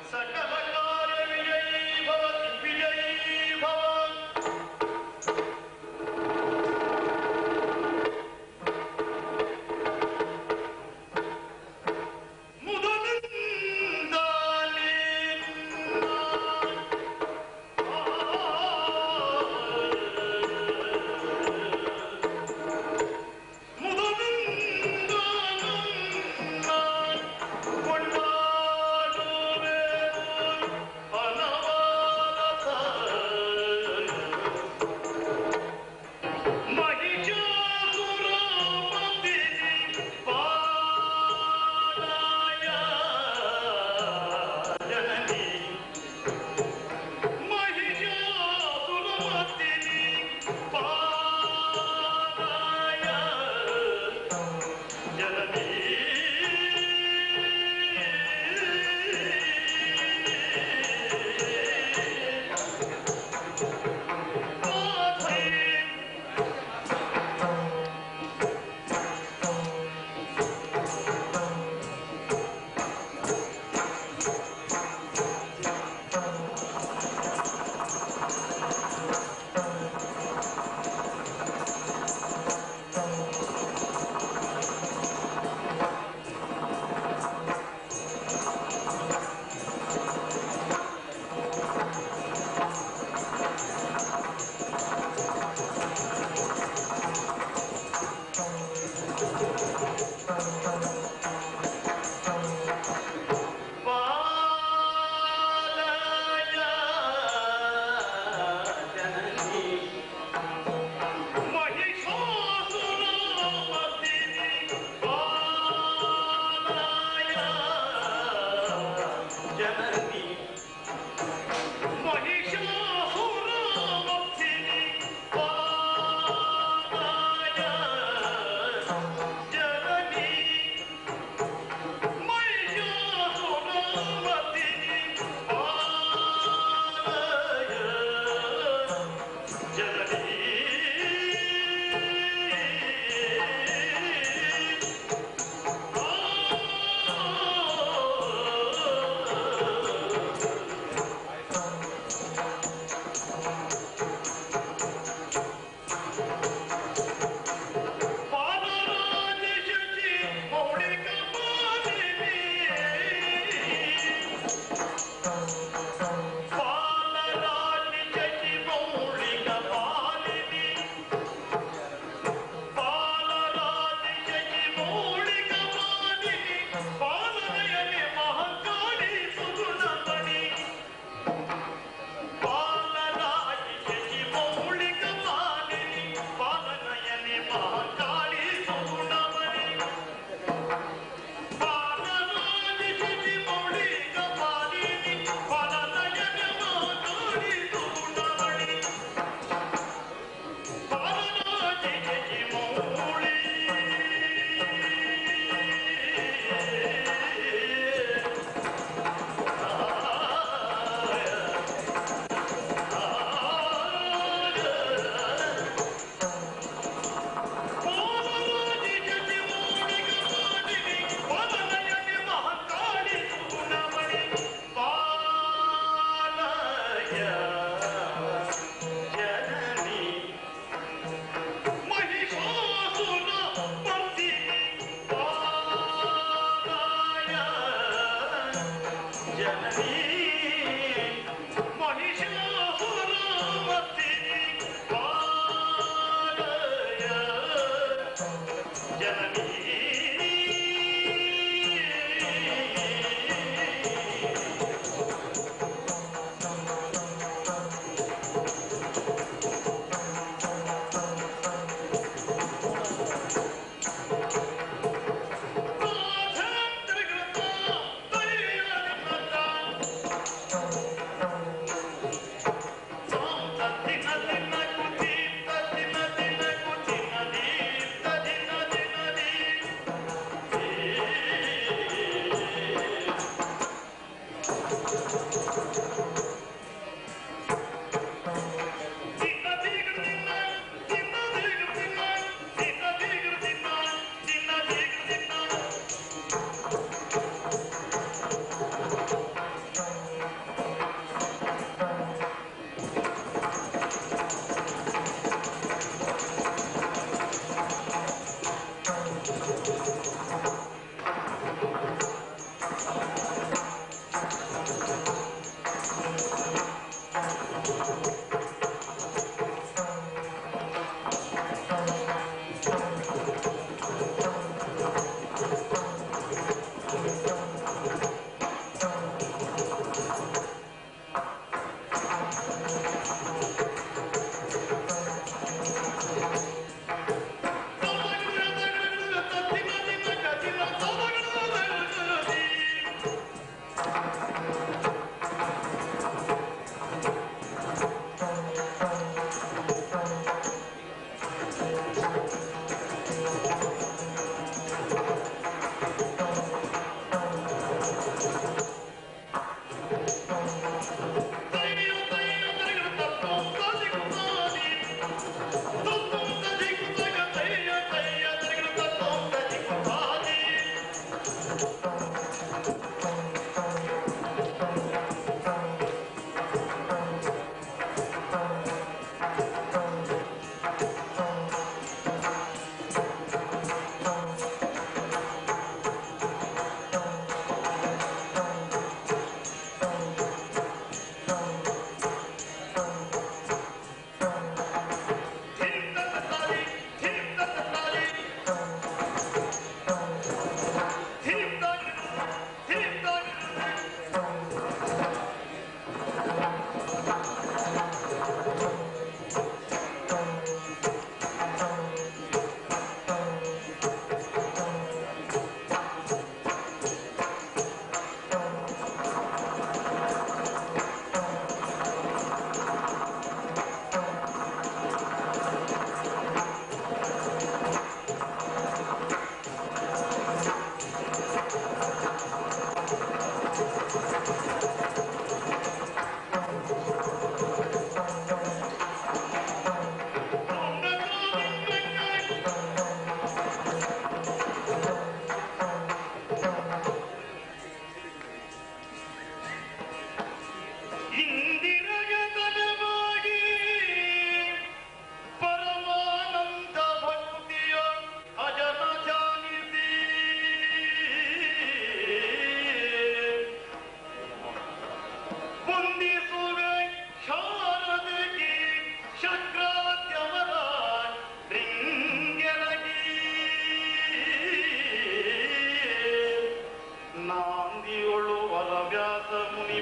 ಸಕಲ ಕಾರ್ಯ ವಿಜಯೀ ಭವ ವಿಜಯೀ ಭವ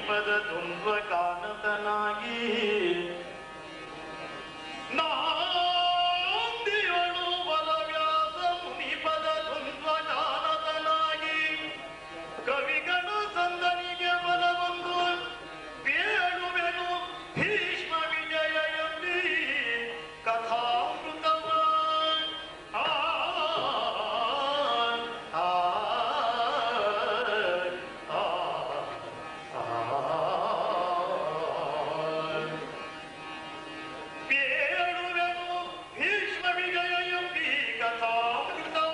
ಮುನಿಪದ ದ್ವಂದ್ವ ಕಾನತನಾಗಿ ನಾಂದಿಯೊಳು ಬಲವ್ಯಾಸ ಮುನಿಪದ ದ್ವಂದ್ವ ಕಾನತನಾಗಿ ಕವಿಗಳ ಸಂದನಿಗೆ ಬಲವೊಂದು ಬೇಳುವೆನು ಭೀಷ್ಮ ವಿಜಯ ಎಂಬಿ ಕಥಾಮೃತವ ಆ, ಆ, ಆ, ಆ. ಬೇಡುವೆನು ಭೀಷ್ಮ ವಿಜಯ ಎಂಬಿ ಕಥಾಮೃತವ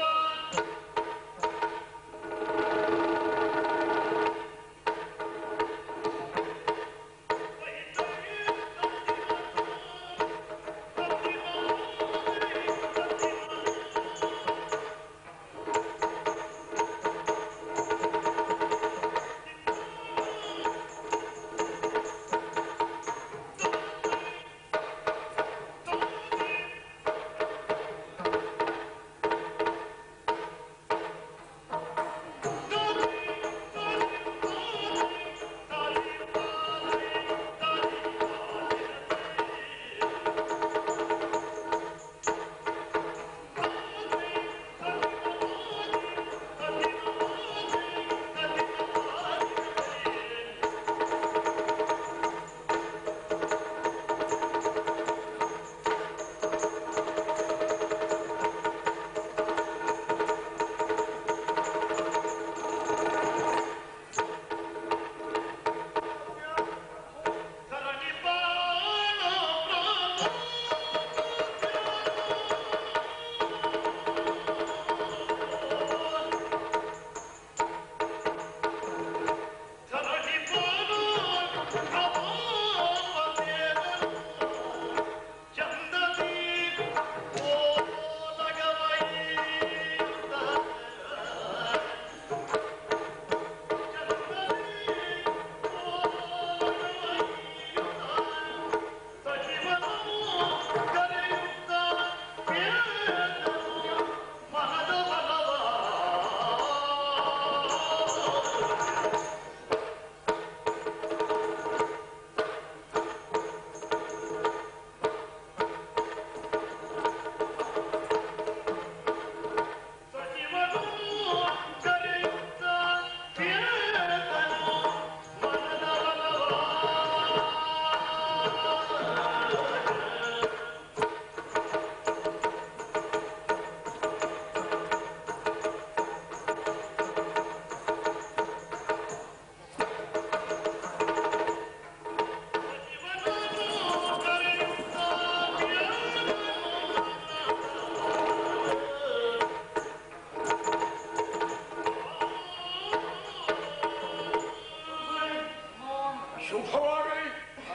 ಶುಭವಾಗಲಿ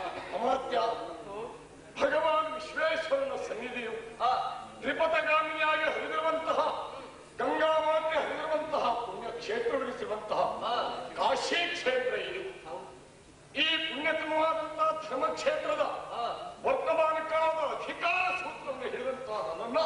ಅಮಾತ್ಯ ಭಗವಾನ್ ವಿಶ್ವೇಶ್ವರನ ಸನ್ನಿಧಿಯು ತ್ರಿಪಥಗಾಮಿನಿಯಾಗಿ ಹರಿದಿರುವಂತಹ ಗಂಗಾ ಮಾತೆ ಹರಿದಿರುವಂತಹ ಪುಣ್ಯ ಕ್ಷೇತ್ರವೆನಿಸಿರುವಂತಹ ಕಾಶಿ ಕ್ಷೇತ್ರ ಇದು ಈ ಪುಣ್ಯತಮವಾದಂತಹ ಧರ್ಮಕ್ಷೇತ್ರದ ವರ್ತಮಾನ ಕಾಲದ ಅಧಿಕಾರ ಸೂತ್ರವನ್ನು ಹಿಡಿದಂತಹ ನನ್ನನ್ನ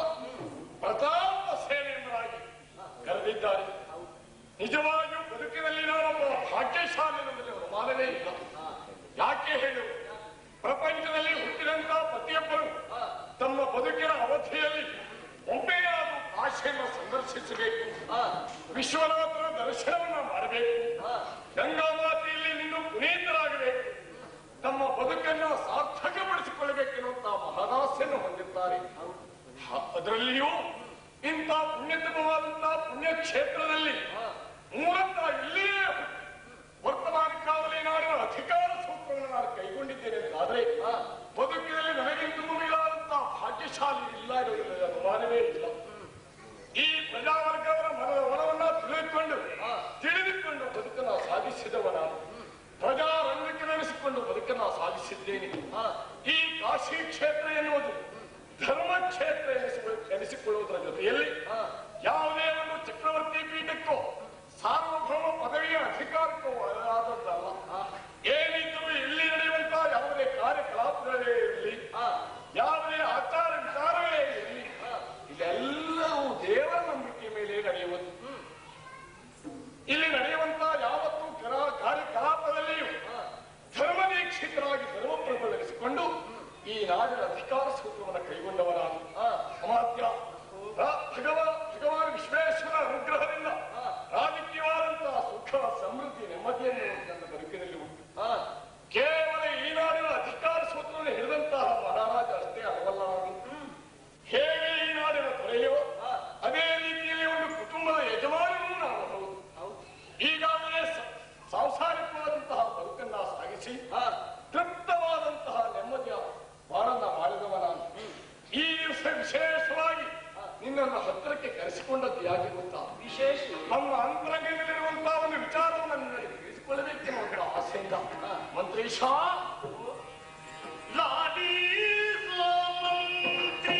ಪ್ರತಾಪ ಸೇನೆಯನ್ನಾಗಿ ಕರೆದಿದ್ದಾರೆ ನಿಜವಾಗಿಯೂ ಬದುಕಿನಲ್ಲಿ ನಾನೊಬ್ಬ ಭಾಗ್ಯಶಾಲಿ ಎನ್ನುವುದರಲ್ಲಿ ಅನುಮಾನವೇ ಇಲ್ಲ ಯಾಕೆ ಹೇಳು ಪ್ರಪಂಚದಲ್ಲಿ ಹುಟ್ಟಿದಂತಹ ಪ್ರತಿಯೊಬ್ಬರು ತಮ್ಮ ಬದುಕಿನ ಅವಧಿಯಲ್ಲಿ ಒಮ್ಮೆಯಾದರೂ ಭಾಷೆಯನ್ನು ಸಂದರ್ಶಿಸಬೇಕು ವಿಶ್ವನಾಥನ ದರ್ಶನವನ್ನ ಮಾಡಬೇಕು ಗಂಗಾ ಮಾತೆಯಲ್ಲಿ ನಿನ್ನು ಪುನೀತರಾಗಬೇಕು ತಮ್ಮ ಬದುಕನ್ನು ಸಾರ್ಥಕಪಡಿಸಿಕೊಳ್ಳಬೇಕೆನ್ನುವಂತಹ ಮಹದಾಸೆಯನ್ನು ಹೊಂದಿದ್ದಾರೆ ಹ- ಅದರಲ್ಲಿಯೂ ಇಂಥ ಪುಣ್ಯತಮವಾದಂತಹ ಪುಣ್ಯಕ್ಷೇತ್ರದಲ್ಲಿ ಮೂಲತ ಇಲ್ಲಿಯೇ ಹುಟ್ಟಿ ವರ್ತಮಾನ ಕಾಲದಲ್ಲಿ ನಾಡಿನ ಅಧಿಕಾರ ಸೂತ್ರವನ್ನು ನಾನು ಕೈಗೊಂಡಿದ್ದೇನೆ ಆದ್ರೆ ಬದುಕಿನಲ್ಲಿ ನನಗಿಂತ ಮಿಗಿಲಾದಂತಹ ಭಾಗ್ಯಶಾಲಿ ಇಲ್ಲ ಎನ್ನುವುದರಲ್ಲಿ ಅನುಮಾನವೇ ಇಲ್ಲ ಈ ಪ್ರಜಾವರ್ಗವರ ಮನದ ಒಳವನ್ನ ತಿಳಿದುಕೊಂಡು ತಿಳಿದುಕೊಂಡು ಬದುಕನ್ನ ಸಾಗಿಸಿದವ ನಾನು ಪ್ರಜಾರಂಗಕ್ಕೆ ನಡೆಸಿಕೊಂಡು ಬದುಕನ್ನ ಸಾಗಿಸಿದ್ದೇನೆ ಈ ಕಾಶಿ ಕ್ಷೇತ್ರ ಎನ್ನುವುದು ಧರ್ಮ ಕ್ಷೇತ್ರ ಎನಿಸಿಕೊಳ್ಳ ಎನಿಸಿಕೊಳ್ಳುವುದರ ಜೊತೆಯಲ್ಲಿ ಯಾವುದೇ ಒಂದು ಚಕ್ರವರ್ತಿ ಪೀಠಕ್ಕೋ ಸಾರ್ವಭೌಮ ಪದವಿಯ ಅಧಿಕಾರಕ್ಕೋ ಆದದ್ದಲ್ಲ ಏನಿದ್ದರೂ ಇಲ್ಲಿ ನಡೆಯುವಂತಹ ಯಾವುದೇ ಕಾರ್ಯಕಲಾಪಗಳೇ ಇರಲಿ ಯಾವುದೇ ಆಚಾರ ವಿಚಾರಗಳೇ ಇರಲಿ ಇದೆಲ್ಲವೂ ದೇವರ ನಂಬಿಕೆ ಮೇಲೆ ನಡೆಯುವುದು ಇಲ್ಲಿ ನಡೆಯುವಂತಹ ಯಾವತ್ತೂ ಕರ- ಕಾರ್ಯಕಲಾಪದಲ್ಲಿಯೂ ದೃಷ್ಟಿಯಿಂದ ಮಂತ್ರೀಶ ಲಾಡಿ ಸೋಮಂತ್ರಿ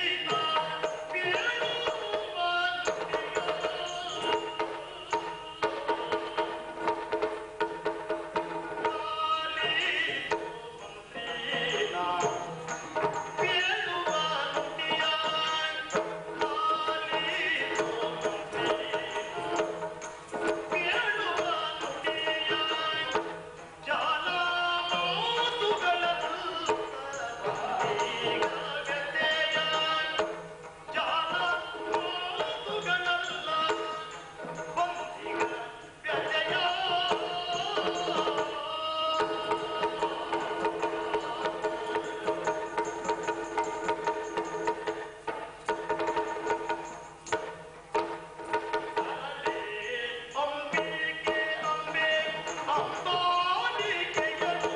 ಅಂಬಿಕೆ ಅಂಬೆ ಅಂಬಾಲಿಕೆಯನು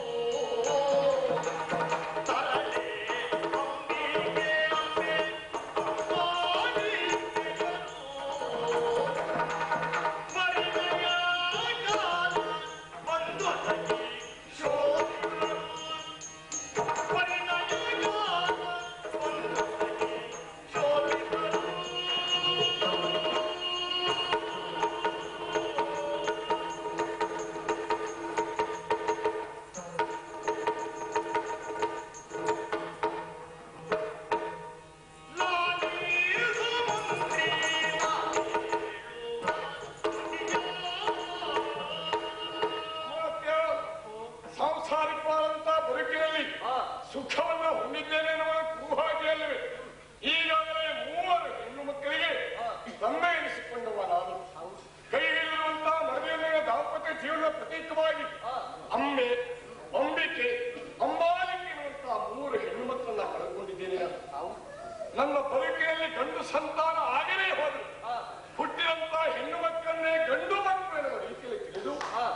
ತರಲೆ ಅಂಬಿಕೆ ಅಂಬೆ ಅಂಬಾಲಿಕೆಯನು ಪರಿಣಯ ಕಾಲ ಬಂದು ಹನಿ ಶೋಭಿತನು ಪರಿಣಯ ಕಾಲ ಬಂದು ಹನಿ ಶೋಭಿತನು ಸಾಂಸಾರಿಕವಾದಂತಹ ಬದುಕಿನಲ್ಲಿ ಸುಖವನ್ನ ಹೊಂದಿದ್ದೇನೆ ಎನ್ನುವ ಕೂಹಾಗಿಯಲ್ಲವೇ ಈಗಾಗಲೇ ಮೂವರು ಹೆಣ್ಣು ಮಕ್ಕಳಿಗೆ ತಂದೆ ಎನಿಸಿಕೊಂಡವ ನಾನು ಕೈಯಲ್ಲಿರುವಂತಹ ಮದುವೆಯ ದಾಂಪತ್ಯ ಜೀವನದ ಪ್ರತೀಕವಾಗಿ ಅಮ್ಮೆ ಅಂಬಿಕೆ ಅಂಬಾಲಿಕೆ ಎನ್ನುವಂತಹ ಮೂರು ಹೆಣ್ಣು ಮಕ್ಕಳನ್ನ ಕಳೆದುಕೊಂಡಿದ್ದೇನೆ ನಾನು ನನ್ನ ಬದುಕಿನಲ್ಲಿ ಗಂಡು ಸಂತಾನ ಆಗಲೇ ಹೋದರು ಹುಟ್ಟಿದಂತಹ ಹೆಣ್ಣು ಮಕ್ಕಳನ್ನೇ ಗಂಡು ಮಕ್ಕಳು ಎನ್ನುವ ರೀತಿಯಲ್ಲಿ ತಿಳಿದು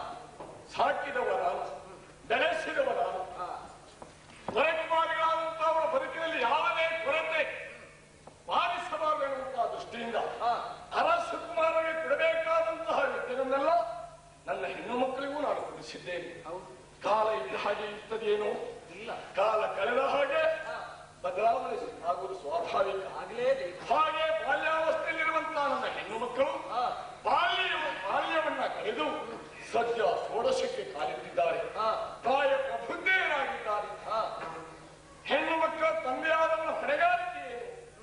ಸಾಕಿದವ ನಾನು ಬೆಳೆಸಿದವ ನಾನು ವರಕುಮಾರಿಗಳಾದಂತಹ ಅವರ ಬದುಕಿನಲ್ಲಿ ಯಾವುದೇ ಕೊರತೆ ಬಾಧಿಸಬಾರದು ಎನ್ನುವಂತಹ ದೃಷ್ಟಿಯಿಂದ ಅರಸುಕುಮಾರರಿಗೆ ಕೊಡಬೇಕಾದಂತಹ ವಿದ್ಯೆಗಳನ್ನೆಲ್ಲ ನನ್ನ ಹೆಣ್ಣು ಮಕ್ಕಳಿಗೂ ನಾನು ಕೊಡಿಸಿದ್ದೇನೆ ಕಾಲ ಇದ್ದ ಹಾಗೆ ಇರ್ತದೇನೋ ಇಲ್ಲ ಕಾಲ ಕಳೆದ ಹಾಗೆ ಬದಲಾವಣೆ ಆಗುವುದು ಸ್ವಾಭಾವಿಕ ಆಗ್ಲೇಬೇಕು ಹಾಗೆ ಬಾಲ್ಯಾವಸ್ಥೆಯಲ್ಲಿರುವಂತಹ ನನ್ನ ಹೆಣ್ಣು ಮಕ್ಕಳು ಹಾ. ಬಾಲ್ಯ ಬಾಲ್ಯವನ್ನ ಕಳೆದು ಸದ್ಯ ಷೋಡಶಕ್ಕೆ ಕಾಲಿಟ್ಟಿದ್ದಾರೆ ಹಾ. ಪ್ರಾಯ ಪ್ರಬುದ್ಧರಾಗಿದ್ದಾರೆ ಹಾ ಹೆಣ್ಣು ಮಕ್ಕಳ ತಂದೆಯಾದವನ ಹೊಣೆಗಾರಿಕೆ ಏನು?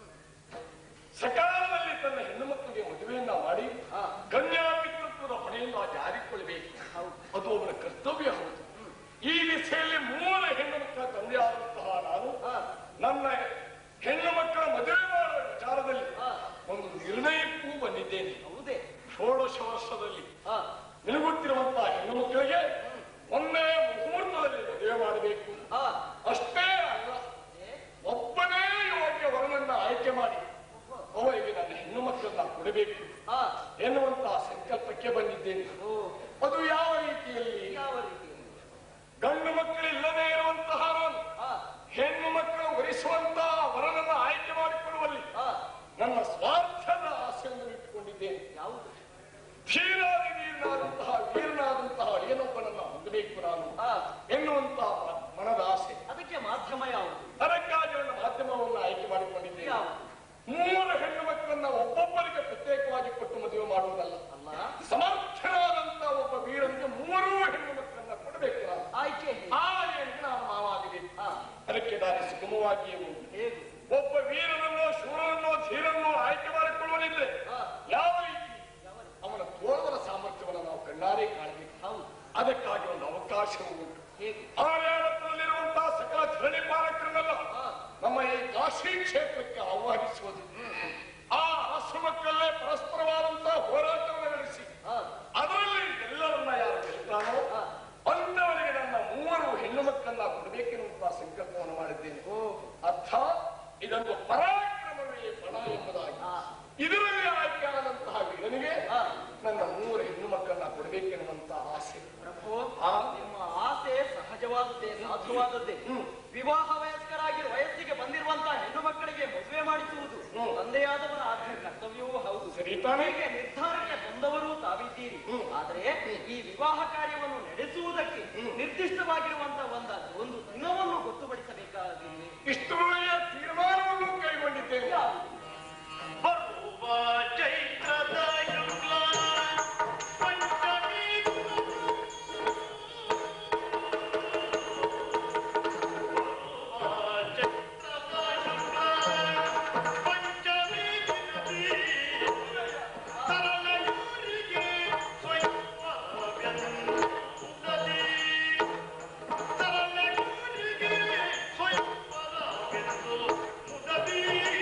ಸಕಾಲದಲ್ಲಿ ತನ್ನ ಹೆಣ್ಣು ಮಕ್ಕಳಿಗೆ ಮದುವೆಯನ್ನ ಮಾಡಿ ಹಾ. ಕನ್ಯಾ ಪಿತೃತ್ವದ ಹೊಣೆಯನ್ನು ಜಾರಿಕೊಳ್ಳಬೇಕು ಅದು ಅವನ ಕರ್ತವ್ಯ ಹೌದು ಈ ದಿಸೆಯಲ್ಲಿ ಮೂಲ ಹೆಣ್ಣು ಮಕ್ಕಳ ತಂದೆಯಾದಂತಹ ನಾನು ಹಾ. ನನ್ನ ಹೆಣ್ಣು ಮಕ್ಕಳ ಮದುವೆ ಮಾಡುವ ವಿಚಾರದಲ್ಲಿ ಹಾ. ಒಂದು ನಿರ್ಣಯಕ್ಕೂ ಬಂದಿದ್ದೇನೆ ಹೌದೇ ಷೋಡಶ ವರ್ಷದಲ್ಲಿ ಹಾ ನಿಲುಗುತ್ತಿರುವಂತಹ ಹೆಣ್ಣು ಮಕ್ಕಳಿಗೆ ಒಂದೇ ಮುಹೂರ್ತದಲ್ಲಿ ಮದುವೆ ಮಾಡಬೇಕು ಹಾ ಅಷ್ಟೇ ಅಲ್ಲ ಏ? ಒಬ್ಬನೇ ಯೋಗ್ಯ ವರನನ್ನ ಆಯ್ಕೆ ಮಾಡಿ ಅವರಿಗೆ ನನ್ನ ಹೆಣ್ಣು ಮಕ್ಕಳನ್ನ ಕೊಡಬೇಕು ಹಾ ಎನ್ನುವಂತಹ ಸಂಕಲ್ಪಕ್ಕೆ ಬಂದಿದ್ದೇನೆ ಓ ಅದು ಯಾವ ರೀತಿಯಲ್ಲಿ ಯಾವ ರೀತಿ ಗಂಡು ಮಕ್ಕಳಿಲ್ಲದೆ ಇರುವಂತಹ ನಾನು ಹಾ ಹೆಣ್ಣು ಮಕ್ಕಳು ವರಿಸುವಂತಹ ವರನನ್ನ ಆಯ್ಕೆ ಮಾಡಿಕೊಳ್ಳುವಲ್ಲಿ ಹಾ ನನ್ನ ಸ್ವಾರ್ಥದ ಆಸೆಯನ್ನು ಇಟ್ಟುಕೊಂಡಿದ್ದೇನೆ ಯಾವುದು ಧೀರಾದಿ ವೀರನಾದಂತಹ ವೀರನಾದಂತಹ ಏನೊಬ್ಬನನ್ನ ಹೊಂದಬೇಕು ನಾನು ಹಾ ಎನ್ನುವಂತಹ ಮ- ಮನದ ಆಸೆ ಅದಕ್ಕೆ ಮಾಧ್ಯಮ ಯಾವುದು ಅದಕ್ಕಾಗಿ ನನ್ನ ಮಾಧ್ಯಮವನ್ನು ಆಯ್ಕೆ ಮಾಡಿಕೊಂಡಿದ್ದೇನೆ ಯಾವುದು ಮೂರು ಹೆಣ್ಣು ಮಕ್ಕಳನ್ನ ಒಬ್ಬೊಬ್ಬರಿಗೆ ಪ್ರತ್ಯೇಕವಾಗಿ ಕೊಟ್ಟು ಮದುವೆ ಮಾಡುವುದಲ್ಲ ಅಲ್ಲ ಸಮರ್ಥನಾದಂತಹ ಒಬ್ಬ ವೀರನಿಗೆ ಮೂರೂ ಹೆಣ್ಣು ಮಕ್ಕಳನ್ನ ಕೊಡಬೇಕು ನಾನು ಆಯ್ಕೆ ಹೇಗೆ? ಹಾಗೆ ನಾನು ಮಾವಾಗಬೇಕು ಹಾ ಅದಕ್ಕೆ ದಾರಿ ಸುಗಮವಾಗಿಯೇ ಉಂಟು ಹೇಗೆ ಒಬ್ಬ ವೀರನನ್ನೋ ಶೂರನನ್ನೋ ಧೀರನ್ನೋ ಆಯ್ಕೆ ಮಾಡಿಕೊಳ್ಳುವನಿದ್ರೆ ಹಾ ಯಾವ ರೀತಿ ಯಾವ ರೀತಿ? ಅವನ ತೋಳದ ಸಾಮರ್ಥ್ಯವನ್ನು ನಾವು ಕಣ್ಣಾರೆ ಕಾಣಬೇಕು ಹೌದು ಅದಕ್ಕಾಗಿ ಒಂದು ಅವಕಾಶವೂ ಉಂಟು ಹೇಗೆ ಆಡಳಿತದಲ್ಲಿರುವಂತಹ ಸಕಲ ಧರಣಿ ಪಾಲಕರನ್ನೆಲ್ಲ ಹಾ ನಮ್ಮ ಈ ಕಾಶಿ ಕ್ಷೇತ್ರಕ್ಕೆ ಆಹ್ವಾನಿಸುವುದು ಆ ಹಸು ಮಕ್ಕಳಲ್ಲೇ ಪರಸ್ಪರವಾದಂತಹ ಹೋರಾಟವನ್ನು ನಡೆಸಿ ಹಾ ಅದರಲ್ಲಿ ಎಲ್ಲರನ್ನ ಯಾರು ಗೆಲ್ತಾನೋ ಹಾ. ಅಂತವರಿಗೆ ನನ್ನ ಮೂವರು ಹೆಣ್ಣು ಮಕ್ಕಳನ್ನ ಕೊಡಬೇಕೆನ್ನುವಂತಹ ಸಂಕಲ್ಪವನ್ನು ಮಾಡಿದ್ದೇನೆ ಓ ಅರ್ಥ ಇದೊಂದು ಪರಾಕ್ರಮವೇ ಪಣ ಎಂಬುದಾಗಿ ಹಾ ಇದರಲ್ಲಿ ಆಯ್ಕೆಯಾದಂತಹ ವೀರನಿಗೆ ಹಾ ನನ್ನ ಮೂವರು ಹೆಣ್ಣು ಮಕ್ಕಳನ್ನ ಕೊಡಬೇಕೆನ್ನುವಂತಹ ಆಸೆ ಪ್ರಭು ಆ ನಿಮ್ಮ ಆಸೆ ಸಹಜವಾದದ್ದೇ ಸಾಧುವಾದದ್ದೇ ವಿವಾಹ ವಯಸ್ಕರಾಗಿ ವಯಸ್ಸಿಗೆ ಬಂದಿರುವಂತಹ ಹೆಣ್ಣು ಮಕ್ಕಳಿಗೆ ಮದುವೆ ಮಾಡಿಸುವುದು ಹ್ಮ್. ತಂದೆಯಾದವರ ಆದ್ಯ ಕರ್ತವ್ಯವೂ ಹೌದು ಸರಿ ತಾನೇ? ಹೀಗೆ ನಿರ್ಧಾರಕ್ಕೆ ಬಂದವರು ತಾವಿದ್ದೀರಿ ಹ್ಮ್. ಆದರೆ ಈ ವಿವಾಹ ಕಾರ್ಯವನ್ನು ನಡೆಸುವುದಕ್ಕೆ ನಿರ್ದಿಷ್ಟವಾಗಿರುವಂತಹ ಒಂದ ಒಂದು ದಿನವನ್ನು ಗೊತ್ತುಪಡಿಸಬೇಕಾಗಿದೆ ಇಷ್ಟರೊಳಗೆ ತೀರ್ಮಾನವನ್ನು ಕೈಗೊಂಡಿದ್ದೇನೆ ಯಾವುದು? ಬರುವ ಚೈತ್ರದ ಶುಕ್ಲ ಪಂಚಮಿ ಬರುವ ಚೈತ್ರದ ಶುಕ್ಲ ಪಂಚಮಿ ದಿನದಿ ತರಲೆಯೂರಿಗೆ ಸ್ವಯಂವರವೆಂದದಿ ತರಲೆಯೂರಿಗೆ ಸ್ವಯಂವರವೆಂದು ಮುದದಿ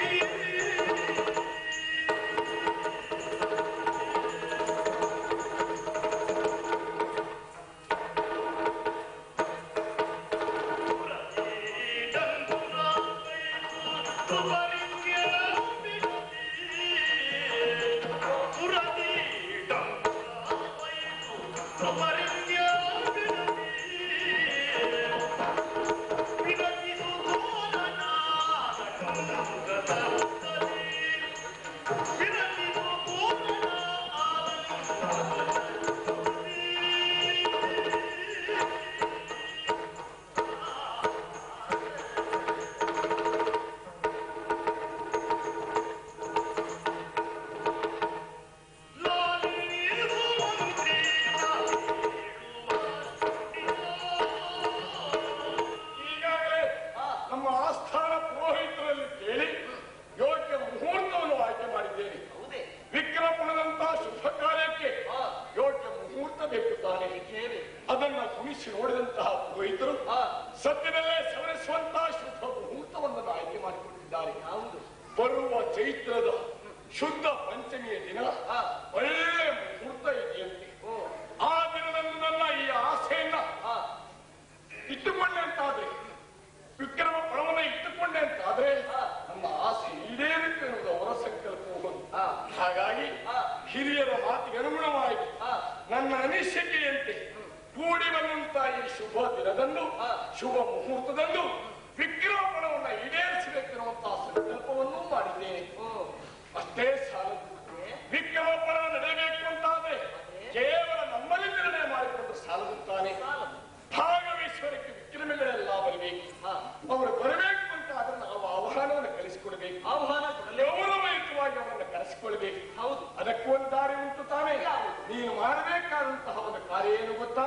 ಈಗಾಗಲೇ ನಮ್ಮ ಆಸ್ಥಾನ ಪುರೋಹಿತರಲ್ಲಿ ಕೇಳಿ ಯೋಗ್ಯ ಮುಹೂರ್ತವನ್ನು ಆಯ್ಕೆ ಮಾಡಿದ್ದೇನೆ ಹೌದೇ ವಿಕ್ರಮಣದಂತಹ ಶುಭ ಕಾರ್ಯಕ್ಕೆ ಹಾ. ಯೋಗ್ಯ ಮುಹೂರ್ತ ಬೇಕು ತಾನೆ ಹೇಳಿ ಅದನ್ನ ಗುಣಿಸಿ ನೋಡಿದಂತಹ ಪುರೋಹಿತರು ಹಾ. ಸದ್ಯದಲ್ಲೇ ಸವರಿಸುವಂತಹ ಶುಭ ಮುಹೂರ್ತವನ್ನು ಆಯ್ಕೆ ಮಾಡಿಕೊಂಡಿದ್ದಾರೆ ಯಾವುದು ಬರುವ ಚೈತ್ರದ ಶುದ್ಧ ಪಂಚಮಿಯ ದಿನ ಹಾ. ಒಳ್ಳೆ ಮುಹೂರ್ತ ಇದೆಯಂತೆ ಓ ಆ ದಿನದಂದು ನನ್ನ ಈ ಆಸೆಯನ್ನ ಹಾ ಇಟ್ಟುಕೊಂಡೆ ಅಂತಾದ್ರೆ ವಿಕ್ರಮ ಫಲವನ್ನ ಇಟ್ಟುಕೊಂಡೆ ಅಂತಾದ್ರೆ ಹಾ. ನಮ್ಮ ಆಸೆ ಈಡೇರುತ್ತೆ ಅನ್ನೋದು ಅವರ ಸಂಕಲ್ಪವು ಹೌದು. ಹಾ. ಹಾಗಾಗಿ ಹಾ. ಹಿರಿಯರ ಮಾತಿಗೆ ಅನುಗುಣವಾಗಿ ಹಾ. ನನ್ನ ಅನಿಸಿಕೆಯಂತೆ ಕೂಡಿ ಬಂದಂತ ಈ ಶುಭ ದಿನದಂದು ಹಾ. ಶುಭ ಮುಹೂರ್ತದಂದು ವಿಕ್ರಮ ಫಲವನ್ನ ಈಡೇರಿಸಬೇಕೆನ್ನುವಂತಹ ಸಂಕಲ್ಪವನ್ನೂ ಮಾಡಿದ್ದೇನೆ ಓ ಅಷ್ಟೇ ಸಾಲದು ವಿಕ್ರಮ ಫಲ ನಡೆಯಬೇಕು ಅಂತಾದ್ರೆ ಕೇವಲ ನಮ್ಮಲ್ಲಿ ನಿರ್ಣಯ ಮಾಡಿಕೊಂಡು ಸಾಲದುತ್ತಾನೆ ಸಾಲದು ಭಾಗವೇಶ್ವರಕ್ಕೆ ವಿಕ್ರಮಗಳೆಲ್ಲ ಬರಬೇಕು ಹಾ ಅವರು ಬರಬೇಕು ಅಂತ ಆದ್ರೆ ನಾವು ಆಹ್ವಾನವನ್ನು ಕಲಿಸಿಕೊಡ್ಬೇಕು ಆಹ್ವಾನ ಕೊಡಲೇ ಗೌರವಯುತವಾಗಿ ಅವರನ್ನು ಕರೆಸಿಕೊಳ್ಬೇಕು ಹೌದು ಅದಕ್ಕೂ ಒಂದು ದಾರಿ ಉಂಟು ತಾನೇ ನೀನು ಮಾಡಬೇಕಾದಂತಹ ಒಂದು ಕಾರ್ಯ ಏನು ಗೊತ್ತಾ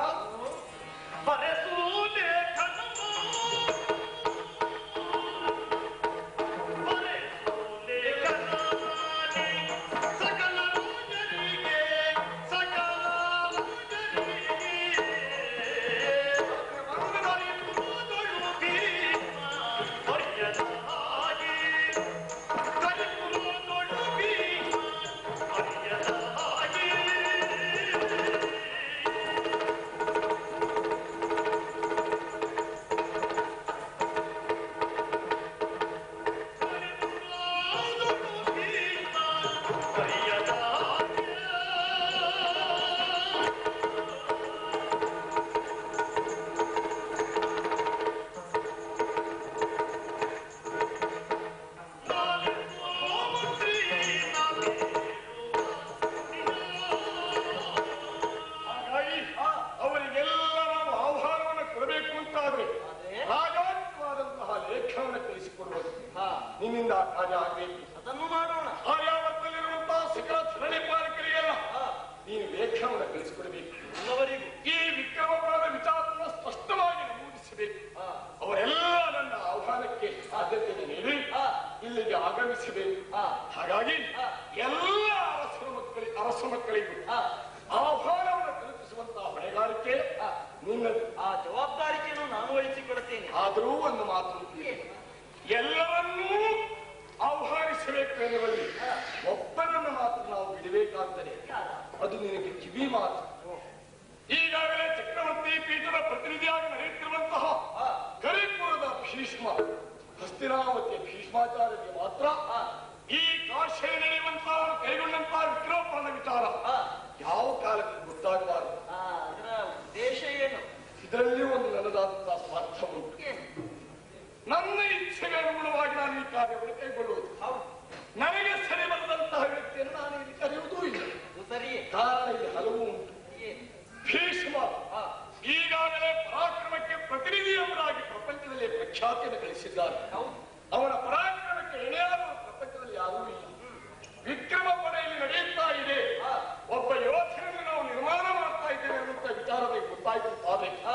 ಹಾಗಾಗಿ ಅವರಿಗೆಲ್ಲ ನಾವು ಆಹ್ವಾನವನ್ನು ಕೊಡಬೇಕು ಅಂತಾದ್ರೆ ಆದ್ರೆ? ರಾಜಾತ್ಮವಾದಂತಹ ಲೇಖನವನ್ನು ಕಲಿಸಿಕೊಡುವುದು ಹಾ ನಿನ್ನಿಂದ ಆ ಕಾರ್ಯ ಆಗಬೇಕು ಅದನ್ನು ಮಾಡೋಣ ಆರ್ಯಾವರ್ತದಲ್ಲಿರುವಂತಹ ಸಕಲ ಧರಣಿ ಪಾಲಕರಿಗೆಲ್ಲ ಹಾ ನೀನು ಲೇಖನವನ್ನು ಕಲಿಸಿಕೊಡಬೇಕು ಎಲ್ಲವರಿಗೂ ಈ ವಿಕ್ರಮಪುರದ ವಿಚಾರವನ್ನು ಸ್ಪಷ್ಟವಾಗಿ ನಮೂದಿಸಬೇಕು ಹಾ ಅವರೆಲ್ಲ ನನ್ನ ಆಹ್ವಾನಕ್ಕೆ ಆದ್ಯತೆ ನೀಡಿ ಹಾ ಇಲ್ಲಿಗೆ ಆಗಮಿಸಬೇಕು ಹಾ. ಹಾಗಾಗಿ ಹಾ. ಎಲ್ಲ ಅರಸರ ಮಕ್ಕಳಿ ಅರಸ ಮಕ್ಕಳಿಗೂ ಹಾ ಆಹ್ವಾನವನ್ನು ಕಲ್ಪಿಸುವಂತಹ ಹೊಣೆಗಾರಿಕೆ ಹಾ. ನಿನ್ನದು ಆ ಜವಾಬ್ದಾರಿಕೆಯನ್ನು ನಾನು ವಹಿಸಿಕೊಡುತ್ತೇನೆ ಆದರೂ ಒಂದು ಮಾತು ಉಂಟು. ಎಲ್ಲರನ್ನೂ ಆಹ್ವಾನಿಸಬೇಕು ಎನ್ನುವಲ್ಲಿ ಒಬ್ಬನನ್ನು ಮಾತ್ರ ನಾವು ಬಿಡಬೇಕಾಗ್ತದೆ ಯಾರ? ಅದು ನಿನಗೆ ಕಿವಿ ಮಾತು ಈಗಾಗಲೇ ಚಕ್ರವರ್ತಿ ಪೀಠದ ಪ್ರತಿನಿಧಿಯಾಗಿ ನಡೆಯುತ್ತಿರುವಂತಹ ಹಾ. ಕರಿಪುರದ ಭೀಷ್ಮ ಹಸ್ತಿನಾವತಿಯ ಭೀಷ್ಮಾಚಾರ್ಯರಿಗೆ ಮಾತ್ರ ಹಾ. ಈ ಕಾಶಿಯಲ್ಲಿ ನಡೆಯುವಂತಹ ಅವರು ಕೈಗೊಂಡಂತಹ ವಿಕ್ರಮಪರಣ ವಿಚಾರ ಹಾ. ಯಾವ ಕಾಲಕ್ಕೆ ಗೊತ್ತಾಗಬಾರದು ಆ, ಅದರ ಉದ್ದೇಶ ಏನು ಇದರಲ್ಲಿ ಒಂದು ನನ್ನದಾದಂತಹ ಸ್ವಾರ್ಥ ಉಂಟು ಏನು? ನಿರೀಕ್ಷೆಗೆ ಅನುಗುಣವಾಗಿ ನಾನು ಈ ಕಾರ್ಯವನ್ನು ಕೈಗೊಳ್ಳುವುದು ಹೌದು ನನಗೆ ಸರಿ ಬಂದಂತಹ ವ್ಯಕ್ತಿಯನ್ನು ನಾನು ಇಲ್ಲಿ ಕರೆಯುವುದೂ ಇಲ್ಲ ಅದು ಸರಿಯೇ ಕಾರಣ ಇಲ್ಲಿ ಹಲವು ಉಂಟು ಏನು? ಭೀಷ್ಮ ಹಾ, ಈಗಾಗಲೇ ಪರಾಕ್ರಮಕ್ಕೆ ಪ್ರತಿನಿಧಿ ಎಂಬುದಾಗಿ ಪ್ರಪಂಚದಲ್ಲಿ ಪ್ರಖ್ಯಾತಿಯನ್ನು ಗಳಿಸಿದ್ದಾರೆ ಹೌದು ಅವನ ಪರಾಕ್ರಮಕ್ಕೆ ಎಣೆಯಾದ ಪ್ರಪಂಚದಲ್ಲಿ ಯಾರೂ ಇಲ್ಲ ವಿಕ್ರಮ ಪಡೆಯಲ್ಲಿ ನಡೆಯುತ್ತಾ ಇದೆ ಹಾ. ಒಬ್ಬ ಯೋಧನನ್ನು ನಾವು ನಿರ್ಮಾಣ ಮಾಡ್ತಾ ಇದ್ದೇವೆ ಅನ್ನುವಂತ ವಿಚಾರದಲ್ಲಿ ಗೊತ್ತಾಯ್ತು ಆದ್ರೆ ಹಾ,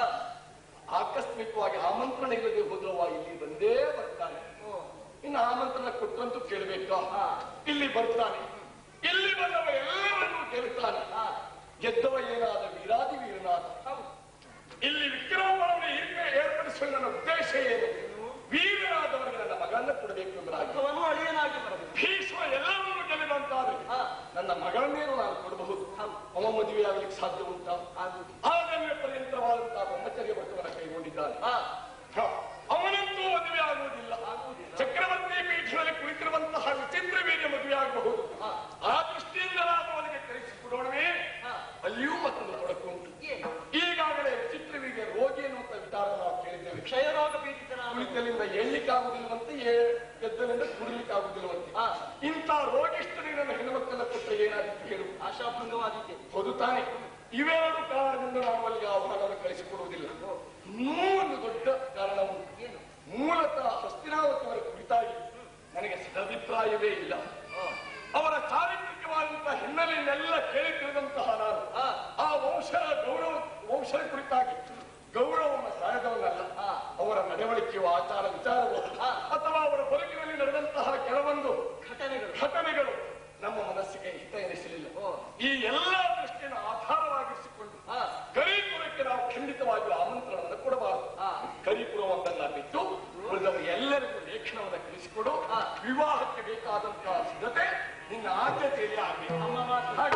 ಆಕಸ್ಮಿಕವಾಗಿ ಆಮಂತ್ರಣ ಇಲ್ಲದೆ ಹೋದ್ರವ ಇಲ್ಲಿ ಬಂದೇ ಬರ್ತಾನೆ ಓ, ಇನ್ನು ಆಮಂತ್ರಣ ಕೊಟ್ಟಂತೂ ಕೇಳಬೇಕಾ ಹಾ. ಇಲ್ಲಿ ಬರ್ತಾನೆ ಇಲ್ಲಿ ಬಂದವ ಎಲ್ಲವನ್ನೂ ಕೇಳುತ್ತಾನೆ ಹಾ, ಗೆದ್ದವ ಏನಾದ ವೀರಾದಿ ವೀರನಾದ ಹೌದು ಇಲ್ಲಿ ವಿಕ್ರಮವನ್ನು ಹೀಗೆ ಏರ್ಪಡಿಸುವ ನನ್ನ ಉದ್ದೇಶ ಏನು ವೀರನಾದವರಿಗೆ ನನ್ನ ಮಗನನ್ನ ಕೊಡಬೇಕು ಎಂಬುದಾಗಿ ಅರ್ಥವನ್ನು ಅಳಿಯನಾಗಿ ಬರಬೇಕು ಭೀಷ್ಮ ಎಲ್ಲವನ್ನೂ ಗೆಲ್ಲುವಂತಾದ್ರೆ ಹಾ, ನನ್ನ ಮಗಳನ್ನೇನು ನಾನು ಕೊಡಬಹುದು ಹೌದು. ಅವ ಮದುವೆ ಆಗಲಿಕ್ಕೆ ಸಾಧ್ಯ ಉಂಟಾ ಆಗುವುದು ಆಗಲೇ ಪರ್ಯಂತರವಾದಂತಹ ಬ್ರಹ್ಮಚರ್ಯ ವ್ರತವನ್ನು ಕೈಗೊಂಡಿದ್ದಾನೆ ಹಾ, ಹ, ಅವನಂತೂ ಮದುವೆ ಆಗುವುದಿಲ್ಲ ಆಗುವುದಿಲ್ಲ. ಚಕ್ರವರ್ತಿ ಪೀಠದಲ್ಲಿ ಕುಳಿತಿರುವಂತಹ ವಿಚಿತ್ರ ವೀರ್ಯ ಮದುವೆ ಆಗಬಹುದು ಹಾ. ಆ ದೃಷ್ಟಿಯಿಂದ ನಾನು ಅವನಿಗೆ ಕಳಿಸಿಕೊಡೋಣವೇ ಹಾ. ಅಲ್ಲಿಯೂ ಮತ್ತೊಂದು ತೊಡಕು ಉಂಟು ಏನು ಈಗಾಗಲೇ ವಿಚಿತ್ರ ವೀರ್ಯ ರೋಗಿ ಎನ್ನುವಂತ ವಿಚಾರ ನಾವು ಕೇಳಿದ್ದೇವೆ ಕ್ಷಯರೋಗ ಪೀಡಿತನಾದ ಕುಳಿತಲಿಂದ ಏಳ್ಲಿಕ್ಕಾಗುವುದಿಲ್ಲವಂತೆ ಏ- ಎದ್ದಲಿಂದ ಕುಡಿಲಿಕ್ಕಾಗುವುದಿಲ್ಲವಂತೆ ಹಾ. ಇಂಥ ರೋಗಿಷ್ಠನಿಗೆ ನನ್ನ ಹೆಣ್ಣುಮಕ್ಕಳ ಕೊಟ್ಟರೆ ಏನಾದಿತ್ತು ಹೇಳು ಆಶಾಭಂಗವಾದಿದ್ದೆ ಹೌದು ತಾನೆ ಇವೆರಡು ಕಾರಣದಿಂದ ನಾವು ಅಲ್ಲಿಗೆ ಆಹ್ವಾನವನ್ನು ಕಳಿಸಿಕೊಡುವುದಿಲ್ಲ ಇನ್ನೂ ಒಂದು ದೊಡ್ಡ ಕಾರಣ ಉಂಟು ಏನು ಮೂಲತಃ ಹಸ್ತಿನಾವತಿಯವರ ಕುರಿತಾಗಿ ನನಗೆ ಸದಭಿಪ್ರಾಯವೇ ಇಲ್ಲ ಅವರ ಚಾರಿತ್ರಿಕವಾದಂತಹ ಹಿನ್ನೆಲೆಯನ್ನೆಲ್ಲ ಕೇಳಿ ತಿಳಿದಂತಹ ನಾನು ಹಾ. ಆ ವಂಶದ ಗೌರವ ವಂಶದ ಕುರಿತಾಗಿ ಗೌರವವನ್ನು ಸಾಯದವನಲ್ಲ ಹಾ. ಅವರ ನಡವಳಿಕೆಯು ಆಚಾರ ವಿಚಾರವು ಹಾ. ಅಥವಾ ಅವರ ಬದುಕಿನಲ್ಲಿ ನಡೆದಂತಹ ಕೆಲವೊಂದು ಘಟನೆಗಳು ಘಟನೆಗಳು ನಮ್ಮ ಮನಸ್ಸಿಗೆ ಹಿತ ಎನಿಸಲಿಲ್ಲ ಓ. ಈ ಎಲ್ಲ ದೃಷ್ಟಿಯನ್ನು ಆಧಾರವಾಗಿರಿಸಿಕೊಂಡು ಹಾ. ಕರೀಪುರಕ್ಕೆ ನಾವು ಖಂಡಿತವಾಗಿಯೂ ಆಮಂತ್ರಣವನ್ನು ಕೊಡಬಾರದು ಹಾ. ಕರೀಪುರವೊಂದನ್ನ ಬಿಟ್ಟು ಉಳಿದವರು ಎಲ್ಲರಿಗೂ ಲೇಖನವನ್ನು ತಿಳಿಸಿಕೊಡು ಹಾ. ವಿವಾಹಕ್ಕೆ ಬೇಕಾದಂತಹ ಸಿದ್ಧತೆ ನಿನ್ನ ಆದ್ಯತೆಯಲ್ಲಿ ಆಗಬೇಕು ನಮ್ಮ ಮಾತು ಹಾಗೆ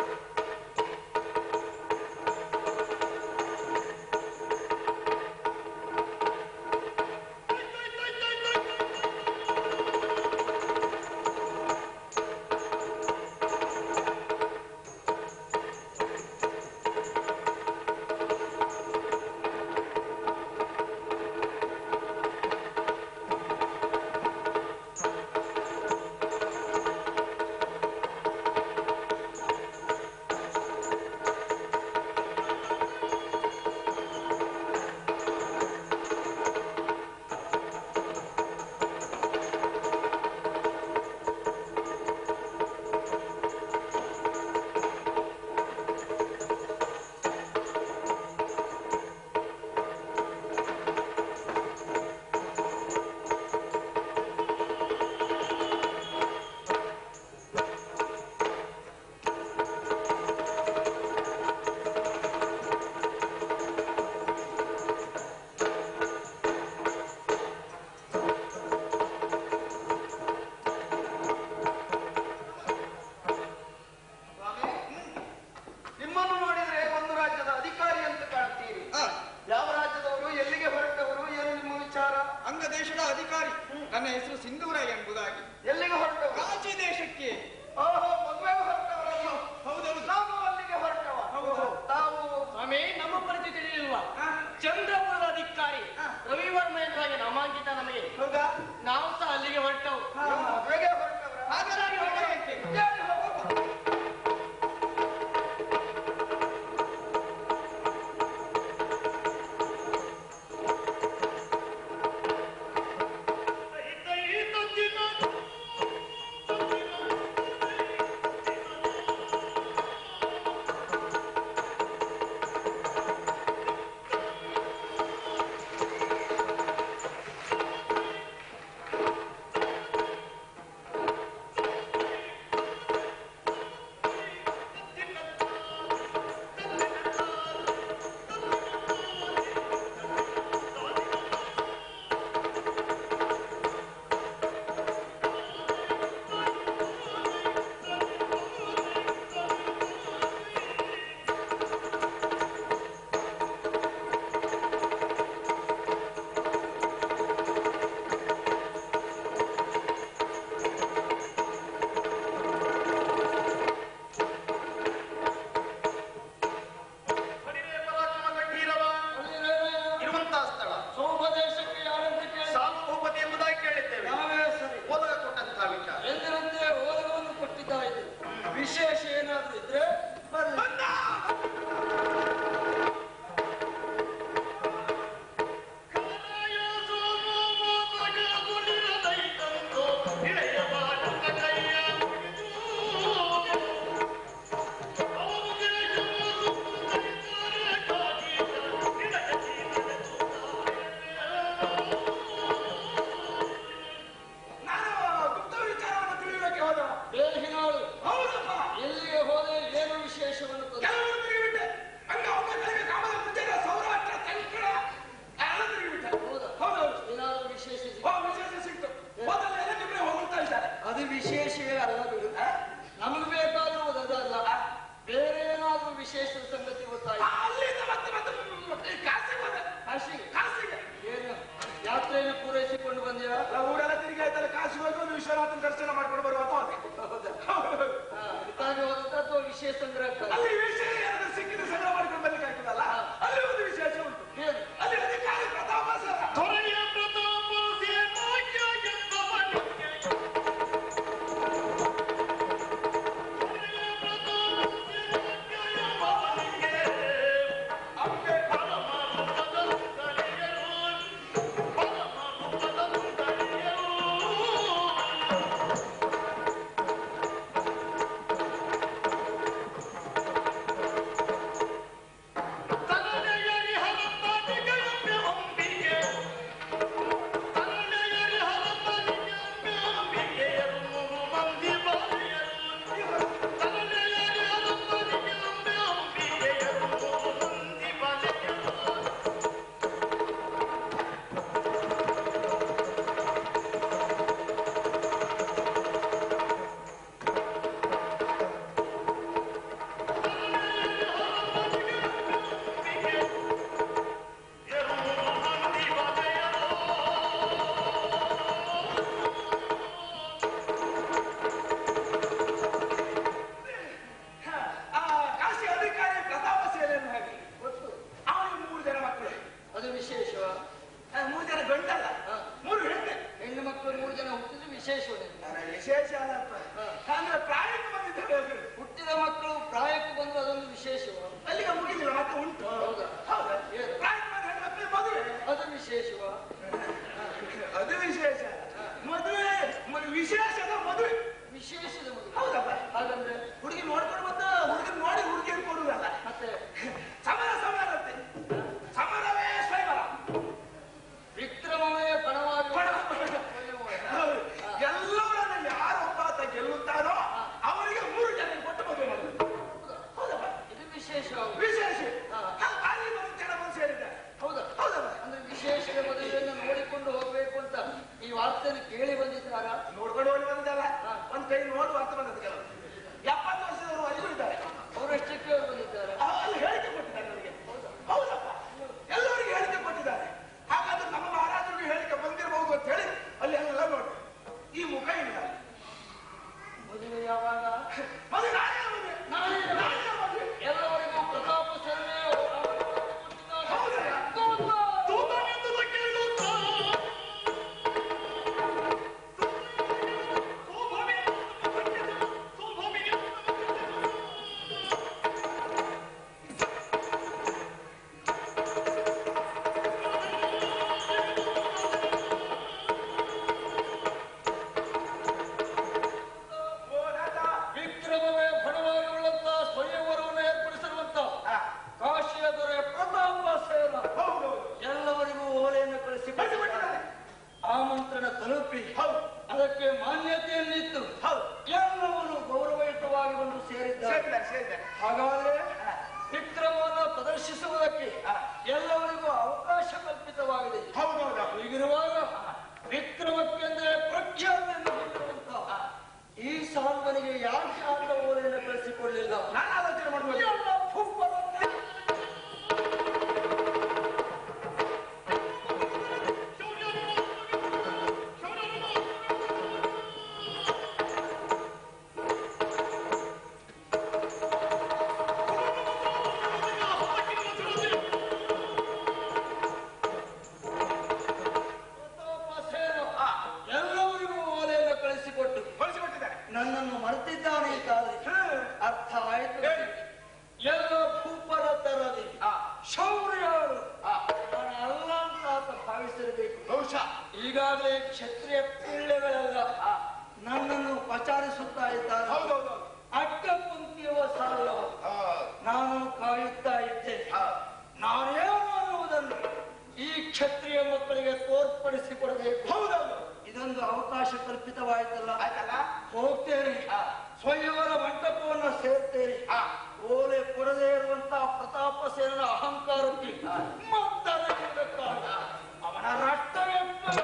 ಸ್ವಾಮಿ ನಿಮ್ಮನ್ನು ನೋಡಿದ್ರೆ ಒಂದು ರಾಜ್ಯದ ಅಧಿಕಾರಿ ಅಂತ ಕಾಣ್ತೀರಿ ಯಾವ ರಾಜ್ಯದವರು ಎಲ್ಲಿಗೆ ಹೊರಟವರು ಏನು ನಿಮ್ಮ ವಿಚಾರ ಅಂಗದೇಶದ ಅಧಿಕಾರಿ ನನ್ನ ಹೆಸರು ಸಿಂಧೂರ ಎಂಬುದಾಗಿ ಎಲ್ಲಿಗೆ ಹೊರಟವರು ಕಾಶಿ ದೇಶಕ್ಕೆ ಓಹೋ ಮದುವೆಗೆ ಹೊರಟವರನ್ನು ಹೌದೌದು ನಾವು ಅಲ್ಲಿಗೆ ಹೊರಟವ ಹೌದು. ತಾವು ಸ್ವಾಮಿ ನಮ್ಮ ಪರಿಚಯ ತಿಳಿಯಲ್ವಾ ಚಂದ್ರಪುರದ ಅಧಿಕಾರಿ ರವಿವರ್ಮ ಎಂಬುದಾಗಿ ನಾಮಾಂಕಿತ ನಮಗೆ ಹೌದಾ ನಾವು ಸಹ ಅಲ್ಲಿಗೆ ಹೊರಟವು ನೀವು ಮದುವೆಗೆ ಹೊರಟವರ ಹಾಗಾದ್ರೆ ಹೊರಡಬೇಕೆ? ಹೇಳಿ ಹೋಗುವ. ಹಿತ ಹಿತ ದಿನ ಅದು ವಿಶೇಷವ ಆ, ಮೂರು ಜನ ಗಂಡಲ್ಲ ಹಾ. ಮೂರು ಹೆಣ್ಣೆ ಹೆಣ್ಣು ಮಕ್ಕಳು ಮೂರು ಜನ ಹುಟ್ಟಿದ್ರು ವಿಶೇಷವೇ ನಾನು ವಿಶೇಷ ಅಲ್ಲಪ್ಪ ಅಂದ್ರೆ ಪ್ರಾಯಕ್ಕೆ ಬಂದಿದ್ದಾರೆ ಅವ್ರು. ಹುಟ್ಟಿದ ಮಕ್ಕಳು ಪ್ರಾಯಕ್ಕೆ ಬಂದು ಅದೊಂದು ವಿಶೇಷವ ಅಲ್ಲಿಗೆ ಮುಗಿದಿಲ್ಲ ಮತ್ತೆ ಉಂಟು ಹೌದಾ? ಹೌದಾ ಏನು? ಪ್ರಾಯಕ್ಕೆ ಬಂದ ಹೆಣ್ಮಕ್ಳಿಗೆ ಮದುವೆ ಅದು ವಿಶೇಷವ ಅದು ವಿಶೇಷ ಮದುವೆ ಮ- ವಿಶೇಷದ ಮದುವೆ ವಿಶೇಷದ ಮದುವೆ ಹೌದಪ್ಪ ಹಾಗಂದ್ರೆ ಹುಡುಗಿ ನೋಡ್ಕೊಂಡು ಬಂದ ಹುಡುಗಿ ನೋಡಿ ಹುಡುಗಿಯನ್ನು ಕೊಡುವುದಲ್ಲ ಮತ್ತೆ ಸಮರ ಸಮರತೆ ಸಮರವೇ ಸ್ವಯಂವರ ವಿಕ್ರಮವೇ ಪಣವಾಗಿ ಪಣ. ಹೌದು. ಎಲ್ಲವರನ್ನ ಯಾರೊಬ್ಬ ಆತ ಗೆಲ್ಲುತ್ತಾನೋ ಅವರಿಗೆ ಮೂರು ಜನ ಕೊಟ್ಟು ಮದುವೆ ಮಾಡುವುದು ಹೌದಪ್ಪ ಇದು ವಿಶೇಷ ವಿಶೇಷ ಹಾ. ಹ, ಅಲ್ಲಿ ಬಂದು ಜನ ಬಂದು ಸೇರಿದ್ದಾರೆ ಹೌದಾ ಹೌದಪ್ಪ ಅಂದ್ರೆ ವಿಶೇಷದ ಮದುವೆಯನ್ನು ನೋಡಿಕೊಂಡು ಹೋಗ್ಬೇಕು ಅಂತ ಈ ವಾರ್ತೆಯನ್ನು ಕೇಳಿ ಬಂದಿದ್ದಾರ ನೋಡ್ಕೊಂಡು ಹೋಗಿ ಬಂದಲ್ಲ ಒಂದ್ ಕೈ ನೋಡು ಅಂತ ಬಂದದ್ದು ಕೆಲವು ಎಪ್ಪತ್ತು ವರ್ಷದವರು ಅಲ್ಲಿಗೂ ಇದ್ದಾರೆ ಅವರಷ್ಟಕ್ಕೆ ಅವರು ಬಂದಿದ್ದಾರೆ ಅಲ್ಲಿ ಹೇಳಿಕೆ ಕೊಟ್ಟಿದ್ದಾರೆ ನನಗೆ ಹೌದಪ್ಪ ಎಲ್ಲರಿಗೂ ಹೇಳಿಕೆ ಕೊಟ್ಟಿದ್ದಾರೆ ಹಾಗಾದ್ರೆ ನಮ್ಮ ಮಹಾರಾಜರಿಗೆ ಹೇಳಿಕೆ ಬಂದಿರಬಹುದು ಅಂತ ಹೇಳಿ ಅಲ್ಲಿ ಎಲ್ಲ ನೋಡಿ ಈ ಮುಖ ಇಲ್ಲ ಮದುವೆ ಯಾವಾಗ ಮದುವೆ ನಾಳೆ ಮದುವೆ ನಾಳೆ ನಾಳೆ ಮದುವೆ ಎಲ್ಲವರಿಗೂ ಪ್ರತಾಪ ಸರ್ವೇ ಹೌದಲ್ಲ? ತೂತನೆಂದು ಕೇಳುತ್ತಾ ಓ ರಾಜ ವಿಕ್ರಮವೇ ಬಡವಾಗಿರುವಂತ ಸ್ವಯಂವರವನ್ನು ಏರ್ಪಡಿಸಿರುವಂತ ಆ, ಕಾಶಿಯ ದೊರೆ ಪ್ರತಾಪ ಸೇನ ಹೌದು ಎಲ್ಲವರಿಗೂ ಓಲೆಯನ್ನು ಕಳಿಸಿ ಕಳಿಸಿಕೊಟ್ಟಿದ್ದಾರೆ. ಆಮಂತ್ರಣ ತಲುಪಿ ಹೌದು ಅದಕ್ಕೆ ಮಾನ್ಯತೆಯನ್ನಿತ್ತು ಹೌದು ಎಲ್ಲವರು ಗೌರವಯುತವಾಗಿ ಬಂದು ಸೇರಿದ್ದಾರೆ ಸೇರಿದ್ದಾರೆ ಸೇರಿದ್ದಾರೆ ಹಾಗಾದ್ರೆ ವಿಕ್ರಮವನ್ನು ಪ್ರದರ್ಶಿಸುವುದಕ್ಕೆ ಹಾ. ಎಲ್ಲವರಿಗೂ ಅವಕಾಶ ಕಲ್ಪಿತವಾಗಿದೆ ಹೌದು ಹೌದು ಹೀಗಿರುವಾಗ ವಿಕ್ರಮಕ್ಕೆಂದ್ರೆ ಪ್ರಖ್ಯಾತಿಯನ್ನು ಹೊಂದಿರುವಂತ ಈ ಸಾಲ್ವನಿಗೆ ಯಾಕೆ ಆತ ಓಲೆಯನ್ನು ಕಳಿಸಿಕೊಳ್ಳಿಲ್ಲ ನಾನು ಆಲೋಚನೆ ಮಾಡ್ಬೋದು ಎಲ್ಲ ಫುಪ್ಪರನ್ನೇ ಪ್ರತಾಪ ಸೇನ ಎಲ್ಲವರಿಗೂ ಓಲೆಯನ್ನು ಕಳಿಸಿಕೊಟ್ಟು ಕಳಿಸಿಕೊಟ್ಟಿದ್ದಾರೆ ನನ್ನನ್ನು ಮರೆತಿದ್ದಾನೆ ಅಂತಾದ್ರೆ ಹ್ಮ್. ಅರ್ಥ ಆಯ್ತು ಹೇಳಿ. ಎಲ್ಲ ಭೂಪರ ತರದಿ ಆ, ಶೌರ್ಯಾಳು ಆ, ನಾನು ಅಲ್ಲ ಅಂತ ಆತ ಭಾವಿಸಿರಬೇಕು ಬಹುಶಃ ಈಗಾಗಲೇ ಕ್ಷತ್ರಿಯ ಪಿಳ್ಳೆಗಳೆಲ್ಲ ನನ್ನನ್ನು ಪಚಾರಿಸುತ್ತಾ ಇದ್ದಾರೆ ಹೌದೌದು ಅಡ್ಡ ಪಂಕ್ತಿಯವ ಸಾಲ ನಾನು ಕಾಯುತ್ತಾ ಇದ್ದೆ ಆ. ನಾನೇನು ಅನ್ನುವುದನ್ನು ಈ ಕ್ಷತ್ರಿಯ ಮಕ್ಕಳಿಗೆ ತೋರ್ಪಡಿಸಿಕೊಡಬೇಕು ಹೌದೌದು ಇದೊಂದು ಅವಕಾಶ ಕಲ್ಪಿತವಾಯಿತಲ್ಲ ಆಯ್ತಲ್ಲ ಹೋಗ್ತೇನೆ ಆ. ಸ್ವಯಂವರ ಮಂಟಪವನ್ನು ಸೇರ್ತೇನೆ ಆ. ಓಲೆ ಕೊಡದೇ ಇರುವಂತಹ ಪ್ರತಾಪ ಸೇನನ ಅಹಂಕಾರಕ್ಕೆ ಮದ್ದರ ನೀಡುತ್ತಾನೆ. ಅವನ ರಕ್ತವೇ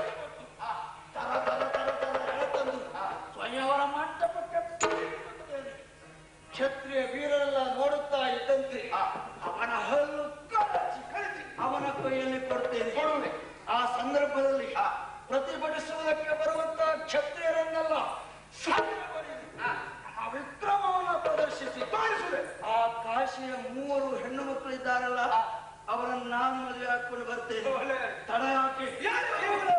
ಆ, ತರ ತರ ತರ ತರ ಎಳೆತಂದು ಸ್ವಯಂವರ ಮಂಟಪಕ್ಕೆ ಬಿಡುತ್ತೇನೆ. ಕ್ಷತ್ರಿಯ ವೀರರೆಲ್ಲ ನೋಡುತ್ತಾ ಇದ್ದಂತೆ ಅವನ ಹಲ್ಲು ಕಳಚಿ ಕಳಚಿ ಅವನ ಕೈಯಲ್ಲಿ ಕೊಡ್ತೇನೆ ಕೊಡುವೆ. ಆ ಸಂದರ್ಭದಲ್ಲಿ ಆ. ಪ್ರತಿಭಟಿಸುವುದಕ್ಕೆ ಬರುವಂತಹ ಕ್ಷತ್ರಿಯರನ್ನೆಲ್ಲ ಸಾಧ್ಯವಾಗಿ ಆ ವಿಕ್ರಮವನ್ನು ಪ್ರದರ್ಶಿಸಿ ತೋರಿಸುವೆ ಆ ಕಾಶಿಯ ಮೂವರು ಹೆಣ್ಣು ಮಕ್ಕಳು ಇದ್ದಾರಲ್ಲ ಅವರನ್ನು ನಾನು ಮದುವೆ ಹಾಕೊಂಡು ಬರ್ತೇನೆ ಒಳ್ಳೆ ತಡ ಹಾಕಿ ಯಾರು ಇವರು?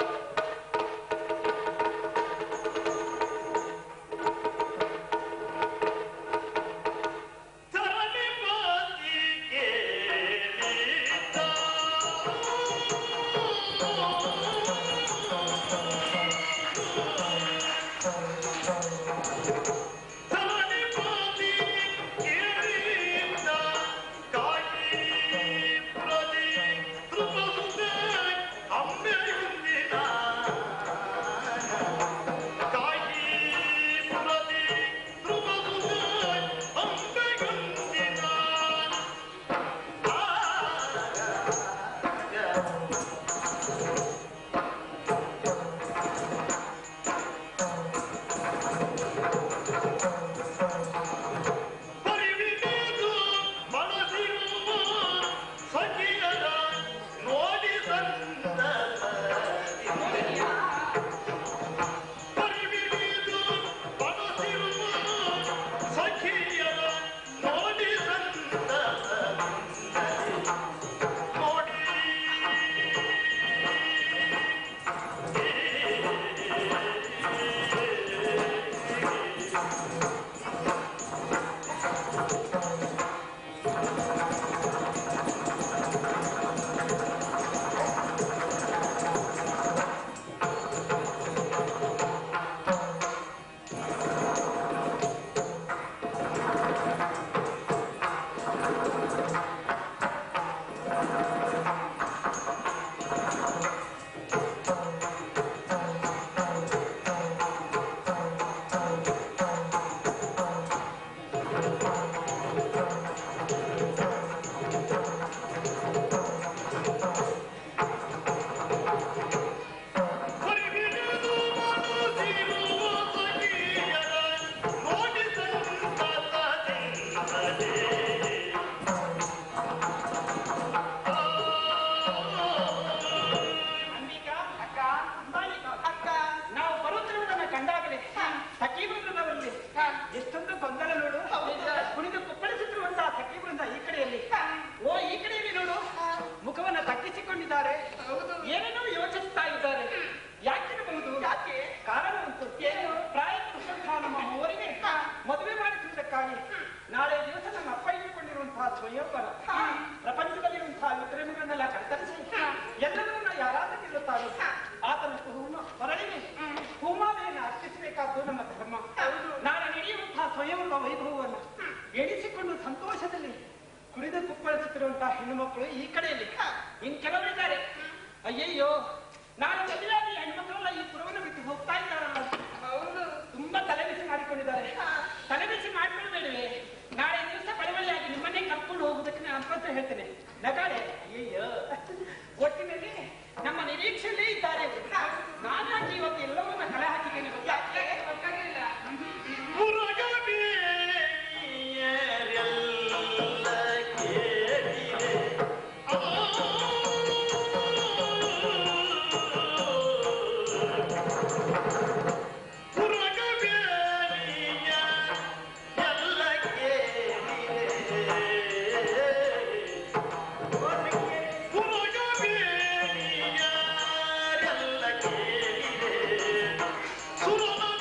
ಅಮ್ಮೆ ನಮ್ಮನ್ನೆಲ್ಲ ಕರ್ತರಿಸಿ ಎಲ್ಲವನ್ನ ಯಾರಾದ್ರೂ ಗೆಲ್ಲುತ್ತಾರೋ ಆತನ ಹುಮ್ಮ ಹೊರಳಿಗೆ ಹೂಮಾಲೆಯನ್ನು ಅರ್ಪಿಸಬೇಕಾದ್ದು ನಮ್ಮ ಧರ್ಮ ನಾಳೆ ನಡೆಯುವಂತಹ ಸ್ವಯಂವರ ವೈಭವವನ್ನು ಎಣಿಸಿಕೊಂಡು ಸಂತೋಷದಲ್ಲಿ ಕುಡಿದು ಕುಪ್ಪಳಿಸುತ್ತಿರುವಂತಹ ಹೆಣ್ಣು ಮಕ್ಕಳು ಈ ಕಡೆಯಲ್ಲಿ ಇನ್ ಕೆಲವರಿದ್ದಾರೆ ಅಯ್ಯಯ್ಯೋ ನಾಳೆ ಮದುವೆಯಾಗಿ ಹೆಣ್ಮಕ್ಳೆಲ್ಲ ಈ ಪುರವನ್ನು ಬಿಟ್ಟು ಹೋಗ್ತಾ ಇದ್ದಾರಲ್ಲ ತುಂಬಾ ತಲೆಬಿಸಿ ಮಾಡಿಕೊಂಡಿದ್ದಾರೆ ತಲೆಬಿಸಿ ಮಾಡ್ಕೊಳ್ಬೇಡವೆ ನಾಳೆ ದಿವಸ ಬಡವಳಿಯಾಗಿ ನಿಮ್ಮನ್ನೇ ಕರ್ಕೊಂಡು ಹೋಗುವುದಕ್ಕೆ ನಾನು ಅನ್ಕೊಂತ ಹೇಳ್ತೇನೆ ನಗಾಡೆ ಅಯ್ಯಯ್ಯೋ ಒಟ್ಟಿನಲ್ಲಿ ನಮ್ಮ ನಿರೀಕ್ಷೆಯಲ್ಲೇ ಇದ್ದಾರೆ ನಾನಾಗಿ ಇವತ್ತು ಎಲ್ಲವನ್ನ ಕಲೆ ಹಾಕಿದ್ದೇನೆ ಗೊತ್ತಾ? ಸುರನ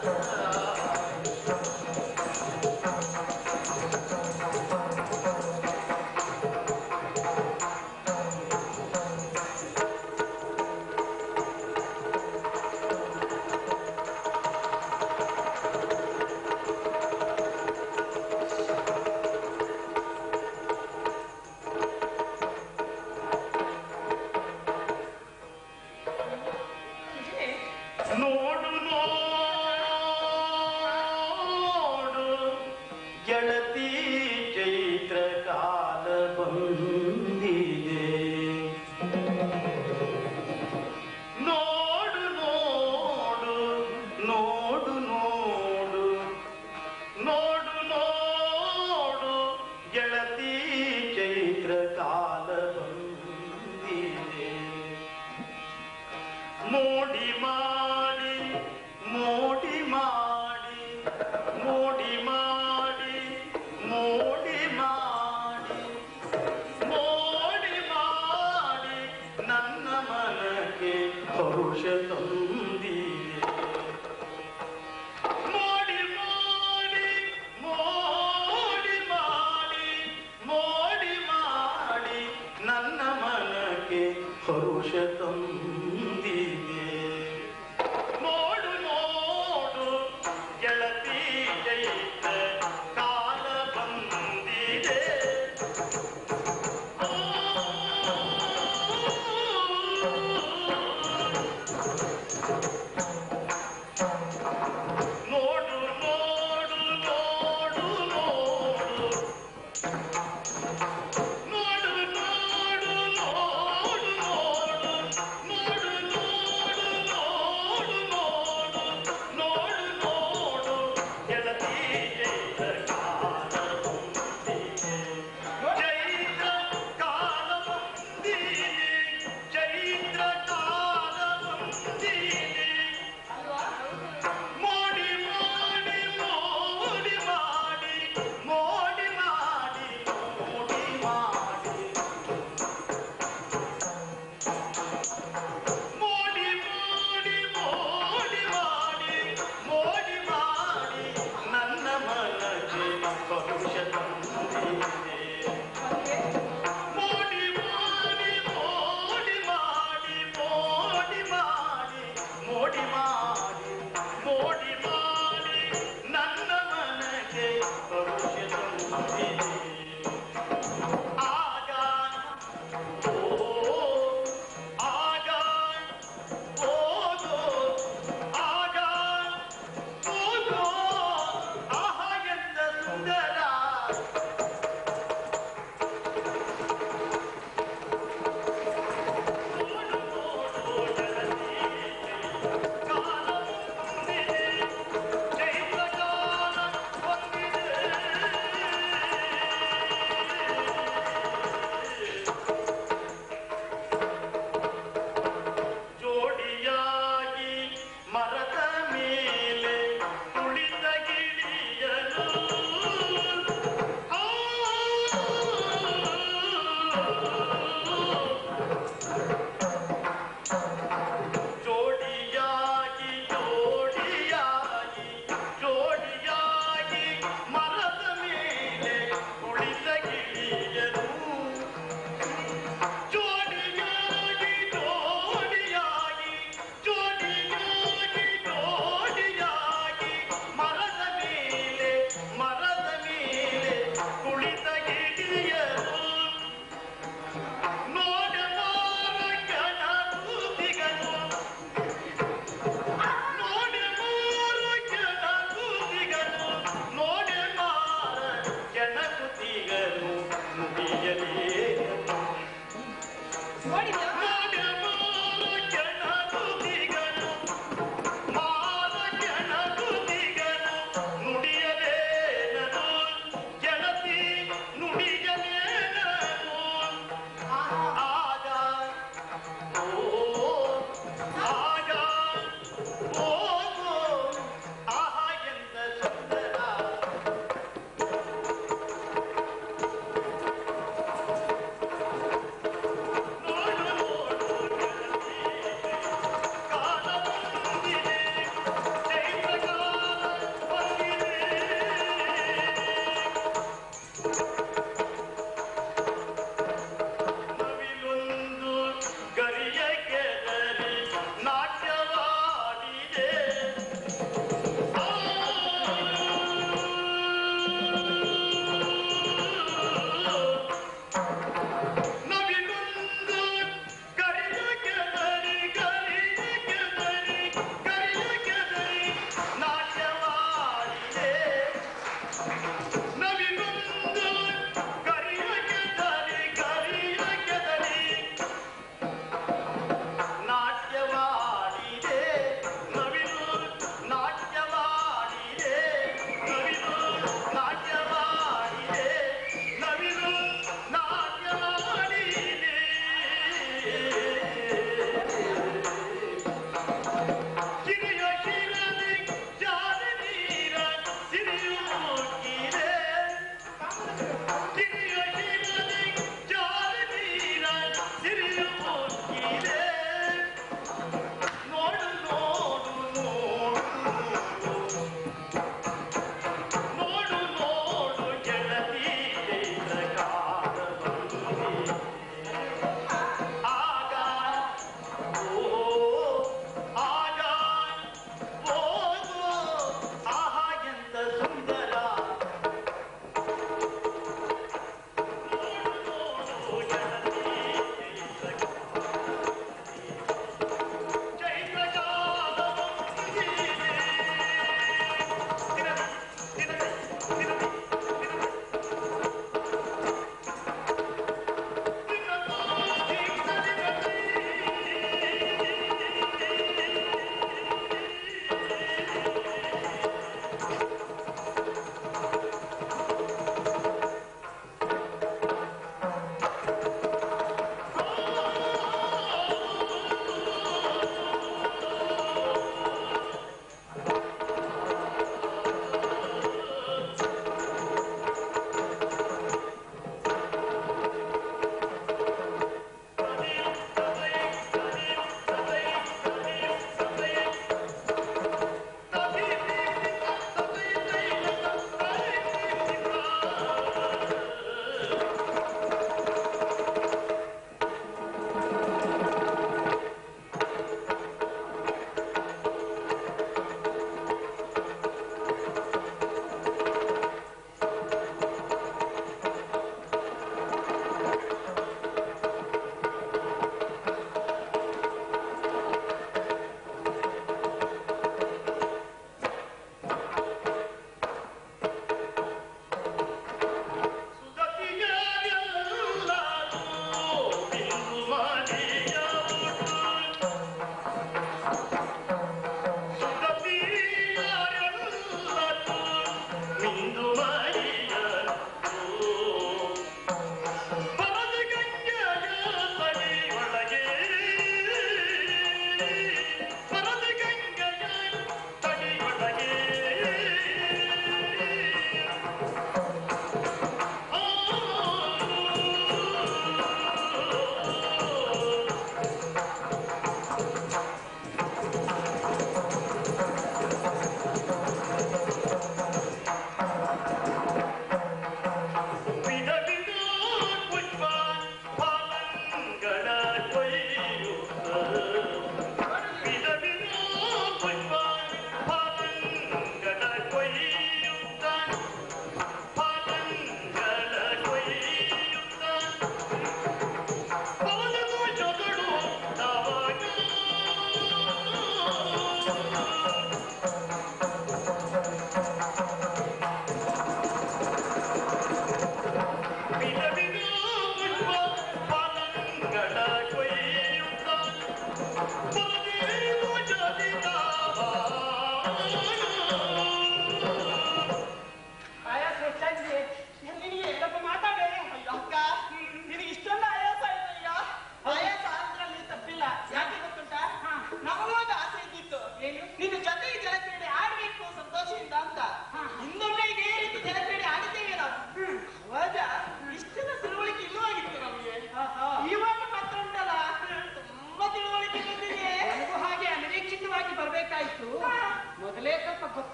ನೋಡು ನೋಡು ಗೆಳತಿ ಚೈತ್ರ ಕಾಲ ಬಂದಿದೆ ನೋಡು ನೋಡು ನೋಡು ನೋಡು ನೋಡು ನೋಡು ಗೆಳತಿ ಚೈತ್ರ ಕಾಲ ಬಂದಿದೆ ಮೋಡಿ ಮಾಡಿ ಮೋಡಿ ಮಾಡಿ ಮೋಡಿ ಮಾಡಿ ಮೋ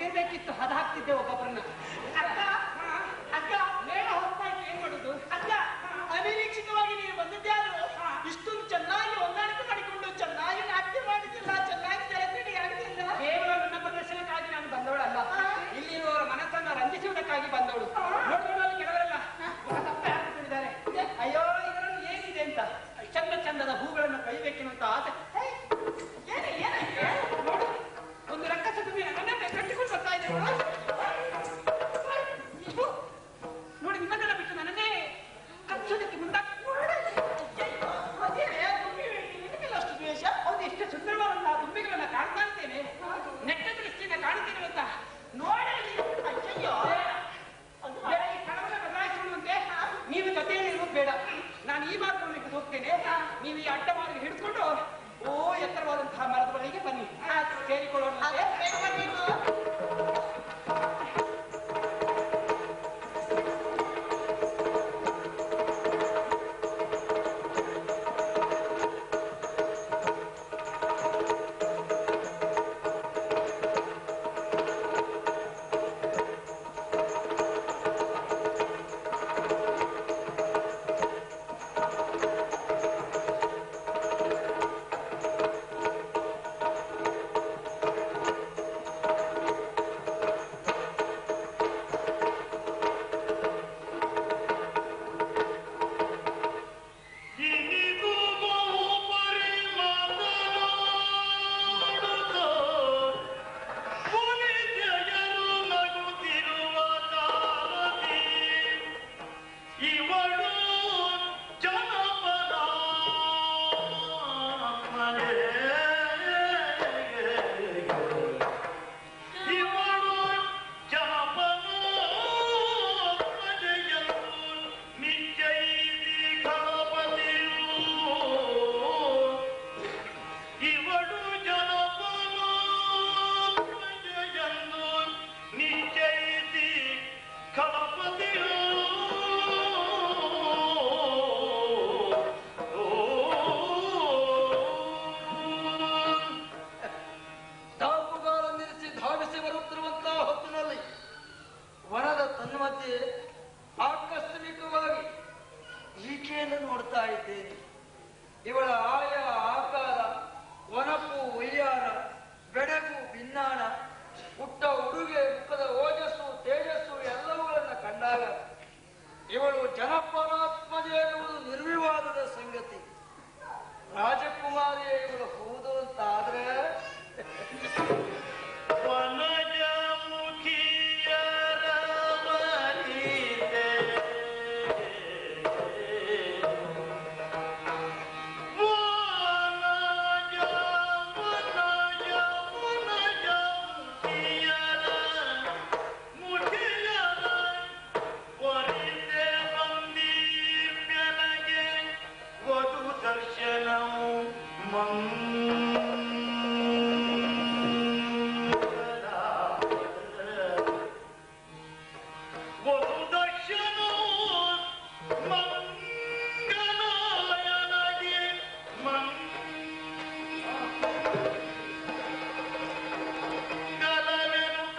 ಗೊತ್ತಿರ್ಬೇಕಿತ್ತು ಹದ ಹಾಕ್ತಿದ್ದೆ ಒಬ್ಬೊಬ್ಬರನ್ನ ಅಕ್ಕ ಅಕ್ಕ ಮೇಳ ಹೋಗ್ತಾ ಇತ್ತು ಏನ್ ಮಾಡುದು ಅಕ್ಕ ಅನಿರೀಕ್ಷಿತವಾಗಿ ನೀನು ಬಂದಿದ್ಯಾರು ಇಷ್ಟೊಂದು ಚೆನ್ನಾಗಿ ಹೊಂದಾಣಿಕೆ ಮಾಡಿಕೊಂಡು ಚೆನ್ನಾಗಿ ನಾಟ್ಯ ಮಾಡಿದ್ದಿಲ್ಲ ಚೆನ್ನಾಗಿ ಜಲಕ್ರೀಡೆ ಆಡ್ತಿಲ್ಲ ಕೇವಲ ನನ್ನ ಪ್ರದರ್ಶನಕ್ಕಾಗಿ ನಾನು ಬಂದವಳಲ್ಲ ಇಲ್ಲಿರುವವರ ಮನಸ್ಸನ್ನ ರಂಜಿಸುವುದಕ್ಕಾಗಿ ಬಂದವಳು ನೋಡಿದ್ರೆ ಕೆಲವರೆಲ್ಲ ಬಹಳ ತಪ್ಪೆ ಹಾಕಿಕೊಂಡಿದ್ದಾರೆ ಅಯ್ಯೋ ಇದರಲ್ಲಿ ಏನಿದೆ ಅಂತ ಚಂದ ಚಂದದ ಹೂಗಳನ್ನು ಕೈಬೇಕೆನ್ನುವಂತ ಆಸೆ ಹೇ, ಏನೇ ಏನೇ ನೋಡು ಒಂದು ರಕ್ಕಸ ತುಂಬಿ ನನ್ನನ್ನೇ ಕಟ್ಟಿಕೊಂಡು ಬರ್ತಾ ಇದೆ ನೋಡು. ಇದು, ನೋಡಿ ನಿಮ್ಮನ್ನೆಲ್ಲ ಬಿಟ್ಟು ನನ್ನನ್ನೇ ಕಚ್ಚೋದಕ್ಕೆ ಮುಂದಾಗಿ ಅಷ್ಟು ದ್ವೇಷ ಹೌದು ಎಷ್ಟು ಸುಂದರವಾದಂತಹ ದುಂಬಿಗಳನ್ನ ಕಾಣ್ತಾ ಇರ್ತೇನೆ ನೆಟ್ಟ ದೃಷ್ಟಿಯಿಂದ ಕಾಣ್ತೇನೆ ಅಂತ ನೋಡಿ ಅಯ್ಯಯ್ಯೋ ಬೇಡ, ಈ ಸ್ಥಳವನ್ನ ಬದಲಾಯಿಸಿಕೊಳ್ಳುವಂತೆ ನೀವು ಜೊತೆಯಲ್ಲಿ ಇರೋದು ಬೇಡ ನಾನು ಈ ಮಾರ್ಗವನ್ನು ಹಿಡಿದು ಹೋಗ್ತೇನೆ ನೀವು ಈ ಅಡ್ಡ ಮಾರ್ಗ ಹಿಡಿದುಕೊಂಡು ಓ ಎತ್ತರವಾದಂತಹ ಮರದ ಬಳಿಗೆ ಬನ್ನಿ ಸೇರಿಕೊಳ್ಳೋಣ ಇನಿಗೂ ಬಹು ಪರಿಮಾಣದ ಪುನಿಜಯರು ನಗುತ್ತಿರುವ ಕಾಲದಿ ಇವಳು ಜನಪದ ಇವಳು ಜನಪದ ಪ್ರಜೆಯರು ನಿಶ್ಚಯಿಸಿ ಗಣಪತಿಯು ಇವಳು ಜನಪದ ಪ್ರಜೆಯನ್ನು ನಿಶ್ಚಯಿಸಿ ಗಣಪತಿಯು ದಾಪುಗಾಲ ನಿಲ್ಲಿಸಿ ಧಾವಿಸಿ ಬರುತ್ತಿರುವಂತಹ ಹೊತ್ತಿನಲ್ಲಿ ವನದ ತನ್ಮಧ್ಯೆ ಆಕಸ್ಮಿಕವಾಗಿ ಈಕೆಯನ್ನು ನೋಡ್ತಾ ಇದ್ದೇನೆ ಇವಳ ಆಯ ಆಕಾರ ವನಪು ಉಯ್ಯಾರ ಬೆಡಗು ಭಿನ್ನಾಣ ಪುಟ್ಟ ಉಡುಗೆ ಮುಖದ ಓಜಸ್ಸು ತೇಜಸ್ಸು ಎಲ್ಲವುಗಳನ್ನ ಕಂಡಾಗ ಇವಳು ಜನಪರಾತ್ಮಜೆ ಎನ್ನುವುದು ನಿರ್ವಿವಾದದ ಸಂಗತಿ ರಾಜಕುಮಾರಿಯ ಇವಳು ಹೌದು ಅಂತ ಆದ್ರೆ ವನಜ ಮುಖಿಯರ ಮರಿದೆ ವನಜ ವನಜ ವನಜ ಮುಖಿಯರ ಮುಖಿಯರ ವರಿದೆ ಬಂದೀರ್ಮೆನಗೆ ವಧು ದರ್ಶನವು ಮಂಗಲ ವಧು ದರ್ಶನವು ಮಂಗಲಾಯನಗೆ ಮಂಗಲವೆನುತ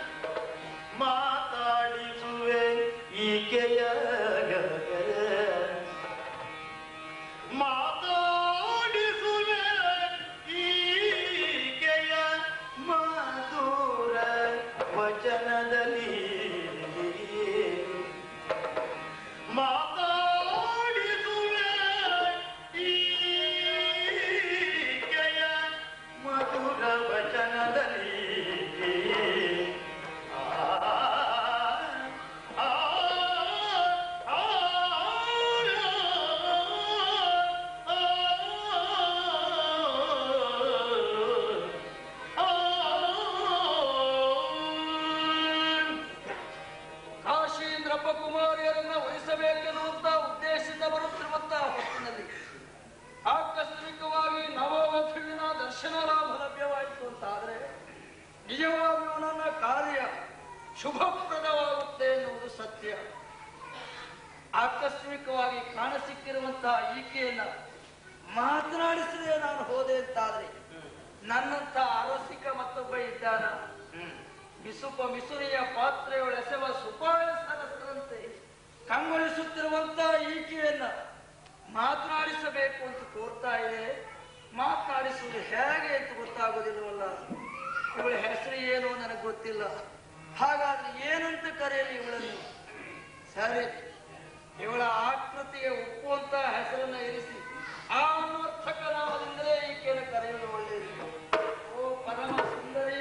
ಮಾತಾಡಿಸುವೆ ಈಕೆಯ ಮಾತಾಡಿಸುವೆ ಈಕೆಯ ಮಧುರ ವಚನದಲ್ಲಿ ಮಾತಾಡಿಸುವೆ ಈಕೆಯ ಮಧುರ ವಚನದಲ್ಲಿ ಆ ಆ ಆ ಕಾಶೀಂದ್ರಪ್ಪ ಕುಮಾರಿಯರನ್ನ ವಹಿಸಬೇಕೆನ್ನುವಂತ ಉದ್ದೇಶದಿಂದ ಬರುತ್ತಿರುವಂತಹ ಹೊತ್ತಿನಲ್ಲಿ ಆಕಸ್ಮಿಕವಾಗಿ ನವವಧುವಿನ ದರ್ಶನ ಲಾಭ ಲಭ್ಯವಾಯಿತು ಅಂತಾದ್ರೆ ನಿಜವಾಗಿಯೂ ನನ್ನ ಕಾರ್ಯ ಶುಭಪ್ರದವಾಗುತ್ತೆ ಎನ್ನುವುದು ಸತ್ಯ ಆಕಸ್ಮಿಕವಾಗಿ ಕಾಣಸಿಕ್ಕಿರುವಂತಹ ಈಕೆಯನ್ನ ಮಾತನಾಡಿಸದೆ ನಾನು ಹೋದೆ ಅಂತಾದ್ರೆ ನನ್ನಂತ ಅರಸಿಕ ಮತ್ತೊಬ್ಬ ಇದ್ದಾನ ಮಿಸುಪ ಮಿಸುರಿಯ ಪಾತ್ರೆಯೊಳೆಸೆವ ಸುಪಾಯ ಸರಸರಂತೆ ಕಂಗೊಳಿಸುತ್ತಿರುವಂತ ಈಕೆಯನ್ನ ಮಾತನಾಡಿಸಬೇಕು ಅಂತ ತೋರ್ತಾ ಇದೆ ಮಾತನಾಡಿಸುವುದು ಹೇಗೆ ಅಂತ ಗೊತ್ತಾಗೋದಿಲ್ವಲ್ಲ ಇವಳ ಹೆಸರು ಏನು ನನಗೆ ಗೊತ್ತಿಲ್ಲ ಹಾಗಾದ್ರೆ ಏನಂತ ಕರೆಯಲಿ ಇವಳನ್ನು ಸರಿ ಇವಳ ಆಕೃತಿಗೆ ಒಪ್ಪುವಂತ ಹೆಸರನ್ನ ಇರಿಸಿ ಆ ಅನ್ವರ್ಥಕ ನಾಮದಿಂದಲೇ ಈಕೆಯನ್ನು ಕರೆಯುವುದು ಒಳ್ಳೆಯದು ಓ ಪರಮ ಸುಂದರಿ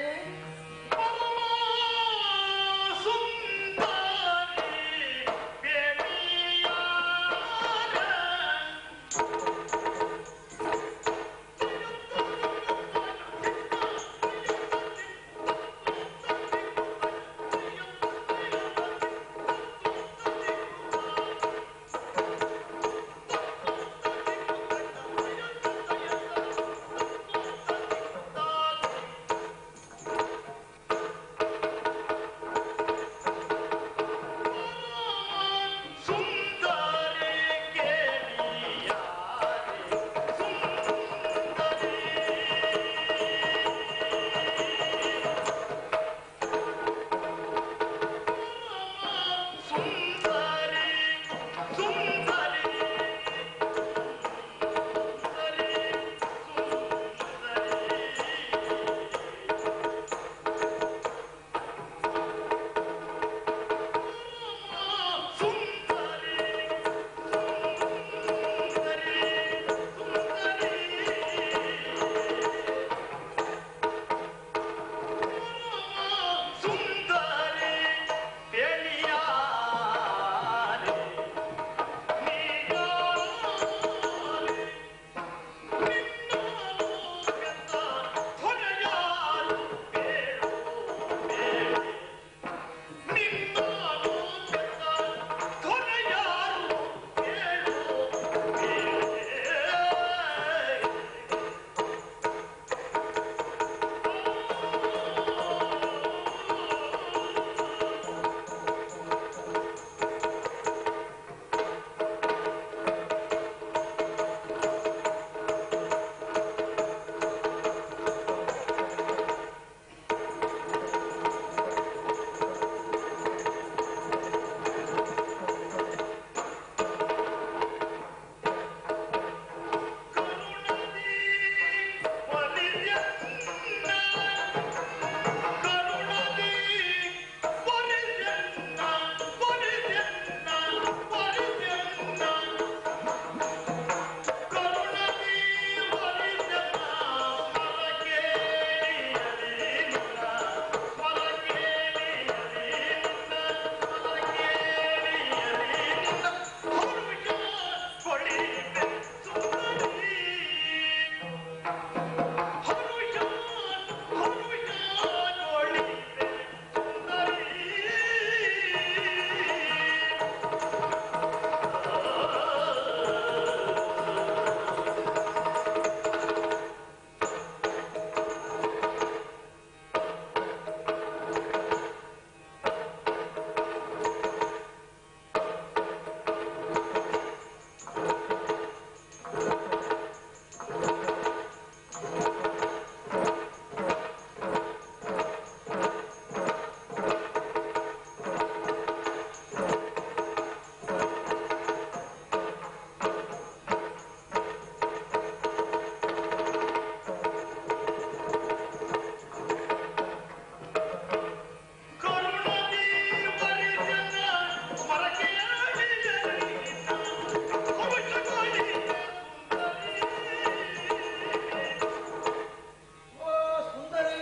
ಓ ಸುಂದರಿ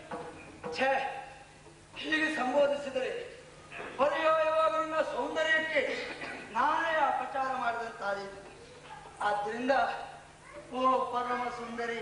ಛೇ ಹೀಗೆ ಸಂಬೋಧಿಸಿದರೆ ಪರ್ಯಾಯವಾಗ ನಿನ್ನ ಸೌಂದರ್ಯಕ್ಕೆ ನಾನೇ ಅಪಚಾರ ಮಾಡಿದಂತಾದೀತು ಆದ್ರಿಂದ ಓ ಪರಮ ಸುಂದರಿ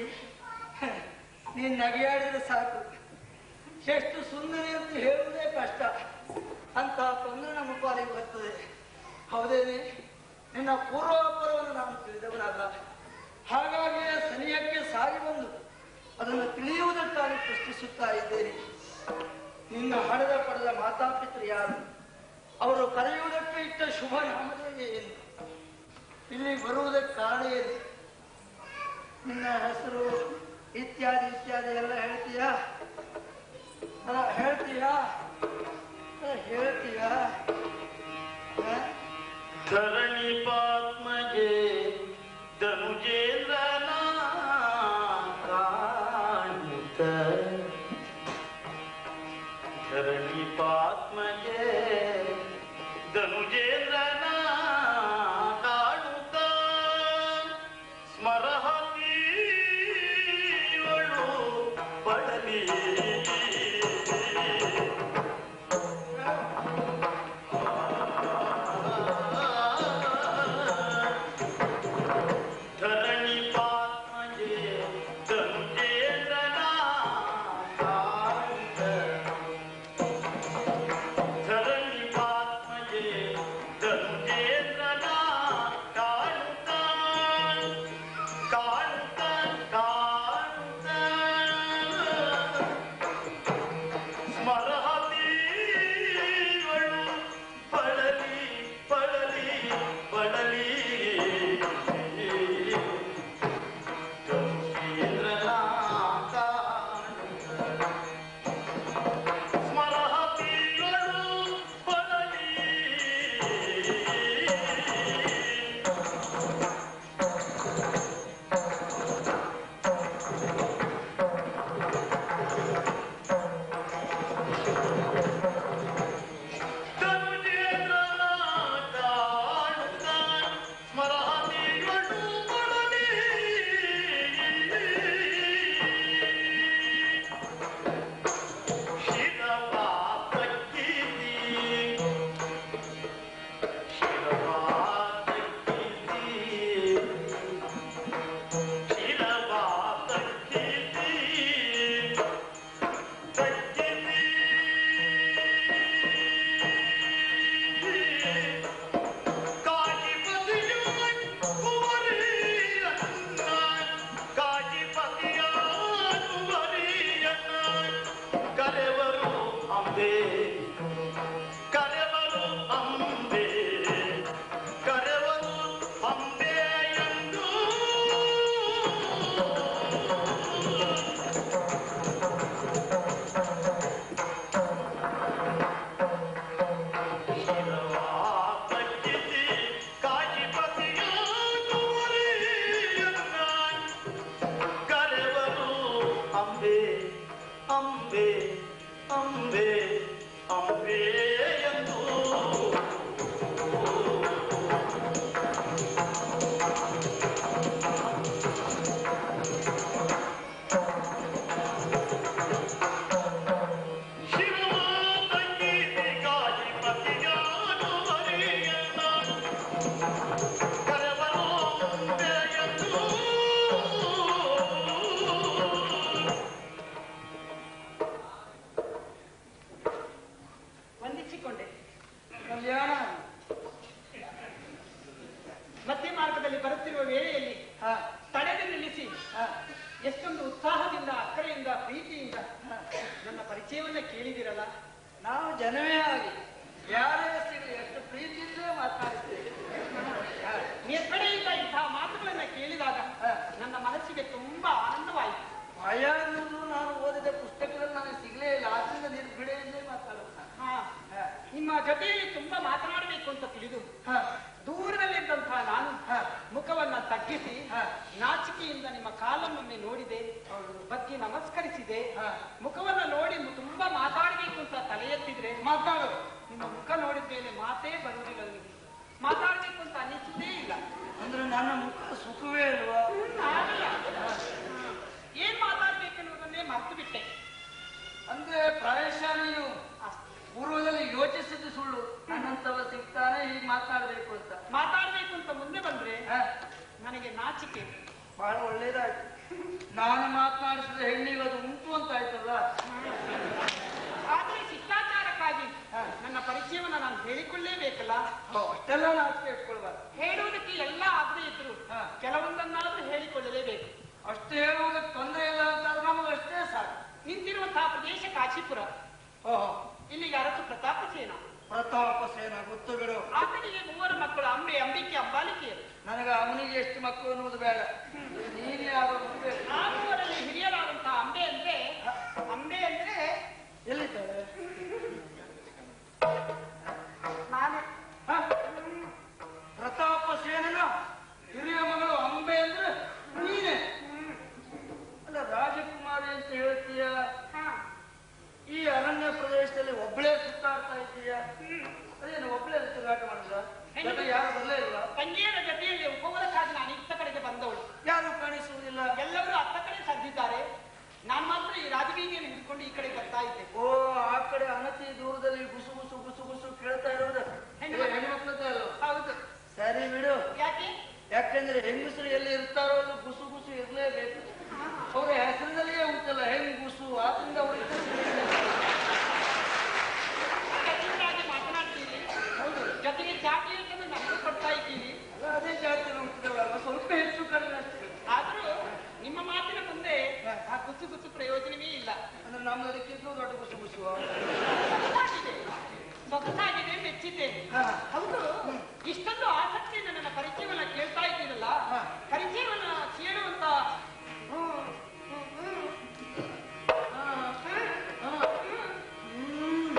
ನೀನ್ ನಗೆಯಾಡಿದ್ರೆ ಸಾಕು ಎಷ್ಟು ಸುಂದರಿ ಅಂತ ಹೇಳುವುದೇ ಕಷ್ಟ ಅಂತ ತೊಂದರೆ ನಮ್ಮ ಪಾಲಿಗೆ ಬರ್ತದೆ ಹೌದೇನೆ ನಿನ್ನ ಪೂರ್ವಾಪರವನ್ನು ನಾನು ತಿಳಿದವನಲ್ಲ ಹಾಗಾಗಿಯೇ ಸನಿಹಕ್ಕೆ ಸಾಗಿ ಬಂದು ಅದನ್ನು ತಿಳಿಯುವುದಕ್ಕಾಗಿ ಪ್ರಶ್ನಿಸುತ್ತಾ ಇದ್ದೇನೆ ನಿನ್ನ ಹಡೆದ ಪಡೆದ ಮಾತಾಪಿತರು ಯಾರು ಅವರು ಕರೆಯುವುದಕ್ಕೆ ಇಟ್ಟ ಶುಭ ನಾಮಧೇಯ ಏನು ಇಲ್ಲಿ ಬರುವುದಕ್ಕೆ ಕಾರಣ ಏನು ನಿನ್ನ ಹೆಸರು ಇತ್ಯಾದಿ ಇತ್ಯಾದಿ ಎಲ್ಲ ಹೇಳ್ತೀಯಾ ಅಲ್ಲ ಹೇಳ್ತೀಯಾ ಅಲ್ಲ, ಹೇಳ್ತೀಯಾ ಹ? ಧರಣಿ ಪಾತ್ಮಗೆ ಧನುಜೇಂದ್ರನ ಕಾಣುತ್ತ ಧರಣಿ ಪಾತ್ಮಗೆ ಧನುಜೇಂದ್ರನ ಕಾಣುತ್ತ ಸ್ಮರಹತೀವಳು ಪಡಲಿ ಧರಣಿ ಪಾತ್ಮಜೆ ಧನುಜೇಂದ್ರನ ಕಾಂತ ಧರಣಿ ಪಾತ್ಮಜೆ ಧನುಜೇಂದ್ರನ ಕಾಂತ ಕಾಂತ ಕಾಂತ ಸ್ಮರಹತೀವಳು ಪಡಲಿ ಪಡಲಿ ಪಡಲಿ ಸ್ಮರಹತೀವಳು ಪಡಲಿ ಧನುಜೇಂದ್ರನ ಕಾಣುತ್ತ ಸ್ಮರಹತೀವಳು ಪಡಲಿ ಶಿರವಾ ತಗ್ಗಿಸಿ ಶಿರವಾ ತಗ್ಗಿಸಿ ಶಿರವಾ ತಗ್ಗಿಸಿ ಕರೆವರು ಅಂಬೆ ಕರೆವರು ಅಂಬೆ ಕರೆವರು ಅಂಬೆ ಎಂದು ಶಿರವಾ ತಗ್ಗಿಸಿ ಕಾಜಿಪತಿಯಾಗುವರಿಯನ್ನ ಕರೆವರು ಅಂಬೆ ಅಂಬೆ ಅಂಬೆ ಅಂಬೆ ಎಂದು ಶಿರವಾ ತಗ್ಗಿಸಿ ಕಾಜಿಪತಿಯಾಗುವರಿಯನ್ನ ಕರೆವರು ಅಂಬೆ ಎಂದು ವಂದಿಸಿಕೊಂಡೆ ಕಲ್ಯಾಣ ಮಧ್ಯ ಮಾರ್ಗದಲ್ಲಿ ಬರುತ್ತಿರುವ ವೇಳೆಯಲ್ಲಿ ಹ, ತಡೆದು ನಿಲ್ಲಿಸಿ ಹ, ಎಷ್ಟೊಂದು ಉತ್ಸಾಹದಿಂದ ಅಕ್ಕರೆಯಿಂದ ಪ್ರೀತಿಯಿಂದ ನನ್ನ ಪರಿಚಯವನ್ನ ಕೇಳಿದಿರಲ್ಲ ನಾವು ಜನವೇ ಆಗಿ ಯಾರೇ ಸಿಗಲಿ ಎಷ್ಟು ಪ್ರೀತಿಯಿಂದ ಮಾತಾಡ್ತೇವೆ ಹ, ನಿರ್ಭಡೆಯಿಂದ ಇಂತಹ ಮಾತುಗಳನ್ನ ಕೇಳಿದಾಗ ನನ್ನ ಮನಸ್ಸಿಗೆ ತುಂಬಾ ಆನಂದವಾಯಿತು ಭಯಾನನ್ನು ನಾನು ಓದಿದ ಪುಸ್ತಕದಲ್ಲಿ ನನಗೆ ಸಿಗಲೇ ಇಲ್ಲ ಆದ್ರಿಂದ ನಿರ್ಭಿಡೆಯಲ್ಲೇ ಮಾತಾಡೋದು ನಾನು. ಹಾ ಹ, ನಿಮ್ಮ ಜೊತೆಯಲ್ಲಿ ತುಂಬಾ ಮಾತನಾಡಬೇಕು ಅಂತ ತಿಳಿದು ಹ, ದೂರದಲ್ಲಿದ್ದಂತಹ ನಾನು ಹ. ಮುಖವನ್ನ ತಗ್ಗಿಸಿ ಹ. ನಾಚಿಕೆಯಿಂದ ನಿಮ್ಮ ಕಾಲನ್ನೊಮ್ಮೆ ನೋಡಿದೆ ಬಗ್ಗೆ ನಮಸ್ಕರಿಸಿದೆ ಹ. ಮುಖವನ್ನ ನೋಡಿ ತುಂಬಾ ಮಾತಾಡಬೇಕು ಅಂತ ತಲೆ ಎತ್ತಿದ್ರೆ ಮಾತಾಡು ನಿಮ್ಮ ಮುಖ ನೋಡಿದ ಮೇಲೆ ಮಾತೇ ಬರುವುದಿಲ್ಲ ನನಗೆ ಮಾತಾಡ್ಬೇಕು ಅಂತ ಅನ್ನಿಸುವುದೇ ಇಲ್ಲ ಅಂದ್ರೆ ನನ್ನ ಮುಖ ಸುಖವೇ ಇಲ್ವಾ ಆಗಲ್ಲ. ಏನ್ ಮಾತಾಡ್ಬೇಕೆನ್ನುವುದನ್ನೇ ಮರ್ತು ಬಿಟ್ಟೆ ಅಂದ್ರೆ ಪ್ರಾಯಶಃ ನೀನು ಪೂರ್ವದಲ್ಲಿ ಯೋಚಿಸಿದ್ದು ಸುಳ್ಳು ನನ್ನಂತವ ಸಿಗ್ತಾನೆ ಹೀಗೆ ಮಾತಾಡ್ಬೇಕು ಅಂತ ಮಾತಾಡ್ಬೇಕು ಅಂತ ಮುಂದೆ ಬಂದ್ರೆ ಹ, ನನಗೆ ನಾಚಿಕೆ ಬಹಳ ಒಳ್ಳೇದಾಯ್ತು ನಾನು ಮಾತನಾಡಿಸಿದ ಹೆಣ್ಣಿಗೆ ಅದು ಉಂಟು ಅಂತ ಆಯ್ತಲ್ಲ ಆದ್ರೆ ಶಿಷ್ಟಾಚಾರಕ್ಕಾಗಿ ನನ್ನ ಪರಿಚಯವನ್ನ ನಾನು ಹೇಳಿಕೊಳ್ಳೇಬೇಕಲ್ಲ ಹೋ, ಅಷ್ಟೆಲ್ಲ ನಾಚಿಕೆ ಇಟ್ಕೊಳ್ಬಾರ್ದು ಹೇಳುವುದಕ್ಕೆ ಎಲ್ಲ ಆಗದೆ ಇದ್ರು ಹಾ. ಕೆಲವೊಂದನ್ನಾದ್ರೂ ಹೇಳಿಕೊಳ್ಳಲೇಬೇಕು ಅಷ್ಟು ಹೇಳುವುದಕ್ಕೆ ತೊಂದರೆ ಇಲ್ಲ ಅಂತಾದ್ರೆ ನಮಗೆ ಅಷ್ಟೇ ಸಾಕು ನಿಂತಿರುವಂತಹ ಪ್ರದೇಶ ಕಾಶಿಪುರ ಓಹೋ ಇಲ್ಲಿಗೆ ಅರಸು ಪ್ರತಾಪಸೇನ ಪ್ರತಾಪ ಸೇನ ಗೊತ್ತು ಬಿಡು ಆತನಿಗೆ ಮೂವರು ಮಕ್ಕಳು ಅಂಬೆ ಅಂಬಿಕೆ ಅಂಬಾಲಿಕೆಯರು ನನಗೆ ಅವನಿಗೆ ಎಷ್ಟು ಮಕ್ಕಳು ಅನ್ನೋದು ಬೇಡ ನೀನೇ ಆಗೋದು ಬೇಕು ನಾಲ್ವರಲ್ಲಿ ಹಿರಿಯರಾದಂತಹ ಅಂಬೆ ಅಂದ್ರೆ ಅಂಬೆ ಅಂದ್ರೆ ಎಲ್ಲಿದ್ದಾಳೆ ನಾನೇ ಹ? ಪ್ರತಾಪ ಸೇನನ ಹಿರಿಯ ಮಗಳು ಅಂಬೆ ಅಂದ್ರೆ ನೀನೆ ಅಲ್ಲ ರಾಜಕುಮಾರಿ ಅಂತ ಹೇಳ್ತೀಯ ಹಾ ಈ ಅರಣ್ಯ ಪ್ರದೇಶದಲ್ಲಿ ಒಬ್ಬಳೇ ಸುತ್ತಾಡ್ತಾ ಇದ್ದೀಯ ಅದೇನು ಒಬ್ಬಳೇ ಸುತ್ತಾಟ ಮಾಡಿದ ಜೊತೆ ಯಾರು ಬರಲೇ ಇಲ್ಲ ತಂಗಿಯರ ಜೊತೆಯಲ್ಲಿ ಉಪವನಕ್ಕಾಗಿ ನಾನು ಇತ್ತ ಕಡೆಗೆ ಬಂದವಳು ಯಾರು ಕಾಣಿಸುವುದಿಲ್ಲ ಎಲ್ಲರೂ ಅತ್ತ ಕಡೆ ಸದ್ದಿದ್ದಾರೆ ನಾನು ಮಾತ್ರ ಈ ರಾಜಬೀದಿಯನ್ನು ಹಿಡ್ಕೊಂಡು ಈ ಕಡೆ ಬರ್ತಾ ಇದ್ದೆ ಓ ಆ ಕಡೆ ಅನತಿ ದೂರದಲ್ಲಿ ಗುಸು ಗುಸು ಗುಸು ಗುಸು ಕೇಳ್ತಾ ಇರೋದು ಹೆಣ್ಣು ಹೆಣ್ಮಕ್ಳದ್ದೇ ಅಲ್ವ ಹೌದು ಸರಿ ಬಿಡು ಯಾಕೆ ಯಾಕಂದ್ರೆ ಹೆಂಗಸರು ಎಲ್ಲಿ ಇರ್ತಾರೋ ಅಲ್ಲಿ ಗುಸು ಗುಸು ಇರ್ಲೇಬೇಕು ಅವರ ಹೆಸರಿನಲ್ಲಿಯೇ ಉಂಟಲ್ಲ ಹೆಂಗುಸು ಆದ್ರಿಂದ ಅವ್ರಿಗೆ ಕಠಿಣವಾಗಿ ಮಾತನಾಡ್ತೀರಿ ಜೊತೆಗೆ ಚಾಕ್ಲೇಟ್ ಅನ್ನು ನಮಗೂ ಕೊಡ್ತಾ ಇದ್ದೀರಿ ಅದೇ ಜಾತಿ ಉಂಟಲ್ಲ ಸ್ವಲ್ಪ ಹೆಚ್ಚು ಕಡಿಮೆ ಅಷ್ಟೇ ಆದ್ರೂ ನಿಮ್ಮ ಮಾತಿನ ಮುಂದೆ ಆ ಗುಸು ಗುಸು ಪ್ರಯೋಜನವೇ ಇಲ್ಲ ಅಂದ್ರೆ ನಮ್ದು ಅದಕ್ಕಿಂತ ದೊಡ್ಡ ಗುಸು ಗುಸು ಸೊಗಸಾಗಿದೆ ಸೊಗಸಾಗಿದೆ ಮೆಚ್ಚಿದ್ದೇನೆ ಹಾ. ಹೌದು ಇಷ್ಟೊಂದು ಆಸಕ್ತಿಯಿಂದ ನನ್ನ ಪರಿಚಯವನ್ನ ಕೇಳ್ತಾ ಇದ್ದೀರಲ್ಲ ಹಾ. ಪರಿಚಯವನ್ನ ಕೇಳುವಂತ ಹ್ಮ್, ಹ್ಮ್, ಹ್ಮ್. ಹಾ. ಹಾ. ಹ್ಮ್.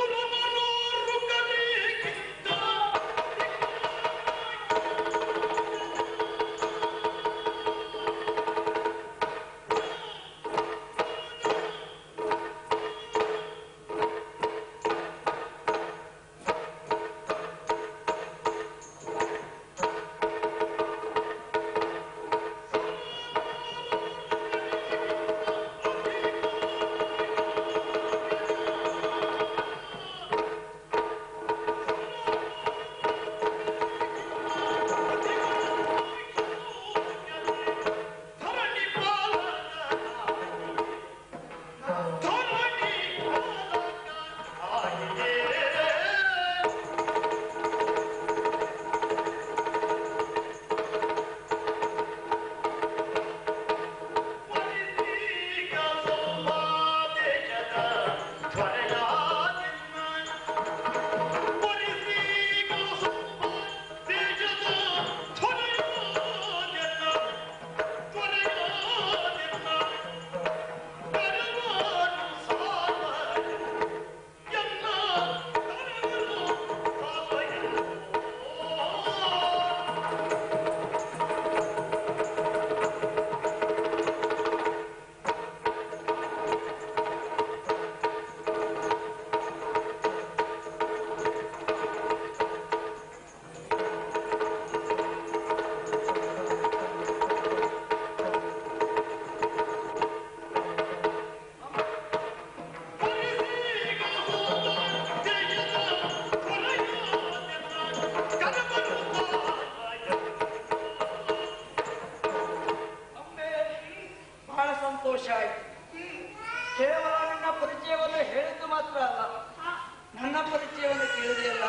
ಅಂಬೆ ಬಹಳ ಸಂತೋಷ ಆಯ್ತು ಕೇವಲ ನನ್ನ ಪರಿಚಯವನ್ನು ಹೇಳಿದ್ದು ಮಾತ್ರ ಅಲ್ಲ ನನ್ನ ಪರಿಚಯವನ್ನು ಕೇಳಿದೆಯಲ್ಲ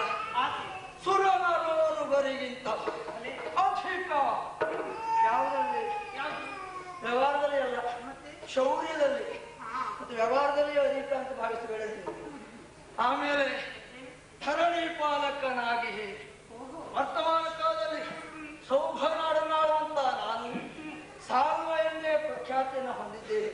ಸುರನರೋರುಗರಿಗಿಂತ ಅಧಿಕ ಯಾವುದರಲ್ಲಿ ವ್ಯವಹಾರದಲ್ಲಿ ಅಲ್ಲ ಶೌರ್ಯದಲ್ಲಿ ಮತ್ತು ವ್ಯವಹಾರದಲ್ಲಿ ಅಧಿಕ ಅಂತ ಭಾವಿಸಬೇಡ ನೀವು. ಆಮೇಲೆ ಧರಣಿ ಪಾಲಕನಾಗಿ ವರ್ತಮಾನ ಕಾಲದಲ್ಲಿ ಸೌಭನಾಡನಾಡುವಂತ ನಾನು ಸಾಲ್ವ ಎಂದೇ ಪ್ರಖ್ಯಾತಿಯನ್ನು ಹೊಂದಿದ್ದೇನೆ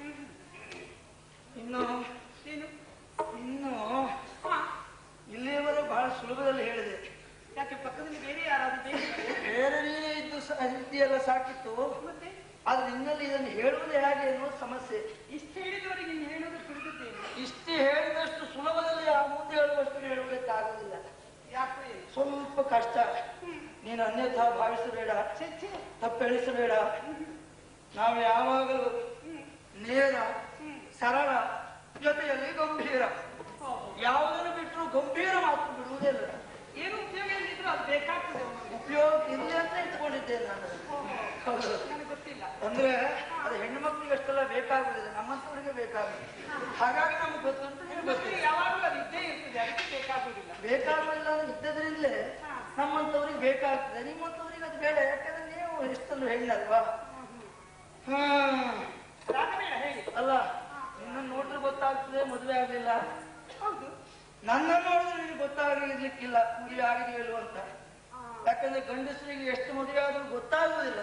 ಇನ್ನು ಇನ್ನು ಇಲ್ಲಿಯವರೆಗೆ ಬಹಳ ಸುಲಭದಲ್ಲಿ ಹೇಳಿದೆ ಯಾಕೆ ಪಕ್ಕದಲ್ಲಿ ಬೇರೆ ಯಾರಾದ್ರೂ ಬೇಕು ಬೇರೆ ನೀನೇ ಇದ್ದು ಸ- ಇದೆಯಲ್ಲ ಸಾಕಿತ್ತು ಮತ್ತೆ ಆದ್ರೆ ನಿನ್ನಲ್ಲಿ ಇದನ್ನು ಹೇಳುವುದು ಹೇಗೆ ಎನ್ನುವ ಸಮಸ್ಯೆ ಇಷ್ಟು ಹೇಳಿದವರಿಗೆ ಇನ್ನು ಹೇಳೋದು ತಿಳಿದಿದ್ದೇನೆ ಇಷ್ಟು ಹೇಳಿದಷ್ಟು ಸುಲಭದಲ್ಲಿ ಆ ಮುಂದೆ ಹೇಳುವಷ್ಟು ಹೇಳುವುದಕ್ಕಾಗುವುದಿಲ್ಲ ಯಾಕೆ ಸ್ವಲ್ಪ ಕಷ್ಟ ನೀನು ಅನ್ಯಥಾ ಭಾವಿಸಬೇಡ ತಪ್ಪೆಳಿಸಬೇಡ ನಾವು ಯಾವಾಗಲೂ ನೇರ ಸರಳ ಜೊತೆಯಲ್ಲಿ ಗಂಭೀರ ಯಾವುದನ್ನು ಬಿಟ್ಟರು ಗಂಭೀರ ಮಾತು ಬಿಡುವುದಿಲ್ಲ ಏನು ಉಪಯೋಗ ಇಲ್ಲದಿದ್ರು ಅದು ಬೇಕಾಗ್ತದೆ ಒಮ್ಮೊಮ್ಮೆ. ಉಪಯೋಗ ಇಲ್ಲಿ ಅಂತ ಇಟ್ಕೊಂಡಿದ್ದೇನೆ ನಾನು ಹೌದು ನನಗೆ ಗೊತ್ತಿಲ್ಲ ಅಂದ್ರೆ ಅದು ಹೆಣ್ಣು ಮಕ್ಕಳಿಗೆ ಅಷ್ಟೆಲ್ಲ ಬೇಕಾಗುದಿಲ್ಲ ನಮ್ಮಂತವರಿಗೆ ಬೇಕಾಗುದಿಲ್ಲ ಹಾಗಾಗಿ ನಮ್ಗೆ ಗೊತ್ತುಂಟು ನಿಮ್ಗೆ ಗೊತ್ತಿಲ್ಲ ಮಕ್ಕಳಿಗೆ ಯಾವಾಗಲೂ ಅದು ಇದ್ದೇ ಇರ್ತದೆ ಅದಕ್ಕೆ ಬೇಕಾಗುವುದಿಲ್ಲ ಬೇಕಾಗುದಿಲ್ಲ ಅಂತ ಇದ್ದದ್ರಿಂದಲೇ ನಮ್ಮಂತವ್ರಿಗೆ ಬೇಕಾಗ್ತದೆ ನಿಮ್ಮಂತವ್ರಿಗೆ ಅದು ಬೇಡ ಯಾಕಂದ್ರೆ ನೀವು ಎಷ್ಟೊಂದು ಹೆಣ್ಣಲ್ವಾ ಹ್ಮ್ ರಾಘವೇಣ ಹೇಳಿ ಅಲ್ಲ ನಿನ್ನ ನೋಡಿದ್ರೆ ಗೊತ್ತಾಗ್ತದೆ ಮದುವೆ ಆಗ್ಲಿಲ್ಲ ಹೌದು ನನ್ನನ್ನು ನೋಡಿದ್ರೆ ನಿನಗೆ ಗೊತ್ತಾಗಿರ್ಲಿಕ್ಕಿಲ್ಲ ಮದುವೆ ಆಗಿದೆ ಇಲ್ವ ಅಂತ ಯಾಕಂದ್ರೆ ಗಂಡಸರಿಗೆ ಎಷ್ಟು ಮದುವೆ ಆದ್ರೂ ಗೊತ್ತಾಗುವುದಿಲ್ಲ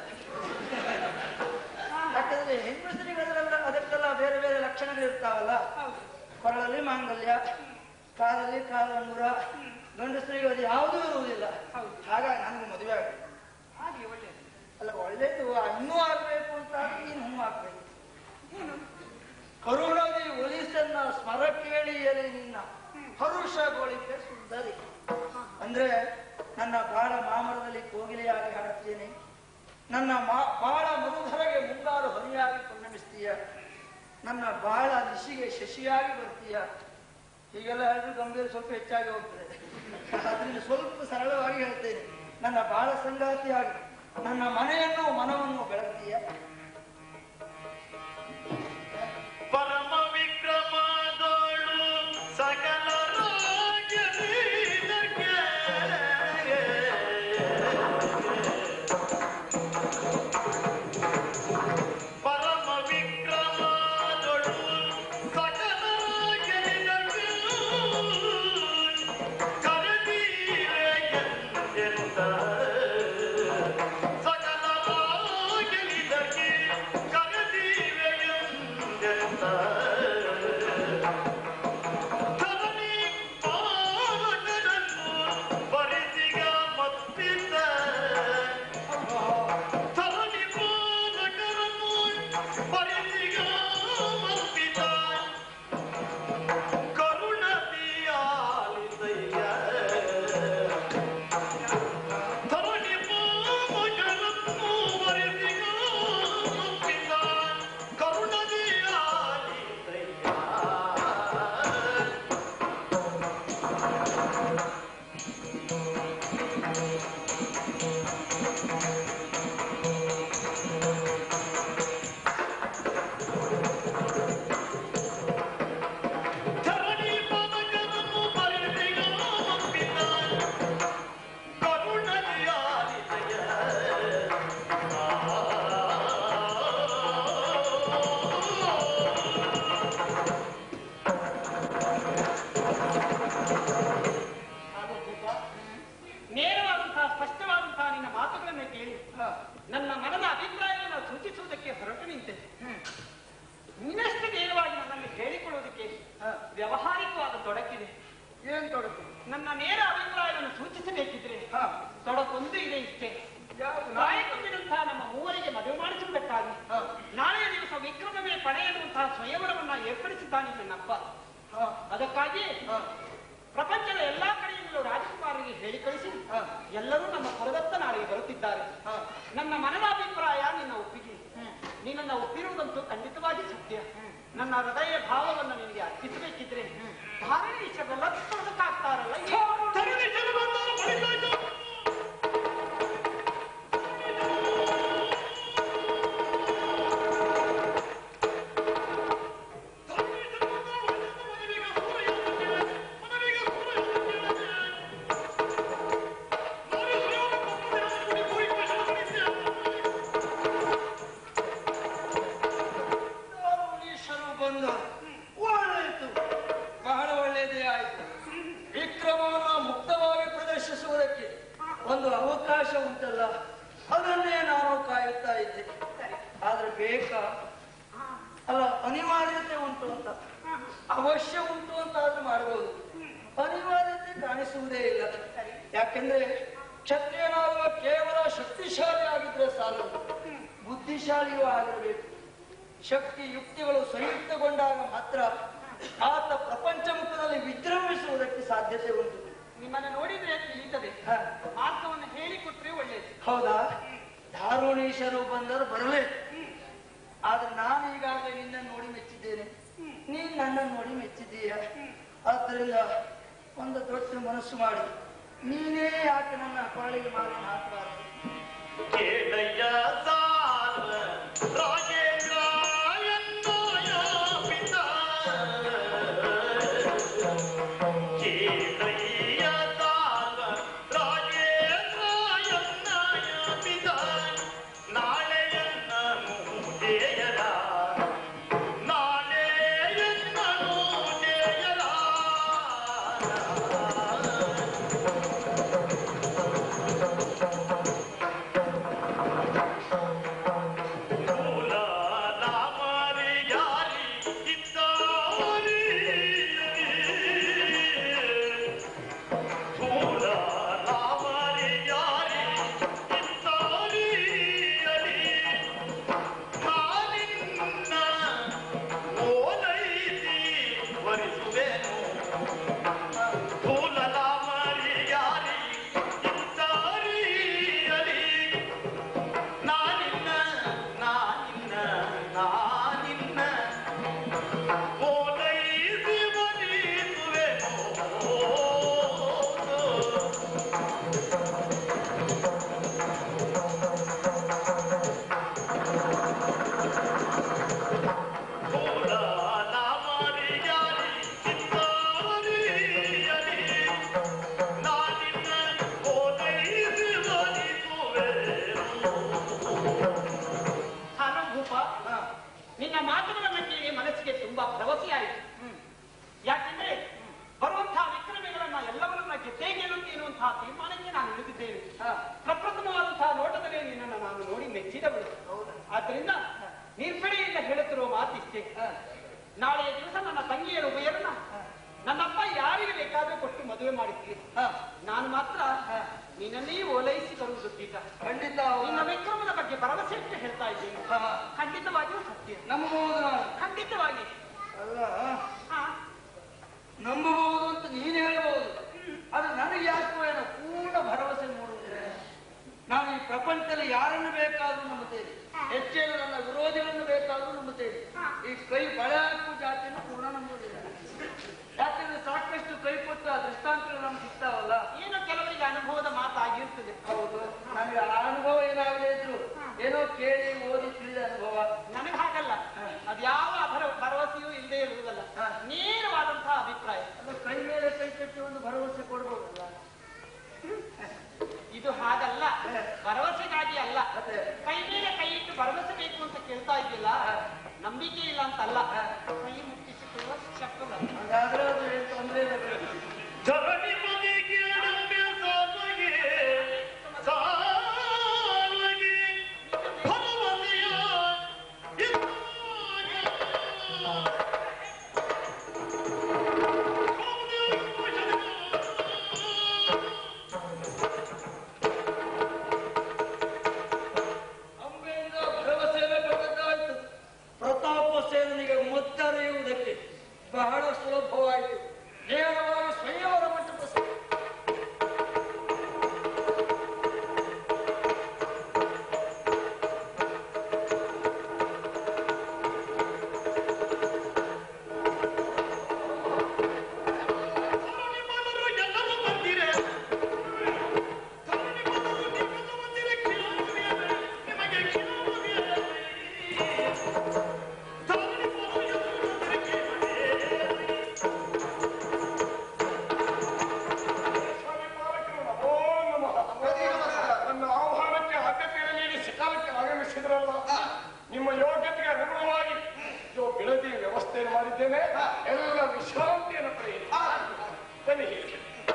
ಯಾಕಂದ್ರೆ ಹೆಂಗಸರಿಗೆ ಅದರೆಲ್ಲ ಅದಕ್ಕೆಲ್ಲ ಬೇರೆ ಬೇರೆ ಲಕ್ಷಣಗಳು ಇರ್ತಾವಲ್ಲ ಹೌದು ಕೊರಳಲ್ಲಿ ಮಾಂಗಲ್ಯ ಕಾಲಲ್ಲಿ ಕಾಲಂಗುರ ಗಂಡಸರಿಗೆ ಅದು ಯಾವುದೂ ಇರುವುದಿಲ್ಲ ಹಾಗಾಗಿ ನನಗೆ ಮದುವೆ ಆಗಬೇಕು ಹಾಗೆ ಒಳ್ಳೆಯದು ಅಲ್ಲ ಒಳ್ಳೇದು ಇನ್ನೂ ಆಗ್ಬೇಕು ಅಂತ ನೀನು ಹ್ಞೂ ಆಗ್ಬೇಕು ಕರುಣದಿ ಒಲಿಸನ್ನ ಸ್ಮರ ಕೇಳಿಯಲಿ ನಿನ್ನ ಹರುಷಗೊಳಿಕೆ ಸುಂದರಿ ಅಂದ್ರೆ ನನ್ನ ಬಾಳ ಮಾಮರದಲ್ಲಿ ಕೋಗಿಲೆಯಾಗಿ ಹಾಡುತ್ತೇನೆ ನನ್ನ ಮಾ- ಬಾಳ ಮರುಧರೆಗೆ ಮುಂಗಾರು ಹನಿಯಾಗಿ ಪರಿಣಮಿಸ್ತೀಯ ನನ್ನ ಬಾಳ ದಿಶಿಗೆ ಶಶಿಯಾಗಿ ಬರ್ತೀಯ ಹೀಗೆಲ್ಲ ಹೇಳಿದ್ರೆ ಗಂಭೀರ ಸ್ವಲ್ಪ ಹೆಚ್ಚಾಗಿ ಹೋಗ್ತದೆ ಅದರಿಂದ ಸ್ವಲ್ಪ ಸರಳವಾಗಿ ಹೇಳ್ತೇನೆ ನನ್ನ ಬಾಳ ಸಂಗಾತಿಯಾಗಿ ನನ್ನ ಮನೆಯನ್ನು ಮನವನ್ನು ಬೆಳಗ್ತೀಯ ಪರಮ ವಿಕ್ರಮದೋಳು ಸಕಲ ರಾಜ್ಯದೀನಕ್ಕೆ. ಪರಮ ವಿಕ್ರಮದೋಳು ಸಕಲ ರಾಜ್ಯದೀನಕ್ಕೆ. ಕರೆದೀರೆ ಎಂದೆಂದ. ಸಕಲ ರಾಜ್ಯದೀನಕ್ಕೆ ಕರೆದೀರೆ ಎಂದೆಂದ. ಧರಣಿ ಪಾಲಕರನ್ನು ಬರಿಸಿಗ ಮತ್ತಿದ್ದ. ಧರಣಿ ಪಾಲಕರನ್ನು ಬರಿಸಿಗ ಮತ್ತಿದ್ದ. ಕರುಣದಿಯಾಲಿದಯ್ಯ. ಧರಣಿ ಪಾಲಕರನ್ನು ಬರಿಸಿಗ ಮತ್ತಿದ್ದ. ಕರುಣದಿಯಾಲಿದಯ್ಯ. ಧರಣಿ ಪಾಲಕರನ್ನು ಬರಿಸಿಗ ಮತ್ತಿದ್ದ. ಕರುಣದಿಯಾಲಿದಯ್ಯ. ನೇರವಾದಂತಹ ಸ್ಪಷ್ಟವಾದಂತಹ ನಿನ್ನ ಮಾತುಗಳನ್ನು ಕೇಳಿ ನನ್ನ ಮನದ ಅಭಿಪ್ರಾಯವನ್ನು ಸೂಚಿಸುವುದಕ್ಕೆ ಹೊರಟು ನಿಂತೆ ಇನ್ನಷ್ಟು ನೇರವಾಗಿ ನನ್ನಲ್ಲಿ ಹೇಳಿಕೊಳ್ಳುವುದಕ್ಕೆ ವ್ಯವಹಾರಿಕವಾದ ತೊಡಕಿದೆ ಏನ್ ತೊಡಕು ನನ್ನ ನೇರ ಅಭಿಪ್ರಾಯವನ್ನು ಸೂಚಿಸಬೇಕಿದ್ರೆ ಹಾ. ತೊಡಕೊಂದು ಇದೆ ಇಷ್ಟೇ ಯಾವುದು? ನಾಯಕವಿರುವಂತಹ ನಮ್ಮ ಮೂವರಿಗೆ ಮದುವೆ ಮಾಡಿಸುವುದಕ್ಕಾಗಿ ಹಾ. ನಾಳೆಯ ದಿವಸ ವಿಕ್ರಮವೇ ಪಡೆ ಎನ್ನುವಂತಹ ಸ್ವಯಂವರವನ್ನ ಏರ್ಪಡಿಸಿದ್ದಾನೆ ನನ್ನಪ್ಪ ಹಾ. ಅದಕ್ಕಾಗಿ ಹಾ. ಪ್ರಪಂಚದ ಎಲ್ಲಾ ಕಡೆಯಿಂದಲೂ ರಾಜಕುಮಾರರಿಗೆ ಹೇಳಿ ಕಳಿಸಿ ಹಾ. ಎಲ್ಲರೂ ನಮ್ಮ ಪುರದತ್ತ ನಾಳೆಗೆ ಬರುತ್ತಿದ್ದಾರೆ ಹಾ. ನನ್ನ ಮನದ ಅಭಿಪ್ರಾಯ ನಿನ್ನ ಒಪ್ಪಿಗೆ ನಿನ್ನನ್ನು ಒಪ್ಪಿರುವುದಂತೂ ಖಂಡಿತವಾಗಿ ಸತ್ಯ ನನ್ನ ಹೃದಯ ಭಾವವನ್ನು ನಿನಗೆ ಅರ್ಪಿಸಬೇಕಿದ್ರೆ ಧಾರಣೆ ವಿಷಯವೆಲ್ಲ ತೊಡಕಾಗ್ತಾರಲ್ಲ ಧರಣಿ ಜಗವಂತರು ಬಡಿದಾಯ್ತು. ಧರಣಿ ಜಗವಂತರು ಬಡಿದಾಯ್ತು. ಮನವಿಗ ಸೂರ್ಯನಂತಿದೆ. ಮನವಿಗ ಸೂರ್ಯನಂತಿದೆ. ನಾರಿ ಸುಯೋಗ ಪಕ್ಕದಲ್ಲಿ ಕುಡಿ ಕುಡಿ ಕೃಷ್ಣನಿದ್ದೆ. ಈಶ್ವರು ಬಂದರು ಒಳ್ಳೆಯಿತು ಬಹಳ ಒಳ್ಳೆಯದೇ ಆಯಿತು ವಿಕ್ರಮವನ್ನು ಮುಕ್ತವಾಗಿ ಪ್ರದರ್ಶಿಸುವುದಕ್ಕೆ ಒಂದು ಅವಕಾಶ ಉಂಟಲ್ಲ ಅದನ್ನೇ ನಾನು ಕಾಯುತ್ತಾ ಇದ್ದೆ ಆದ್ರೆ ಬೇಕಾ ಅಲ್ಲ ಅನಿವಾರ್ಯತೆ ಉಂಟು ಅಂತ ಅವಶ್ಯ ಉಂಟು ಅಂತ ಆದ್ರೂ ಮಾಡಬಹುದು ಅನಿವಾರ್ಯತೆ ಕಾಣಿಸುವುದೇ ಇಲ್ಲ ಯಾಕೆಂದ್ರೆ ಕ್ಷತ್ರಿಯನಾಗುವ ಕೇವಲ ಶಕ್ತಿಶಾಲಿ ಆಗಿದ್ರೆ ಸಾಲದು ಬುದ್ಧಿಶಾಲಿಯೂ ಆಗಿರಬೇಕು ಶಕ್ತಿ ಯುಕ್ತಿಗಳು ಸಂಯುಕ್ತಗೊಂಡಾಗ ಮಾತ್ರ ಆತ ಪ್ರಪಂಚ ಮುಖದಲ್ಲಿ ವಿಜೃಂಭಿಸುವುದಕ್ಕೆ ಸಾಧ್ಯತೆ ಉಂಟು ನಿಮ್ಮನ್ನು ನೋಡಿದ್ರೆ ತಿಳಿಯುತ್ತದೆ ಹ, ಮಾರ್ಗವನ್ನು ಹೇಳಿಕೊಟ್ರೆ ಒಳ್ಳೆಯದು ಹೌದಾ ದಾರುಣೀಶರು ಬಂದರು ಬರಲೇ ಆದ್ರೆ ನಾನು ಈಗಾಗಲೇ ನಿನ್ನ ನೋಡಿ ಮೆಚ್ಚಿದ್ದೇನೆ ನೀನ್ ನನ್ನನ್ನು ನೋಡಿ ಮೆಚ್ಚಿದ್ದೀಯ ಆದ್ದರಿಂದ ಒಂದು ದೊಡ್ಡ ಮನಸ್ಸು ಮಾಡಿ ನೀನೇ ಯಾಕೆ ನನ್ನ ಪಾಳಿಗೆ ಮಾಲಿನ ಹಾಕಬಾರದು ಕೇಳಯ್ಯ ಸಾಲ ರಾಜೇಂದ್ರ ಎನ್ನಯ ಪಿತ. ಕೇಳಯ್ಯ ಸಾಲ ರಾಜೇಂದ್ರ ಎನ್ನಯ ಪಿತ. ನಾಳೆಯನ್ನನು ಜಯರ ನಾಳೆಯನ್ನನು ಜಯರ ಆ ಕೂಲಲ ಮರಿಯಾರಿ ಇಂತಾರಿಯಲಿ ನಾನಿನ್ನ ನಾನಿನ್ನ ನಾನಿನ್ನ ಓಲೈಸಿ ಬರೀಸುವೆ ಕೂಲಲ ಮರಿಯಾರಿ ಇಂತಾರಿಯಲಿ ನಾನಿನ್ನ ಓಲೈಸಿ ಬರೀಸುವೆ ಹಲೋ ಭೂಪ ನಿನ್ನ ಮಾತುಗಳನ್ನು ಕೇಳಿ ಮನಸ್ಸಿಗೆ ತುಂಬಾ ಭರವಸೆಯಾಯಿತು ಯಾಕೆಂದ್ರೆ ಬರುವಂತಹ ವಿಕ್ರಮಿಗಳನ್ನ ಎಲ್ಲವನ್ನ ಗೆದ್ದೇ ಗೆಲ್ಲುತ್ತೆ ಎನ್ನುವಂತಹ ತೀರ್ಮಾನಕ್ಕೆ ನಾನು ಇಳಿದಿದ್ದೇನೆ ಪ್ರಪ್ರಥಮವಾದಂತಹ ನೋಟದಲ್ಲಿ ನಿನ್ನನ್ನು ನಾನು ನೋಡಿ ಮೆಚ್ಚಿದವಳು ಆದ್ರಿಂದ ನಿರ್ಭಡೆಯಿಂದ ಹೇಳುತ್ತಿರುವ ಮಾತಿಷ್ಟೇ ನಾಳೆಯ ದಿವಸ ನನ್ನ ತಂಗಿಯರ ಉಭಯರನ್ನ ನನ್ನಪ್ಪ ಯಾರಿಗೆ ಬೇಕಾದ್ರೂ ಕೊಟ್ಟು ಮದುವೆ ಮಾಡಿದ್ದೀರಿ ನಾನು ಮಾತ್ರ ನಿನ್ನನ್ನೇ ಓಲೈಸಿ ಬರುವುದು ದೀಟ ಖಂಡಿತ ನಿನ್ನ ವಿಕ್ರಮದ ಬಗ್ಗೆ ಭರವಸೆ ಇಟ್ಟು ಹೇಳ್ತಾ ಇದ್ದೀನಿ ಖಂಡಿತವಾಗಿಯೂ ಸತ್ಯ ನಂಬಬಹುದು ನಾನು ಖಂಡಿತವಾಗಿ ಅಲ್ಲ ಹಾ ನಂಬಬಹುದು ಅಂತ ನೀನು ಹೇಳಬಹುದು ಆದ್ರೆ ನನಗೆ ಯಾಕೋ ಏನೋ ಪೂರ್ಣ ಭರವಸೆ ಮೂಡುವುದಿಲ್ಲ ನಾನು ಈ ಪ್ರಪಂಚದಲ್ಲಿ ಯಾರನ್ನು ಬೇಕಾದ್ರೂ ನಂಬುತ್ತೇನೆ ಹೆಚ್ಚೇನು ನನ್ನ ವಿರೋಧಿಗಳನ್ನು ಬೇಕಾದ್ರೂ ನಂಬುತ್ತೇನೆ ಈ ಕೈ ಬಳೆ ಹಾಕುವ ಜಾತಿಯನ್ನು ಪೂರ್ಣ ನಂಬುವುದಿಲ್ಲ ಯಾಕಂದ್ರೆ ಸಾಕಷ್ಟು ಕೈ ಕೊಟ್ಟ ದೃಷ್ಟಾಂತಗಳು ನಮ್ಗೆ ಸಿಗ್ತಾವಲ್ಲ ಏನು ಕೆಲವರಿಗೆ ಅನುಭವದ ಮಾತಾಗಿರ್ತದೆ ಹೌದು ನನಗೆ ಆ ಅನುಭವ ಏನಾಗದೇ ಇದ್ರು ಏನೋ ಕೇಳಿ ಓದಿ ತಿಳಿದ ಅನುಭವ ನನಗೆ ಹಾಗಲ್ಲ ಅದು ಯಾವ ಭರ- ಭರವಸೆಯೂ ಇಲ್ಲದೆ ಇರುವುದಲ್ಲ ನೇರವಾದಂತಹ ಅಭಿಪ್ರಾಯ ಅದು ಕೈ ಮೇಲೆ ಕೈ ಕಟ್ಟಿ ಒಂದು ಭರವಸೆ ಕೊಡ್ಬೋದಲ್ಲ ಇದು ಹಾಗಲ್ಲ ಭರವಸೆಗಾಗಿ ಅಲ್ಲ ಮತ್ತೆ? ಕೈ ಮೇಲೆ ಕೈ ಇಟ್ಟು ಭರವಸೆ ಬೇಕು ಅಂತ ಕೇಳ್ತಾ ಇದ್ದಿಲ್ಲ ನಂಬಿಕೆ ಇಲ್ಲ ಅಂತಲ್ಲ ಕೈ ಮುಟ್ಟಿಸಿಕೊಳ್ಳುವ ಶಕ್ತದ ಹಾಗಾದ್ರೆ ಅದು ಏನು ತೊಂದರೆ ಇಲ್ಲ ಬಿಡಿ. ಧರಣಿ ಮನೆಗೆ ನಂಬೆ ಸಾಲುಗೆ ಸಾಲುಗೆ ಭರವಸೆಯ ಅಂಬೆಯಿಂದ ಭರವಸೆಯನ್ನು ಕೊಟ್ಟದ್ದಾಯ್ತು ಪ್ರತಾಪ ಸೇನನಿಗೆ ಮುತ್ತರಿಯುವುದಕ್ಕೆ ಬಹಳ ಸುಲಭವಾಯಿತು ನೇರವಾಗಿ ಸ್ವಯಂವರ ಮಂಟಪ ಸ- ಧರಣಿ ಮಾಡಲು ಎಲ್ಲರೂ ಬಂದಿರೆ ಧರಣಿ ಮಾಡಲು ನೀವೆಲ್ಲ ಬಂದಿರೆ ಕಿಲೋಮೀಟರ್ ನಿಮಗೆ ಕಿಲೋಮೀಟರ್ ಧರಣಿ ಮಾಡಲು ಎಲ್ಲರೂ ಬಂದಿರೆ ಸ್ವಾಮಿ ಪಾಲಕರು ನಮೋ ನಮಃ. ನನ್ನ ಆಹ್ವಾನಕ್ಕೆ ಆದ್ಯತೆಯನ್ನು ನೀಡಿ ಸಕಾಲಕ್ಕೆ ಆಗಮಿಸಿದ್ರಲ್ಲ ನಿಮ್ಮ ಯೋಗ್ಯತೆಗೆ ಅನುಗುಣವಾಗಿ ಇದು ಬಿಡದಿ ವ್ಯವಸ್ಥೆಯನ್ನು ಮಾಡಿದ್ದೇನೆ ಎಲ್ಲ ವಿಶ್ರಾಂತಿಯನ್ನು ಪಡೆಯಿರಿ ಬನ್ನಿ ಹೀಗೆ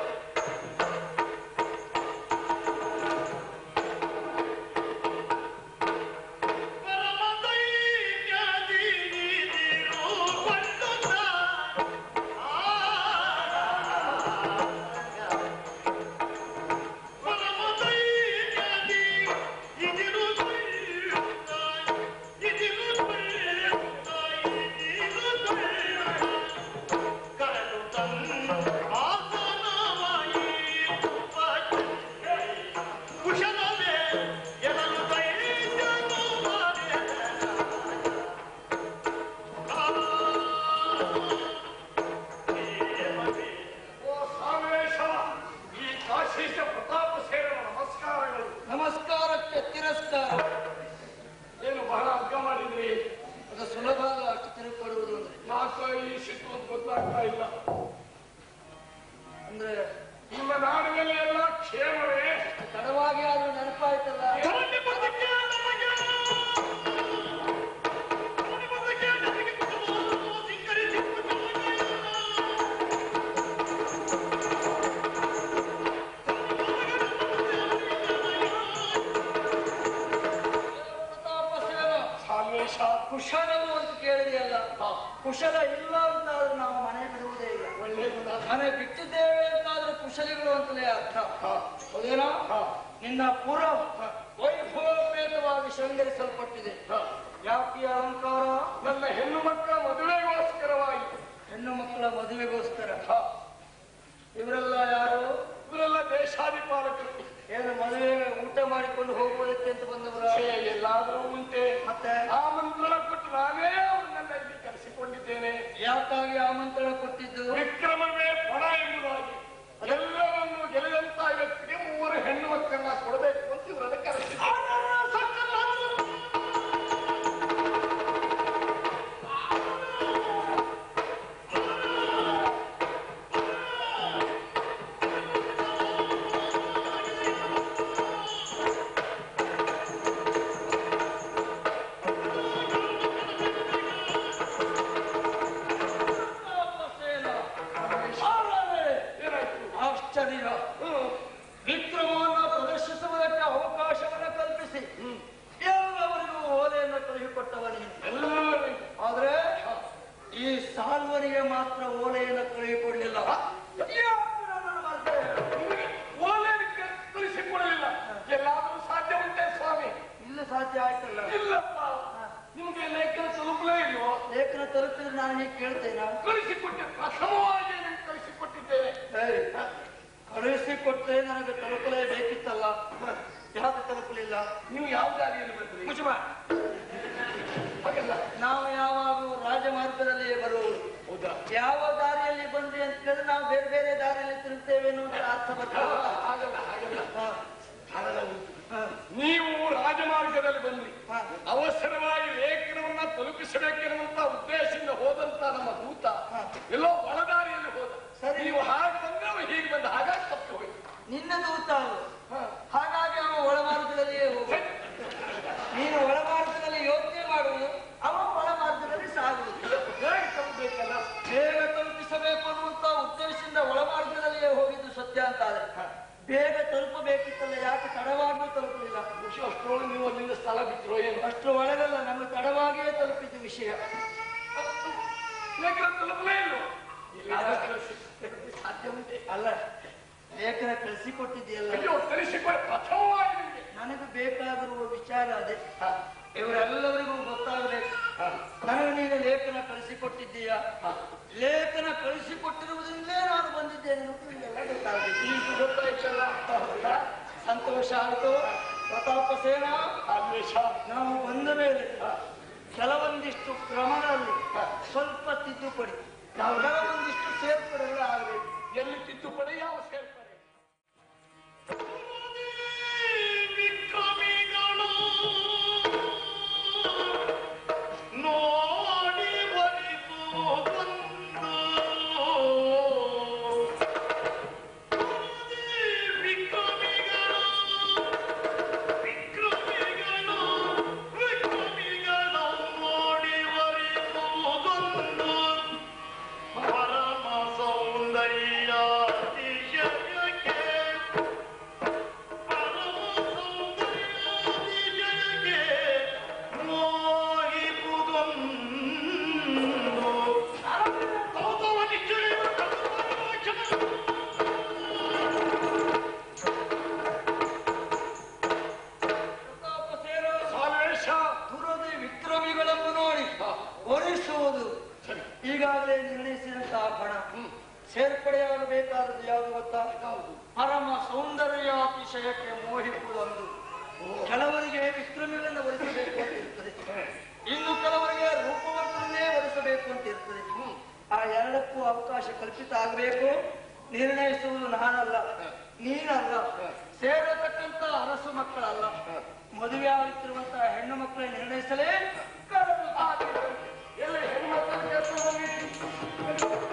ಕುಶಲವೇ ಎಲ್ಲರೂ ದೈತ್ಯನು ಮಾಡಿದ ಓ ಸಾಮೇಶ ಈ ಕಾಶೀಶ ಪ್ರತಾಪ ಸೇರುವ ನಮಸ್ಕಾರಗಳು ನಮಸ್ಕಾರಕ್ಕೆ ತಿರಸ್ಕಾರ ಏನು ಬಹಳ ಅಗ್ಗ ಮಾಡಿದ್ರಿ ಅದು ಸುಲಭ ಅಲ್ಲ ಅಷ್ಟು ತಿರುಗಿಕೊಡುವುದು ಅಂದ್ರೆ ಯಾಕೋ ಈ ಸಿಟ್ಟು ಅಂತ ಗೊತ್ತಾಗ್ತಾ ಇಲ್ಲ ಅಂದ್ರೆ ನಿಮ್ಮ ನಾಡಿನಲ್ಲಿ ಎಲ್ಲ ಕ್ಷೇಮವೇ ತಡವಾಗಿ ಆದ್ರೂ ನೆನಪಾಯ್ತಲ್ಲ ಧರಣಿ ಬದುಕೆ ನಮಗೆ ಧರಣಿ ಬದುಕೆ ನಮಗೆ ಕುಟುಂಬವನ್ನು ಧಿಕ್ಕರಿಸಿದ್ದು ನಮಗೆ. ಪ್ರತಾಪ ಸೇನ ಸಾಮೇಶ ಕುಶಲವು ಅಂತ ಕೇಳಿದೆಯಲ್ಲ ಕುಶಲ ಇಲ್ಲ ಅಂತಾದ್ರೂ ನಾವು ಮನೆ ಬಿಡುವುದೇ ಇಲ್ಲ ಒಳ್ಳೆಯದು ಮನೆ ಬಿಟ್ಟಿದ್ದೇವೆ ಅಂತಾದ್ರೂ ಕುಶಲಿಗಳು ಅಂತಲೇ ಅರ್ಥ ಹೌದೇನೋ ನಿನ್ನ ಪುರ ವೈಭವಪೇತವಾಗಿ ಶೃಂಗರಿಸಲ್ಪಟ್ಟಿದೆ ಯಾಕೆ ಈ ಅಲಂಕಾರ ನನ್ನ ಹೆಣ್ಣು ಮಕ್ಕಳ ಮದುವೆಗೋಸ್ಕರವಾಗಿ ಹೆಣ್ಣು ಮಕ್ಕಳ ಮದುವೆಗೋಸ್ಕರ ಮಾಡಿಕೊಂಡು ಹೋಗುವುದಕ್ಕೆ ಅಂತ ಬಂದವರ ಛೇ, ಎಲ್ಲಾದರೂ ಉಂಟೆ ಮತ್ತೆ ಆಮಂತ್ರಣ ಕೊಟ್ಟು ನಾನೇ ಅವರನ್ನೆಲ್ಲ ಇಲ್ಲಿ ಕರೆಸಿಕೊಂಡಿದ್ದೇನೆ ಯಾಕಾಗಿ ಆಮಂತ್ರಣ ಕೊಟ್ಟಿದ್ದು ವಿಕ್ರಮವೇ ಪಣ ಎಂಬುದಾಗಿ ಎಲ್ಲರನ್ನು ಗೆಲ್ಲದಂತ ವ್ಯಕ್ತಿಗೆ ಮೂವರು ಹೆಣ್ಣು ಮಕ್ಕಳನ್ನ ಕೊಡಬೇಕು ಅಂತ ಇವರನ್ನು ಕರೆಸಿದ್ದಾರೆ ಪ್ರತಾಪಸೇನ. ಆರನೇ. ಆಶ್ಚರ್ಯ ವಿಕ್ರಮವನ್ನು ಪ್ರದರ್ಶಿಸುವುದಕ್ಕೆ ಅವಕಾಶವನ್ನು ಕಲ್ಪಿಸಿ ಎಲ್ಲವರಿಗೂ ಓಲೆಯನ್ನು ಕಳುಹಿಕೊಟ್ಟವ ನೀನು ಎಲ್ಲರಿಗೂ ಆದ್ರೆ ಈ ಸಾಲ್ವನಿಗೆ ಮಾತ್ರ ಓಲೆಯನ್ನು ಕಳುಹಿಕೊಡ್ಲಿಲ್ಲ ಯಾಕೆ ನನ್ನನ್ನು ಮರೆತೆ? ನಿಮಗೆ ಓಲೆ ಕಳಿಸಿಕೊಡಲಿಲ್ಲ ಎಲ್ಲಾದರೂ ಸಾಧ್ಯ ಉಂಟೆ ಸ್ವಾಮಿ ಇಲ್ಲ ಸಾಧ್ಯ ಆಯ್ತಲ್ಲ ಇಲ್ಲಪ್ಪ ನಿಮಗೆ ಲೇಖನ ತಲುಪಲೇ ಇಲ್ವೋ ಲೇಖನ ತಲುಪಿದ್ರೆ ನಾನು ಹೀಗೆ ಕೇಳ್ತೇನಾ ಕಳಿಸಿಕೊಟ್ಟೆ ಪ್ರಥಮವಾಗಿ ನಿಮ್ಗೆ ಕಳಿಸಿಕೊಟ್ಟಿದ್ದೇನೆ ಏಯ್, ಕಳುಹಿಸಿಕೊಟ್ರೆ ನನಗೆ ತಲುಪಲೇಬೇಕಿತ್ತಲ್ಲ ಯಾಕೆ ತಲುಪಲಿಲ್ಲ ನೀವು ಯಾವ ದಾರಿಯಲ್ಲಿ ಬಂದ್ರಿ ಮುಚ್ಚುಮ ಹಾಗೆಲ್ಲ ನಾವು ಯಾವಾಗಲೂ ರಾಜಮಾರ್ಗದಲ್ಲಿಯೇ ಬರುವುದು ಹೌದಾ ಯಾವ ದಾರಿಯಲ್ಲಿ ಬಂದ್ರಿ ಅಂತ ಕೇಳಿದ್ರೆ ನಾವು ಬೇರೆ ಬೇರೆ ದಾರಿಯಲ್ಲಿ ತಿರುಗ್ತೇವೆ ಅನ್ನೋದು ಅರ್ಥ ಬರ್ತದೆ ಹಾಗಲ್ಲ ಹಾಗಲ್ಲ ಹಾ, ಕಾರಣ ಉಂಟು ಹಾ, ನೀವು ರಾಜಮಾರ್ಗದಲ್ಲಿ ಬಂದ್ರಿ ಹಾ. ಅವಸರವಾಗಿ ಲೇಖನವನ್ನ ತಲುಪಿಸಬೇಕೆನ್ನುವಂತ ಉದ್ದೇಶದಿಂದ ಹೋದಂತ ನಮ್ಮ ದೂತ ಹಾ. ಎಲ್ಲೋ ಒಳದಾರಿಯಲ್ಲಿ ಹೋದ ಸರಿ. ನೀವು ಹಾಗೆ ಬಂದ್ರೆ ಅವ ಹೀಗೆ ಬಂದ ಹಾಗಾಗಿ ತಪ್ಪಿ ಹೋಯ್ತು ನಿನ್ನ ದೂತ ಅವನು. ಹಾಗಾಗಿ ಅವನು ಒಳಮಾರ್ಗದಲ್ಲಿಯೇ ಹೋಗುವ ನೀನು ಒಳಮಾರ್ಗದಲ್ಲಿ ಯೋಚನೆ ಮಾಡುವುದು ಅವನು ಒಳಮಾರ್ಗದಲ್ಲಿ ಸಾಗುವುದು ಹೇಗೆ ತಲುಪಬೇಕಲ್ಲ ಬೇಗ ತಲುಪಿಸಬೇಕು ಅನ್ನುವಂತ ಉದ್ದೇಶದಿಂದ ಒಳಮಾರ್ಗದಲ್ಲಿಯೇ ಹೋಗಿದ್ದು ಸತ್ಯ ಅಂತಾರೆ ಬೇಗ ತಲುಪಬೇಕಿತ್ತಲ್ಲ ಯಾಕೆ ತಡವಾಗಿಯೂ ತಲುಪಲಿಲ್ಲ ಬಹುಶಃ ಅಷ್ಟರೊಳಗೆ ನೀವು ಅಲ್ಲಿಂದ ಸ್ಥಳ ಬಿಟ್ಟರೋ ಏನು ಅಷ್ಟು ಒಳಗಲ್ಲ ನಮಗೆ ತಡವಾಗಿಯೇ ತಲುಪಿದ್ದು ವಿಷಯ ಲೇಖನ ತಲುಪಲೇ ಇಲ್ವೋ ಇಲ್ಲಾದ್ರೆ ಕಳಿಸಿ. ಸಾಧ್ಯ ಉಂಟೆ ಅಲ್ಲ ಲೇಖನ ಕಳಿಸಿಕೊಟ್ಟಿದೆಯಲ್ಲ ಅಯ್ಯೋ ಕಳಿಸಿಕೊಡಿ ಪ್ರಥಮವಾಗಿ ನಿಮಗೆ ನನಗೆ ಬೇಕಾಗಿರುವ ವಿಚಾರ ಅದೇ ಇವರೆಲ್ಲರಿಗೂ ಗೊತ್ತಾಗಬೇಕು ನನಗೆ ನೀನು ಲೇಖನ ಕಳಿಸಿಕೊಟ್ಟಿದ್ದೀಯಾ ಲೇಖನ ಕಳಿಸಿಕೊಟ್ಟಿರುವುದರಿಂದಲೇ ನಾನು ಬಂದಿದ್ದೇನೆ ಅನ್ನೋದು ನಿಮಗೆಲ್ಲ ಗೊತ್ತಾಗಬೇಕು ಈಗ ಗೊತ್ತಾಯ್ತಲ್ಲ ಸಂತೋಷ ಆಯಿತು ಪ್ರತಾಪ ಸೇನಾ ಆದೇಶ ನಾವು ಬಂದ ಮೇಲೆ ಕೆಲವೊಂದಿಷ್ಟು ಕ್ರಮಗಳಲ್ಲಿ ಸ್ವಲ್ಪ ತಿದ್ದುಪಡಿ ಕೆಲವೊಂದಿಷ್ಟು ಸೇರ್ಪಡೆಗಳು ಆಗಬೇಕು ಎಲ್ಲಿ ತಿದ್ದುಪಡಿ ಯಾವ ಸೇರ್ಪಡೆ ವಿಕ್ರಮಿಗಳು ನೋಡಿ ಬರಿಸುವುದೊಂದು ವಿಕ್ರಮಿಗಳು ವಿಕ್ರಮಿಗಳು ವಿಕ್ರಮಿಗಳು ನೋಡಿ ಬರಿಸುವುದೊಂದು ಪರಮ ಸೌಂದರ್ಯ ಅತಿಶಯಕ್ಕೆ ಪರಮ ಸೌಂದರ್ಯಾತಿಶಯಕ್ಕೆ ಮೋಹಿಸುವುದೊಂದು ಕೌತುಕ ನಿಶ್ಚಯ ಪ್ರತಾಪ ಸೇನಾ ಆದೇಶ ದುರದಿ ವಿಕ್ರಮಿಗಳನ್ನು ನೋಡಿ ಒಲಿಸುವುದು ಈಗಾಗಲೇ ನಿರ್ಣಯಿಸಿದಂತಹ ಬಣ ಸೇರ್ಪಡೆಯಾಗಬೇಕಾದದ್ದು ಯಾವುದು ಗೊತ್ತಾ ಪರಮ ಸೌಂದರ್ಯ ಅತಿಶಯಕ್ಕೆ ಮೋಹಿಸುವುದೊಂದು ಕೆಲವರಿಗೆ ವಿಕ್ರಮಿಗಳನ್ನು ಒಲಿಸಬೇಕು ಅಂತ ಇರ್ತದೆ ಇನ್ನು ಕೆಲವರಿಗೆ ರೂಪವಂತರನ್ನೇ ಒಲಿಸಬೇಕು ಅಂತ ಇರ್ತದೆ ಆ ಎರಡಕ್ಕೂ ಅವಕಾಶ ಕಲ್ಪಿತ ಆಗಬೇಕು ನಿರ್ಣಯಿಸುವುದು ನಾನಲ್ಲ ನೀನಲ್ಲ ಸೇರತಕ್ಕಂತ ಅರಸು ಮಕ್ಕಳಲ್ಲ ಮದುವೆ ಆಗುತ್ತಿರುವಂತಹ ಹೆಣ್ಣು ಮಕ್ಕಳೇ ನಿರ್ಣಯಿಸಲೇ ಕರೆದು ಕಾದಿದ್ದಾರೆ. ಎಲ್ಲಿ ಹೆಣ್ಮಕ್ಕಳು ಕರ್ಕೊಂಡು ಹೋಗಿ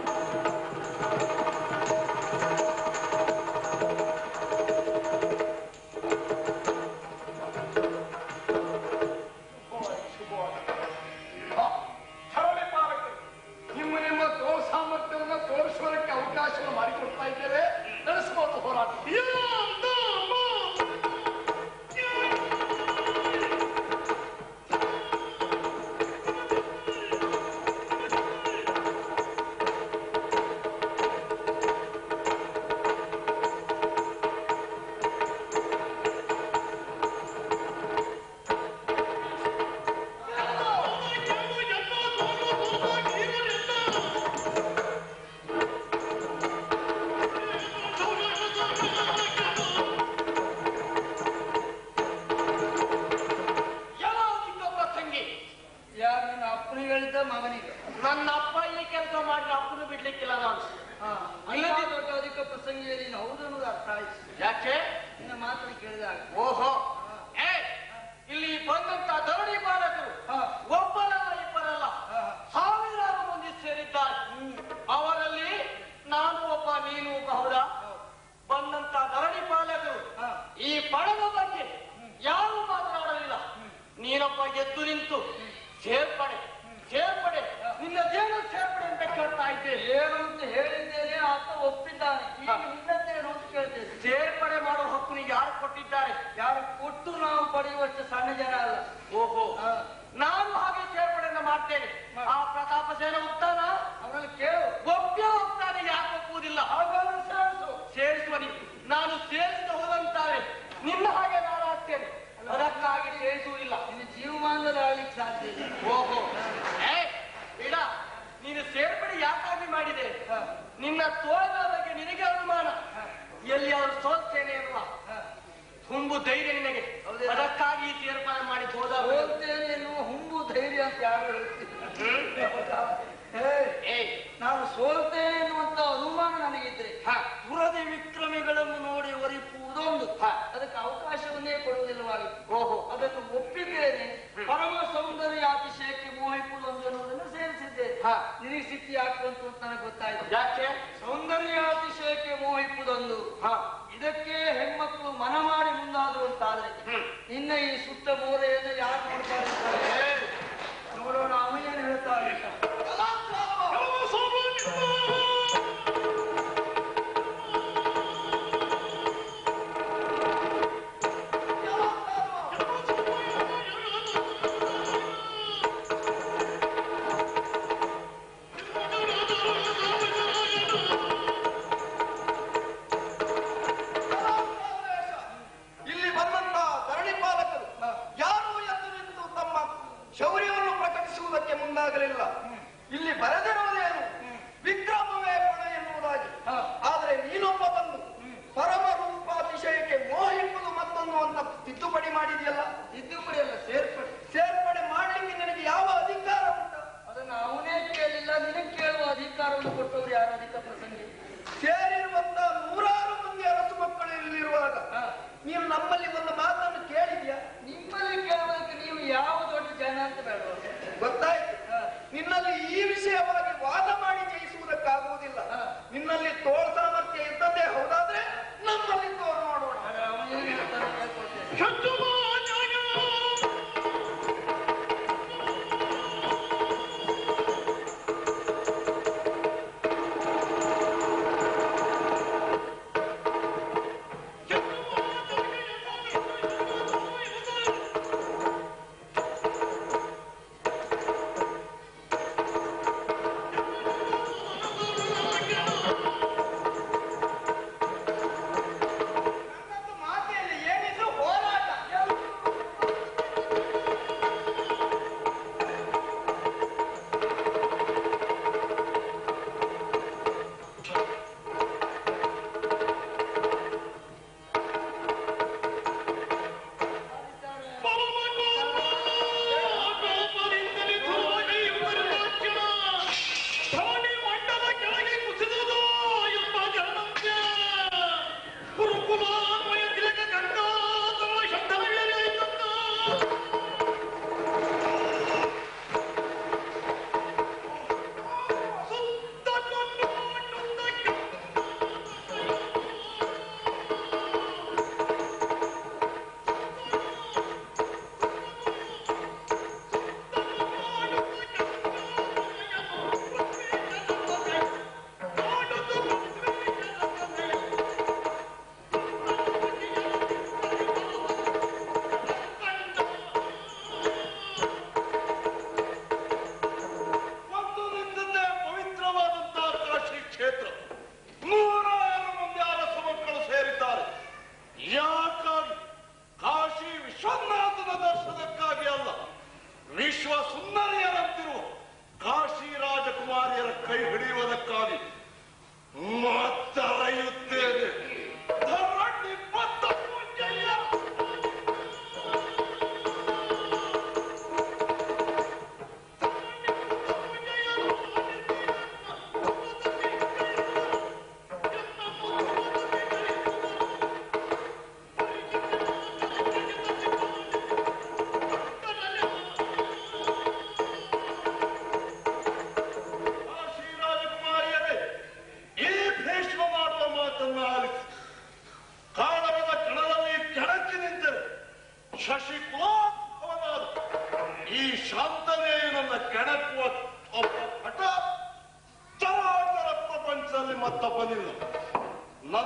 ಶುಭವಾಗಿ, ಶುಭವಾಗಿ. ಹಾ, ಥರಳಿ ಪಾಲಕರು, ನಿಮ್ಮ ನಿಮ್ಮ ತೋ ಸಾಮರ್ಥ್ಯವನ್ನು ತೋರಿಸುವುದಕ್ಕೆ ಅವಕಾಶವನ್ನು ಮಾಡಿಕೊಡ್ತಾ ಇದ್ದೇವೆ ನಡೆಸಬಹುದು ಹೋರಾಟ ಯಾ ಪ್ರಸಂಗಿಯಲ್ಲಿ ನೀನು ಹೌದು ಅನ್ನೋದು ಅರ್ಥ ಆಯ್ತು ಯಾಕೆ ನಿನ್ನ ಮಾತನ್ನು ಕೇಳಿದಾಗ ಓಹೋ ಏ ಇಲ್ಲಿ ಬಂದಂತ ಧರಣಿ ಬಾಲಕರು ಹಾ. ಒಬ್ಬರಲ್ಲ ಇಬ್ಬರಲ್ಲ ಹಾ. ಸಾವಿರಾರು ಮಂದಿ ಸೇರಿದ್ದಾರೆ ಅವರಲ್ಲಿ ನಾನು ಒಬ್ಬ ನೀನು ಒಬ್ಬ ಹೌದಾ ಬಂದಂತ ಧರಣಿ ಪಾಲಕರು ಹಾ. ಈ ಪಣದ ಬಗ್ಗೆ ಯಾರು ಮಾತನಾಡಲಿಲ್ಲ ನೀನೊಬ್ಬ ಎದ್ದು ನಿಂತು ಸೇರ್ಪಡೆ ಸೇರ್ಪಡೆ ನಿನ್ನ ದೇವ ಸೇರ್ಪಡೆ ಅಂತ ಕೇಳ್ತಾ ಇದ್ದೇನೆ ಏನು ಅಂತ ಹೇಳಿದ್ದೇನೆ ಆತ ಒಪ್ಪಿದ್ದಾನೆ ಈಗ ಹಾ. ನಿನ್ನದೇನು ಅಂತ ಕೇಳ್ತೇನೆ ಸೇರ್ಪಡೆ ಮಾಡೋ ಹಕ್ಕು ನಿನಗೆ ಯಾರು ಕೊಟ್ಟಿದ್ದಾರೆ ಯಾರು ಕೊಟ್ಟು ನಾವು ಪಡೆಯುವಷ್ಟು ಸಣ್ಣ ಜನ ಅಲ್ಲ ಓಹೋ ಹಾ. ನಾನು ಹಾಗೆ ಸೇರ್ಪಡೆಯನ್ನ ಮಾಡ್ತೇನೆ ಆ ಪ್ರತಾಪ ಸೇನ ಹೋಗ್ತಾನ ಅವನಲ್ಲಿ ಕೇಳು ಒಬ್ಬೇ ಹೋಗ್ತಾನೆ ಯಾಕೆ ಒಪ್ಪುವುದಿಲ್ಲ ಹಾಗಾದ್ರೆ ಸೇರಿಸು ಸೇರಿಸುವ ನೀ- ನಾನು ಸೇರಿಸಿದ ಹೋದಂತಾರೆ ನಿನ್ನ ಹಾಗೆ ನಾನು ಆಗ್ತೇನೆ ಅದಕ್ಕಾಗಿ ಸೇರಿಸುವುದಿಲ್ಲ ನಿನ್ನ ಜೀವಮಾನದಲ್ಲಿ ಆಳ್ಲಿಕ್ಕೆ ಸಾಧ್ಯ ಇಲ್ಲ ಓಹೋ ಏ ಬಿಡ ನೀನು ಸೇರ್ಪಡೆ ಯಾಕಾಗಿ ಮಾಡಿದೆ ಹಾ. ನಿನ್ನ ತೋಳದ ಬಗ್ಗೆ ನಿನಗೆ ಅನುಮಾನ ಎಲ್ಲಿ ಅವರು ಸೋಲ್ತೇನೆ ಅಲ್ವ ಹಾ. ತುಂಬು ಧೈರ್ಯ ನಿನಗೆ ಹೌದೇ? ಅದಕ್ಕಾಗಿ ಈ ತೀರ್ಮಾನ ಮಾಡಿ ಹೋದ ಹೋಗ್ತೇನೆ ಎನ್ನುವ ಹುಂಬು ಧೈರ್ಯ ಅಂತ ಯಾರು ಹೇಳ್ತಿದ್ರು ಹೇ ಏಯ್ ನಾನು ಸೋಲ್ತೇನೆ ಎನ್ನುವಂತ ಅನುಮಾನ ನನಗಿದ್ರೆ ಹಾ. ಪುರದಿ ವಿಕ್ರಮಿಗಳನ್ನು ನೋಡಿ ಒರಿಪುವುದೊಂದು ಹಾ. ಅದಕ್ಕೆ ಅವಕಾಶವನ್ನೇ ಕೊಡುವುದಿಲ್ಲವಾಗಿತ್ತು ಓಹೋ ಅದನ್ನು ಒಪ್ಪಿದ್ದೇನೆ ಪರಮ ಸೌಂದರ್ಯ ಅತಿಶಯಕ್ಕೆ ಮೋಹಿಪುದೊಂದು ಎನ್ನುವುದನ್ನು ಸೇರಿಸಿದ್ದೇನೆ ಹಾ. ನಿನಗೆ ಸಿಕ್ಕಿ ಹಾಕುವಂತ ನನಗೆ ಗೊತ್ತಾಯ್ತು ಯಾಕೆ ಸೌಂದರ್ಯ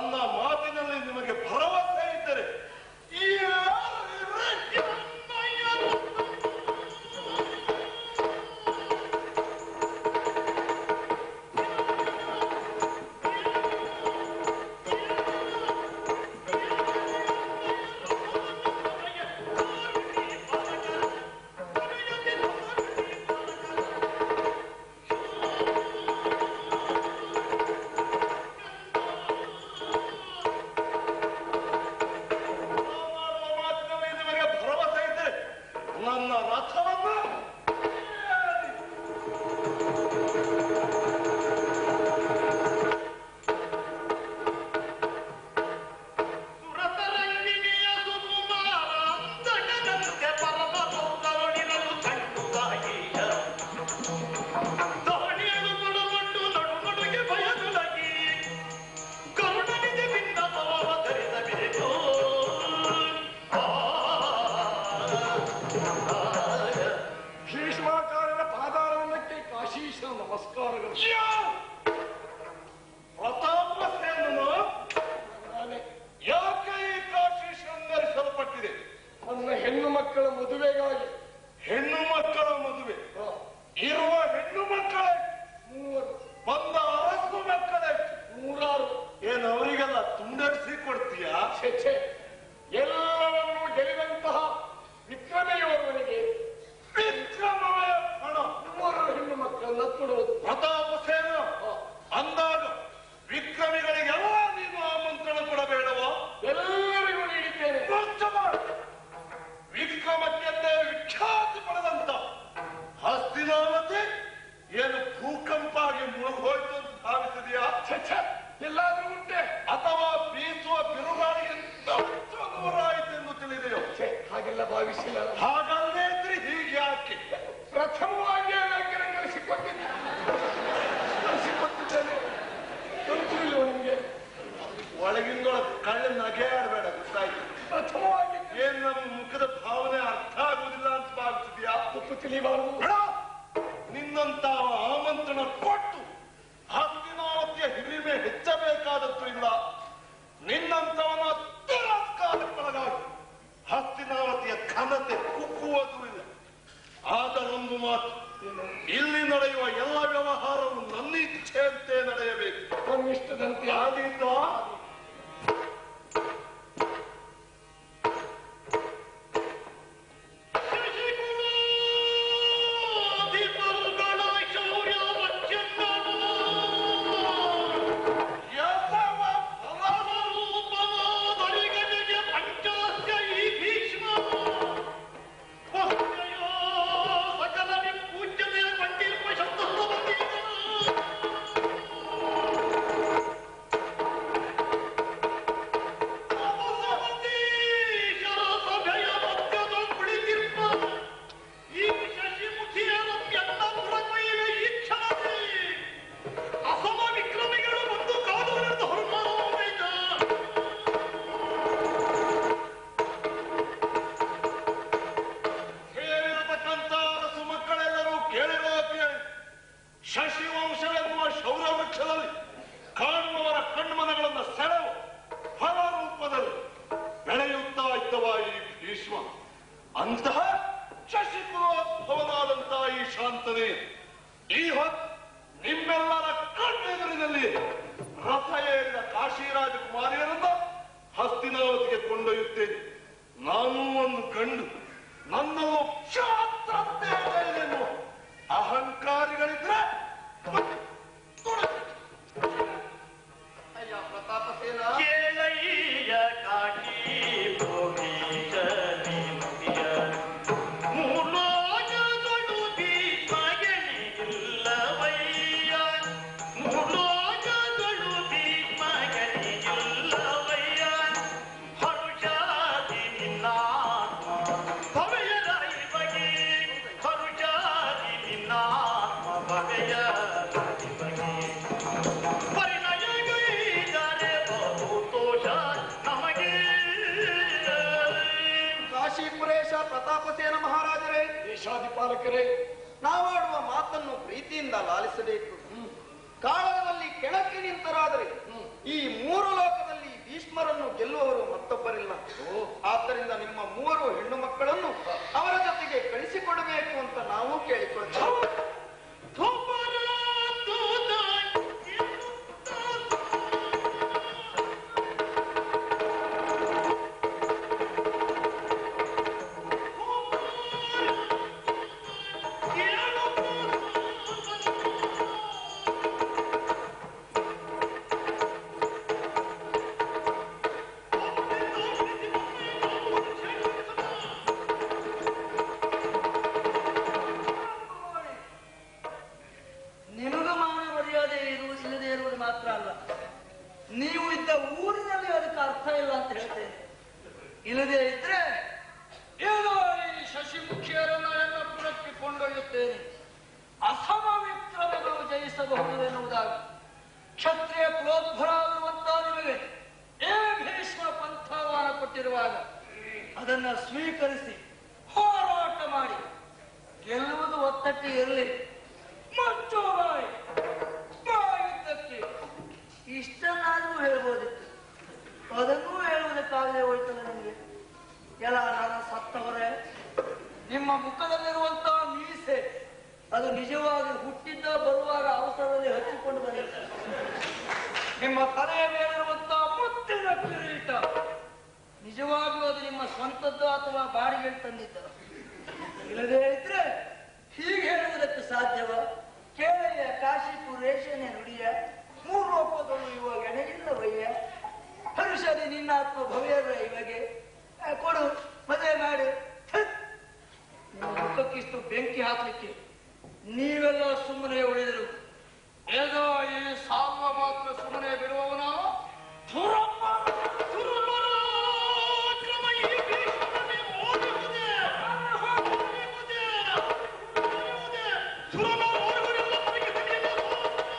ನನ್ನ ಮಾತಿನಲ್ಲಿ ನಿಮಗೆ ಭರವಸೆ ಇದ್ದರೆ ಈ ಮಾಡುವ ಮಾತಿನಲ್ಲಿ ನಿಮಗೆ ಭರವಸೆ ಇದ್ದರೆ ನನ್ನ ರಥವನ್ನು ಸುರತರಂಗಿಣಿಯ ಸುಕುಮಾರ ದಡದಂತೆ ಪರಮ ಸೌಂದರ್ಯವಿರಲು ಕಣ್ಣುಗಾಯಿಯ. ದಾಳಿಯಲು ತೊಡಗೊಂಡು ನಡುನಡುಗೆ ಭಯದೊಳಗಿ ಕರುಣನಿಗೆ ಭಿನ್ನತವವ ಧರಿಸಬೇಕು. ಆ, ಭೀಷ್ಮಾಚಾರ್ಯರ ಪಾದಾರವನ್ನಕ್ಕೆ ಕಾಶೀಶ ನಮಸ್ಕಾರಗಳು ಪ್ರತಾಪಸೇನನು ನಾನೇ ಯಾಕೆ ಈ ಕಾಶಿ ಶೃಂಗರಿಸಲ್ಪಟ್ಟಿದೆ ನನ್ನ ಹೆಣ್ಣು ಮಕ್ಕಳ ಮದುವೆಗಾಗಿ ಹೆಣ್ಣು ಮಕ್ಕಳ ಮದುವೆ ಇರುವ ಹೆಣ್ಣು ಮಕ್ಕಳೇ ಮೂವರು ಬಂದ ಅರಸು ಮಕ್ಕಳೇ ನೂರಾರು ಏನು ಅವರಿಗೆಲ್ಲ ತುಂಡರಿಸಿ ಕೊಡ್ತೀಯಾ ಛೆ, ಛೆ. ಎಲ್ಲವನ್ನೂ ಗೆಲ್ಲಿದಂತಹ ವಿಕ್ರಮೆಯವರಿಗೆ ವಿಕ್ರಮವೇ ಹಣ ಮೂವರು ಹೆಣ್ಣು ಮಕ್ಕಳನ್ನ ಕೊಡುವುದು ಪ್ರತಾಪಸೇನ ಅಂದಾಗ ವಿಕ್ರಮಿಗಳಿಗೆಲ್ಲ ನೀನು ಆಮಂತ್ರಣ ಕೊಡಬೇಡವೋ ಎಲ್ಲರಿಗೂ ನೀಡಿದ್ದೇನೆ ಸ್ವಚ್ಛ ಮಾಡು. ವಿಕ್ರಮಕ್ಕೆಂದೇ ವಿಖ್ಯಾತಿ ಪಡೆದಂತ ಹಸ್ತಿನಾವತಿ ಏನು ಭೂಕಂಪ ಆಗಿ ಮುಳುಗೋಯ್ತು ಅಂತ ಭಾವಿಸಿದೆಯಾ ಛೆ, ಛೆ. ಎಲ್ಲಾದ್ರೂ ಉಂಟೆ ಅಥವಾ ಬೀಸುವ ಬಿರುಗಾಳಿಗಿಂತ ಹೆಚ್ಚು ನೂರಾಯಿತು ಎಂದು ತಿಳಿದೆಯೋ ಛೆ, ಹಾಗೆಲ್ಲ ಭಾವಿಸಿಲ್ಲ ನಾನು. ಹಾಗಲ್ಲೇ ಇದ್ರೆ ಹೀಗೆ ಯಾಕೆ ಪ್ರಥಮವಾಗಿ ನನಗೆ ಕಳಿಸಿಕೊಟ್ಟಿದ್ದೆ ಕಳಿಸಿಕೊಟ್ಟಿದ್ದೇನೆ ಗೊತ್ತಿಲ್ಲ ನಿಮಗೆ ಒಳಗಿಂದೊಳಗೆ ಕಳ್ಳ ನಗೆ ಆಡಬೇಡ ಗೊತ್ತಾಯ್ತು ಪ್ರಥಮವಾಗಿ ಏನ್ ನಮ್ಮ ಮುಖದ ಭಾವನೆ ಅರ್ಥ ಆಗುದಿಲ್ಲ ಅಂತ ಭಾವಿಸಿದ್ಯಾ ತಪ್ಪು ತಿಳಿಬಾರದು ಬೇಡ. ನಿನ್ನಂತ ಆಮಂತ್ರಣ ಕೊಟ್ಟು ಹಸ್ತಿನಾವತಿಯ ಹಿರಿಮೆ ಹೆಚ್ಚಬೇಕಾದದ್ರಿಂದ ನಿನ್ನಂತವನ ತಿರಸ್ಕಾರಕ್ಕೊಳಗಾಗಿ ಹಸ್ತಿನಾವತಿಯ ಘನತೆ ಕುಕ್ಕುವುದೂ ಇಲ್ಲ ಆದರೊಂದು ಮಾತು ಇಲ್ಲಿ ನಡೆಯುವ ಎಲ್ಲ ವ್ಯವಹಾರವು ನನ್ನ ಇಚ್ಛೆಯಂತೆ ನಡೆಯಬೇಕು ನನ್ನ ಇಷ್ಟದಂತೆ ಆದೀತ ದೀಪಗಳ ಶೌರ್ಯವಚ್ಚನ್ನನು. ಯಥವ ರೂಪವಾದರಿಗನಿಗೆ ಪಂಚಾಸ್ಯ ಈ ಭೀಷ್ಮ. ಪುಷ್ಯಯೋ ಸಕಲ ವಿಪೂಜ್ಯತೆಯ ಕಂಡಿರುವ ಶಬ್ದದ ಬಂದಿದ್ದನು. ಸಹಸೀಶರ ಸಭೆಯ ಮಧ್ಯದ ಕುಳಿತಿರುವ ಈ ಶಶಿಮುಖಿಯರ ಎಲ್ಲ ಪುರಕೈವೆ ಈ ಕ್ಷಣದಲ್ಲಿ ಅಸಮ ವಿಕ್ರಮಿಗಳು ಬಂದು ಕಾದುವರೆದು ಹೊರಮಾಡಿದ ಕೇಳಿರತಕ್ಕಂತ ಅರಸು ಮಕ್ಕಳೆಲ್ಲರೂ ಕೇಳಿರುವ ಕೇಳಿ ಶಶಿವಂಶವೆನ್ನುವ ಶೌರ್ಯ ವೃಕ್ಷದಲ್ಲಿ ಕಾಣುವವರ ಕಣ್ಮನಗಳನ್ನು ಸೆಳೆವು ಫಲ ರೂಪದಲ್ಲಿ ಬೆಳೆಯುತ್ತಾ ಇದ್ದವ ಈ ಭೀಷ್ಮ ಅಂತಹ ಶಶಿಕುಲೋದ್ಭವನಾದಂತಹ ಈ ಶಾಂತನೇ ಈ ಹೊತ್ತು ನಿಮ್ಮೆಲ್ಲರ ಕಣ್ಣೆದುರಿನಲ್ಲಿ ರಥ ಏರಿದ ಕಾಶಿರಾಜ ಕುಮಾರಿಯರನ್ನ ಹಸ್ತಿನಾವತಿಗೆ ಕೊಂಡೊಯ್ಯುತ್ತೇನೆ ನಾನು ಒಂದು ಕಂಡು ನನ್ನನ್ನು ಕ್ಷಾತ್ರ ಎನ್ನುವ ಅಹಂಕಾರಿಗಳಿದ್ರೆ ಅಯ್ಯ ಪ್ರತಾಪಸೇನ ಕೇಳಯ್ಯ ಕಾಟಿ ಭೋಗೀಶ ನಿತ್ಯ ಮೂರ್ಲೋಕಗಳು ಭೀಷ್ಮಗನಿಗಿಲ್ಲವಯ್ಯ ಮೂರ್ಲೋಕಗಳು ಭೀಷ್ಮಗನಿಗಿಲ್ಲವಯ್ಯ ಹರುಷಾದಿ ನಿನ್ನಾತ್ಮ ಭವೆಯರಾಯಿ ಬಗೆ ಹರುಷಾದಿ ನಿನ್ನಾತ್ಮ ಭವೆಯರಾಯಿ ಬಗೆ ಪರಿಣಯಗೈದರೆ ಬಹುತೋಷ ನಮಗೆ ಕಾಶೀಪುರೇಶ ಪ್ರತಾಪಸೇನ ಮಹಾರಾಜರೇ ದೇಶಾಧಿಪಾಲಕರೇ ನಾವಾಡುವ ಮಾತನ್ನು ಪ್ರೀತಿಯಿಂದ ಲಾಲಿಸಬೇಕು ಕಾಳಗದಲ್ಲಿ ಕೆಳಕ್ಕೆ ನಿಂತರಾದರೆ ಈ ಮೂರು ಲೋಕದಲ್ಲಿ ಇಲ್ಲದೆ ಇದ್ರೆ ಏನೋ ಈ ಶಶಿಮುಖಿಯರನ್ನ ಎನ್ನಪುರಕ್ಕೆ ಕೊಂಡೊಯ್ಯುತ್ತೇನೆ ಅಸಮ ವಿಕ್ರಮಗಳು ಜಯಿಸಬಹುದು ಎನ್ನುವುದಾಗಿ ಕ್ಷತ್ರಿಯ ಪ್ರೋದ್ಭರಾಗಿರುವಂತಹ ನಿಮಗೆ ಏ ಭೀಷ್ಮ ಪಂಥಾವಾನ ಕೊಟ್ಟಿರುವಾಗ ಅದನ್ನ ಸ್ವೀಕರಿಸಿ ಹೋರಾಟ ಮಾಡಿ ಗೆಲ್ಲುವುದು ಒತ್ತಕ್ಕೆ ಇರಲಿ ಮಚ್ಚು ಬಾಯಿ ಬಾಯುದ್ದಕ್ಕೆ ಇಷ್ಟನ್ನಾದ್ರೂ ಹೇಳ್ಬೋದಿತ್ತು ಅದನ್ನೂ ಹೇಳುವುದಕ್ಕಾಗದೆ ಹೋಯ್ತಲ್ಲ ನಿಮಗೆ ಎಲ್ಲ ನಾನು ಸತ್ತವರೇ ನಿಮ್ಮ ಮುಖದಲ್ಲಿರುವಂತಹ ಮೀಸೆ ಅದು ನಿಜವಾಗಿ ಹುಟ್ಟಿದ್ದ ಬರುವಾಗ ಅವಸರದಲ್ಲಿ ಹಚ್ಚಿಕೊಂಡು ಬಂದಿದೆ ನಿಮ್ಮ ತಲೆಯ ಮೇಲಿರುವಂತಹ ಮುತ್ತಿನ ಕಿರೀಟ ನಿಜವಾಗಿಯೂ ಅದು ನಿಮ್ಮ ಸ್ವಂತದ್ದು ಅಥವಾ ಬಾಡಿಗೆ ತಂದಿದ್ದ ಇಲ್ಲದೇ ಇದ್ರೆ ಹೀಗೆ ಹೇಳುವುದಕ್ಕೆ ಸಾಧ್ಯವ ಕೇಳೆಯ ಕಾಶಿಪುರ ರೇಷನೆ ನುಡಿಯ ಮೂರು ರೂಪಗಳು ಇವಾಗ ಎಣೆಯಿಲ್ಲವಯ್ಯ ಹರುಷದಿ ನಿನ್ನ ಆತ್ಮ ಭವ್ಯರ ಇವಾಗೆ ಆ, ಕೊಡು ಮದುವೆ ಮಾಡು ಥತ್. ನಿಮ್ಮ ಮುಖಕ್ಕಿಷ್ಟು ಬೆಂಕಿ ಹಾಕ್ಲಿಕ್ಕೆ ನೀವೆಲ್ಲ ಸುಮ್ಮನೆ ಉಳಿದರು ಏನೋ ಈ ಸಾಮ ಮಾತ್ರ ಸುಮ್ಮನೆ ಬಿಡುವವನ ಧುರಪ್ಪ ದುರ್ಪರಾಕ್ರಮ ಈ ಭೀಷ್ಮನೇ ಓಡುವುದೇ ಓಡುವುದೇ ಓಡುವುದೇ ಸುರನ ಓಡುವರೆಲ್ಲ ನಮಗೆ ತಿಳಿಯಬೇಕು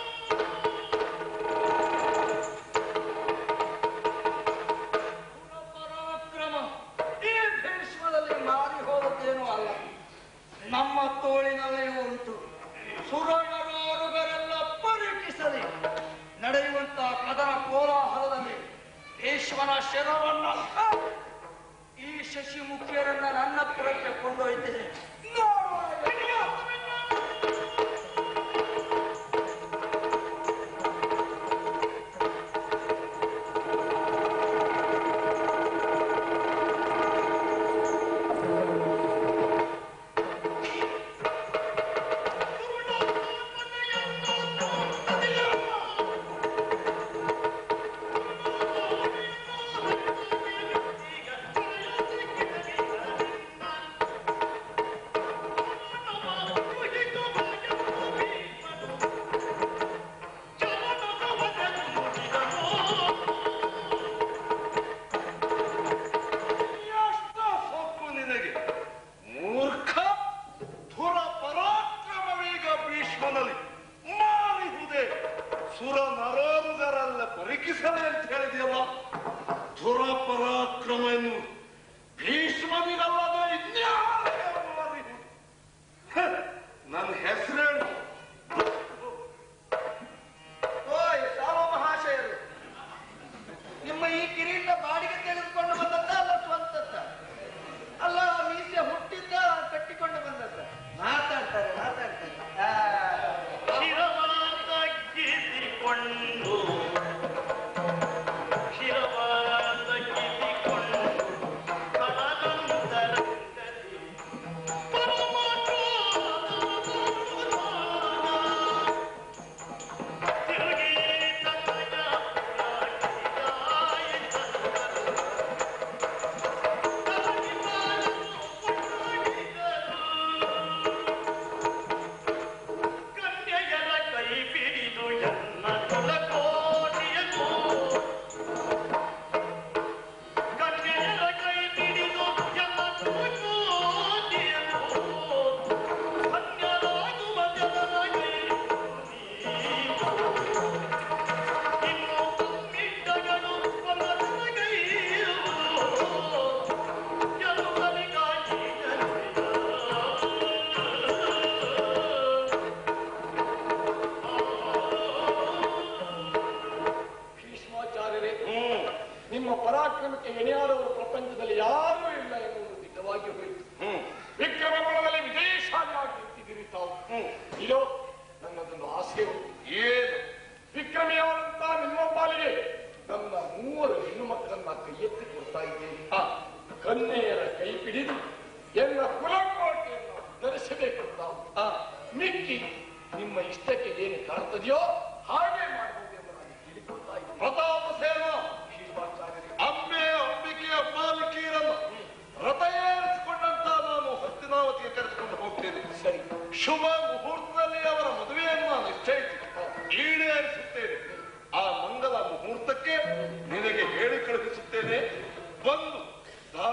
ಪರಾಕ್ರಮ ಈ ಭೀಷ್ಮದಲ್ಲಿ ಮಾರಿ ಹೋದದ್ದೇನೂ ಅಲ್ಲ ನಮ್ಮ ತೋಳಿನಲ್ಲಿಯೂ ಉಂಟು ಸುರನರೋರುಗರೆಲ್ಲ ಪರೀಕ್ಷಿಸಲಿ ನಡೆಯುವಂತಹ ಕದನ ಕೋಲಾಹಲದಲ್ಲಿ ಭೀಷ್ಮನ ಶಿರವನ್ನ ಈ ಶಶಿಮುಖಿಯರನ್ನ ನನ್ನ ಪುರಕ್ಕೆ ಕೊಂಡೊಯ್ತೇನೆ ನೋಡುವ ಎಷ್ಟ ಸೊಕ್ಕು ನಿನಗೆ ಮೂರ್ಖ ಧುರ ಪರಾಕ್ರಮವೀಗ ಭೀಷ್ಮನಲ್ಲಿ ಮಾರಿಹುದೆ ಸುರ ನರೋರುಗರಲ್ಲ ಪರೀಕ್ಷಿಸಲಿ ಅಂತ ಹೇಳಿದೆಯಲ್ಲ ಧುರ ಪರಾಕ್ರಮ ಎನ್ನುವುದು ಭೀಷ್ಮನಿಗಲ್ಲದೆ ಇನ್ಯಾರಿಗೆ ಮಾರಿಹುದು ಹ, ನನ್ನ ಹೆಸರೇನು ಓಯ್ ಸಾವ ಮಹಾಶಯರು ನಿಮ್ಮ ಈ ಕಿರೀಟ ಬಾಡಿಗೆ ತೆಗೆದುಕೊಂಡು ಬಂದದ್ದ ಅಲ್ಲ ಸ್ವಂತದ್ದ ಅಲ್ಲ ಮೀಸೆ ಹುಟ್ಟಿದ್ದ ಕಟ್ಟಿಕೊಂಡು ಬಂದದ್ದ ಮಾತಾಡ್ತಾರೆ ಮಾತಾಡ್ತಾರೆ ಆ, ಶಿರವಾದಗಿಸಿಕೊಂಡು ಶಿರವಾದಗಿಸಿಕೊಂಡು ಕಳದಂತರಂಗದಿ ಪರಮಾತ್ಮ ತಿರುಗಿ ತನ್ನಯ ಕನ್ಯೆಯರ ಕೈ ಬಿಡಿದು ಎನ್ನ ಕುಲಕೋಟಿಯನ್ನು ಕನ್ಯೆಯರ ಕೈ ಬಿಡಿದು ಎನ್ನ ಕುಲಕೋಟಿಯನ್ನು ಧನ್ಯರಾಗುವ ಜನರಾಗಿ ಇನ್ನು ತಮ್ಮಿಟ್ಟಗಳು ಒಲಗೈರುವುದು ಎಲ್ಲರಿಗಾಗಿ ಭೀಷ್ಮಾಚಾರ್ಯರೇ ನಿಮ್ಮ ಪರಾಕ್ರಮಕ್ಕೆ ಎಣೆಯಾದವರು ಪ್ರಪಂಚದಲ್ಲಿ ಯಾರೂ ಇಲ್ಲ ಎನ್ನುವುದು ದಿಟ್ಟವಾಗಿ ಹೋಯಿತು ವಿಕ್ರಮ ಬಲದಲ್ಲಿ ವಿಜಯಶಾಲಿಯಾಗಿ ನಿಂತಿದ್ದೀರಿ ತಾವು ಇದು ನನ್ನದೊಂದು ಆಸೆ ಉಂಟು ಏನು ವಿಕ್ರಮಿಯಾದಂತ ನಿಮ್ಮ ಪಾಲಿಗೆ ನನ್ನ ಮೂವರು ಹೆಣ್ಣು ಮಕ್ಕಳನ್ನ ಕೈ ಎತ್ತಿ ಕೊಡ್ತಾ ಇದ್ದೇನೆ ಆ, ಕನ್ಯೆಯರ ಕೈ ಹಿಡಿದು ಎಲ್ಲ ಕುಲಕೋಟೆಯನ್ನು ಧರಿಸಬೇಕು ತಾವು ಆ, ಮಿಕ್ಕಿ ನಿಮ್ಮ ಇಷ್ಟಕ್ಕೆ ಏನು ಕಾಣ್ತದೆಯೋ ಹಾಗೆ ಮಾಡಬಹುದು ಎಂಬುದಾಗಿ ತಿಳಿಕೊಳ್ತಾ ಇದ್ದೀನಿ ಪ್ರತಾಪ ಸೇನ ಭೀಷ್ಮಾಚಾರ್ಯರೇ ಅಂಬೆ ಅಂಬಿಕೆಯ ಬಾಲಕಿಯರನ್ನು ರಥ ಏರಿಸಿಕೊಂಡಂತ ನಾನು ಹಸ್ತಿನಾವತಿಗೆ ಕರೆದುಕೊಂಡು ಹೋಗ್ತೇನೆ ಸರಿ ಶುಭ ಮುಹೂರ್ತದಲ್ಲಿ ಅವರ ಮದುವೆಯನ್ನು ನಿಶ್ಚಯಿಸಿ ಈಡೇರಿಸುತ್ತೇನೆ ಆ ಮಂಗಲ ಮುಹೂರ್ತಕ್ಕೆ ನಿನಗೆ ಹೇಳಿ ಕಳುಹಿಸುತ್ತೇನೆ ಬಂದು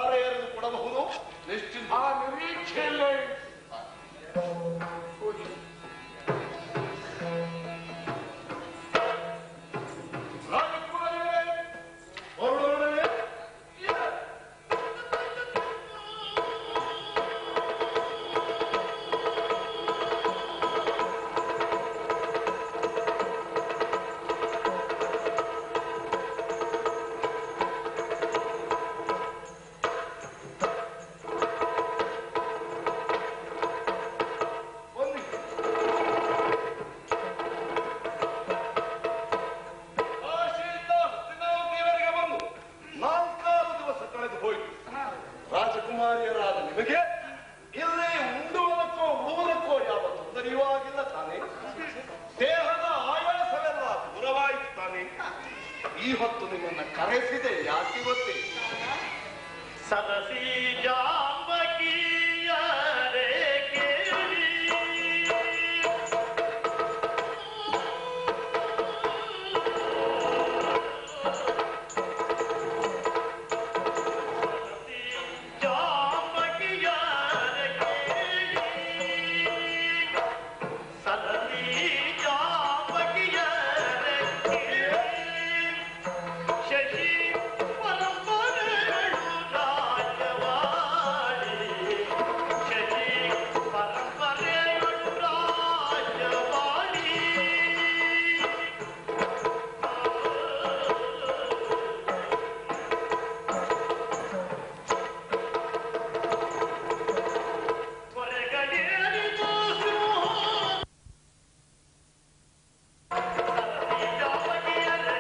ಬಯಸಿದೆ ಯಾಕೆ ಗೊತ್ತೇ ಸದಸಿ ಜಾಂಬಕಿಯರೆ ಕೇಳಿ ಜಾಂಬಕಿಯರೆ ಕೇಳಿ ಸದಸಿ ಜಾಂಬಕಿಯರೆ ಕೇಳಿ ಶಶಿ ಪರಂಪರೆಗಳು ರಾಜವಾಡಿ ಶಶಿ ಪರಂಪರೆಗಳು ರಾಜವಾಡಿ ಹೊರಗಡೆಯರಿಗೂ ಸಿಂಹ ಸದಸಿ ಜಾಂಬಕಿಯರೆ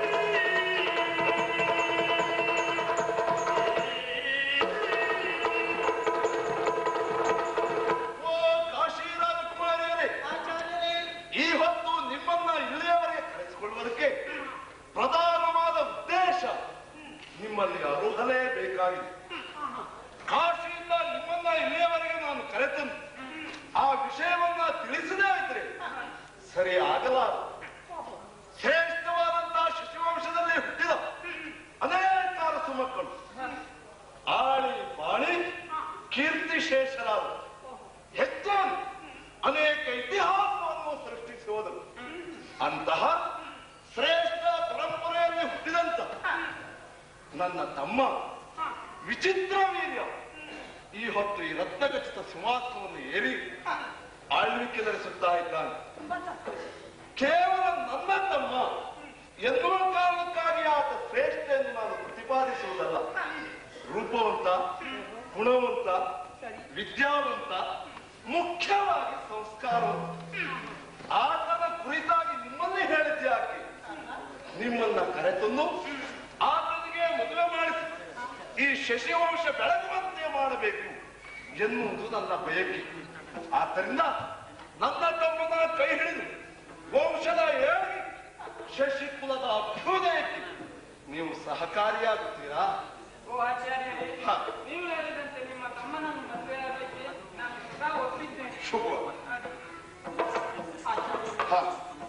ಓ ಕಾಶಿ ರಾಜಕುಮಾರಿಯರೇ ಆಚಾರ್ಯರೇ ಈ ಹೊತ್ತು ನಿಮ್ಮನ್ನ ಇಲ್ಲಿಯವರೆಗೆ ಕರೆಸಿಕೊಳ್ಳುವುದಕ್ಕೆ ಪ್ರಧಾನವಾದ ಉದ್ದೇಶ ನಿಮ್ಮಲ್ಲಿ ಅರುಹಲೇ ಬೇಕಾಗಿದೆ ಕಾಶಿಯಿಂದ ನಿಮ್ಮನ್ನ ಇಲ್ಲಿಯವರೆಗೆ ನಾನು ಕರೆತಂದು ಆ ವಿಷಯವನ್ನ ತಿಳಿಸದೇ ಇದ್ರೆ ಸರಿ ಆಗಲಾರದು ಶ್ರೇಷ್ಠವಾದಂತಹ ಶಿಶುವಂಶದಲ್ಲಿ ಹುಟ್ಟಿದ ಅನೇಕ ಅರಸು ಮಕ್ಕಳು ಆಳಿ ಬಾಳಿ ಕೀರ್ತಿ ಶೇಷರಾದರು ಹೆಚ್ಚಾಗಿ ಅನೇಕ ಇತಿಹಾಸವನ್ನು ಸೃಷ್ಟಿಸುವುದರು ಅಂತಹ ಶ್ರೇಷ್ಠ ಪರಂಪರೆಯಲ್ಲಿ ಹುಟ್ಟಿದಂತ ನನ್ನ ತಮ್ಮ ವಿಚಿತ್ರ ವೀರ್ಯ ಈ ಹೊತ್ತು ಈ ರತ್ನಖಚಿತ ಸಿಂಹಾಸನವನ್ನು ಏರಿ ಆಳ್ವಿಕೆ ನಡೆಸುತ್ತಾ ಇದ್ದಾನೆ ಕೇವಲ ನನ್ನ ತಮ್ಮ ಎನ್ನುವ ಕಾರಣಕ್ಕಾಗಿ ಆತ ಶ್ರೇಷ್ಠ ಎಂದು ನಾನು ಪ್ರತಿಪಾದಿಸುವುದಲ್ಲ ರೂಪವಂತ ಗುಣವಂತ ವಿದ್ಯಾವಂತ ಮುಖ್ಯವಾಗಿ ಸಂಸ್ಕಾರವಂತ ಆತನ ಕುರಿತಾಗಿ ನಿಮ್ಮನ್ನೇ ಹೇಳಿದ್ದೆ ಯಾಕೆ ನಿಮ್ಮನ್ನ ಕರೆತಂದು ಆತನಿಗೆ ಮದುವೆ ಮಾಡಿಸಿ ಈ ಶಶಿವಂಶ ಬೆಳಗುವಂತೆ ಮಾಡಬೇಕು ಎನ್ನುವುದು ನನ್ನ ಬಯಕೆ ಆದ್ದರಿಂದ ನನ್ನ ತಮ್ಮನ ಕೈ ಹಿಡಿದು ವಂಶದ ಏಳಿ ಶಶಿ ಕುಲದ ಅಭ್ಯುದಯಕ್ಕೆ ನೀವು ಸಹಕಾರಿಯಾಗುತ್ತೀರಾ ಓ ಆಚಾರ್ಯರೇ ಹ. ನೀವು ಹೇಳಿದಂತೆ ನಿಮ್ಮ ತಮ್ಮನನ್ನು ಮದುವೆಯಾಗಲಿಕ್ಕೆ ನಾನು ಸದಾ ಒಪ್ಪಿದ್ದೇನೆ ಶುಭ ಆಚಾರ್ಯರೇ, ಹ.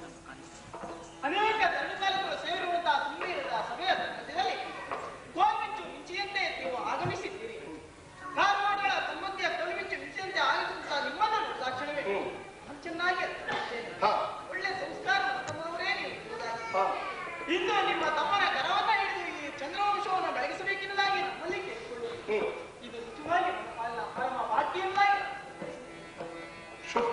ಅನೇಕ ಧರ್ಮಕಾಲಗಳು ಸೇರಿರುವಂತಹ ತುಂಬಿರದ ಸಭೆಯ ಮಧ್ಯದಲ್ಲಿ ಗೋಮಿಂಚು ಮಿಂಚಿಯಂತೆ ನೀವು ಆಗಮಿಸಿದ್ದೀರಿ ಕಾರಣಗಳ ತಮ್ಮಂತೆಯ ಕಲ್ಮಿಂಚು ಮಿಂಚಿಯಂತೆ ಆಗಿರುವಂತಹ ನಿಮ್ಮನ್ನು ತಕ್ಷಣವೇ ಹ್ಮ್. ನಾನು ಚೆನ್ನಾಗಿ ಅರ್ಥೈಸ್ತೇನೆ. ಹ. ಒಳ್ಳೆ ಸಂಸ್ಕಾರ ತಮ್ಮವರೇ ನೀವು ಇರುವುದಾಗಿ. ಹ. ಇಂದು ನಿಮ್ಮ ತಮ್ಮನ ಕರವನ್ನ ಹಿಡಿದು ಈ ಚಂದ್ರವಂಶವನ್ನು ಬೆಳಗಿಸಬೇಕೆನ್ನಲಾಗಿ ನಮ್ಮಲ್ಲಿ ಕೇಳಿಕೊಳ್ಳುವುದು ಹ್ಮ್. ಇದು ನಿಜವಾಗಿ ನಮ್ಮ ಪಾಲಿನ ಪರಮ ಭಾಗ್ಯವಾಗಿ ಶುಭ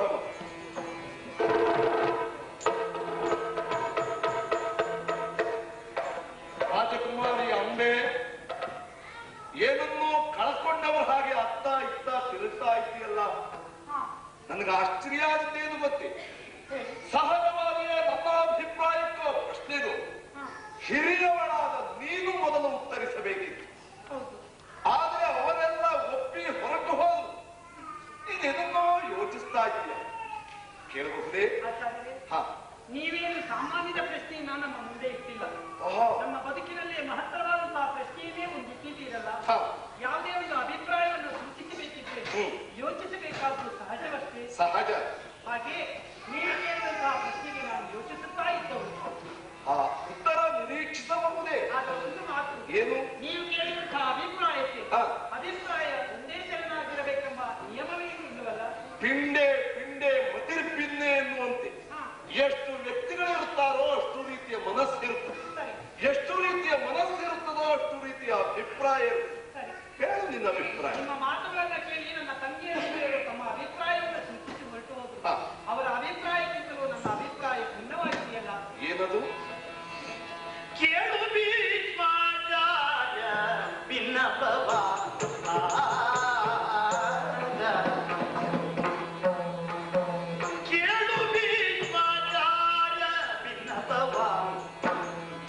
ರಾಜಕುಮಾರಿ ಅಂಬೆ ಏನನ್ನೋ ಕಳ್ಕೊಂಡವರ ಹಾಗೆ ಅತ್ತ ಇತ್ತ ತಿರುಗ್ತಾ ಇದೆಯಲ್ಲ ನನಗೆ ಆಶ್ಚರ್ಯ ಆಗುತ್ತೇನು ಗೊತ್ತೇ ಸಹಜವಾಗಿಯೇ ನನ್ನ ಅಭಿಪ್ರಾಯಕ್ಕೂ ಪ್ರಶ್ನೆಗೂ ಹಿರಿಯವಳಾದ ನೀನು ಮೊದಲು ಉತ್ತರಿಸಬೇಕಿತ್ತು ಆದ್ರೆ ಅವರೆಲ್ಲ ಒಪ್ಪಿ ಹೊರಟು ಹೋದ್ರು ನೀನೇನನ್ನೋ ಯೋಚಿಸ್ತಾ ಇದೆಯಾ ಕೇಳಬಹುದೇ ಆಚಾರ್ಯರೇ ಹಾ ನೀವೇನು ಸಾಮಾನ್ಯದ ಪ್ರಶ್ನೆಯನ್ನ ನಮ್ಮ ಮುಂದೆ ಇಟ್ಟಿಲ್ಲ ಓಹೋ ನಮ್ಮ ಬದುಕಿನಲ್ಲಿ ಮಹತ್ತರವಾದಂತಹ ಪ್ರಶ್ನೆಯನ್ನೇ ಒಂದು ಇಟ್ಟಿದ್ದೀರಲ್ಲ ಹಾ ಯಾವುದೇ ಒಂದು ಅಭಿಪ್ರಾಯವನ್ನು ಸೂಚಿಸಬೇಕಿದ್ರೆ ಹ್ಮ್. ಯೋಚಿಸಬೇಕಾದ್ದು ಸಹಜವಷ್ಟೇ ಸಹಜ ಹಾಗೆ ನೀವು ಕೇಳಿದಂತಹ ಪ್ರಶ್ನೆಗೆ ನಾನು ಯೋಚಿಸುತ್ತಾ ಇದ್ದವು ಆ ಉತ್ತರ ನಿರೀಕ್ಷಿಸಬಹುದೇ ಆಗ ಒಂದು ಮಾತು ಏನು ನೀವು ಕೇಳಿದಂತಹ ಅಭಿಪ್ರಾಯಕ್ಕೆ ಹಾ. ಅಭಿಪ್ರಾಯ ಒಂದೇ ತೆರನಾಗಿರಬೇಕೆಂಬ ನಿಯಮವೇನು ಇಲ್ಲವಲ್ಲ ಪಿಂಡೆ ಪಿಂಡೆ ಮತಿರ್ಪಿನ್ನೆ ಎನ್ನುವಂತೆ ಹಾ. ಎಷ್ಟು ವ್ಯಕ್ತಿಗಳಿರುತ್ತಾರೋ ಅಷ್ಟು ರೀತಿಯ ಮನಸ್ಸಿರುತ್ತದೆ ಸರಿ ಎಷ್ಟು ರೀತಿಯ ಮನಸ್ಸಿರುತ್ತದೋ ಅಷ್ಟು ರೀತಿಯ ಅಭಿಪ್ರಾಯ ಇರುತ್ತದೆ ಸರಿ ಹೇಳು ನಿನ್ನ ಅಭಿಪ್ರಾಯ ನಿಮ್ಮ ಮಾತುಗಳನ್ನ ಕೇಳಿ ನನ್ನ ತಂಗಿಯರು ತಮ್ಮ ಅಭಿಪ್ರಾಯವನ್ನು ಸೂಚಿಸಿ ಹೊರಟು ಹೋದರು ಹಾ. ಅವರ ಅಭಿಪ್ರಾಯಕ್ಕಿಂತಲೂ ನನ್ನ ಅಭಿಪ್ರಾಯ ಭಿನ್ನವಾಗಿದೆಯಲ್ಲ ಏನದು ಕೇಳು ಭೀಷ್ಮಾಚಾರ್ಯ ಭಿನ್ನಪವ ಕೇಳು ಭೀಷ್ಮಾಚಾರ್ಯ ಭಿನ್ನಪವ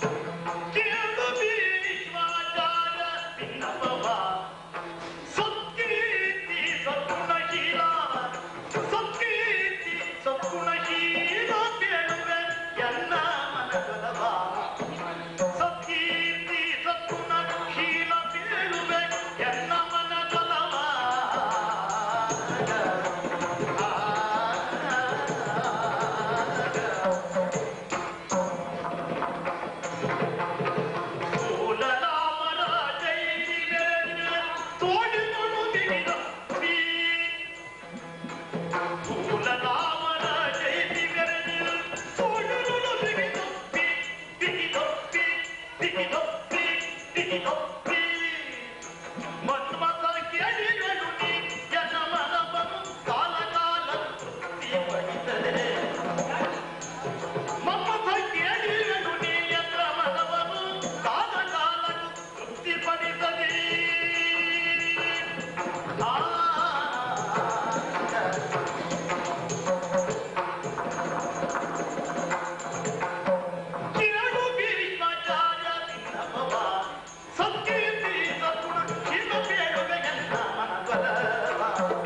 ಕೇಳು ಭೀಷ್ಮಾಚಾರ್ಯ ಭಿನ್ನಪವ ಸುತ್ತ ನೀನೊಪ್ಪಿ ಮನ್ಮಥ ಕೇಳಿಗಳು ನೀ ಜನಮನವನ್ನು ಕಾಲ ಕಾಲ ತೃಪ್ತಿಪಡಿಸದೆ ಮನ್ಮಥ ಕೇಳಿಗಳು ನೀ ಯಂತ್ರ ಮನವನ್ನು ಕಾಲ ಕಾಲ ತೃಪ್ತಿಪಡಿಸದೆ ಆ ಕೇಳು ಭೀಷ್ಮಾಚಾರ್ಯ ನಿನ್ನವವ, ಸಂಕೀರ್ತಿ ಸದ್ಗುಣ, ಇದು ಬೇಡುವೆ ಎನ್ನ ಮನಬಲವ.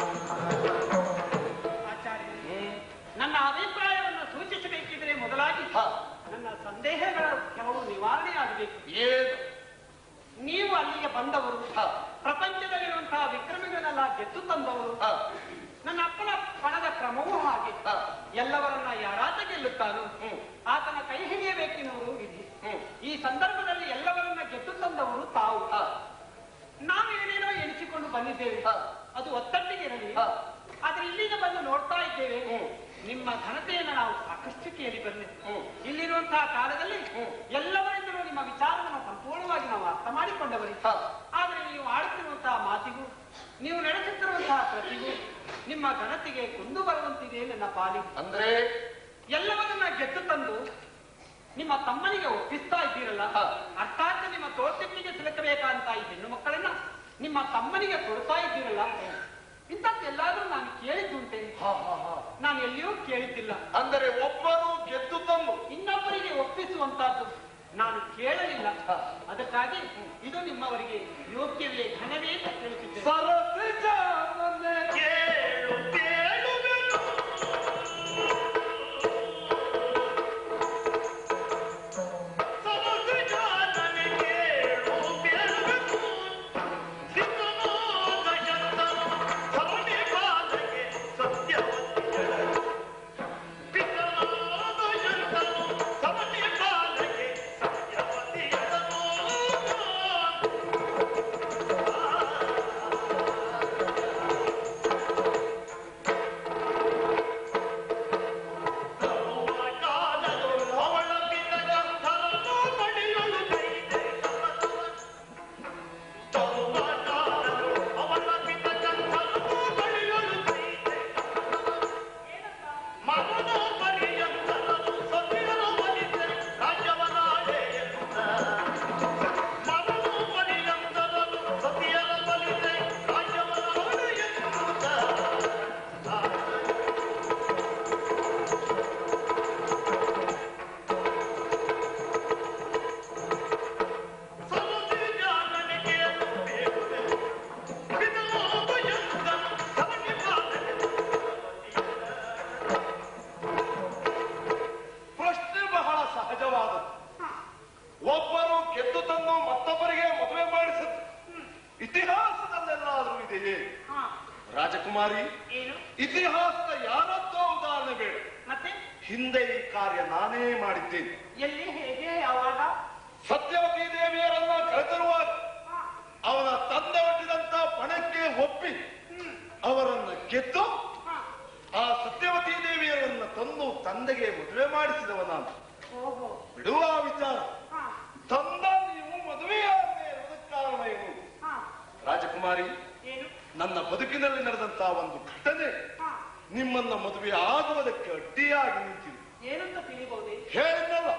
ಆಚಾರ್ಯ ನನ್ನ ಅಭಿಪ್ರಾಯವನ್ನು ಸೂಚಿಸಬೇಕಿದ್ರೆ ಮೊದಲಾಗಿ ನನ್ನ ಸಂದೇಹಗಳ ಕೆಲವು ನಿವಾರಣೆ ಆಗಬೇಕು ಏನು ನೀವು ಅಲ್ಲಿಗೆ ಬಂದವರು ಪ್ರಪಂಚದಲ್ಲಿರುವಂತಹ ವಿಕ್ರಮಿಗಳನ್ನೆಲ್ಲ ಗೆದ್ದು ತಂದವರು ಹ, ನನ್ನ ಅಪ್ಪನ ಪಣದ ಕ್ರಮವೂ ಹಾಗೆ ಹ, ಎಲ್ಲವರನ್ನ ಯಾರಾತ ಗೆಲ್ಲುತ್ತಾನೋ ಹ್ಮ್. ಆತನ ಕೈ ಹಿಡಿಯಬೇಕೆನ್ನುವರು ವಿಧಿ ಹ್ಮ್. ಈ ಸಂದರ್ಭದಲ್ಲಿ ಎಲ್ಲವರನ್ನ ಗೆದ್ದು ತಂದವರು ತಾವು ಹ, ನಾವು ಏನೇನೋ ಎಣಿಸಿಕೊಂಡು ಬಂದಿದ್ದೇವೆ ಹ. ಅದು ಒತ್ತಟ್ಟಿಗೆ ಇರಲಿ ಹ. ಆದ್ರೆ ಇಲ್ಲಿಗೆ ಬಂದು ನೋಡ್ತಾ ಇದ್ದೇವೆ ಹ್ಮ್. ನಿಮ್ಮ ಘನತೆಯನ್ನು ನಾವು ಸಾಕಷ್ಟು ಕೇಳಿ ಬಂದೆ ಹ್ಮ್. ಇಲ್ಲಿರುವಂತಹ ಕಾಲದಲ್ಲಿ ಹ್ಮ್. ಎಲ್ಲವರಿಂದಲೂ ನಿಮ್ಮ ವಿಚಾರವನ್ನು ಸಂಪೂರ್ಣವಾಗಿ ನಾವು ಅರ್ಥ ಮಾಡಿಕೊಂಡವರಿ ಹ. ಆದ್ರೆ ನೀವು ಆಡುತ್ತಿರುವಂತಹ ಮಾತಿಗೂ ನೀವು ನಡೆಸುತ್ತಿರುವಂತಹ ಪ್ರತಿಗೂ ನಿಮ್ಮ ಘನತೆಗೆ ಕುಂದು ಬರುವಂತಿದೆ ನನ್ನ ಪಾಲಿ ಅಂದ್ರೆ ಎಲ್ಲವನ್ನನ್ನ ಗೆದ್ದು ತಂದು ನಿಮ್ಮ ತಮ್ಮನಿಗೆ ಒಪ್ಪಿಸ್ತಾ ಇದ್ದೀರಲ್ಲ ಹ. ಅರ್ಥಾತ್ ನಿಮ್ಮ ತೋರ್ತಿಪ್ಪಿಗೆ ಸಿಲುಕಬೇಕಂತ ಈ ಹೆಣ್ಣು ಮಕ್ಕಳನ್ನ ನಿಮ್ಮ ತಮ್ಮನಿಗೆ ಕೊಡ್ತಾ ಇದ್ದೀರಲ್ಲ ಇಂಥದ್ದೆಲ್ಲಾದ್ರೂ ನಾನು ಕೇಳಿದ್ದುಂಟೆ ಹ, ಹ, ಹ. ನಾನು ಎಲ್ಲಿಯೂ ಕೇಳಿದ್ದಿಲ್ಲ ಅಂದರೆ ಒಬ್ಬರು ಗೆದ್ದು ತಂದು ಇನ್ನೊಬ್ಬರಿಗೆ ಒಪ್ಪಿಸುವಂತಹದ್ದು ನಾನು ಕೇಳಲಿಲ್ಲ ಹ. ಅದಕ್ಕಾಗಿ ಇದು ನಿಮ್ಮವರಿಗೆ ಯೋಗ್ಯವೇ ಘನವೇ ಅಂತ ತಿಳಿಸಿದ್ದೇನೆ ಸರಸಿಜಾನನೆ ಕೇಳು ಕೇಳುವೆನು ಸರಸಿಜಾನನೆ ಕೇಳು ಕೇಳುವೆನು ಸಿದ್ಧನೋಗ ಶಂತನು ಸರಣಿ ಬಾಲಗೆ ಸತ್ಯವತಿಯಳು ಸಿದ್ಧನೋಗ ಶಂತನು ಸರಣಿ ಬಾಲಗೆ ಸತ್ಯವತಿಯಳನು ಅವಳ ಬಿದ್ದಗಂಧರನು ಮಡಿಯಲು ಕೈದೆ ಅವಳ ಬಿದ್ದಗಂಧರನು ಮಡಿಯಲು ಕೈದೆ ಮಗನ ಪರ್ಯಂತರನು ಸತಿಯನು ಒಲಿದೆ ರಾಜ್ಯವನಾಡೆ ಮಗನು ಪರ್ಯಂತರನು ಸತಿಯನ ಒಲಿದೆ ರಾಜ್ಯವನಾಡೆ ಎನ್ನುತ್ತ ಪ್ರಶ್ನೆ ಬಹಳ ಸಹಜವಾದದ್ದು ಒಬ್ಬರು ಗೆದ್ದು ತಂದು ಮತ್ತೊಬ್ಬರಿಗೆ ಮದುವೆ ಮಾಡಿಸಿದ್ದು ಇತಿಹಾಸದಲ್ಲೆಲ್ಲಾದ್ರೂ ಇದೆಯೇ ಹಾ ರಾಜಕುಮಾರಿ ಏನು ಇತಿಹಾಸದ ಯಾರದ್ದೋ ಉದಾಹರಣೆ ಬೇಡ ಮತ್ತೆ ಹಿಂದೆ ಈ ಕಾರ್ಯ ನಾನೇ ಮಾಡಿದ್ದೇನೆ ಎಲ್ಲಿ ಹೇಗೆ ಯಾವಾಗ ಸತ್ಯವತಿ ದೇವಿಯರನ್ನ ಕರೆತರುವಾಗ ಅವನ ತಂದೆ ಒಡ್ಡಿದಂತ ಪಣಕ್ಕೆ ಒಪ್ಪಿ ಅವರನ್ನ ಗೆದ್ದು ಹಾ ಆ ಸತ್ಯವತಿ ದೇವಿಯರನ್ನ ತಂದು ತಂದೆಗೆ ಮದುವೆ ಮಾಡಿಸಿದವ ನಾನು ಓಹೋ ಬಿಡುವ ವಿಚಾರ ಹಾ ತಂದ ನೀವು ಮದುವೆಯಾಗದೆ ಇರುವುದಕ್ಕೆ ಕಾರಣ ಏನು ಹಾ ರಾಜಕುಮಾರಿ ಏನು ನನ್ನ ಬದುಕಿನಲ್ಲಿ ನಡೆದಂತಹ ಒಂದು ಘಟನೆ ಹಾ ನಿಮ್ಮನ್ನ ಮದುವೆ ಆಗುವುದಕ್ಕೆ ಅಡ್ಡಿಯಾಗಿ ನಿಂತಿದೆ ಏನಂತ ತಿಳಿಬಹುದೇ ಹೇಳಿದ್ನಲ್ಲ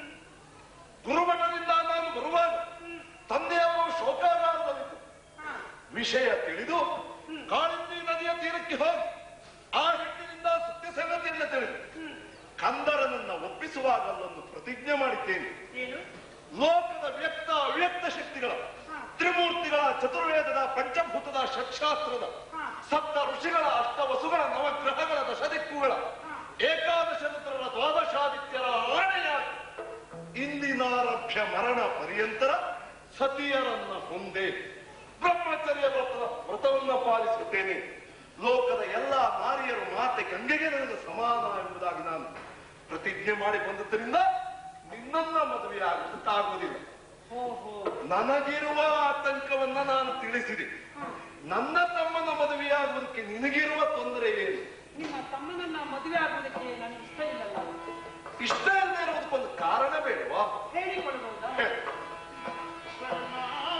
ಗುರುಮಠದಿಂದ ನಾನು ಬರುವಾಗ ತಂದೆಯವರು ಶೋಕಾಗಾರದಲ್ಲಿದ್ದರು ಹಾ ವಿಷಯ ತಿಳಿದು ಕಾಳಿಂದಿ ನದಿಯ ತೀರಕ್ಕೆ ಹೋಗಿ ಆ ಹೆಣ್ಣಿನಿಂದ ಸತ್ಯ ಸಂಗತಿಯನ್ನ ತಿಳಿದು ಕಂದರನನ್ನ ಒಪ್ಪಿಸುವಾಗ ಅಲ್ಲೊಂದು ಪ್ರತಿಜ್ಞೆ ಮಾಡಿದ್ದೇನೆ ಏನು ಲೋಕದ ವ್ಯಕ್ತ ಅವ್ಯಕ್ತ ಶಕ್ತಿಗಳ ತ್ರಿಮೂರ್ತಿಗಳ ಚತುರ್ವೇದದ ಪಂಚಭೂತದ ಷಟ್ಶಾಸ್ತ್ರದ ಸಪ್ತ ಋಷಿಗಳ ಅಷ್ಟವಸುಗಳ ನವಗ್ರಹಗಳ ದಶದಿಕ್ಕುಗಳ ಏಕಾದಶ ರುದ್ರರ ದ್ವಾದಶಾದಿತ್ಯರ ಆಣೆಯಾಗಿ ಇಂದಿನಾರಭ್ಯ ಮರಣ ಪರ್ಯಂತರ ಸತಿಯರನ್ನ ಹೊಂದೆ ಬ್ರಹ್ಮಚರ್ಯ ವ್ರತದ ವ್ರತವನ್ನ ಪಾಲಿಸುತ್ತೇನೆ ಲೋಕದ ಎಲ್ಲಾ ನಾರಿಯರು ಮಾತೆ ಗಂಗೆಗೆ ನನಗೆ ಸಮಾನ ಎಂಬುದಾಗಿ ನಾನು ಪ್ರತಿಜ್ಞೆ ಮಾಡಿ ಬಂದದ್ದರಿಂದ ನಿನ್ನನ್ನ ಮದುವೆಯಾಗುವುದಕ್ಕಾಗುವುದಿಲ್ಲ ಓಹೋ ನನಗಿರುವ ಆತಂಕವನ್ನ ನಾನು ತಿಳಿಸಿದೆ ನನ್ನ ತಮ್ಮನ ಮದುವೆಯಾಗುವುದಕ್ಕೆ ನಿನಗಿರುವ ತೊಂದರೆ ಏನು ನಿಮ್ಮ ತಮ್ಮನನ್ನ ಮದುವೆ ಆಗುವುದಕ್ಕೆ ನನಗೆ ಇಷ್ಟ ಇಲ್ಲಲ್ಲ ಇಷ್ಟ ಇಲ್ಲದೆ ಇರುವುದಕ್ಕೊಂದು ಕಾರಣ ಬೇಡವಾ ಹೇಳಿಕೊಳ್ಬಹುದಾ ಹೇಳು. ಸ್ವರ್ಣ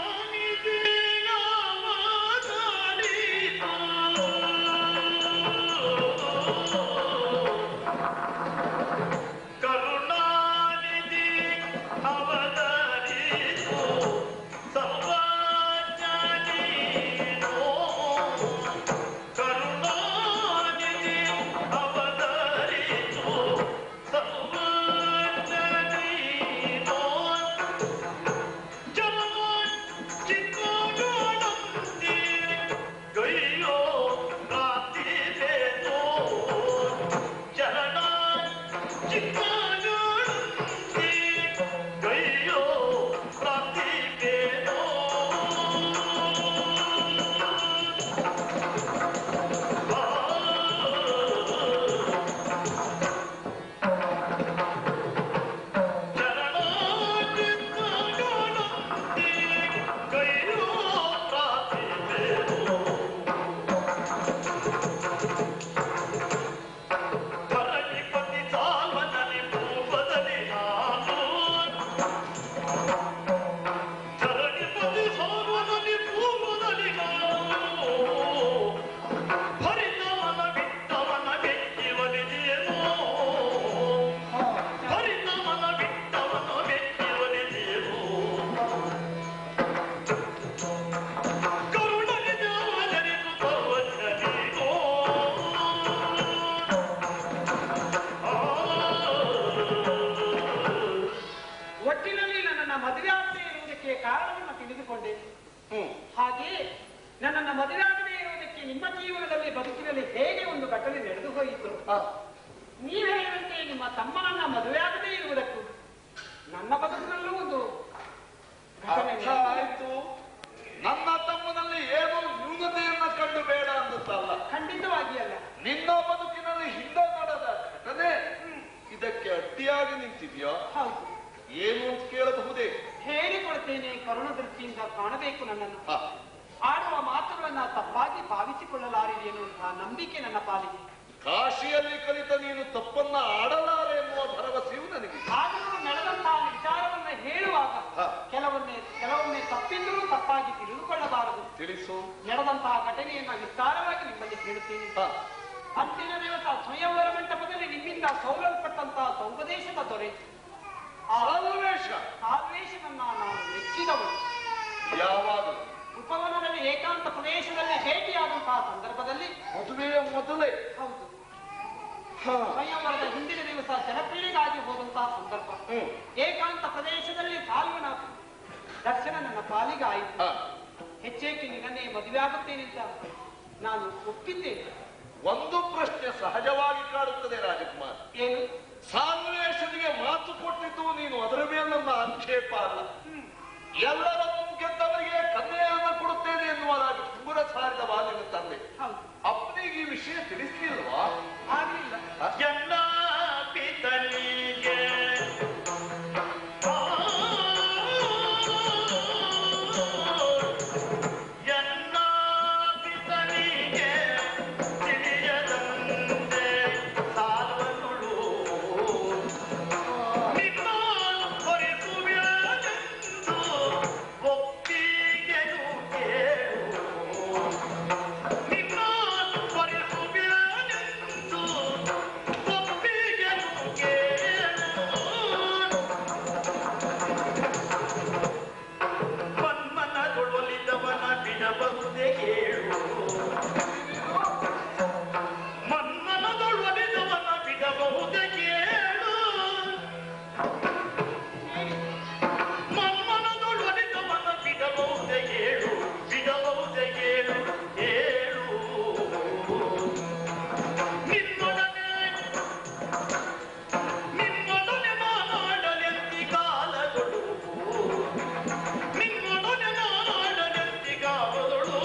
ತಿಳಿದುಕೊಂಡೆ ಹ್ಮ್ ಹಾಗೆಯೇ ನನ್ನನ್ನು ಮದುವೆಯಾಗದೇ ಇರುವುದಕ್ಕೆ ನಿಮ್ಮ ಜೀವನದಲ್ಲಿ ಬದುಕಿನಲ್ಲಿ ಹೇಗೆ ಒಂದು ಘಟನೆ ನಡೆದು ಹೋಯಿತು ಆ, ನೀವು ಹೇಳಿದಂತೆ ನಿಮ್ಮ ತಮ್ಮನನ್ನ ಮದುವೆಯಾಗದೇ ಇರುವುದಕ್ಕೂ ನನ್ನ ಬದುಕಿನಲ್ಲೂ ಒಂದು ಘಟನೆ ಅರ್ಥ ನಡೆದು ಆಯ್ತು ನನ್ನ ತಮ್ಮನಲ್ಲಿ ಏನೋ ನ್ಯೂನತೆಯನ್ನ ಕಂಡು ಬೇಡ ಅನ್ನುತ್ತಲ್ಲ ಖಂಡಿತವಾಗಿ ಅಲ್ಲ ನಿನ್ನ ಬದುಕಿನಲ್ಲಿ ಹಿಂದೆ ನಡೆದ ಘಟನೆ ಇದಕ್ಕೆ ಅಡ್ಡಿಯಾಗಿ ನಿಂತಿದ್ಯಾ ಹೌದು ಏನು ಅಂತ ಕೇಳಬಹುದೇ ಹೇಳಿಕೊಳ್ತೇನೆ ಕರುಣ ದೃಷ್ಟಿಯಿಂದ ಕಾಣಬೇಕು ನನ್ನನ್ನು ಆ, ಆಡುವ ಮಾತುಗಳನ್ನ ತಪ್ಪಾಗಿ ಭಾವಿಸಿಕೊಳ್ಳಲಾರಿದೆ ಎನ್ನುವಂತಹ ನಂಬಿಕೆ ನನ್ನ ಪಾಲಿಗೆ ಕಾಶಿಯಲ್ಲಿ ಕಲಿತ ನೀನು ತಪ್ಪನ್ನ ಆಡಲಾರೆ ಎನ್ನುವ ಭರವಸೆಯು ನನಗೆ ಆದರೂ ನಡೆದಂತಹ ವಿಚಾರವನ್ನ ಹೇಳುವಾಗ ಹಾ. ಕೆಲವೊಮ್ಮೆ ಕೆಲವೊಮ್ಮೆ ತಪ್ಪಿದ್ರೂ ತಪ್ಪಾಗಿ ತಿಳಿದುಕೊಳ್ಳಬಾರದು ತಿಳಿಸು ನಡೆದಂತಹ ಘಟನೆಯನ್ನ ವಿಸ್ತಾರವಾಗಿ ನಿಮ್ಮಲ್ಲಿ ಹೇಳುತ್ತೇನೆ ಆ, ಅಂದಿನ ದಿವಸ ಸ್ವಯಂವರ ಮಂಟಪದಲ್ಲಿ ನಿಮ್ಮಿಂದ ಸೌಲಲ್ಪಟ್ಟಂತಹ ಸೌಪದೇಶದ ದೊರೆ ಆ ಸನ್ನಿವೇಶ ಆವೇಶವನ್ನ ನಾನು ಮೆಚ್ಚಿದವಳು ಯಾವಾಗ ಉಪವನದಲ್ಲಿ ಏಕಾಂತ ಪ್ರದೇಶದಲ್ಲಿ ಭೇಟಿಯಾದಂತಹ ಸಂದರ್ಭದಲ್ಲಿ ಮದುವೆಯ ಮೊದಲೇ ಹೌದು ಹಾ, ಸ್ವಯಂವರದ ಹಿಂದಿನ ದಿವಸ ಜನಪ್ರಿಯಗಾಗಿ ಹೋದಂತಹ ಸಂದರ್ಭ ಹ್ಮ್ ಏಕಾಂತ ಪ್ರದೇಶದಲ್ಲಿ ಸಾಲ್ವನ ದರ್ಶನ ನನ್ನ ಪಾಲಿಗಾಯಿತು ಆ, ಹೆಚ್ಚೇಕೆ ನಿನ್ನೇ ಮದುವೆ ಆಗುತ್ತೇನೆ ಅಂತ ನಾನು ಒಪ್ಪಿದ್ದೇನೆ ಒಂದು ಪ್ರಶ್ನೆ ಸಹಜವಾಗಿ ಕಾಡುತ್ತದೆ ರಾಜಕುಮಾರ್ ಏನು ಸಾನ್ವೇಷನಿಗೆ ಮಾತು ಕೊಟ್ಟಿದ್ದು ನೀನು ಅದರ ಮೇಲೆ ನನ್ನ ಆಕ್ಷೇಪ ಅಲ್ಲ ಎಲ್ಲರನ್ನೂ ಗೆದ್ದವರಿಗೆ ಕನ್ಯೆಯನ್ನು ಕೊಡುತ್ತೇನೆ ಎನ್ನುವುದಾಗಿ ಪುಂಗುರ ಸಾರಿದ ಬಾಲಿನ ತಂದೆ ಹೌದು ಅಪ್ಪನಿಗೆ ಈ ವಿಷಯ ತಿಳಿಸ್ಲಿಲ್ವಾ ಆಗಲಿಲ್ಲ ಎನ್ನ ಪಿತನಿಗೆ ಎನ್ನ ಪಿತನಿಗೆ ತಿಳಿಯದಂತೆ ಸಾಲ್ವನುಳು ನಿನ್ನ ಹೊರಿಸುವೆನೆಂದು ಒಪ್ಪಿಗೆನು ಕೇಳು ನಿನ್ನ ಹೊರಿಸುವೆನೆಂದು ಒಪ್ಪಿಗೆನು ಕೇಳು ಮನ್ಮನದೊಳಲಿದವನ ಬಿಡಬಹುದೇ ಕೇಳು ಮನ್ಮನದೊಳಲಿದವನ ಬಿಡಬಹುದೇ ಕೇಳು ಮನ್ಮನದೊಳಲಿದವನ ಬಿಡಬಹುದೇ ಕೇಳು ಬಿಡಬಹುದೇ ಕೇಳು ಹೇಳು ನಿನ್ನೊಡನೆ ನಿನ್ನೊಡನೆ ಮಾತಾಡಲೆಂತಿ ಕಾಲಗಳು ನಿನ್ನೊಡನೆ ನಾಡನೆಂತಿ ಕಾವಲುಳು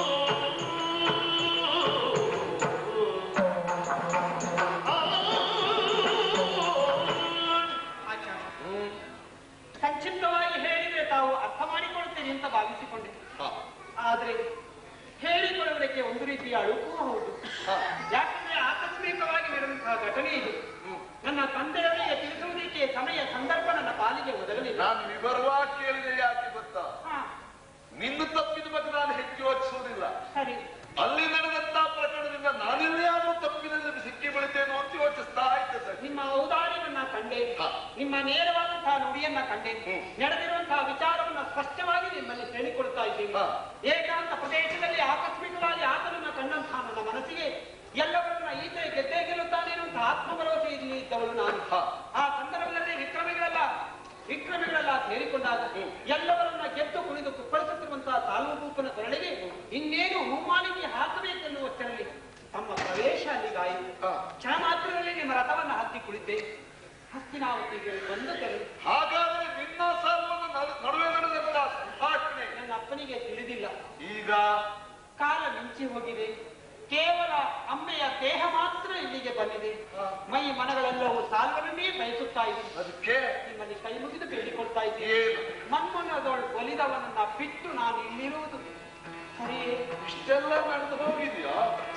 ಆಚಾರ್ಯ ಸಂಕ್ಷಿಪ್ತವಾಗಿ ಹೇಳಿದ್ರೆ ತಾವು ಅರ್ಥ ಮಾಡಿಕೊಳ್ತೇನೆ ಅಂತ ಭಾವಿಸಿಕೊಂಡೆ ಹಾ, ಆದ್ರೆ ಹೇಳಿಕೊಳ್ಳುವುದಕ್ಕೆ ಒಂದು ರೀತಿಯ ಅಳುಕೂ ಹೌದು ಹಾ. ಯಾಕಂದ್ರೆ ಆಕಸ್ಮಿಕವಾಗಿ ನಡೆದಂತಹ ಘಟನೆ ಇದು ನನ್ನ ತಂದೆಯವರಿಗೆ ತಿಳಿಸುವುದಕ್ಕೆ ಸಮಯ ಸಂದರ್ಭ ನನ್ನ ಪಾಲಿಗೆ ಒದಗಲಿಲ್ಲ ನಾನು ವಿವರವಾಗಿ ಕೇಳಿದೆ ಯಾಕೆ ಗೊತ್ತಾ ಹಾ, ನಿನ್ನ ತಪ್ಪಿದ ಬಗ್ಗೆ ನಾನು ಹೆಚ್ಚು ಯೋಚಿಸುವುದಿಲ್ಲ ಸರಿ ಅಲ್ಲಿ ನಡೆದಂತ ಪ್ರಕರಣದಿಂದ ನಾನೆಲ್ಲೇ ಆದ್ರೂ ತಪ್ಪಿನಲ್ಲಿ ಸಿಕ್ಕಿ ಬೀಳ್ತೇನೋ ಅಂತ ಯೋಚಿಸ್ತಾ ಇದ್ದೆ ಸರ್ ನಿಮ್ಮ ಔದಾರ್ಯವನ್ನ ಕಂಡೆ ಹಾ. ನಿಮ್ಮ ನೇರವಾದಂತಹ ನುಡಿಯನ್ನ ಕಂಡೆ ಹ್ಮ್. ನಡೆದಿರುವಂತಹ ವಿಚಾರವನ್ನ ಸ್ಪಷ್ಟವಾಗಿ ನಿಮ್ಮಲ್ಲಿ ಹೇಳಿಕೊಡ್ತಾ ಇದ್ದೀನಿ ಹಾ. ಏಕಾಂತ ಪ್ರದೇಶದಲ್ಲಿ ಆಕಸ್ಮಿಕವಾಗಿ ಆತನನ್ನ ಕಂಡಂತಹ ನನ್ನ ಮನಸ್ಸಿಗೆ ಎಲ್ಲವರನ್ನ ಈತ ಗೆದ್ದೇ ಗೆಲ್ಲುತ್ತಾನೆ ಎನ್ನುವಂತಹ ಆತ್ಮಭರವಸೆಯಲ್ಲಿ ಇದ್ದವಳು ನಾನು ಹಾ. ಆ ಸಂದರ್ಭದಲ್ಲಿ ವಿಕ್ರಮಿಗಳೆಲ್ಲ ವಿಕ್ರಮಿಗಳೆಲ್ಲ ಸೇರಿಕೊಂಡಾಗ ಎಲ್ಲವರನ್ನ ಗೆದ್ದು ಕುಣಿದು ಕುಪ್ಪಳಿಸುತ್ತಿರುವಂತಹ ಸಾಲ್ವಭೂಪನ ಕೊರಳಿಗೆ ಇನ್ನೇನು ಹೂಮಾಲಿಗೆ ಹಾಕಬೇಕೆನ್ನುವಷ್ಟರಲ್ಲಿ ತಮ್ಮ ಪ್ರವೇಶ ಅಲ್ಲಿಗಾಯಿತು ಹಾ. ಕ್ಷಣ ಮಾತ್ರದಲ್ಲಿ ನಿಮ್ಮ ರಥವನ್ನ ಹತ್ತಿ ಕುಳಿತೆ ಹಸ್ತಿನಾವತಿಗೆ ಬಂದು ತೆರಳು ಹಾಗಾದ್ರೆ ನಿನ್ನ ಸಾಲವನ್ನು ನಡು- ನಡುವೆ ನಡೆದಂತ ಸಂಭಾಷಣೆ ನನ್ನ ಅಪ್ಪನಿಗೆ ತಿಳಿದಿಲ್ಲ ಈಗ ಕಾಲ ಮಿಂಚಿ ಹೋಗಿದೆ ಕೇವಲ ಅಮ್ಮೆಯ ದೇಹ ಮಾತ್ರ ಇಲ್ಲಿಗೆ ಬಂದಿದೆ ಮೈ ಮನಗಳೆಲ್ಲವೂ ಸಾಲ್ವನ್ನೇ ಬಯಸುತ್ತಾ ಇದೆ ಅದಕ್ಕೆ ನಿಮ್ಮಲ್ಲಿ ಕೈ ಮುಗಿದು ಬೇಡಿಕೊಳ್ತಾ ಇದ್ದೇನೆ ಏನು ಮನ್ಮನದೊಳ್ ಒಲಿದವನನ್ನ ಬಿಟ್ಟು ನಾನು ಇಲ್ಲಿರುವುದು ಸರಿಯೇ ಇಷ್ಟೆಲ್ಲ ನಡೆದು ಹೋಗಿದ್ಯಾ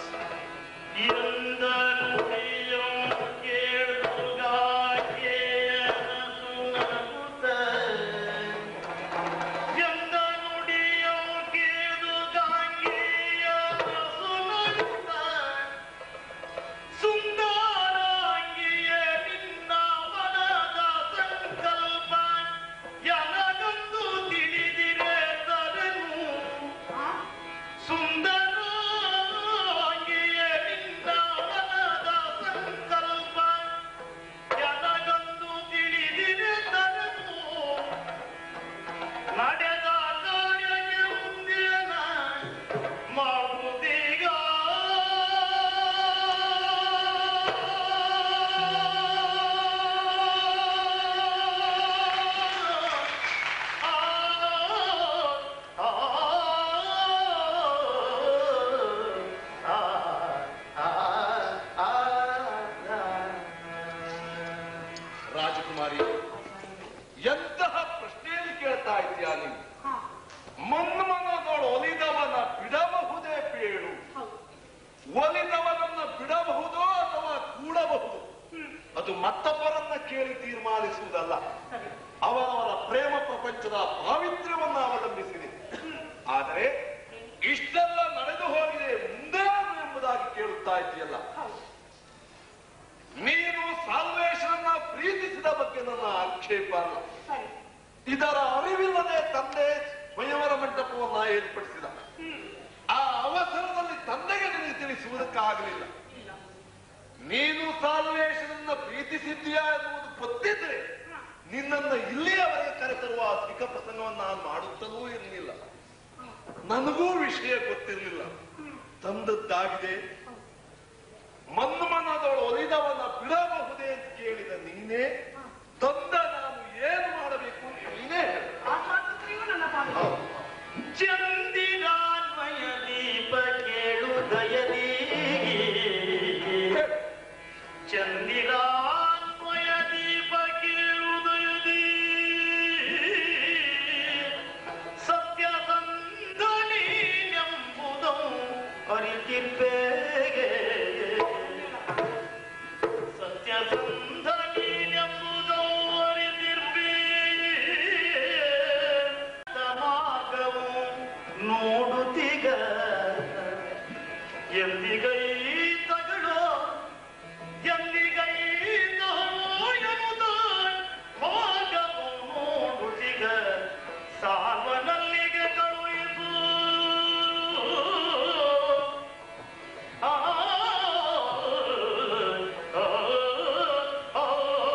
ಸುಂದರಾಂಗಿಯೇ ನಿನ್ನ ಮನದ ಸಂಕಲ್ಪ ನನಗೊಂದು ತಿಳಿದಿರೆ ತರನು ಸುಂದರಾಂಗಿಯೇ ನಿನ್ನ ಮನದ ಸಂಕಲ್ಪ ಆದರೆ ಇಷ್ಟೆಲ್ಲ ನಡೆದು ಹೋಗಿದೆ ಮುಂದೇನು ಎಂಬುದಾಗಿ ಕೇಳುತ್ತಾ ಇದೆಯಲ್ಲ ನೀನು ಸಾಲ್ವೇಶನನ್ನ ಪ್ರೀತಿಸಿದ ಬಗ್ಗೆ ನನ್ನ ಆಕ್ಷೇಪ ಅಲ್ಲ ಸರಿ ಇದರ ಅರಿವಿಲ್ಲದೆ ತಂದೆ ಸ್ವಯಂವರ ಮಂಟಪವನ್ನ ಏರ್ಪಡಿಸಿದ ಆ ಅವಸರದಲ್ಲಿ ತಂದೆಗೆ ನಿನಗೆ ತಿಳಿಸುವುದಕ್ಕಾಗಲಿಲ್ಲ ನೀನು ಸಾಲ್ವೇಶನನ್ನ ಪ್ರೀತಿಸಿದ್ದೀಯಾ ಎನ್ನುವುದು ಗೊತ್ತಿದ್ರೆ ನಿನ್ನನ್ನ ಇಲ್ಲಿಯವರೆಗೆ ಕರೆತರುವ ಆ ದ್ವಿಕ ಪ್ರಸಂಗವನ್ನು ನಾನು ಮಾಡುತ್ತಲೂ ಇರಲಿಲ್ಲ ನನಗೂ ವಿಷಯ ಗೊತ್ತಿರಲಿಲ್ಲ ತಂದದ್ದಾಗಿದೆ ಮಣ್ಣು ಮನದೊಳು ಒಲಿದವನ ಬಿಡಬಹುದೇ ಅಂತ ಕೇಳಿದ ನೀನೇ ತಂದ ನಾನು ಏನು ಮಾಡಬೇಕು ಅಂತ ನೀನೇ ಹೇಳು. ಆ ಸ್ವಾತಂತ್ರ್ಯವೂ ನನ್ನ ಪಾಲು ಚಂದಿರಾನ್ವಯ ದೀಪ ಕೇಳುದಯದಿ ಚಂದಿರಾನ್ವಯ ದೀಪ ಕೇಳುದಯದಿ ಸತ್ಯ ಸಂಧನೀನೆಂಬುದಂ ಅರಿತಿರ್ಬೇಗೆ ಸತ್ಯ ಸಂಧನೀನೆಂಬುದಂ ಅರಿತಿರ್ಬೇಗೆ ಮಾರ್ಗವು ನೋಡುತ್ತೀಗ ಎಂದಿಗೈ ತಗಳೋ ಎಂದಿಗೈ ಮಾರ್ಗವು ನೋಡುತ್ತೀಗ ಸಾವನಲ್ಲಿಗೆ ಕಳುಹಿಸು ಆ, ಆ, ಆ,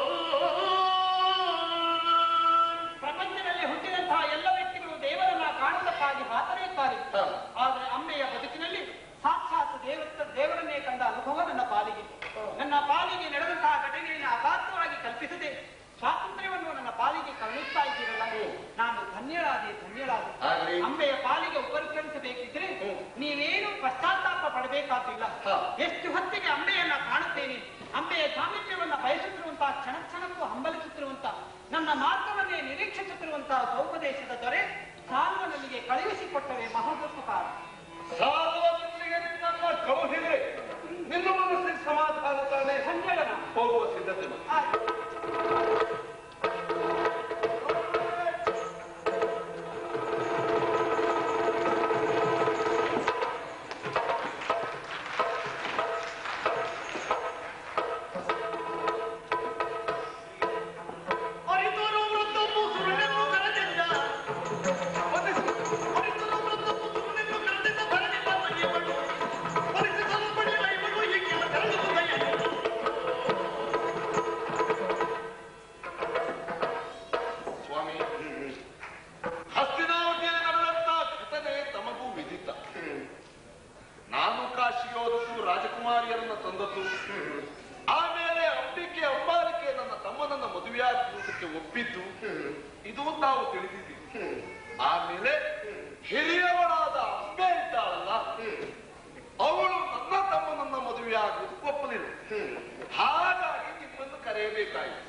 ಪ್ರಪಂಚದಲ್ಲಿ ಹುಟ್ಟಿದಂತಹ ಎಲ್ಲ ವ್ಯಕ್ತಿಗಳು ದೇವರನ್ನ ಕಾಣುವುದಕ್ಕಾಗಿ ಹಾತೊರೆಯುತ್ತಾರೆ ಹ. ಆದರೆ ಅಮ್ಮೆಯ ಬದುಕಿನಲ್ಲಿ ಸಾಕ್ಷಾತ್ ದೇವ ದೇವರನ್ನೇ ಕಂಡ ಅನುಭವ ನನ್ನ ಪಾಲಿಗೆ ನನ್ನ ಪಾಲಿಗೆ ನಡೆದಂತಹ ಘಟನೆಯನ್ನು ಅಗಾಧವಾಗಿ ಕಲ್ಪಿಸದೆ ಸ್ವಾತಂತ್ರ್ಯವನ್ನು ನನ್ನ ಪಾಲಿಗೆ ಕಳುಹಿಸ್ತಾ ಇದ್ದೀರಲ್ಲ ನಾನು ಧನ್ಯಳಾದೆ ಧನ್ಯಳಾದೆ ಆಗ್ಲಿ. ಅಂಬೆಯ ಪಾಲಿಗೆ ಉಪಕರಿಸಬೇಕಿದ್ರೆ ನೀವೇನು ಪಶ್ಚಾತ್ತಾಪ ಪಡಬೇಕಾಗಿಲ್ಲ ಹ. ಎಷ್ಟು ಹೊತ್ತಿಗೆ ಅಂಬೆಯನ್ನ ಕಾಣುತ್ತೇನೆ ಅಂಬೆಯ ಸಾಮೀಪ್ಯವನ್ನ ಬಯಸುತ್ತಿರುವಂತಹ ಕ್ಷಣ ಕ್ಷಣಕ್ಕೂ ಹಂಬಲಿಸುತ್ತಿರುವಂತ ನನ್ನ ಮಾರ್ಗವನ್ನೇ ನಿರೀಕ್ಷಿಸುತ್ತಿರುವಂತಹ ಸೌಪದೇಶದ ದೊರೆ ಸಾಲ್ವನಲ್ಲಿಗೆ ಕಳುಹಿಸಿಕೊಟ್ಟರೆ ಮಹೋಪಕಾರ ಸಾಲುವಲ್ಲಿಗೆ ನಿನ್ನನ್ನ ಕಳುಹಿದ್ರೆ ನಿನ್ನ ಮನಸ್ಸಿಗೆ ಸಮಾಧಾನ ತಾನೇ ಧನ್ಯಳನ ಹೋಗುವ ಸಿದ್ಧತೆ ಮಾಡು. ಆಯ್ತು. ಅರಿತರು ವೃತ್ತವು ಸುರುಳೆನ್ನು ಕರೆದಿದ್ದ ಅರಿತರು ವೃತ್ತವು ಸುರುಳೆನ್ನು ಕರೆದಿದ್ದ ಬರಲಿಲ್ಲ ಬಗೆಯಬಡು ಪರಿಸಿಸಲು ಪಡೆಯಲ ಇವನು ಹೀಗೆ ಕರೆದು ಕೈಯಲ್ಲಿ ಸ್ವಾಮಿ ಹಸ್ತಿನಾವತಿಯಲ್ಲಿ ನಡೆದಂತ ಘಟನೆ ತಮಗೂ ವಿದಿತ ನಾನು ಕಾಶಿಯೋದದ್ದು ರಾಜಕುಮಾರಿಯರನ್ನ ತಂದದ್ದು ಆಮೇಲೆ ಅಂಬಿಕೆ ಅಂಬಾಲಿಕೆ ನನ್ನ ತಮ್ಮನನ್ನ ಮದುವೆಯಾಗುವುದಕ್ಕೆ ಒಪ್ಪಿದ್ದು ಇದು ತಾವು ತಿಳಿದಿದ್ದೀರಿ ಆಮೇಲೆ ಹಿರಿಯವರಾದ ಅಂಬೆ ಇದ್ದಾಳಲ್ಲ ಅವಳು ನನ್ನ ತಮ್ಮನನ್ನ ಮದುವೆಯಾಗುವುದಕ್ಕೆ ಒಪ್ಪಲಿಲ್ಲ ಹಾಗಾಗಿ ನಿಮ್ಮನ್ನು ಕರೆಯಬೇಕಾಯಿತು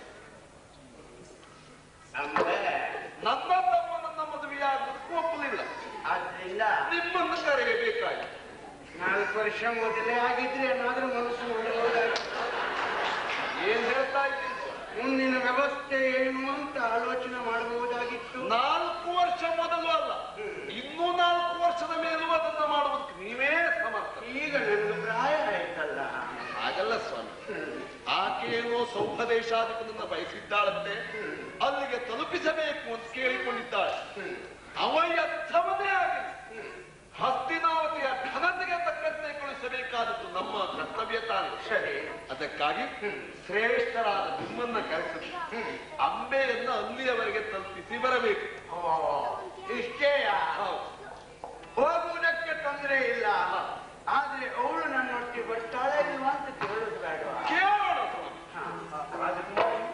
ಅಂದ್ರೆ ನನ್ನ ತಮ್ಮನನ್ನ ಮದುವೆಯಾಗುವುದಕ್ಕೆ ಒಪ್ಪಲಿಲ್ಲ ಆದ್ರಿಂದ ನಿಮ್ಮನ್ನು ಕರೆಯಬೇಕಾಯಿತು ನಾಲ್ಕು ವರ್ಷ ಮೊದಲೇ ಆಗಿದ್ರೆ ಏನಾದ್ರೂ ಮನಸ್ಸು ಒಳ್ಳೆಯದಾಗಿ ಏನ್ ಹೇಳ್ತಾ ಇದ್ದೀನಿ ಮುಂದಿನ ವ್ಯವಸ್ಥೆ ಏನು ಅಂತ ಆಲೋಚನೆ ಮಾಡಬಹುದಾಗಿತ್ತು ನಾಲ್ಕು ವರ್ಷ ಮೊದಲು ಅಲ್ಲ ಇನ್ನೂ ನಾಲ್ಕು ವರ್ಷದ ಮೇಲೂ ಅದನ್ನ ಮಾಡುವುದಕ್ಕೆ ನೀವೇ ಸಮರ್ಥ ಈಗ ನನಗೆ ಪ್ರಾಯ ಆಯ್ತಲ್ಲ ಹಾಗಲ್ಲ ಸ್ವಾಮಿ ಆಕೆಯೇನೋ ಸೌಭದೇಶಾಧಿಪನನ್ನ ಬಯಸಿದ್ದಾಳಂತೆ ಅಲ್ಲಿಗೆ ತಲುಪಿಸಬೇಕು ಅಂತ ಕೇಳಿಕೊಂಡಿದ್ದಾಳೆ ಅವಯರ್ಥವನೇ ಆಗಲಿ ಹಸ್ತಿನಾವತಿಯ ಘನತೆಗೆ ತಕ್ಕಂತೆ ಕಳಿಸಬೇಕಾದದ್ದು ನಮ್ಮ ಕರ್ತವ್ಯ ತಾನೆ ಸರಿ ಅದಕ್ಕಾಗಿ ಶ್ರೇಷ್ಠರಾದ ನಿಮ್ಮನ್ನ ಕರೆಸಿದ್ರು ಅಂಬೆಯನ್ನ ಅಲ್ಲಿಯವರೆಗೆ ತಲುಪಿಸಿ ಬರಬೇಕು ಇಷ್ಟೇಯ ಹೌದು. ಹೋಗುವುದಕ್ಕೆ ತೊಂದರೆ ಇಲ್ಲ ಆದ್ರೆ ಅವಳು ನನ್ನೊಟ್ಟಿಗೆ ಬರ್ತಾಳೆ ಇಲ್ವಾ ಅಂತ ಕೇಳೋದು ಬೇಡ ಕೇಳೋಣ ಸ್ವಾಮಿ.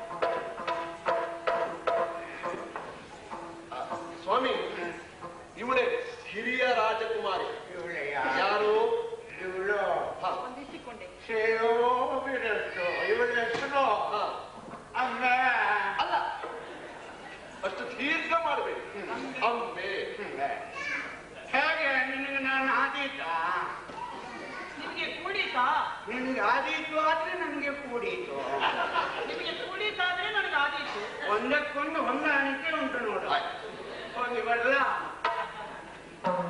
ಆ, ಸ್ವಾಮಿ ಇವಳೇ ಹಿರಿಯ ರಾಜಕುಮಾರಿ ಇವಳೆಯ ಯಾರು ಇವಳು ಹ, ಹೊಂದಿಸಿಕೊಂಡೆ ಸೇವೋ ಬಿಡಷ್ಟು ಇವಳ ಹೆಸರು ಹ. ಅಮ್ಮ ಅಲ್ಲ ಅಷ್ಟು ದೀರ್ಘ ಮಾಡ್ಬೇಕು ಅಂಬೆ ಹೇಗೆ ನಿನಗೆ ನಾನು ಆದೀತ ನಿಮಗೆ ಕೂಡೀತಾ ನಿನಗೆ ಆದೀತು ಆದ್ರೆ ನನಗೆ ಕೂಡೀತು ನಿಮಗೆ ಕೂಡೀತಾದ್ರೆ ನನಗೆ ಆದೀತು ಒಂದಕ್ಕೊಂದು ಹೊಂದಾಣಿಕೆ ಉಂಟು ನೋಡು ಆಯ್ತು. ಹೋಗಿ ಬರಲ್ಲ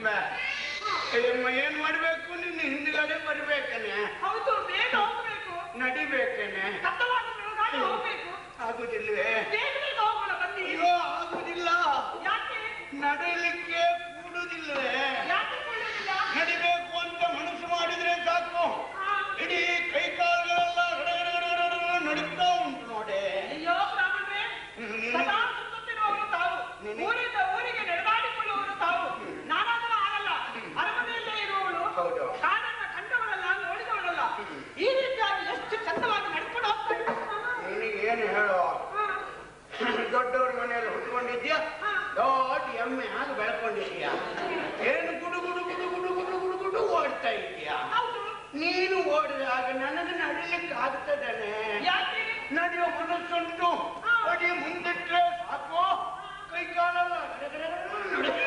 ಬಾ ಅಯ್ಯಮ್ಮ ಏನ್ ಮಾಡ್ಬೇಕು ನಿನ್ನ ಹಿಂದ್ಗಡೆ ಬರ್ಬೇಕನೆ ಹೌದು ಬೇಗ ಹೋಗ್ಬೇಕು ನಡಿಬೇಕೇನೆ ಕತ್ತವಾದ ಬೆಳಗಾವಿ ಹೋಗ್ಬೇಕು ಆಗುದಿಲ್ವೇ ಬೇಗ ಬೇಗ ಹೋಗೋಣ ಬನ್ನಿ ಅಯ್ಯೋ ಆಗುದಿಲ್ಲ ಯಾಕೆ ನಡೀಲಿಕ್ಕೆ ಕೂಡುದಿಲ್ವೇ ಯಾಕೆ ಕೊಳ್ಳೋದಿಲ್ಲ ನಡಿಬೇಕು ಅಂತ ಮನಸ್ಸು ಮಾಡಿದ್ರೆ ಸಾಕು ಹಾ. ಇಡೀ ಕೈ ಕಾಲುಗಳೆಲ್ಲ ಗಡಗಡಗಡಗಡ ನಡುತ್ತಾ ಉಂಟು ನೋಡೆ ಅಯ್ಯೋ ಬ್ರಾಹ್ಮಣರೇ ಸದಾ ಸುತ್ತುತ್ತಿರುವವರು ತಾವು ನೀನು- ಊರಿಂದ ಊರಿಗೆ ನಡೆದಾಡಿಕೊಳ್ಳುವವರು ತಾವು ನಾನಾದರೂ ಆಗಲ್ಲ ಅರಮನೆಯಲ್ಲೇ ಇರುವವಳು ಹೌದು. ಕಾಡನ್ನ ಕಂಡವಳಲ್ಲ ನೋಡಿದವಳಲ್ಲ ಈ ರೀತಿಯಾಗಿ ಎಷ್ಟು ಚಂದವಾಗಿ ನಡ್ಕೊಂಡು ಹೋಗ್ತಾ ಇದ್ದಾಳೆ ನಾನು. ನಿನಗೇನು ಹೇಳೋ ಹಾ. ದೊಡ್ಡವ್ರ ಮನೆಯಲ್ಲಿ ಹುಟ್ಕೊಂಡಿದ್ಯಾ ಹಾ. ದೊಡ್ಡ ಎಮ್ಮೆ ಆಗ ಬೆಳ್ಕೊಂಡಿದ್ಯಾ ಏನು ಗುಡು ಗುಡು ಗುಡು ಗುಡು ಗುಡು ಗುಡು ಗುಡು ಓಡ್ತಾ ಇದೀಯಾ ಹೌದು ನೀನು ಓಡಿದಾಗ ನನಗೆ ನಡಿಲಿಕ್ಕೆ ಆಗ್ತದನೆ ಯಾಕೆ ನಡೆಯೋ ಮನಸ್ಸುಂಟು ಹಾ. ಅಡಿ ಮುಂದಿಟ್ರೆ ಸಾಕು ಕೈ ಕಾಲೆಲ್ಲ ಗಡಗಡಗಡ ನಡುತ್ತೆ.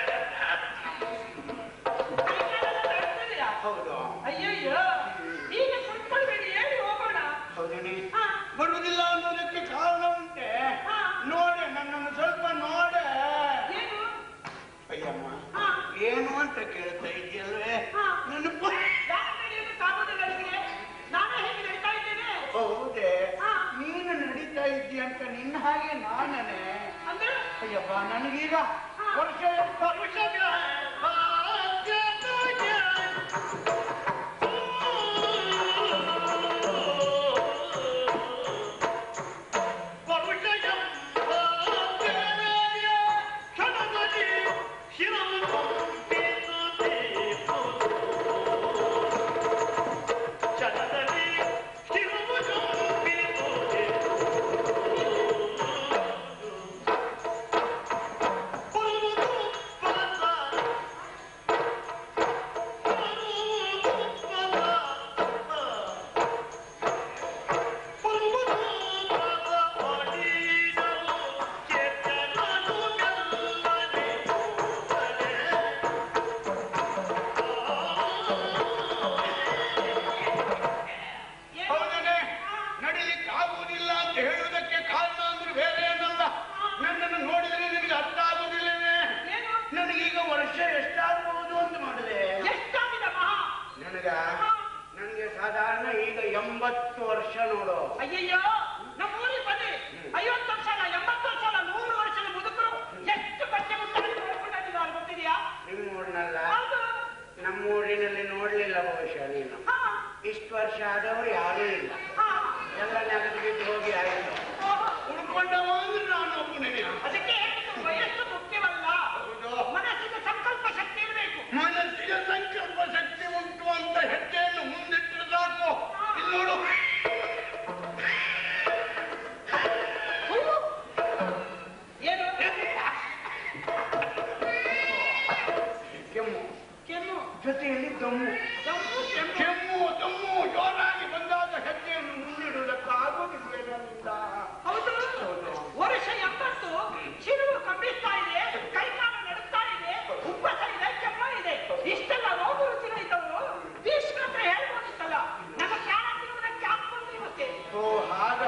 ಕೈಕಾಲೆಲ್ಲ ನಡುತ್ತದೆಯಾ? ಹೌದು ಅಯ್ಯಯ್ಯೋ ಈಗ ಕುತ್ಕೊಳ್ಬೇಡಿ ಹೇಳಿ ಹೋಗೋಣ ಹೌದು ನೀ ಹಾ. ಬರುವುದಿಲ್ಲ ಅನ್ನೋದಕ್ಕೆ ಕಾರಣ ಉಂಟೆ ಹಾ. ನೋಡೆ ನನ್ನನ್ನು ಸ್ವಲ್ಪ ನೋಡೆ ಏನು ಅಯ್ಯಮ್ಮ ಹಾ. ಏನು ಅಂತ ಕೇಳ್ತಾ ಇದೆಯಲ್ವೇ ಹಾ. ನನ್ನ ಪ- ಯಾಕೆ ನಡೆಯೋದಕ್ಕಾಗೋದಿಲ್ಲ ನಿಮಗೆ ನಾನೇ ಹೇಗೆ ನಡೀತಾ ಇದ್ದೇನೆ ಹೌದೇ ಹಾ. ನೀನು ನಡೀತಾ ಇದ್ದೀಯ ಅಂತ ನಿನ್ನ ಹಾಗೆ ನಾನನೆ ಅಂದ್ರೆ ಅಯ್ಯಪ್ಪ ನನಗೀಗ ಹಾ. ವರ್ಷ ವರ್ಷ ಹೌದನೆ ನಡಿಲಿಕ್ಕೆ ಆಗುವುದಿಲ್ಲ ಅಂತ ಹೇಳುವುದಕ್ಕೆ ಕಾರಣ ಅಂದ್ರೆ ಬೇರೆ ಏನಲ್ಲ ನನ್ನನ್ನು ನೋಡಿದ್ರೆ ನಿನಗೆ ಅರ್ಥ ಆಗುವುದಿಲ್ಲವೇ ಏನು ನನಗೀಗ ವರ್ಷ ಎಷ್ಟಾಗಬಹುದು ಅಂತ ಮಾಡಿದೆ ಎಷ್ಟಾಗಿದೆ ಮಹಾ ನನಗ ನನಗೆ ಸಾಧಾರಣ ಈಗ ಎಂಬತ್ತು ವರ್ಷ ನೋಡು ಅಯ್ಯಯ್ಯೋ ನಮ್ಮ ಊರಿಗೆ ಬನ್ನಿ ಐವತ್ತು ವರ್ಷ ಅಲ್ಲ ಎಂಬತ್ತು ವರ್ಷ ಅಲ್ಲ ನೂರು ವರ್ಷದ ಮುದುಕರು ಎಷ್ಟು ಬಟ್ಟೆ ಮುಟ್ಟಾಗಿ ನೋಡ್ಕೊಂಡಿದ್ದಾರೆ ಗೊತ್ತಿದೆಯಾ ನಿಮ್ಮೂರಿನಲ್ಲ ಹೌದು ನಮ್ಮೂರಿನಲ್ಲಿ ನೋಡ್ಲಿಲ್ಲ ಬಹುಶಃ ನೀನು ಹಾ ಇಷ್ಟು ವರ್ಷ ಆದವರು ಯಾರೂ ಇಲ್ಲ ಹಾ ಎಲ್ಲ ನೆಗದು ಬಿದ್ದು ಹೋಗಿ ಆಯ್ತು ಓಹೋ. ಉಳ್ಕೊಂಡವ ಅಂದ್ರೆ ನಾನು ಒಬ್ಬನೇ ಅದಕ್ಕೆ ಹೇಳಿದ್ದು ವಯಸ್ಸು ಮುಖ್ಯವಲ್ಲ ಮನಸ್ಸಿನ ಸಂಕಲ್ಪ ಶಕ್ತಿ ಇರಬೇಕು ಮನಸ್ಸಿಗೆ ಸಂಕಲ್ಪ ಶಕ್ತಿ ಉಂಟು ಅಂತ ಹೆಜ್ಜೆಯನ್ನು ಮುಂದಿಟ್ಟರೆ ಸಾಕು ಇಲ್ಲಿ ನೋಡು ಏನು ಕೆಮ್ಮು ಕೆಮ್ಮು ಜೊತೆಯಲ್ಲಿ ದಮ್ಮು ದಮ್ಮು ಕೆಮ್ಮು ಕೆಮ್ಮು ದಮ್ಮು ಜೋರಾಗಿ ಬಂದಾಗ ಹೆಜ್ಜೆಯನ್ನು ಮುಂದಿಡುವುದಕ್ಕಾಗೋದಿಲ್ಲ ನನ್ನಿಂದ ಹೌದು ವರ್ಷ ಎಂಬತ್ತು ಶಿರುಳು ಕಂಬಿಸ್ತಾ ಇದೆ ಕೈಕಾಲ ನಡುತ್ತಾ ಇದೆ ಉಪ್ಪಸ ಇದೆ ಕೆಮ್ಮ ಇದೆ ಇಷ್ಟೆಲ್ಲ ರೋಗ ರುಚಿನ ಇದ್ದವು ಭೀಷ್ಮ ಹತ್ರ ಹೇಳ್ಬೋದಿತ್ತಲ್ಲ ನಮ್ಮ ಪ್ರಾಣ ತಿರುವುದಕ್ಕೆ ಹಾಕೊಂಡು ಇವತ್ತೆ ಓ ಹಾಗ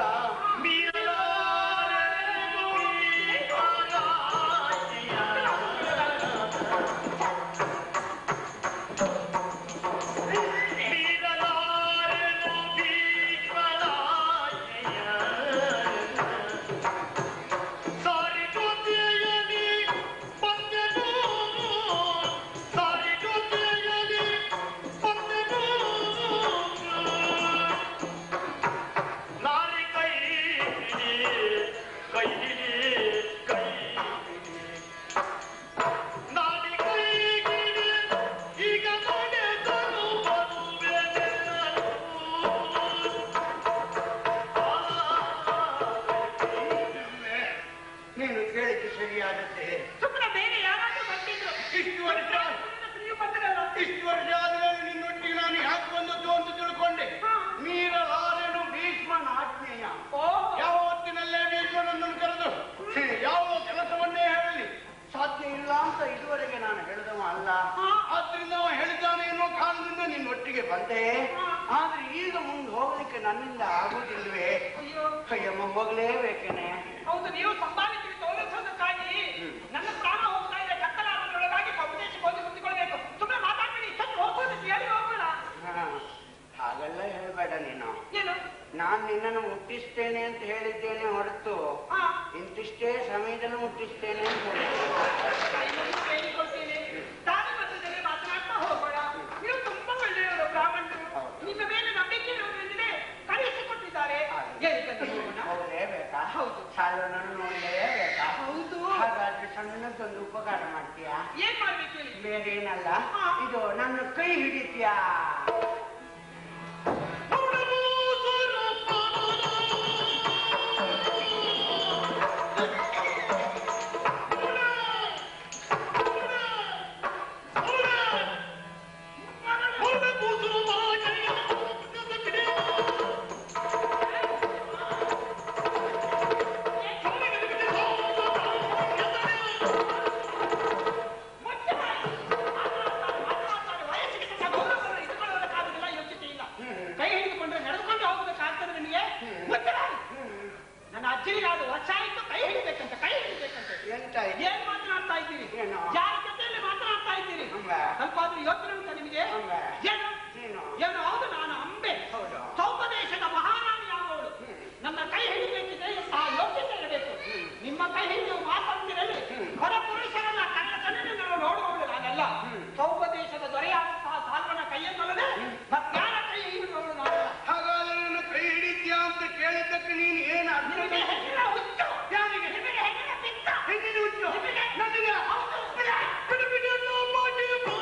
ನೀನು ಕೇಳಿದ್ದು ಸರಿಯಾದದ್ದೇ ಸುಮ್ಮನೆ ಬೇರೆ ಯಾರಾದ್ರೂ ಬರ್ತಿದ್ರು ಇಷ್ಟು ವರ್ಷ ನೀವು ಬಂದ್ರಲ್ಲ ಇಷ್ಟು ವರ್ಷ ಆದ್ಮೇಲೆ ನಿನ್ನೊಟ್ಟಿಗೆ ನಾನು ಯಾಕೆ ಬಂದದ್ದು ಅಂತ ತಿಳ್ಕೊಂಡೆ ಮೀರಲಾರೆನು ಭೀಷ್ಮನ ಆಜ್ಞೆಯ ಓ ಯಾವ ಹೊತ್ತಿನಲ್ಲೇ ಭೀಷ್ಮನನ್ನು ಕರೆದು ಹೇ, ಯಾವ ಕೆಲಸವನ್ನೇ ಹೇಳಲಿ ಸಾಧ್ಯ ಇಲ್ಲ ಅಂತ ಇದುವರೆಗೆ ನಾನು ಹೇಳಿದವ ಅಲ್ಲ ಆದ್ರಿಂದ ಅವ ಹೇಳಿದ್ದಾನೆ ಅನ್ನೋ ಕಾರಣದಿಂದ ನಿನ್ನೊಟ್ಟಿಗೆ ಬಂದೆ ಆದ್ರೆ ಈಗ ಮುಂದೆ ಹೋಗ್ಲಿಕ್ಕೆ ನನ್ನಿಂದ ಆಗುದಿಲ್ವೇ ಅಯ್ಯೋ ಕೈಯಮ್ಮ ಹೋಗ್ಲೇಬೇಕೇನೆ ಹೌದು ನೀವು ಸಂಭಾವಿಸಿ ತೋರಿಸೋದಕ್ಕಾಗಿ ನನ್ನ ಪ್ರಾಣ ಹೋಗ್ತಾ ಇದೆ ಕತ್ತಲಾಗುವುದರೊಳಗಾಗಿ ಉದ್ದೇಶಕ್ಕೆ ಹೋಗಿ ಮುಟ್ಟಿಸ್ತೇನೆ ಅಂತ ಹೇಳಿದ್ದೇನೆ ಹೊರತು ಹಾ ಇಂತಿಷ್ಟೇ ಸಮಯದಲ್ಲಿ ಮುಟ್ಟಿಸ್ತೇನೆ ಅಂತ ಹೇಳಿದ್ದೇನೆ ಕೈಯನ್ನು ಹೇಳಿಕೊಳ್ತೇನೆ ದಾರಿ ಮಧ್ಯದಲ್ಲಿ ಮಾತನಾಡ್ತಾ ಹೋಗೋಣ ನೀವು ತುಂಬಾ ಒಳ್ಳೆಯವರು ಬ್ರಾಹ್ಮಣರು ನಿಮ್ಮ ಮೇಲೆ ನಂಬಿಕೆ ಇರುವುದರಿಂದಲೇ ಕಳಿಸಿಕೊಟ್ಟಿದ್ದಾರೆ ಹೇಳಿದ್ದನ್ನು ಹೋಗೋಣ ಹೌದೇ ಬೇಕಾ ಹೌದು. ಸಾಲನನ್ನು ನೋಡಲೇಬೇಕಾ ಹೌದು ಹಾಗಾದ್ರೆ ಸಣ್ಣದೊಂದು ಉಪಕಾರ ಮಾಡ್ತೀಯಾ ಏನ್ ಮಾಡ್ಬೇಕು ಹೇಳಿ ಬೇರೆ ಏನಲ್ಲ ಹಾ. ಇದು ನನ್ನ ಕೈ ಹಿಡಿತೀಯಾ ಮತ್ತೆ ಮಾಡಿ. ಮಾತನಾಡ್ತಾರೆ, ಮಾತನಾಡ್ತಾರೆ. ವಯಸ್ಸಿಗೆ ತಕ್ಕ ಗೌರವವನ್ನು ಇಟ್ಟುಕೊಳ್ಳುವುದಕ್ಕಾಗುವುದಿಲ್ಲ, ಯೋಗ್ಯತೆ ಇಲ್ಲ. ಕೈ ಹಿಡಿದುಕೊಂಡ್ರೆ ನಡೆದುಕೊಂಡು ಹೋಗುವುದಕ್ಕಾಗ್ತದೆ ನಿಮಗೆ ಮತ್ತೆ ಮಾಡಿ. ನನ್ನ ಅಜ್ಜಿಗಾದ ವರ್ಷ ಆಯ್ತು ಕೈ ಹಿಡಿಬೇಕಂತ ಕೈ ಹಿಡಿಬೇಕಂತ ಎಂತ ಇದು? ಏನ್ ಮಾತನಾಡ್ತಾ ಇದ್ದೀರಿ ಏನು? ಯಾರ ಜೊತೆಯಲ್ಲಿ ಮಾತನಾಡ್ತಾ ಇದ್ದೀರಿ ಹಂಗ. ಸ್ವಲ್ಪ ಆದ್ರೂ ಯೋಚನೆ ಉಂಟಾ ನಿಮಗೆ ಹಂಗ. ಏನು ಏನು? ಏನು ಹೌದು ನಾನು ಅಂಬೆ ಹೌದು. ಸೌಪದೇಶದ ಮಹಾರಾಣಿ ಆಗುವವಳು ನನ್ನ ಕೈ ಹಿಡಿಬೇಕಿದ್ರೆ ಆ ಯೋಗ್ಯತೆ ಇರಬೇಕು ನಿಮ್ಮ ಕೈ ಹಿಡಿಯುವ ಮಾತಂದಿರಲಿ ಹೊರ ಪುರುಷರನ್ನ ಕಣ್ಣ ಕಣ್ಣಿನಿಂದ ನೋಡುವವಳು ನಾನಲ್ಲ ಸೌಪದೇಶದ ದೊರೆಯಾದಂತಹ ಸಾಲ್ವನ ಕೈಯನ್ನಲ್ಲದೆ ಮತ್ತಾರ ಕೈ ಹಿಡಿಯುವವಳು ನಾನಲ್ಲ ಹಾಗಾದ್ರೆ ನನ್ನ ಕೈ ಹಿಡಿತೀಯಾ ಅಂತ ಕೇಳಿದ್ದಕ್ಕೆ ನೀನು ಏನು ಅರ್ಥ ನಿಮಗೆ ಹೆಸರ ಹುಚ್ಚು ಯಾರಿಗೆ ನಿಮಗೆ ಹೆಸರ ಪಿತ್ತ ಹೆಣ್ಣಿನ ಹುಚ್ಚು ನಿಮಗೆ ನನಗೆ ಹೌದು, ಬಿಡ. ಬಿಡು ಬಿಡು ಅನ್ನೋ ಮಾತಿಗೆ ಬಾ.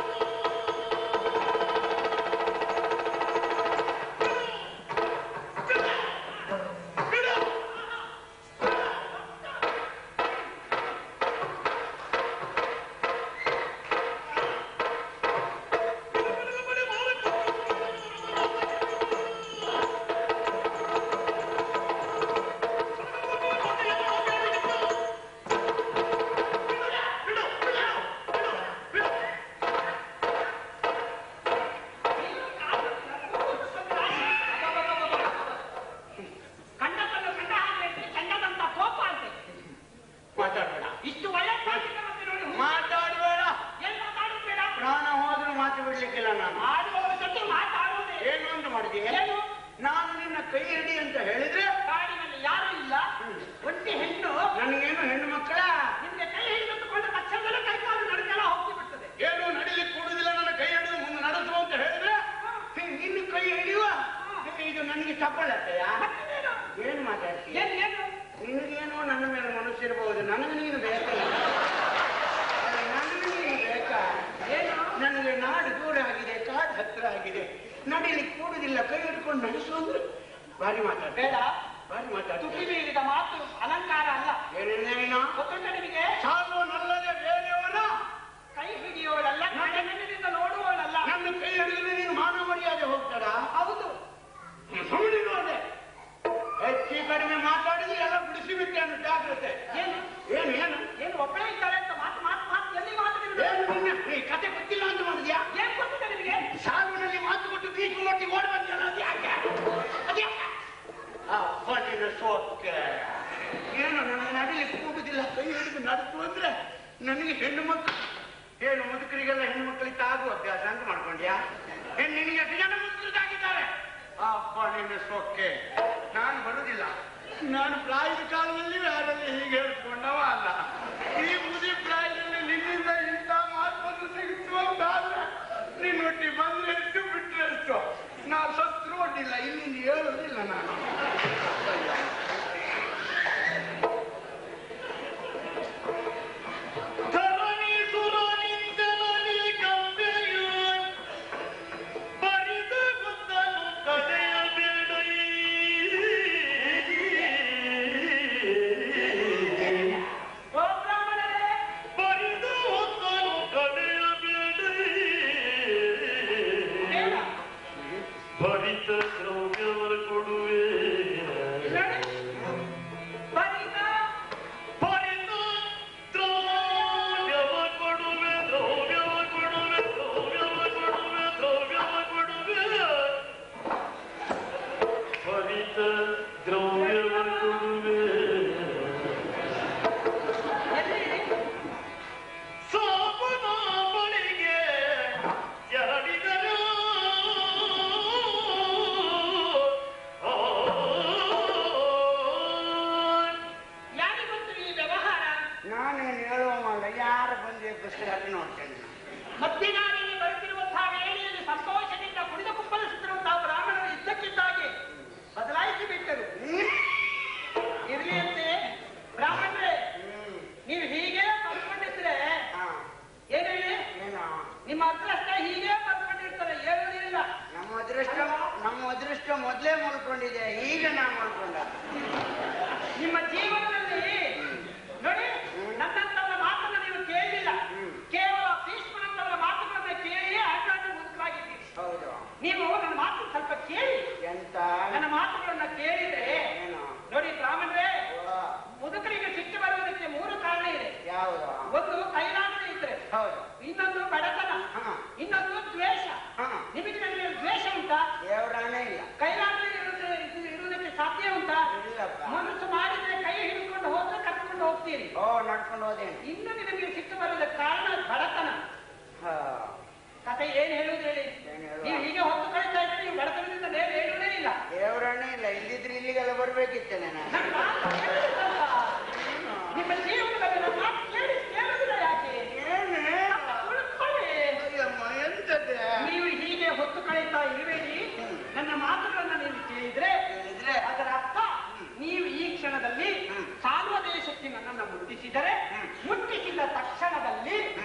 ಕಂಡದನ್ನು ಕಂಡ ಹಾಗೆ ಅಂತ ಚಂಡದಂತ ಕೋಪ ಅಂತೆ ಮಾತಾಡ್ಬೇಡ ಇಷ್ಟು ವಯಸ್ಸಾಗಿದೆ ಮತ್ತೆ ನೋಡಿ ಮಾತಾಡ್ಬೇಡ ಏನ್ ಮಾತಾಡೋದು ಬೇಡ ಪ್ರಾಣ ಹೋದ್ರೂ ಮಾತು ಬಿಡ್ಲಿಕ್ಕಿಲ್ಲ ನಾನು ಆಡುವವರ ಜೊತೆ ಮಾತಾಡೋದೇ ಏನು ಅಂತ ಮಾಡಿದೆ ಏನು ನಾನು ನಿನ್ನ ಕೈ ಹಿಡಿ ಅಂತ ಹೇಳಿದ್ರೆ ಕಾಡಿನಲ್ಲಿ ಯಾರು ಇಲ್ಲ ಒಂಟಿ ಹೆಣ್ಣು ನನಗೇನು ಹೆಣ್ಣು ಮಕ್ಕಳ ನಿಮ್ಗೆ ಕೈ ಹಿಡಿದುಕೊಂಡ ತಕ್ಷಣದಲ್ಲೇ ಕೈ ಕಾಲು ನಡುಕೆಲ್ಲ ಹೋಗಿ ಬಿಡ್ತದೆ ಏನು ನಡಿಲಿಕ್ಕೆ ಕೊಡುದಿಲ್ಲ ನನ್ನ ಕೈ ಹಿಡಿದು ಮುಂದೆ ನಡೆಸು ಅಂತ ಹೇಳಿದ್ರೆ ಹೇ, ನಿನ್ನ ಕೈ ಹಿಡಿಯುವ ಹೇ, ಇದು ನನಗೆ ಚಪ್ಪಲತ್ತೆಯಾ ಮತ್ತೇನು? ಏನು ಮಾತಾಡ್ತೀಯ ಏನ್ ಏನು ನಿನಗೇನೋ ನನ್ನ ಮೇಲೆ ಮನಸ್ಸಿರಬಹುದು ನನಗೆ ನೀನು ಬೇಕಲ್ಲ ಅಲ್ಲ, ನನಗೆ ನೀನು ಬೇಕಾ ಏನು ನನಗೆ ನಾಡು ದೂರ ಆಗಿದೆ ಕಾಡು ಹತ್ರ ಆಗಿದೆ ನಡಿಲಿಕ್ಕೆ ಕೂಡುದಿಲ್ಲ ಕೈ ಹಿಡ್ಕೊಂಡು ನಡೆಸು ಅಂದ್ರೆ ಭಾರಿ ಮಾತಾಡ ಬೇಡ ಭಾರಿ ಮಾತಾಡ್ತೀನಿ ತುಟಿ ಮೀರಿದ ಮಾತು ಅಲಂಕಾರ ಅಲ್ಲ ಏನೇನೇನೋ ಗೊತ್ತುಂಟ ನಿಮಗೆ ಸಾಲು ನಲ್ಲದೆ ಬೇರೆಯವನ ಕೈ ಹಿಡಿಯೋಳಲ್ಲ ಕಣ್ಣಿನಿಂದ ನೋಡುವವಳಲ್ಲ ನನ್ನ ಕೈ ಹಿಡಿದ್ರೆ ನೀನು ಮಾನ ಮರ್ಯಾದೆ ಹೋಗ್ತಾರ ಹೌದು ಸುಮ್ಮನೆ ನೋಡೆ ಹೆಚ್ಚು ಕಡಿಮೆ ಮಾತಾಡಿದ್ರೆ ಎಲ್ಲ ಬಿಡಿಸಿಬಿಟ್ಟೆ ಅನ್ನೋ ಜಾಗ್ರತೆ ಏನು ಏನು ಏನು ಏನು ಒಬ್ಬಳೇ ಇದ್ದಾಳೆ ಅಂತ ಮಾತು ಮಾತು ಮಾತು ಎಲ್ಲಿ ಮಾತು ನಿಮ್ದು? ಏನು ನಿನ್ನ ಈ ಕತೆ ಗೊತ್ತಿಲ್ಲ ಅಂತ ಮಾಡಿದ್ಯಾ ಏನ್ ಗೊತ್ತಿದೆ ನಿಮಗೆ ಸಾಲುನಲ್ಲಿ ಮಾತು ಕೊಟ್ಟು ಬೀಚ್ ಮೊಟ್ಟಿ ಓಡಿ ಬಂದಿಲ್ಲ ಅದು ಯಾಕೆ ಅದು ಯಾಕೆ ಅಪ್ಪ ನಿನ್ನ ಸೋಕ್ಕೆ ಏನು ನನಗೆ ನಡಿಲಿಕ್ಕೆ ಕೂಗುದಿಲ್ಲ ಕೈ ಹಿಡಿದು ನಡೆಸು ಅಂದ್ರೆ ನನಗೆ ಹೆಣ್ಣು ಮಕ್ಕಳು ಏನು ಮುದುಕರಿಗೆಲ್ಲ ಹೆಣ್ಣು ಮಕ್ಕಳಿಗೆ ತಾಗುವ ಅಭ್ಯಾಸ ಅಂತ ಮಾಡ್ಕೊಂಡ್ಯಾ ಹೆಣ್ಣು ನಿನಗೆ ಎಷ್ಟು ಜನ ಮುದುಕರಿಗಾಗಿದ್ದಾರೆ ಅಪ್ಪ ನಿನ್ನ ಸೊಕ್ಕೆ ನಾನು ಬರುದಿಲ್ಲ ನಾನು ಪ್ರಾಯದ ಕಾಲದಲ್ಲಿ ಯಾರಲ್ಲಿ ಹೀಗೆ ಹೇಳ್ಕೊಂಡವ ಅಲ್ಲ ಈ ಮುದಿ ಪ್ರಾಯದಲ್ಲಿ ನಿನ್ನಿಂದ ಇಂಥ ಮಾತನ್ನು ಸಿಗುತ್ತು ಅಂತಾದ್ರೆ ನಿನ್ನೊಟ್ಟಿ ಬಂದ್ರೆ ಎಷ್ಟು ಬಿಟ್ರೆ ಎಷ್ಟು ನಾ ಸತ್ರು ಒಡ್ಡಿಲ್ಲ ಇಲ್ಲಿಂದ ಹೇಳುವುದಿಲ್ಲ ನಾನು ಧರಣಿ ಸುರನಿಂದಲನಿ ಗಂಗೆಯು ಬರಿದ ಗುದ್ದಲು ಕಡೆಯಬೇಡ ಓ ಬ್ರಾಹ್ಮಣರೇ ಪುಸ್ತಕ ಹಾಕಿ ನೋಡ್ತೇನೆ ನಾನು. ಮಧ್ಯನಾಡಿಗೆ ಬರುತ್ತಿರುವಂತಹ ವೇಳೆಯಲ್ಲಿ ಸಂತೋಷದಿಂದ ಕುಡಿದು ಕುಪ್ಪಳಿಸುತ್ತಿರುವಂತಹ ಬ್ರಾಹ್ಮಣರು ಇದ್ದಕ್ಕಿದ್ದಾಗೆ ಬದಲಾಯಿಸಿ ಬಿಟ್ಟರು ಇರ್ಲಿ ಅಂತೆ ಬ್ರಾಹ್ಮಣರೇ ನೀವು ಹೀಗೆ ಬರ್ಕೊಂಡಿದ್ರೆ ಹಾ ಏನು ಹೇಳಿ ಏನೋ ನಿಮ್ಮ ಅದೃಷ್ಟ ಹೀಗೆ ಬರ್ಕೊಂಡಿರ್ತಾರೆ ಹೇಳುವುದಿಲ್ಲ ನಮ್ಮ ಅದೃಷ್ಟ ನಮ್ಮ ಅದೃಷ್ಟ ಮೊದಲೇ ಮಲ್ಕೊಂಡಿದೆ ಈಗ ನಾ ಮಲ್ಕೊಂಡ ನಿಮ್ಮ ಜೀವನದಲ್ಲಿ ನೋಡಿ ನನ್ನಂತವರ ಮಾತನ್ನು ನೀವು ಕೇಳಿಲ್ಲ ಕೇವಲ ಭೀಷ್ಮನಂತವರ ಮಾತುಗಳನ್ನ ಕೇಳಿ ಆಟಾಡಿ ಮುದುಕರಾಗಿದ್ದೀರಿ ಹೌದು ನೀವು ನನ್ನ ಮಾತು ಸ್ವಲ್ಪ ಕೇಳಿ ಎಂತ ನನ್ನ ಮಾತುಗಳನ್ನ ಕೇಳಿದ್ರೆ ಏನು ನೋಡಿ ಬ್ರಾಹ್ಮಣರೇ ಓ, ಮುದುಕರಿಗೆ ಸಿಟ್ಟು ಬರುವುದಕ್ಕೆ ಮೂರು ಕಾರಣ ಇದೆ ಯಾವುದು ಒಂದು ಕೈಲಾಸ ಇದ್ರೆ ಹೌದು ಇನ್ನೊಂದು ಬಡತನ ಹಾ. ಇನ್ನೊಂದು ದ್ವೇಷ ಹಾ. ನಿಮಗೆ ನನಗೆ ದ್ವೇಷ ಉಂಟಾ ದೇವರಾಣೆ ಇಲ್ಲ ಕೈಲಾಸ ಇರುವುದಕ್ಕೆ ಸಾಧ್ಯ ಉಂಟಾ ಇಲ್ಲಪ್ಪ ಮನಸ್ಸು ಮಾಡಿದ್ರೆ ಕೈ ಹಿಡ್ಕೊಂಡು ಹೋದ್ರೆ ಕರ್ಕೊಂಡು ಹೋಗ್ತೀರಿ ಓ ನಡ್ಕೊಂಡು ಹೋದೇನು ಇನ್ನು ನಿಮಗೆ ಸಿಟ್ಟು ಬರೋದಕ್ಕೆ ಕಾರಣ ಬಡತನ ಹಾ ಕತೆ ಏನ್ ಹೇಳುವುದು ಹೇಳಿ ಏನ್ ಹೇಳುವ? ನೀವು ಹೀಗೆ ಹೊತ್ತು ಕಳಿತಾ ಇದ್ರೆ ನೀವು ಬಡತನದಿಂದ ಬೇರೆ ಹೇಳುವುದೇ ಇಲ್ಲ ದೇವರಾಣೆ ಇಲ್ಲ ಇಲ್ಲಿದ್ರೆ ಇಲ್ಲಿಗೆಲ್ಲ ಬರ್ಬೇಕಿತ್ತೇನೆ ನಾನು ನನ್ನ ಮಾತು ಕೇಳಿಸಲ್ಲ. ನಿಮ್ಮ ಜೀವನದಲ್ಲಿ ನನ್ನ ಮಾತು ಕೇಳಿ ಕೇಳುವುದಿಲ್ಲ ಯಾಕೆ ಉಳ್ಕೊಳ್ಳಿ. ಅಯ್ಯಮ್ಮ ಎಂತದ್ದೆ ನೀವು ಹೀಗೆ ಹೊತ್ತು ಕಳೀತಾ ಇರಬೇಡಿ ನನ್ನ ಮಾತುಗಳನ್ನ ನೀವು ಕೇಳಿದ್ರೆ ಕೇಳಿದ್ರೆ? ಅದರ ಅರ್ಥ ನೀವು ಈ ಕ್ಷಣದಲ್ಲಿ ಸಾಲ್ವ ದೇಶಕ್ಕೆ ನನ್ನನ್ನು ಮುಟ್ಟಿಸಿದರೆ ಮುಟ್ಟಿಸಿದ ತಕ್ಷಣದಲ್ಲಿ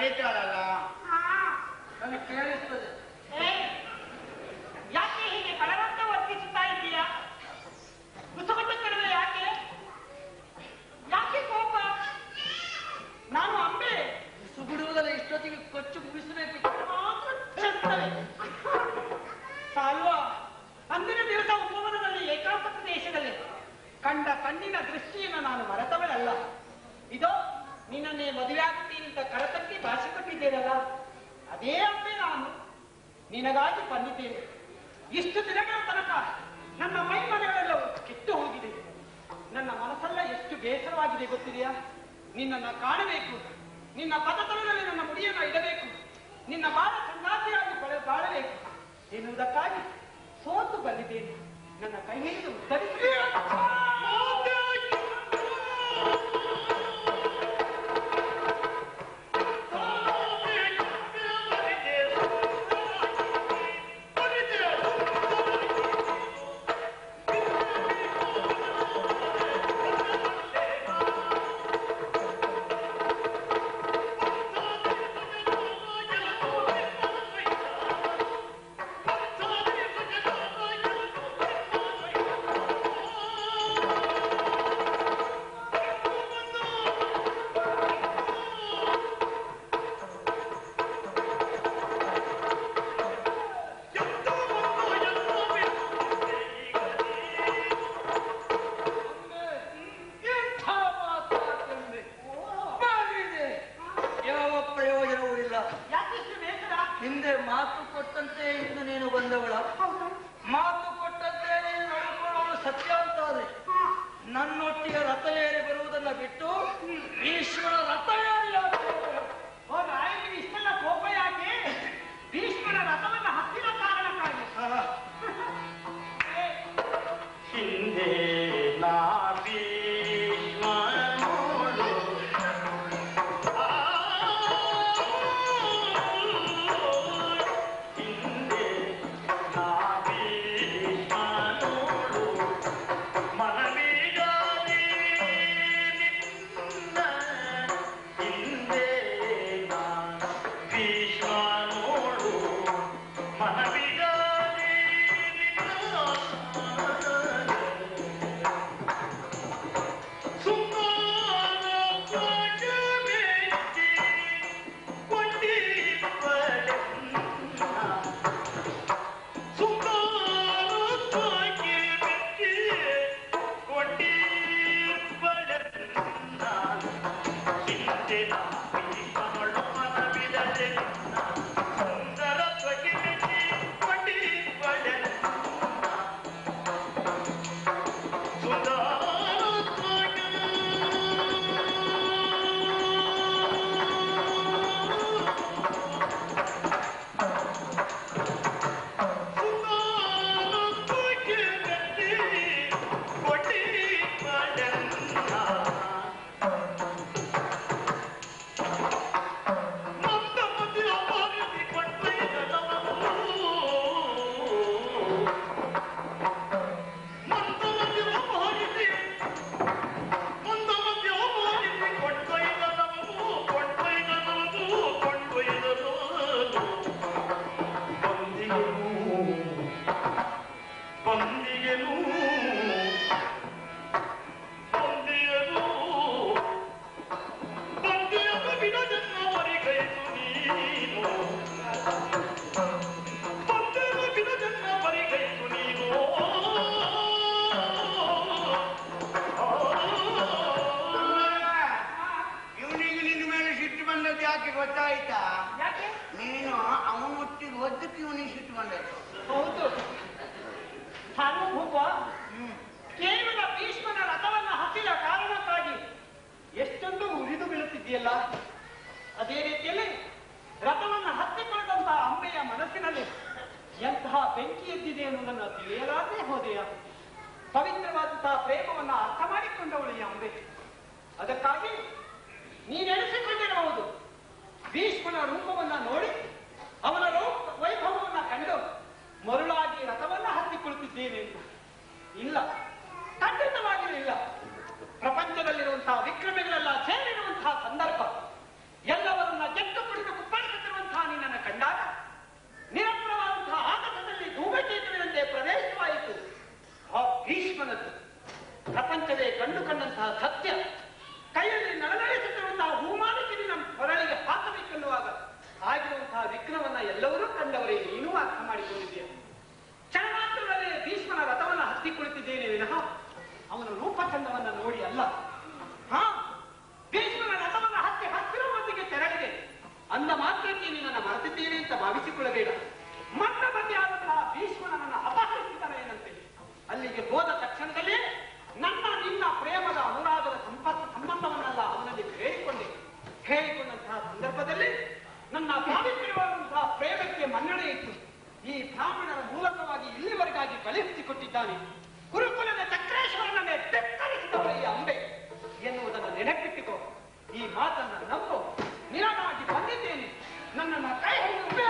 ಕರೀತಾಳಲ್ಲ ನನಗೆ ಕೇಳಿಸ್ತದೆ ಏ, ಯಾಕೆ ಹೀಗೆ ಬಲವಂತ ವರ್ತಿಸುತ್ತಾ ಇದ್ದೀಯಾ ಕುಸಮತ ಕಡಿಮೆ ಯಾಕೆ ಯಾಕೆ ಕೋಪ ನಾನು ಅಂಬೆ ಸುಗುಡುವುದಲ್ಲ ಇಷ್ಟೊತ್ತಿಗೆ ಕೊಚ್ಚು ಮುಗಿಸಬೇಕು ಮಾತ್ರ ಚೆಂದವೇ. ಅಲ್ವಾ ಅಂದಿನ ದಿವಸ ಉಪವನದಲ್ಲಿ ಏಕಾಂತ ಪ್ರದೇಶದಲ್ಲಿ ಕಂಡ ಕಣ್ಣಿನ ದೃಷ್ಟಿಯನ್ನು ನಾನು ಮರೆತವಳಲ್ಲ ಇದೋ ನಿನ್ನನ್ನೇ ಮದುವೆಯಾಗುತ್ತೀನಿ ಅಂತ ಕರತಕ್ಕೆ ಭಾಷೆ ಕೊಟ್ಟಿದ್ದೇನಲ್ಲ ಅದೇ ಅಂಬೆ ನಾನು ನಿನಗಾಗಿ ಬಂದಿದ್ದೇನೆ ಇಷ್ಟು ದಿನಗಳ ತನಕ ನನ್ನ ಮೈ ಮನೆಗಳೆಲ್ಲವೂ ಕೆಟ್ಟು ಹೋಗಿದೆ ನನ್ನ ಮನಸ್ಸೆಲ್ಲ ಎಷ್ಟು ಬೇಸರವಾಗಿದೆ ಗೊತ್ತಿದೆಯಾ ನಿನ್ನನ್ನು ಕಾಣಬೇಕು ನಿನ್ನ ಪದತಲದಲ್ಲಿ ನನ್ನ ಮುಡಿಯನ್ನು ಇಡಬೇಕು ನಿನ್ನ ಬಾಳ ಸಂಗಾತಿಯಾಗಿ ಬಳ- ಬಾಳಬೇಕು ಎನ್ನುವುದಕ್ಕಾಗಿ ಸೋತು ಬಂದಿದ್ದೇನೆ ನನ್ನ ಕೈ ಹಿಡಿದು ಉತ್ತರಿಸಿ ಎಂಥ ಮಾತಾಡ್ತಂದೆ ಮಾಡಿದೆ ಯಾವ ಪ್ರಯೋಜನವೂ ಇಲ್ಲ ಯಾಕಿಷ್ಟು ಬೇಸರ ಹಿಂದೆ ಮಾತು ಕೊಟ್ಟಂತೆ ಇನ್ನು ನೀನು ಬಂದವಳ ಮಾತು ಕೊಟ್ಟಂತೆ ನೀನು ನಡ್ಕೊಳ್ಳೋಳು ಸತ್ಯ ಅಂತಾದ್ರೆ ನನ್ನೊಟ್ಟಿಗೆ ರಥ ಏರಿ ಬರುವುದನ್ನ ಬಿಟ್ಟು ಈಶ್ವರ ರಥ ಏರಿ ಯಾಕೆ? ಓ ರಾಯನಿಗೆ ಇಷ್ಟೆಲ್ಲ ಕೋಪ ಯಾಕೆ ಭೀಷ್ಮನ ರಥವನ್ನು ಹತ್ತಿರ ಕಾರಣಕ್ಕಾಗಿ ಆ, ಹಿಂದೆ ನಾ ಭೀಷ್ಮನೋಡು ಹಿಂದೆ ನಾ ಭೀಷ್ಮನೋಡು ಮನವಿಗಾಗಿ ನಿನ್ನ ಹಿಂದೆ ನಾ ಭೀಷ್ಮನೋಡು ಮನವಿಗಾಗಿ ನಿನ್ನ ಬಂದಿಗೆನು ಬಂದಿಯನು ಬಂದಿಯನು ಬಿಡದನ್ನ ಮರಿಗೈತು ನೀನು ಬಂದಿಯನು ಬಿಡದನ್ನ ಮರಿಗೈತು ನೀನು ಇವನಿಗೆ ನಿನ್ನ ಮೇಲೆ ಸಿಟ್ಟು ಬಂದದ್ದು ಯಾಕೆ ಗೊತ್ತಾಯ್ತಾ ಯಾಕೆ ನೀನು ಅವನೊಟ್ಟಿಗೆ ಒದ್ದಕ್ಕೆ ಇವನಿಗೆ ಸಿಟ್ಟು ಬಂದದ್ದು ಹೌದು ಸಾರ್ವಭೂಪ ಕೇವಲ ಭೀಷ್ಮನ ರಥವನ್ನ ಹತ್ತಿದ ಕಾರಣಕ್ಕಾಗಿ ಎಷ್ಟೊಂದು ಉರಿದು ಬೀಳುತ್ತಿದೆಯಲ್ಲ ಅದೇ ರೀತಿಯಲ್ಲಿ ರಥವನ್ನ ಹತ್ತಿಕೊಳ್ಳದಂತಹ ಅಂಬೆಯ ಮನಸ್ಸಿನಲ್ಲಿ ಎಂತಹ ಬೆಂಕಿ ಎದ್ದಿದೆ ಎನ್ನುವುದನ್ನು ತಿಳಿಯಲಾರದೆ ಹೋದೆಯ ಪವಿತ್ರವಾದಂತಹ ಪ್ರೇಮವನ್ನ ಅರ್ಥ ಮಾಡಿಕೊಂಡವಳು ಈ ಅಂಬೆ ಅದಕ್ಕಾಗಿ ನೀನೆನೆಸಿಕೊಂಡಿರಬಹುದು ಭೀಷ್ಮನ ರೂಪವನ್ನ ನೋಡಿ ಅವನ ರೂಪ ವೈಭವವನ್ನ ಕಂಡು ಮರುಳಾಗಿ ರಥವನ್ನ ಹತ್ತಿ ಕುಳಿತಿದ್ದೇನೆ ಎಂದು ಇಲ್ಲ ಖಂಡಿತವಾಗಿರಲಿಲ್ಲ ಪ್ರಪಂಚದಲ್ಲಿರುವಂತಹ ವಿಕ್ರಮಿಗಳೆಲ್ಲ ಸೇರಿರುವಂತಹ ಸಂದರ್ಭ ಎಲ್ಲವರನ್ನ ಗೆದ್ದು ಕುಳಿತ ಅಂದ ಮಾತ್ರಕ್ಕೆ ನಿನ್ನನ್ನು ಮರೆತಿದ್ದೇನೆ ಅಂತ ಭಾವಿಸಿಕೊಳ್ಳಬೇಡ ಮಟ್ಟ ಬಗೆಯಾದಂತಹ ಭೀಷ್ಮನನ್ನು ಅಪಹರಿಸಿದನೇನಂತೆ ಅಲ್ಲಿಗೆ ಹೋದ ತಕ್ಷಣದಲ್ಲಿ ನನ್ನ ನಿನ್ನ ಪ್ರೇಮದ ಅನುರಾಗದ ಸಂಪರ್ಕ ಸಂಬಂಧವನ್ನೆಲ್ಲ ಅವನಲ್ಲಿ ಹೇಳಿಕೊಂಡೆ ಹೇಳಿಕೊಂಡಂತಹ ಸಂದರ್ಭದಲ್ಲಿ ನನ್ನ ಪಾವಿತ್ರ್ಯವಾದಂತಹ ಪ್ರೇಮಕ್ಕೆ ಮನ್ನಣೆ ಇತ್ತು ಈ ಬ್ರಾಹ್ಮಣರ ಮೂಲಕವಾಗಿ ಇಲ್ಲಿವರೆಗಾಗಿ ಕಳುಹಿಸಿಕೊಟ್ಟಿದ್ದಾನೆ ಕುರುಕುಲದ ಚಕ್ರೇಶ್ವರನನ್ನೇ ತೆಕ್ಕರಿಸಿದವ ಈ ಅಂಬೆ ಎನ್ನುವುದನ್ನು ನೆನಪಿಟ್ಟುಕೋ ಈ ಮಾತನ್ನ ನಂಬು ನಿನಗಾಗಿ ಬಂದಿದ್ದೇನೆ ನನ್ನನ್ನ ಕೈ ಹಿಡಿದು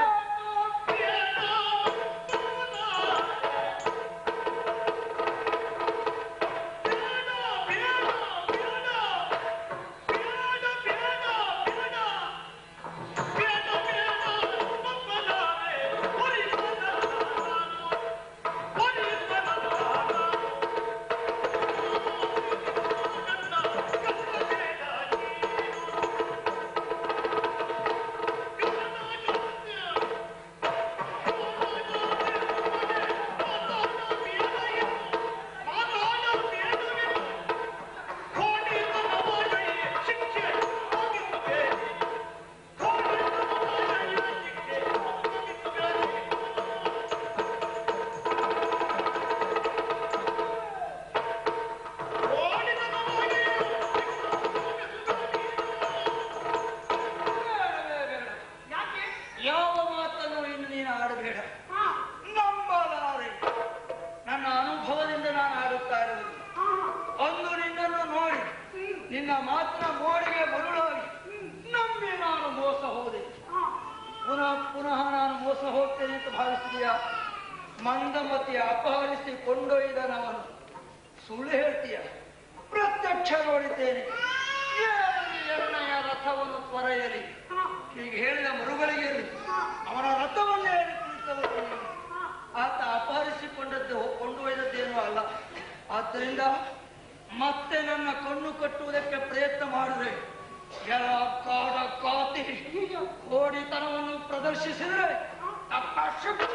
ಯಾಕೆ ಯಾವ ಮಾತನ್ನು ಇನ್ನು ನೀನು ಆಡಬೇಡ ಹಾ ನಂಬಲಾರೆ ನನ್ನ ಅನುಭವದಿಂದ ನಾನು ಆಡುತ್ತಾ ಇರುವುದು ಹಾ ಅಂದು ನಿನ್ನನ್ನು ನೋಡಿ ನಿನ್ನ ಮಾತಿನ ಮೋಡಿಗೆ ಮರುಳಾಗಿ ನಂಬಿ ನಾನು ಮೋಸ ಹೋದೆ ಹಾ ಪುನಃ ಪುನಃ ನಾನು ಮೋಸ ಹೋಗ್ತೇನೆ ಅಂತ ಭಾವಿಸಿದೀಯಾ ಮಂದಮತಿ ಅಪಹರಿಸಿ ಕೊಂಡೊಯ್ದನವನು ಸುಳ್ಳು ಹೇಳ್ತೀಯ ಪ್ರತ್ಯಕ್ಷ ನೋಡಿದ್ದೇನೆ ಏಳಲಿ ಎರಡನೆಯ ರಥವನ್ನು ತ್ವರೆಯಲಿ ಹೀಗೆ ಹೇಳಿದ ಮರುಗಳಿಗೆ ಅವನ ರಥವನ್ನೇ ಏರಿ ಕುಳಿತವರು ನೀನು. ಆತ ಅಪಹರಿಸಿಕೊಂಡದ್ದು ಕೊಂಡೊಯ್ದದ್ದೇನೂ ಅಲ್ಲ ಆದ್ದರಿಂದ ಮತ್ತೆ ನನ್ನ ಕಣ್ಣು ಕಟ್ಟುವುದಕ್ಕೆ ಪ್ರಯತ್ನ ಮಾಡಿದ್ರೆ ಎಲ್ಲ ಕಾಡ ಕಾತಿ ಕೋಡಿತನವನ್ನು ಪ್ರದರ್ಶಿಸಿದ್ರೆ ಅಪ್ಪ ಶಿಕ್ಷ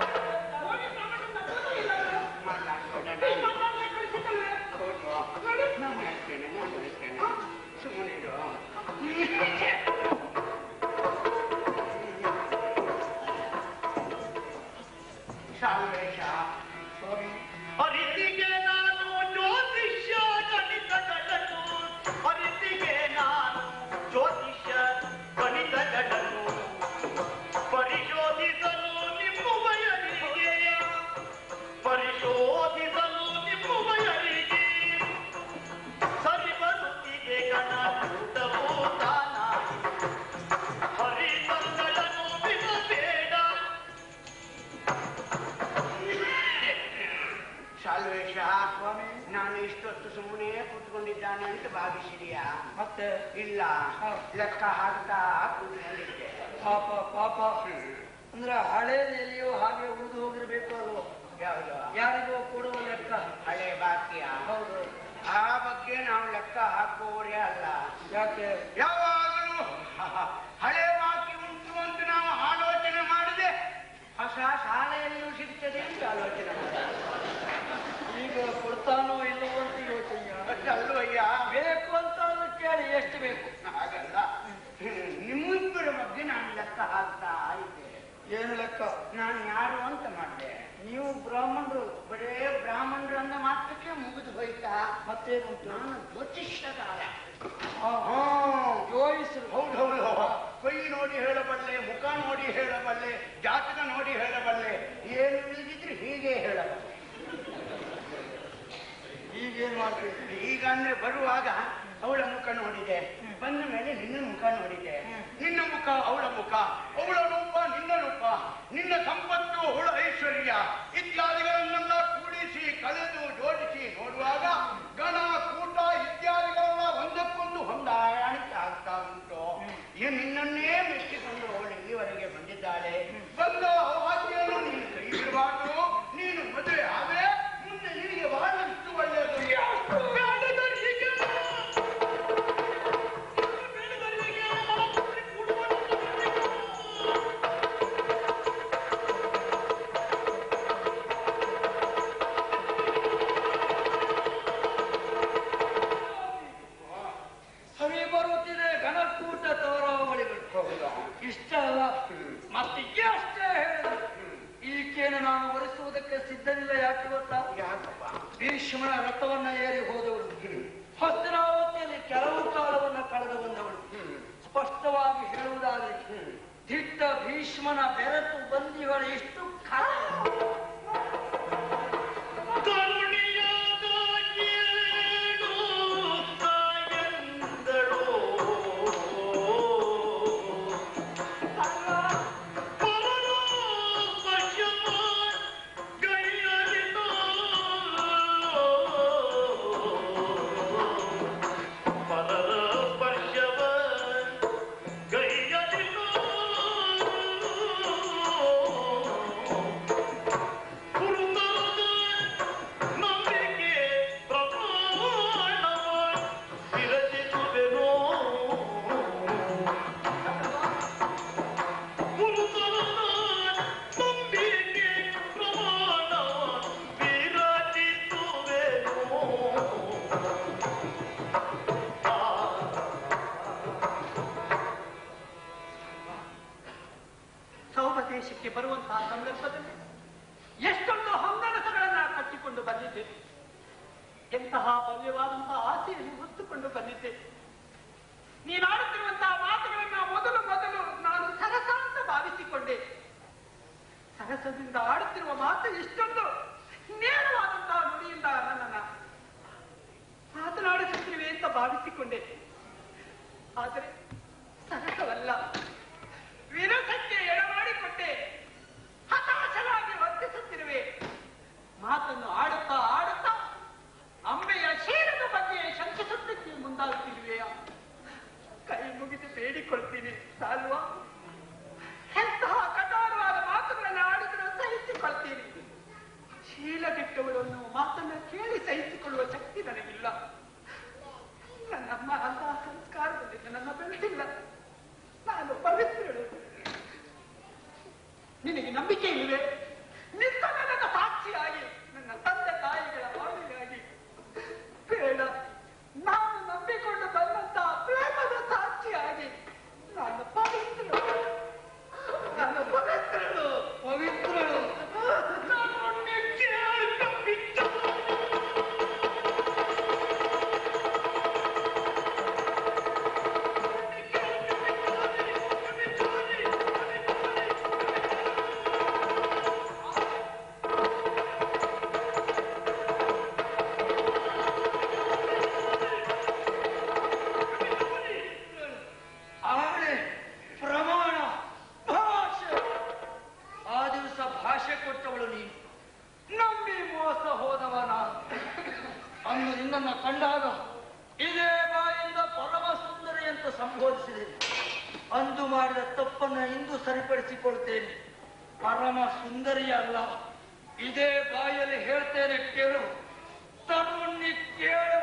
ಅರಿತಿಗೆ ನಾನು ಜ್ಯೋತಿಷ್ಯ ಗಣಿತಗಳನ್ನು ಅರಿತಿಗೆ ನಾನು ಜ್ಯೋತಿಷ್ಯ ಗಣಿತಗಳನ್ನು ಪರಿಶೋಧಿಸಲು ನಿಮ್ಮುವಯರಿಗೆ ಪರಿಶೋಧಿಸಲು ನಿಮ್ಮುವಯರಿಗೆ ಸರಿ ಬರುತ್ತಿದೆ ಗಣ ಕೂಟವೂ ತಾನಾಗಿ ಹರಿಮಂಗಳನು ಬಿಡಬೇಡ ಶಾಲ್ವೇಶ ನಾನು ಇಷ್ಟೊತ್ತು ಸುಮ್ಮನೆ ಕೂತ್ಕೊಂಡಿದ್ದಾನೆ ಅಂತ ಭಾವಿಸಿದೀಯಾ ಮತ್ತೆ ಇಲ್ಲ ಲೆಕ್ಕ ಹಾಕ್ತಾ ಕೂತ್ಕೊಂಡಿದ್ದೆ ಪಾಪ ಪಾಪ ಅಂದ್ರೆ ಹಳೆ ನೆಲೆಯು ಹಾಗೆ ಉಳಿದು ಹೋಗಿರ್ಬೇಕು ಅಲ್ವೋ ಯಾವುದು ಯಾರಿಗೋ ಕೊಡುವ ಲೆಕ್ಕ ಹಳೆ ಬಾಕಿಯ ಹೌದು ಆ ಬಗ್ಗೆ ನಾವು ಲೆಕ್ಕ ಹಾಕುವವರೇ ಅಲ್ಲ ಯಾಕೆ ಯಾವಾಗಲೂ ಹಳೆ ಬಾಕಿ ಉಂಟು ಅಂತ ನಾವು ಆಲೋಚನೆ ಮಾಡದೆ ಹೊಸ ಸಾಲ ಎಲ್ಲೂ ಸಿಗ್ತದೆ ಅಂತ ಆಲೋಚನೆ ಮಾಡಿದೆ ಈಗ ಕೊಡ್ತಾನೋ ಇಲ್ಲವೋ ಅಂತ ಯೋಚನೆ ಅಲ್ವಯ್ಯ ಬೇಕು ಅಂತ ಅಂದು ಕೇಳಿ ಎಷ್ಟು ಬೇಕು ಹಾಗಲ್ಲ ನಿಮ್ಮಿಬ್ಬರ ಬಗ್ಗೆ ನಾನು ಲೆಕ್ಕ ಹಾಕ್ತಾ ಇದ್ದೆ ಏನು ಲೆಕ್ಕ ನಾನು ಯಾರು ಅಂತ ಮಾಡಿದೆ ನೀವು ಬ್ರಾಹ್ಮಣರು ಬರೇ ಬ್ರಾಹ್ಮಣರು ಅಂದ ಮಾತ್ರಕ್ಕೆ ಮುಗಿದು ಹೋಯ್ತಾ ಮತ್ತೇನುಂಟು ನಾನು ಜ್ಯೋತಿಷ್ಯಗಾರ ಹಾ, ಜೋಯಿಸರು ಹೌದು ಹೌದು ಕೈ ನೋಡಿ ಹೇಳಬಲ್ಲೆ ಮುಖ ನೋಡಿ ಹೇಳಬಲ್ಲೆ ಜಾತಕ ನೋಡಿ ಹೇಳಬಲ್ಲೆ ಏನು ಇಲ್ಲದಿದ್ರೆ ಹೀಗೆ ಹೇಳಬಲ್ಲೆ ಈಗೇನ್ ಮಾಡ್ತೀವಿ ಈಗ ಅಂದ್ರೆ ಬರುವಾಗ ಅವಳ ಮುಖ ನೋಡಿದೆ ಬಂದ ಮೇಲೆ ನಿನ್ನ ಮುಖ ನೋಡಿದೆ ನಿನ್ನ ಮುಖ ಅವಳ ಮುಖ ಅವಳ ರೂಪ ನಿನ್ನ ರೂಪ ನಿನ್ನ ಸಂಪತ್ತು ಅವಳ ಐಶ್ವರ್ಯ ಇತ್ಯಾದಿಗಳನ್ನೆಲ್ಲ ಕೂಡಿಸಿ ಕಳೆದು ಜೋಡಿಸಿ ನೋಡುವಾಗ ಗಣ ಕೂಟ ಇತ್ಯಾದಿಗಳೆಲ್ಲ ಒಂದಕ್ಕೊಂದು ಹೊಂದಾಣಿಕೆ ಆಗ್ತಾ ಉಂಟು ಈ ನಿನ್ನನ್ನೇ ಮೆಚ್ಚಿಕೊಂಡು ಅವಳು ಇಲ್ಲಿವರೆಗೆ ಬಂದಿದ್ದಾಳೆ ಬಂದ ಅವಾದ್ಯನು ನೀನು ಕೈ ಬಿಡಬಾರ್ದು ನೀನು ಮದುವೆ ಆದ್ರೆ ಮುಂದೆ ನಿನಗೆ ಬಹಳಷ್ಟು ಒಳ್ಳೆಯದು ಬೇಡದರಿಗೆ ಬೇಡದರಿಗೆ ಕೂಡುವಂತ ಸರಿ ಬರುತ್ತಿದೆ ಗಣಕೂಟ ತೋರಾವಳಿಗಳು ಇಷ್ಟ ಅಲ್ಲ ಮತ್ತೆ ಎಷ್ಟೇ ಹೇಳಿದ್ರು ಈಕೆಯನ್ನು ನಾನು ಒರೆಸುವುದಕ್ಕೆ ಸಿದ್ಧವಿಲ್ಲ ಯಾಕೆ ಗೊತ್ತಾ ಯಾಕಪ್ಪ ಭೀಷ್ಮನ ರಥವನ್ನ ಏರಿ ಹೋದವಳು ಹಸ್ತನಾವತಿಯಲ್ಲಿ ಕೆಲವು ಕಾಲವನ್ನ ಕಳೆದು ಬಂದವಳು ಸ್ಪಷ್ಟವಾಗಿ ಹೇಳುವುದಾದರೆ ದಿಟ್ಟ ಭೀಷ್ಮನ ಬೆರೆತು ಬಂದಿಗಳ ಇಷ್ಟು ಕಾಲ ಸೌಭದೇಶಕ್ಕೆ ಬರುವಂತಹ ಸಂದರ್ಭದಲ್ಲಿ ಎಷ್ಟೊಂದು ಹೊಂದನಸಗಳನ್ನ ಕಟ್ಟಿಕೊಂಡು ಬಂದಿದ್ದೆ ಎಂತಹ ಭವ್ಯವಾದಂತಹ ಆಸೆಯನ್ನು ಹೊತ್ತುಕೊಂಡು ಬಂದಿದ್ದೆ ನೀನಾಡುತ್ತಿರುವಂತಹ ಮಾತುಗಳನ್ನ ಮೊದಲು ಮೊದಲು ನಾನು ಸರಸ ಅಂತ ಭಾವಿಸಿಕೊಂಡೆ ಸರಸದಿಂದ ಆಡುತ್ತಿರುವ ಮಾತು ಇಷ್ಟೊಂದು ನೇರವಾದಂತಹ ನುಡಿಯಿಂದ ನನ್ನನ್ನ ಮಾತನಾಡಿಸುತ್ತಿರುವೆ ಅಂತ ಭಾವಿಸಿಕೊಂಡೆ ಆದರೆ ಸರಸವಲ್ಲ ವಿರೋಧಕ್ಕೆ ಎಡಮಾಡಿಕೊಟ್ಟೆ ಹತಾಶನಾಗಿ ವರ್ತಿಸುತ್ತಿರುವೆ ಮಾತನ್ನು ಆಡುತ್ತಾ ಆಡುತ್ತಾ ಅಂಬೆಯ ಶೀಲದ ಬಗ್ಗೆ ಶಂಕಿಸುತ್ತಿದ್ದೆ ಮುಂದಾಗುತ್ತಿರುವೆಯ ಕೈ ಮುಗಿದು ಬೇಡಿಕೊಳ್ತೀನಿ ಸಾಲ್ವಾ ಎಂತಹ ಕಠೋರವಾದ ಮಾತುಗಳನ್ನು ಆಡಿದರೂ ಸಹಿಸಿಕೊಳ್ತೀನಿ ಶೀಲ ಕೆಟ್ಟವಳನ್ನು ಮಾತನ್ನು ಕೇಳಿ ಸಹಿಸಿಕೊಳ್ಳುವ ಶಕ್ತಿ ನನಗಿಲ್ಲ ನನ್ನಮ್ಮ ಅಂತಹ ಸಂಸ್ಕಾರದಲ್ಲಿ ನನ್ನ ಬೆಳೆದಿಲ್ಲ ನಾನು ಪವಿತ್ರಳು ನಿನಗೆ ನಂಬಿಕೆ ಇಲ್ಲವೇ ನಿನ್ನ ನನ್ನ ಸಾಕ್ಷಿಯಾಗಿ ನನ್ನ ತಂದೆ ತಾಯಿಗಳ ಬಾಳಿಗಾಗಿ ಬೇಡ ನಾನು ನಂಬಿಕೊಂಡು ಬಂದಂತಹ ಪ್ರೇಮದ ಸಾಕ್ಷಿಯಾಗಿ ನಾನು ಪವಿತ್ರಳು ನಾನು ಪವಿತ್ರಳು ಪವಿತ್ರಳು ನಾನು ನಿತ್ಯ ಬಿಟ್ಟು ಆಳೆ ಪ್ರಮಾಣ ಭಾಷೆ ಆ ದಿವಸ ಭಾಷೆ ಕೊಟ್ಟವಳು ನೀನು ನಂಬಿ ಮೋಸ ಹೋದವ ನಾನು ಅಂದು ನಿನ್ನನ್ನು ಕಂಡಾಗ ಇದೇ ಬಾಯಿಂದ ಪರಮ ಸುಂದರಿ ಅಂತ ಸಂಬೋಧಿಸಿದೆ ಅಂದು ಮಾಡಿದ ತಪ್ಪನ್ನ ಇಂದು ಸರಿಪಡಿಸಿಕೊಳ್ತೇನೆ ಪರಮ ಸುಂದರಿ ಅಲ್ಲ ಇದೇ ಬಾಯಲ್ಲಿ ಹೇಳ್ತೇನೆ ಕೇಳು ತರುಣಿ ಕೇಳು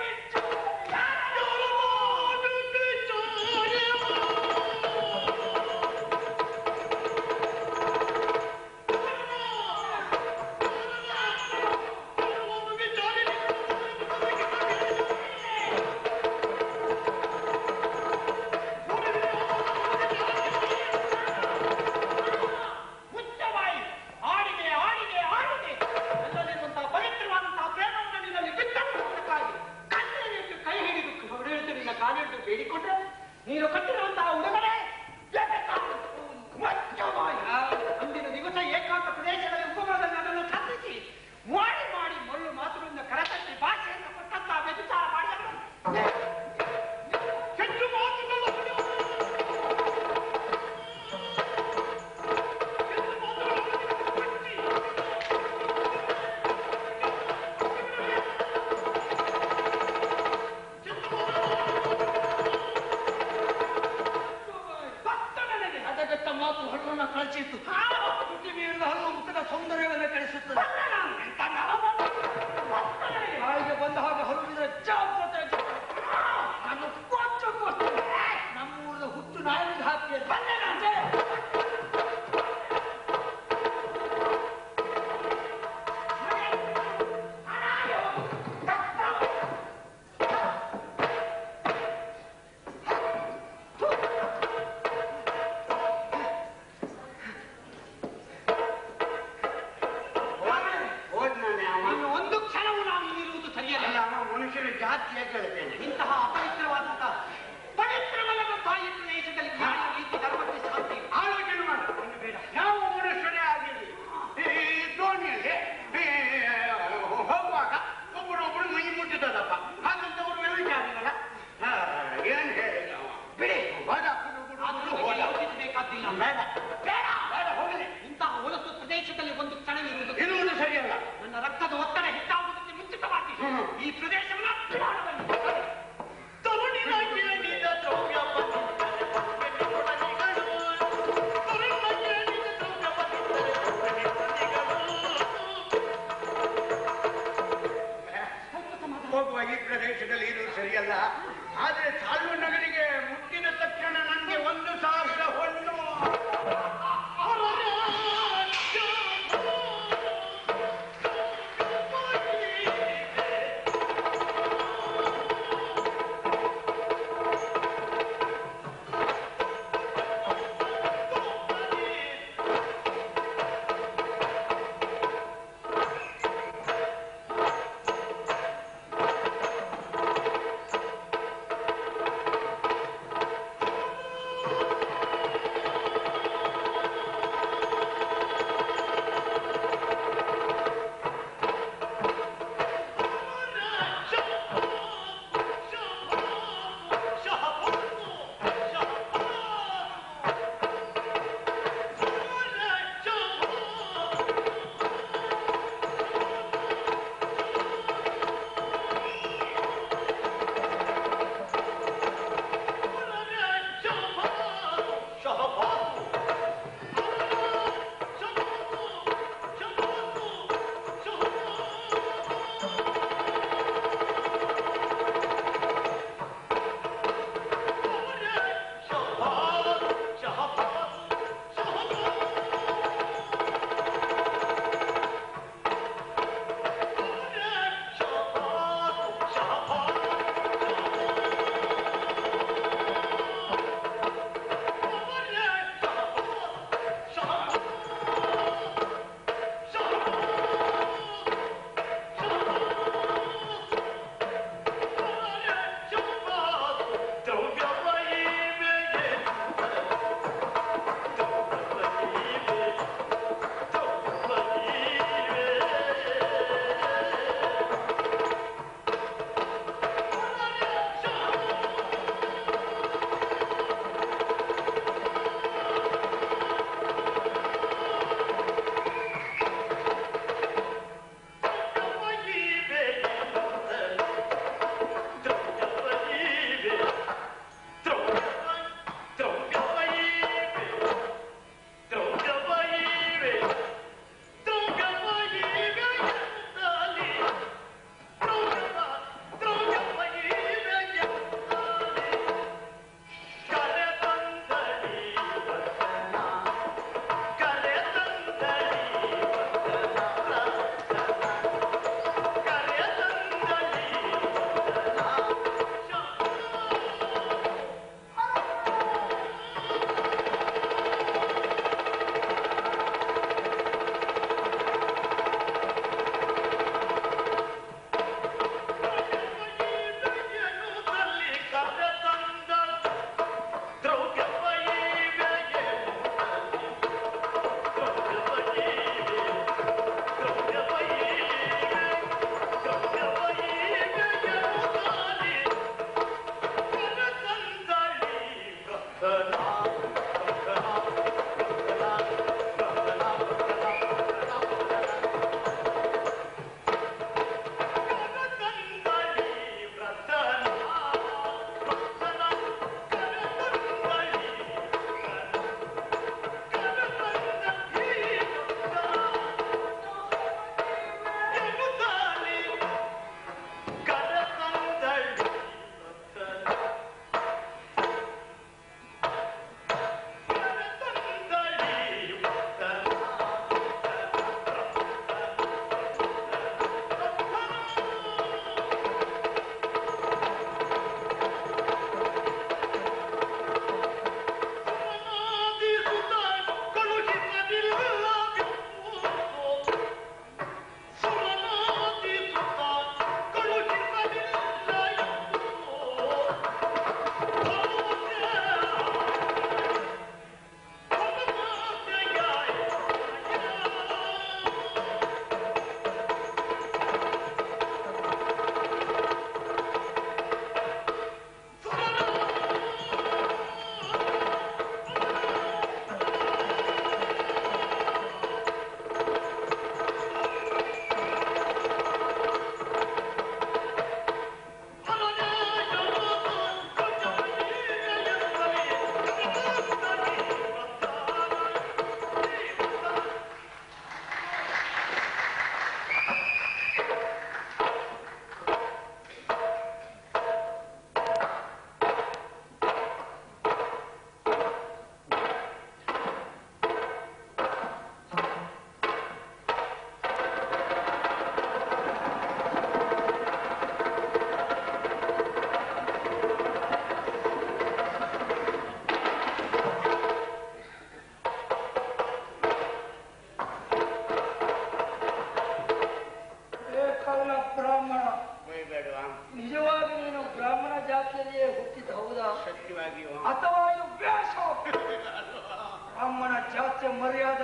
ಮುಚ್ಚವಾಯಿ ಆಡಿದೆ ಆಡಿದೆ ಆಡಿದೆ ನನ್ನಲ್ಲಿರುವಂತಹ ಪವಿತ್ರವಾದಂತಹ ಪ್ರೇಮವನ್ನು ನಿನ್ನಲ್ಲಿ ಬಿತ್ತರಿಸುವುದಕ್ಕಾಗಿ ಕಣ್ಣೀರಿಗೆ ಕೈ ಹಿಡಿದು ಹೊಡೆಯುತ್ತೆ ನಿನ್ನ ಕಾಲಿಟ್ಟು ಬೇಡಿಕೊಂಡ್ರೆ ನೀನು ಕಟ್ಟಿರುವಂತಹ ಉಡುಗೊರೆ ಮುಚ್ಚವಾಯಿ ಅಂದಿನ ದಿವಸ ಏಕಾಂತ ಪ್ರದೇಶದಲ್ಲಿ ಉಪಮದಲ್ಲಿ ನನ್ನನ್ನು ಕತ್ತಿಸಿ ಮಾಡಿ ಮಾಡಿ ಮಳ್ಳು ಮಾತುಗಳಿಂದ ಕರತಟ್ಟಿ ಭಾಷೆಯನ್ನು ಕೊಟ್ಟಂತಹ ವ್ಯಭಿಚಾರ ಮಾಡಿದವರು ಹೆಚ್ಚು ಮಾತುಗಳ ಭಕ್ತನಿಗೆ ಹದಗೆಟ್ಟ ಮಾತು ಹಣ್ಣನ್ನ ಕಳಚಿತ್ತು ಬೀಳಿದ ಹಲ್ಲು ಮುಖದ ಸೌಂದರ್ಯವನ್ನ ಕಳಿಸುತ್ತದೆ ನಾಳೆಗೆ ಬಂದ ಹಾಗೆ ಹಲುವಿದ್ರೆ ಜಾಗ್ರತೆ ನನ್ನ ಕೊಚ್ಚು ಕೊಟ್ಟು ನಮ್ಮೂರದ ಹುಟ್ಟು ನಾಯಿಗೆ ಹಾಕಿ ಬಂದೆ ಆ ಸಾಧ್ಯ ಇಲ್ಲ ಬೇಡ ಬೇಡ ಬೇಡ ಹೋಗಲಿ ಇಂತಹ ಹೊಲಸು ಪ್ರದೇಶದಲ್ಲಿ ಒಂದು ಕ್ಷಣವಿರುವುದು ಇರುವುದು ಸರಿಯಲ್ಲ ನನ್ನ ರಕ್ತದ ಒತ್ತಡ ಹೆಚ್ಚಾಗುವುದಕ್ಕೆ ಮುಂಚಿತವಾಗಿ ಹ್ಮ್. ಈ ಪ್ರದೇಶವನ್ನು ಬಿಡಾಡಬೇಕು. ತರುಣಿನ ಗಿರಣಿದ ದ್ರವ್ಯ ಬಂದಿದ್ದರೆ ಪ್ರತಿಗಳು. ತರುಣಿನ ಗಿರಣಿದ ದ್ರವ್ಯ ಬಂದಿದ್ದರೆ ಪ್ರತಿಗಳು. ಹೋಗುವ ಈ ಪ್ರದೇಶದಲ್ಲಿ ಇರುವುದು ಸರಿಯಲ್ಲ ಆದ್ರೆ ಸಾಲ್ವ ನಗರಿಗೆ ಮುಟ್ಟಿದ ತಕ್ಷಣ ನನಗೆ ಒಂದು ಸಾವಿರ ಹೊನ್ನು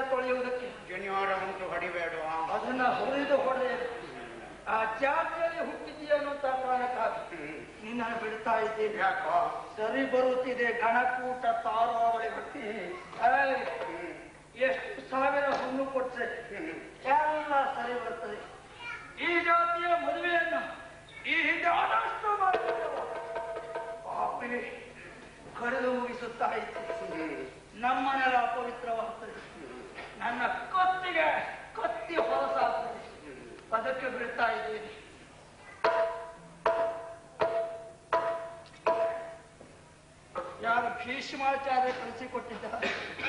ತೊಳೆಯುವುದಕ್ಕೆ ಶನಿವಾರ ಉಂಟು ಹೊಡಿಬೇಡುವ ಅದನ್ನ ಹೊರಿದು ಹೊಡೆಯಲು ಆ ಜಾತಿಯಲ್ಲಿ ಹುಟ್ಟಿದೀಯ ಅನ್ನುವಂತ ಕಾರಣಕ್ಕಾಗಿ ನಿನ್ನನ್ನು ಬಿಡ್ತಾ ಇದ್ದೀನಿ ಯಾಕೋ ಸರಿ ಬರುತ್ತಿದೆ ಗಣಕೂಟ ತಾರಾವಳಿಗಳು ಏಯ್, ಎಷ್ಟು ಸಾವಿರ ಹುಣ್ಣು ಕೊಟ್ರೆ ಎಲ್ಲ ಸರಿ ಬರ್ತದೆ ಈ ಜಾತಿಯ ಮದುವೆಯನ್ನು ಈ ಹಿಂದೆ ಆದಷ್ಟು ಮಾಡಿದ್ದೆವು. ಪಾಪಿ ಕರೆದು ಮುಗಿಸುತ್ತಾ ಇದ್ದೆ ನಮ್ಮನೆಲ್ಲ ಅಪವಿತ್ರವಾಗ್ತದೆ ನನ್ನ ಕತ್ತಿಗೆ ಕತ್ತಿ ಹೊರಸಾಗ್ತದೆ ಅದಕ್ಕೆ ಬಿಡ್ತಾ ಇದ್ದೀನಿ ಯಾರು ಭೀಷ್ಮಾಚಾರ್ಯ ಕಳಿಸಿಕೊಟ್ಟಿದ್ದಾರೆ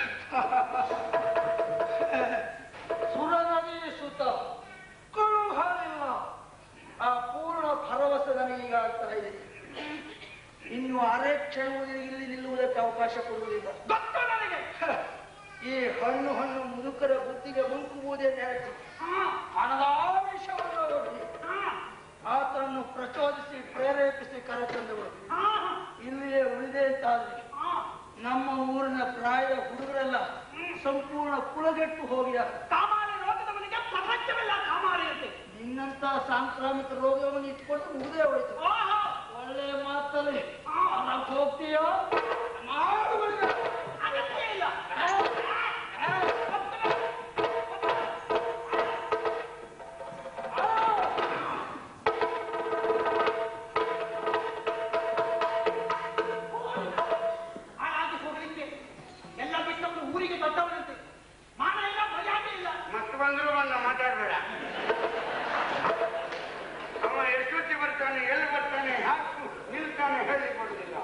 ಸುರನದಿ ಸುತ ಕಳುಹಲಿಲ್ಲ ಆ ಪೂರ್ಣ ಭರವಸೆ ನನಗೀಗ ಆಗ್ತಾ ಇದೆ ಇನ್ನು ಅರೆ ಕ್ಷಣವು ಇಲ್ಲಿ ನಿಲ್ಲುವುದಕ್ಕೆ ಅವಕಾಶ ಕೊಡುವುದಿಲ್ಲ ಗೊತ್ತು ನನಗೆ ಈ ಹಣ್ಣು ಹಣ್ಣು ಮುದುಕರ ಬುದ್ಧಿಗೆ ಮುಂಕುವುದೇ ನೆರಚಿ ಅನದಾವಿಷವನ್ನು ಒಡ್ಡಿ ಆತನನ್ನು ಪ್ರಚೋದಿಸಿ ಪ್ರೇರೇಪಿಸಿ ಕರೆತಂದವರು ಇಲ್ಲಿಯೇ ಉಳಿದೆ ಅಂತಾದ್ರೆ ನಮ್ಮ ಊರಿನ ಪ್ರಾಯದ ಹುಡುಗರೆಲ್ಲ ಸಂಪೂರ್ಣ ಕುಲಗೆಟ್ಟು ಹೋಗಿದ್ದಾರೆ ಕಾಮಾಲೆ ರೋಗದವನಿಗೆ ಪ್ರಪಂಚವೆಲ್ಲ ಕಾಮಾಲೆಯಂತೆ ನಿನ್ನಂತ ಸಾಂಕ್ರಾಮಿಕ ರೋಗವನ್ನು ಇಟ್ಕೊಂಡು ಮುಗಿದೇ ಹೋಯ್ತು ಓಹೋ ಒಳ್ಳೆ ಮಾತಲ್ಲಿ ಹೊರಗ್ ಹೋಗ್ತೀಯೋ ಮಾಡುವುದಿಲ್ಲ. ಅಗತ್ಯ ಇಲ್ಲ ಹಾಳಾಗಿ ಹೋಗ್ಲಿಕ್ಕೆ ಎಲ್ಲ ಬಿಟ್ಟವನು ಊರಿಗೆ ದೊಡ್ಡವನಂತೆ ಮಾನ ಇಲ್ಲ ಮರ್ಯಾದೆ ಇಲ್ಲ ಮತ್ತೆ ಬಂದ್ರು ಬಂದ ಮಾತಾಡ್ಬೇಡ ಅವ ಎಷ್ಟೊತ್ತಿ ಬರ್ತಾನೆ ಎಲ್ಲಿ ಬರ್ತಾನೆ ಹಾಕು ನಿಲ್ತಾನೆ ಹೇಳಿ ಕೊಡುದಿಲ್ಲ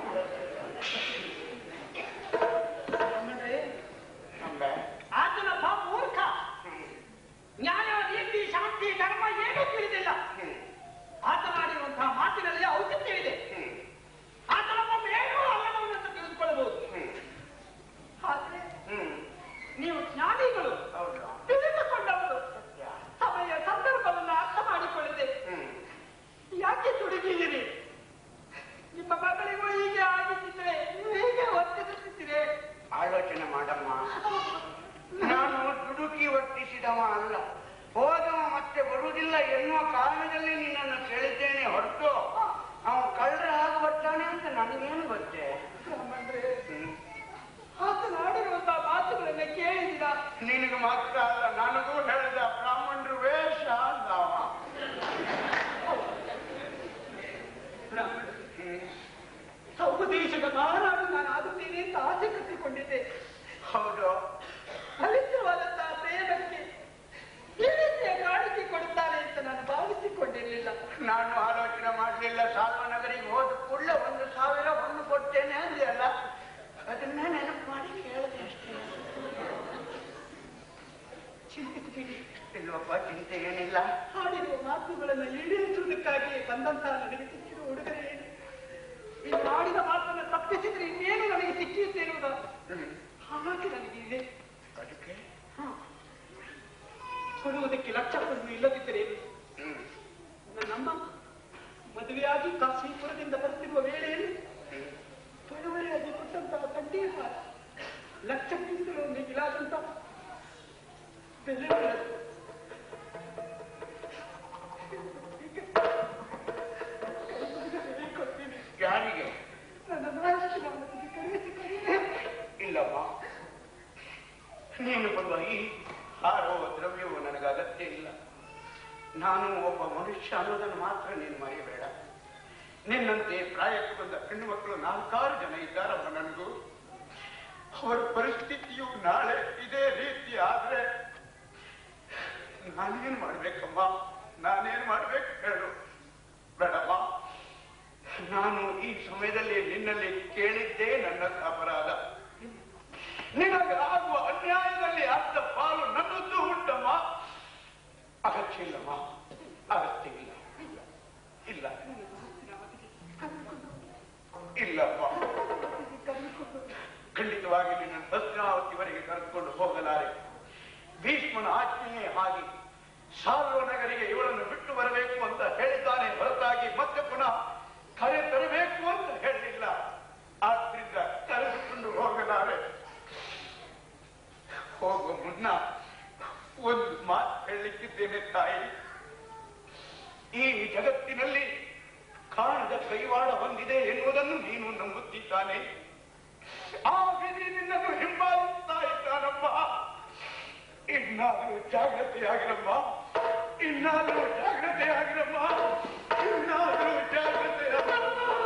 ಅಂದ್ರೆ ಅಂಬೆ ಆತನೊಬ್ಬ ಮೂರ್ಖ ನ್ಯಾಯ ನೀತಿ ಶಾಂತಿ ಧರ್ಮ ಏನೂ ತಿಳಿದಿಲ್ಲ ಆತನಾಡಿರುವಂತಹ ಮಾತಿನಲ್ಲಿ ಔಚಿತ್ಯವಿದೆ ಆತನೊಬ್ಬ ಮೇಲೂ ಅಲ್ಲದವನಂತ ತಿಳಿದುಕೊಳ್ಳಬಹುದು ಆದ್ರೆ ಹ್ಮ್ ನೀವು ಜ್ಞಾನಿಗಳು ಹೌದು ತಿಳಿದುಕೊಂಡವರು ಸಮಯ ಸಂದರ್ಭವನ್ನು ಅರ್ಥ ಮಾಡಿಕೊಳ್ಳದೆ ಹ್ಮ್ ಯಾಕೆ ತುಡುಗಿದ್ದೀರಿ ನಿಮ್ಮ ಮಗಳಿಗೂ ಹೀಗೆ ಆಗಿದ್ದಿದ್ರೆ ನೀವು ಹೀಗೆ ವರ್ತಿಸುತ್ತಿದ್ದೀರಿ ಆಲೋಚನೆ ಮಾಡಮ್ಮ ನಾನು ದುಡುಕಿ ವರ್ತಿಸಿದವ ಅಲ್ಲ ಹೋದವ ಮತ್ತೆ ಬರುವುದಿಲ್ಲ ಎನ್ನುವ ಕಾರಣದಲ್ಲಿ ನಿನ್ನನ್ನು ಕೇಳಿದ್ದೇನೆ ಹೊರತು ಅವನು ಕಳ್ಳರ ಆಗಿ ಬರ್ತಾನೆ ಅಂತ ನನಗೇನು ಗೊತ್ತೇ ಬ್ರಾಹ್ಮಣರೇ, ಹ್ಮ್. ಆತನಾಡಿರುವಂತಹ ಮಾತುಗಳನ್ನ ಕೇಳಿದಿರ ನಿನಗೆ ಮಾತ್ರ ಅಲ್ಲ ನನಗೂ ಹೇಳಿದ ಬ್ರಾಹ್ಮಣರು ವೇಷ ಅಂದವ ಉಪದೇಶದ ಮಹಾರಾಜು ನಾನು ಆಗುತ್ತೇನೆ ಅಂತ ಆಸೆ ಕಟ್ಟಿಕೊಂಡಿದ್ದೆ ಹೌದು ಪವಿತ್ರವಾದಂತಹ ಪ್ರೇಮಕ್ಕೆ ಈ ರೀತಿಯ ಕಾಣಿಕೆ ಕೊಡುತ್ತಾರೆ ಅಂತ ನಾನು ಭಾವಿಸಿಕೊಂಡಿರಲಿಲ್ಲ ನಾನು ಆಲೋಚನೆ ಮಾಡಲಿಲ್ಲ ಸಾಲ್ವನಗರಿಗೆ ಹೋದ ಕೂಡಲೇ ಒಂದು ಸಾವಿರ ಹೊಣ್ಣು ಕೊಡ್ತೇನೆ ಅಂದೆ ಅಲ್ಲ ಅದನ್ನ ನೆನಪು ಮಾಡಿ ಕೇಳಿದೆ ಅಷ್ಟೇ ಚಿಂತಿಸಬೇಡಿ ಇಲ್ವಪ್ಪ ಚಿಂತೆ ಏನಿಲ್ಲ ಹಾಡಿರುವ ಮಾತುಗಳನ್ನು ಈಡೇರಿಸುವುದಕ್ಕಾಗಿ ಬಂದಂತಹ ನನಗೆ ಸಿಕ್ಕಿರುವ ಉಡುಗೊರೆ ಏನು ಈ ಮಾಡಿದ ಮಾತನ್ನು ತಪ್ಪಿಸಿದ್ರೆ ಇನ್ನೇನು ನನಗೆ ಸಿಕ್ಕಿದ್ದೇನುವುದ ಹ್ಮ್. ಹಾಗಾಗಿ ನನಗೆ ಇದೆ ಅದಕ್ಕೆ ಕೊಡುವುದಕ್ಕೆ ಲಕ್ಷ ಕೊಡುವ ಇಲ್ಲದಿದ್ದರೆ ಹ್ಮ್. ನನ್ನಮ್ಮ ಮದುವೆಯಾಗಿ ಕಾಶೀಪುರದಿಂದ ಬರ್ತಿರುವ ವೇಳೆಯಲ್ಲಿ ತೊಳುವರೆಯಾಗಿ ಕೊಟ್ಟಂತಹ ಕಡ್ಡಿ ಹಾರ ಲಕ್ಷಕ್ಕಿಂತಲೂ ಮಿಗಿಲಾದಂತ ಬೆಲೆ ಉಳ್ಳದ್ದು. ಕೈ ಕೊಡ್ತೀನಿ. ಯಾರಿಗೆ ನನ್ನ ನಾರಾಯಣನಿಗೆ ಕರೆಯಿಸಿಕೊಳ್ಳಿ. ಇಲ್ಲಮ್ಮ ನೀನು ಕೊಡುವ ಈ ಹಾರೋ ದ್ರವ್ಯವು ನನಗೆ ಅಗತ್ಯ ಇಲ್ಲ ನಾನು ಒಬ್ಬ ಮನುಷ್ಯ ಅನ್ನೋದನ್ನು ಮಾತ್ರ ನೀನು ಮರೆಯಬೇಡ ನಿನ್ನಂತೆ ಪ್ರಾಯಕ್ಕೆ ಬಂದ ಹೆಣ್ಣು ಮಕ್ಕಳು ನಾಲ್ಕಾರು ಜನ ಇದ್ದಾರಮ್ಮ ನನಗೂ ಅವರ ಪರಿಸ್ಥಿತಿಯು ನಾಳೆ ಇದೇ ರೀತಿ ಆದ್ರೆ ನಾನೇನ್ ಮಾಡ್ಬೇಕಮ್ಮ ನಾನೇನ್ ಮಾಡ್ಬೇಕು ಹೇಳು ಬೇಡಮ್ಮ ನಾನು ಈ ಸಮಯದಲ್ಲಿ ನಿನ್ನಲ್ಲಿ ಕೇಳಿದ್ದೇ ನನ್ನ ಅಪರಾಧ ನಿನಗೆ ಆಗುವ ಅನ್ಯಾಯದಲ್ಲಿ ಅರ್ಧ ಪಾಲು ನನ್ನದ್ದು ಉಂಟಮ್ಮ ಅಗತ್ಯ ಇಲ್ಲಮ್ಮ ಅಗತ್ಯ ಇಲ್ಲ ಇಲ್ಲ ಇಲ್ಲಮ್ಮ ಖಂಡಿತವಾಗಿ ನಿನ್ನ ಭದ್ರಾವತಿವರೆಗೆ ಕರೆದುಕೊಂಡು ಹೋಗಲಾರೆ ಭೀಷ್ಮನ ಆಜ್ಞೆಯೇ ಹಾಗೆ ಸಾರ್ವನಗರಿಗೆ ಇವಳನ್ನು ಬಿಟ್ಟು ಬರಬೇಕು ಅಂತ ಹೇಳಿದ್ದಾನೆ ಹೊರತಾಗಿ ಮತ್ತೆ ಪುನಃ ಕರೆ ತರಬೇಕು ಅಂತ ಹೇಳಲಿಲ್ಲ ಆದ್ರಿಂದ ಕರೆದುಕೊಂಡು ಹೋಗಲಾರೆ ಹೋಗುವ ಮುನ್ನ ಒಂದು ಮಾತು ಹೇಳಲಿಕ್ಕಿದ್ದೇನೆ ತಾಯಿ ಈ ಜಗತ್ತಿನಲ್ಲಿ ಕಾಣದ ಕೈವಾಡ ಹೊಂದಿದೆ ಎನ್ನುವುದನ್ನು ನೀನು ನಂಬುತ್ತಿದ್ದಾನೆ ಆ ವಿಧಿ ನಿನ್ನನ್ನು ಹಿಂಬಾಲಿಸ್ತಾ ಇದ್ದಾನಮ್ಮ ಇನ್ನಾದರೂ ಜಾಗ್ರತೆಯಾಗಿರಮ್ಮ ಇನ್ನಾದರೂ ಜಾಗ್ರತೆಯಾಗಿರಮ್ಮ ಇನ್ನಾದರೂ ಜಾಗ್ರತೆಯಾಗಿರಮ್ಮ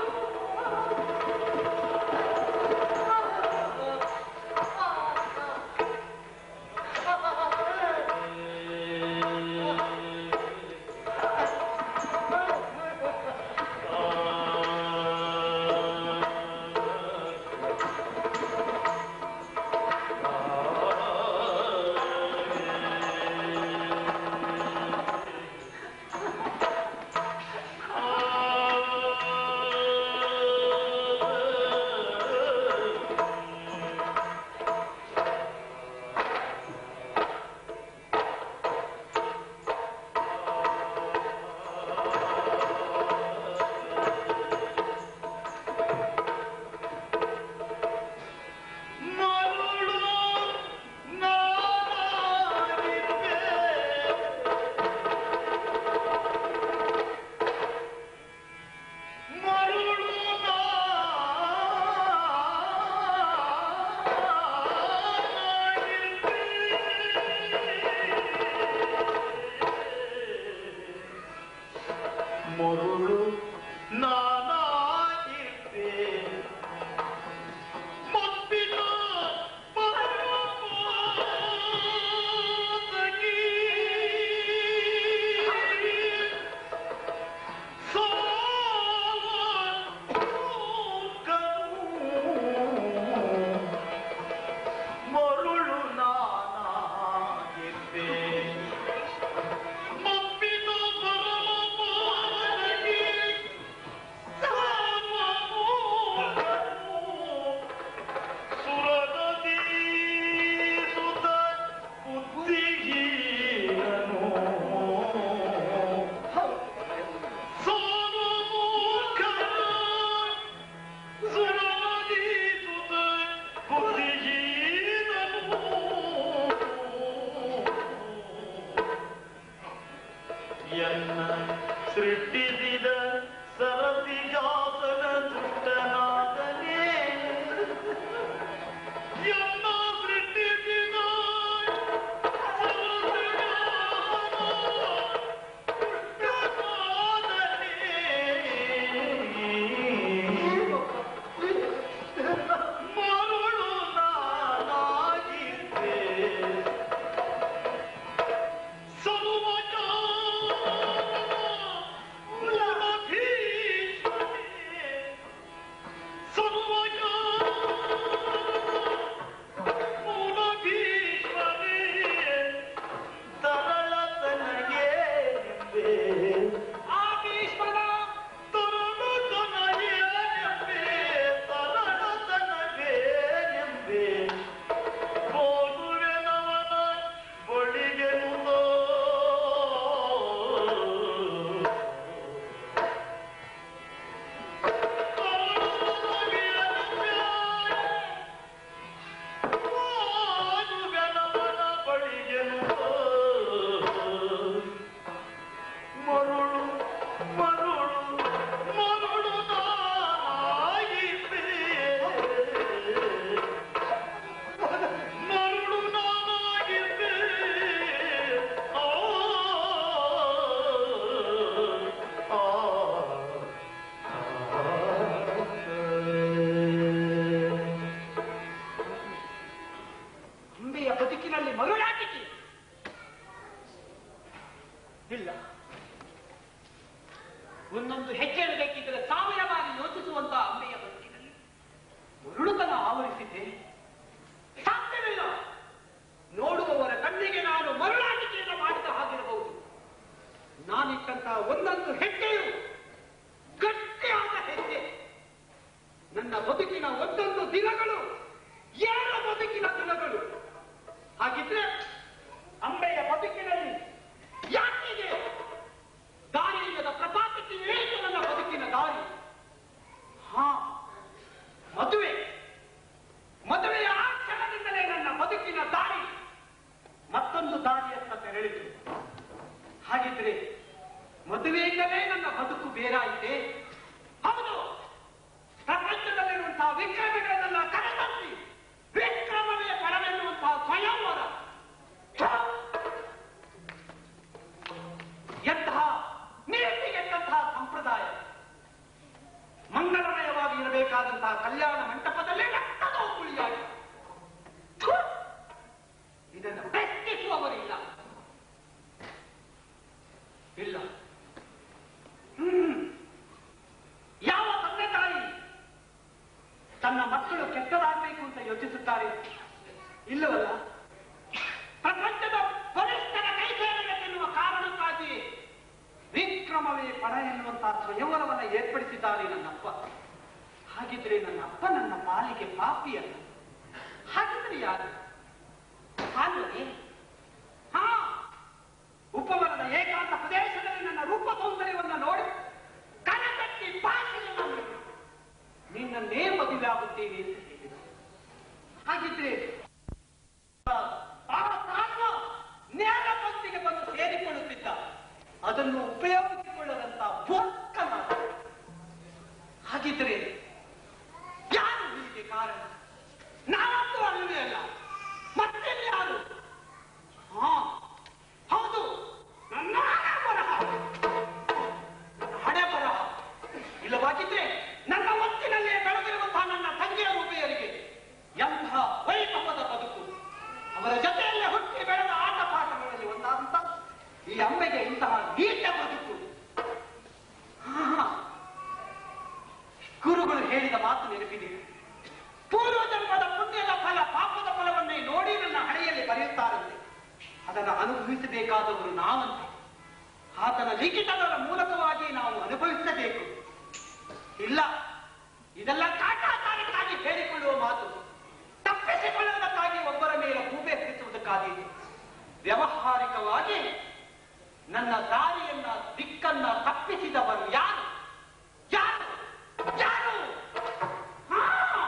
ಮರುಳು ನಾನಾಗಿರ್ತೆ ಮುತ್ತಿನ ಪರಮಾತ್ಮನಿಗೆ ಸಾವನ್ನೂಕನು. ಮರುಳು ನಾನಾಗಿರ್ತೆ ಮುತ್ತಿನ ಪರಮಾತ್ಮನಿಗೆ ಎನ್ನ ಸೃಷ್ಟಿಸಿದ ಸರಸಿಜಾತನ ದುಷ್ಟನಾದನೇ ಎನ್ನ ಸೃಷ್ಟಿಸಿದ ಸರಸಿಜಾತನ ದುಷ್ಟನಾದನೇ ಮರುಳು ನಾನಾಗಿದ್ದೆ ಮರುಳು ಮರುಳು ಮರುಳು ನಾನಾಗಿದ್ದೆ ಮರುಳು ನಾನಾಗಿದ್ದೆ ಆ ಆ ಅಂಬೆಯ ಬದುಕಿನಲ್ಲಿ ಮರುಳಾಟಿಕೆ ಇಲ್ಲ ಒಂದೊಂದು ಹೆಜ್ಜೆ ಇಡಬೇಕಿದ್ರೆ ಸಾವಿರ ಬಾರಿ ಯೋಚಿಸುವಂತ ಅಂಬೆಯ ಬದುಕಿನಲ್ಲಿ ಮರುಳುತನ ಆವರಿಸಿದೆ ಸಾಧ್ಯವಿಲ್ಲ ನೋಡುವವರ ಕಣ್ಣಿಗೆ ನಾನು ಮರುಳಾಟಿಕೆಯನ್ನು ಮಾಡಿದ ಹಾಗಿರಬಹುದು ನಾನಿಟ್ಟಂತಹ ಒಂದೊಂದು ಹೆಜ್ಜೆಯು ಗಟ್ಟಿಯಾದ ಹೆಜ್ಜೆ ನನ್ನ ಬದುಕಿನ ಒಂದೊಂದು ದಿನಗಳು ಏಳು ಬದುಕಿನ ದಿನಗಳು ಹಾಗಿದ್ರೆ ಅಂಬೆಯ ಬದುಕಿನಲ್ಲಿ ಯಾಕಿದೆ ದಾರಿಯಿಲ್ಲದ ಪ್ರಪಾತಕ್ಕೆ ಏಕೆ ನನ್ನ ಬದುಕಿನ ದಾರಿ ಹಾ ಮದುವೆ ಮದುವೆಯ ಆ ಕ್ಷಣದಿಂದಲೇ ನನ್ನ ಬದುಕಿನ ದಾರಿ ಮತ್ತೊಂದು ದಾರಿಯತ್ತ ತೆರಳಿತು ಹಾಗಿದ್ರೆ ಮದುವೆಯಿಂದಲೇ ನನ್ನ ಬದುಕು ಬೇರಾಯಿತೆ ಹೌದು ಪ್ರಪಂಚದಲ್ಲಿರುವಂತಹ ವಿಕ್ರಮಗಳನ್ನೆಲ್ಲ ಕರೆತಂದಿ ವಿಕ್ರಮವೇ ಪರವೆನ್ನುವಂತಹ ಸ್ವಯಂವರ ಛ! ಎಂತಹ ನೀತಿಗೆಟ್ಟಂತಹ ಸಂಪ್ರದಾಯ ಮಂಗಳಮಯವಾಗಿ ಇರಬೇಕಾದಂತಹ ಕಲ್ಯಾಣ ಮಂಟಪದಲ್ಲಿ ರಕ್ತದ ಉಗುಳಿಯಾಗಿ ಥು! ಇದನ್ನು ಪ್ರಶ್ನಿಸುವವರಿಲ್ಲ ಇಲ್ಲ ಹ್ಮ್ ಯಾವ ತಂದೆ ತಾಯಿ ತನ್ನ ಮಕ್ಕಳು ಕೆಟ್ಟದಾಗಬೇಕು ಅಂತ ಯೋಚಿಸುತ್ತಾರೆ ಇಲ್ಲವಲ್ಲ ಪ್ರಪಂಚದ ಬಲಿಷ್ಠರ ಕೈ ಸೇರಬೇಕೆನ್ನುವ ಕಾರಣಕ್ಕಾಗಿ ವಿಕ್ರಮವೇ ಪಡ ಎನ್ನುವಂತಹ ಸ್ವಯಂವರವನ್ನು ಏರ್ಪಡಿಸಿದ್ದಾರೆ ನನ್ನಪ್ಪ ಹಾಗಿದ್ರೆ ನನ್ನ ಅಪ್ಪ ನನ್ನ ಪಾಲಿಗೆ ಪಾಪಿಯಲ್ಲ ಹಾಗಿದ್ರೆ ಯಾರು ಅಲ್ಲವೇ ಹಾ ಉಪವನದ ಏಕಾಂತ ಪ್ರದೇಶದಲ್ಲಿ ನನ್ನ ರೂಪ ಸೌಂದರ್ಯವನ್ನು ನೋಡಿ ಕನಕಟ್ಟಿ ಭಾಷೆಯನ್ನು ನಿನ್ನನ್ನೇ ಮದುವೆ ಆಗುತ್ತೇನೆ ಅಂತ ಹೇಳಿದ ಹಾಗಿದ್ರೆ ಆ ತಾತ ನೇರ ಪಂಕ್ತಿಗೆ ಬಂದು ಸೇರಿಕೊಳ್ಳುತ್ತಿದ್ದ ಅದನ್ನು ಉಪಯೋಗಿಸಿಕೊಳ್ಳದಂತ ಬೊಕ್ಕನ ಹಾಗಿದ್ರೆ ಯಾರು ಹೀಗೆ ಕಾರಣ ನಾನಂತೂ ಅಲ್ಲವೇ ಅಲ್ಲ ಮತ್ತೆ ಯಾರು ಹಾ ಹೌದು ನನ್ನ ಹಣೆ ಬರಹ ನನ್ನ ಹಣೆ ಬರಹ ಇಲ್ಲವಾಗಿದ್ರೆ ನನ್ನ ಒತ್ತಿನಲ್ಲೇ ಬೆಳೆದಿರುವಂತಹ ನನ್ನ ತಂಗಿಯ ರೂಪೆಯರಿಗೆ ಎಂತಹ ವೈಭವದ ಬದುಕು ಅವರ ಜೊತೆಯಲ್ಲೇ ಹುಟ್ಟಿ ಬೆಳೆದ ಆಟ ಪಾಠಗಳಲ್ಲಿ ಒಂದಾದಂತ ಈ ಅಮ್ಮೆಗೆ ಇಂತಹ ನೀಟ ಬದುಕು ಹಾ. ಗುರುಗಳು ಹೇಳಿದ ಮಾತು ನೆನಪಿದೆ ಪೂರ್ವ ಜನ್ಮದ ಪುಣ್ಯದ ಫಲ ಪಾಪದ ಫಲವನ್ನೇ ನೋಡಿ ನನ್ನ ಹಣೆಯಲ್ಲಿ ಬರೆಯುತ್ತಾರಂತೆ ಅದನ್ನು ಅನುಭವಿಸಬೇಕಾದವರು ನಾವಂತೆ ಆತನ ಲಿಖಿತದ ಮೂಲಕವಾಗಿ ನಾವು ಅನುಭವಿಸಬೇಕು ಇಲ್ಲ ಇದೆಲ್ಲ ಕಾಟಾಚಾರಕ್ಕಾಗಿ ಹೇಳಿಕೊಳ್ಳುವ ಮಾತು ತಪ್ಪಿಸಿಕೊಳ್ಳುವುದಕ್ಕಾಗಿ ಒಬ್ಬರ ಮೇಲೆ ಹೂಬೆ ಹರಿಸುವುದಕ್ಕಾಗಿ ವ್ಯವಹಾರಿಕವಾಗಿ ನನ್ನ ದಾರಿಯನ್ನ ದಿಕ್ಕನ್ನ ತಪ್ಪಿಸಿದವರು ಯಾರು ಯಾರು ಯಾರು ಹಾ!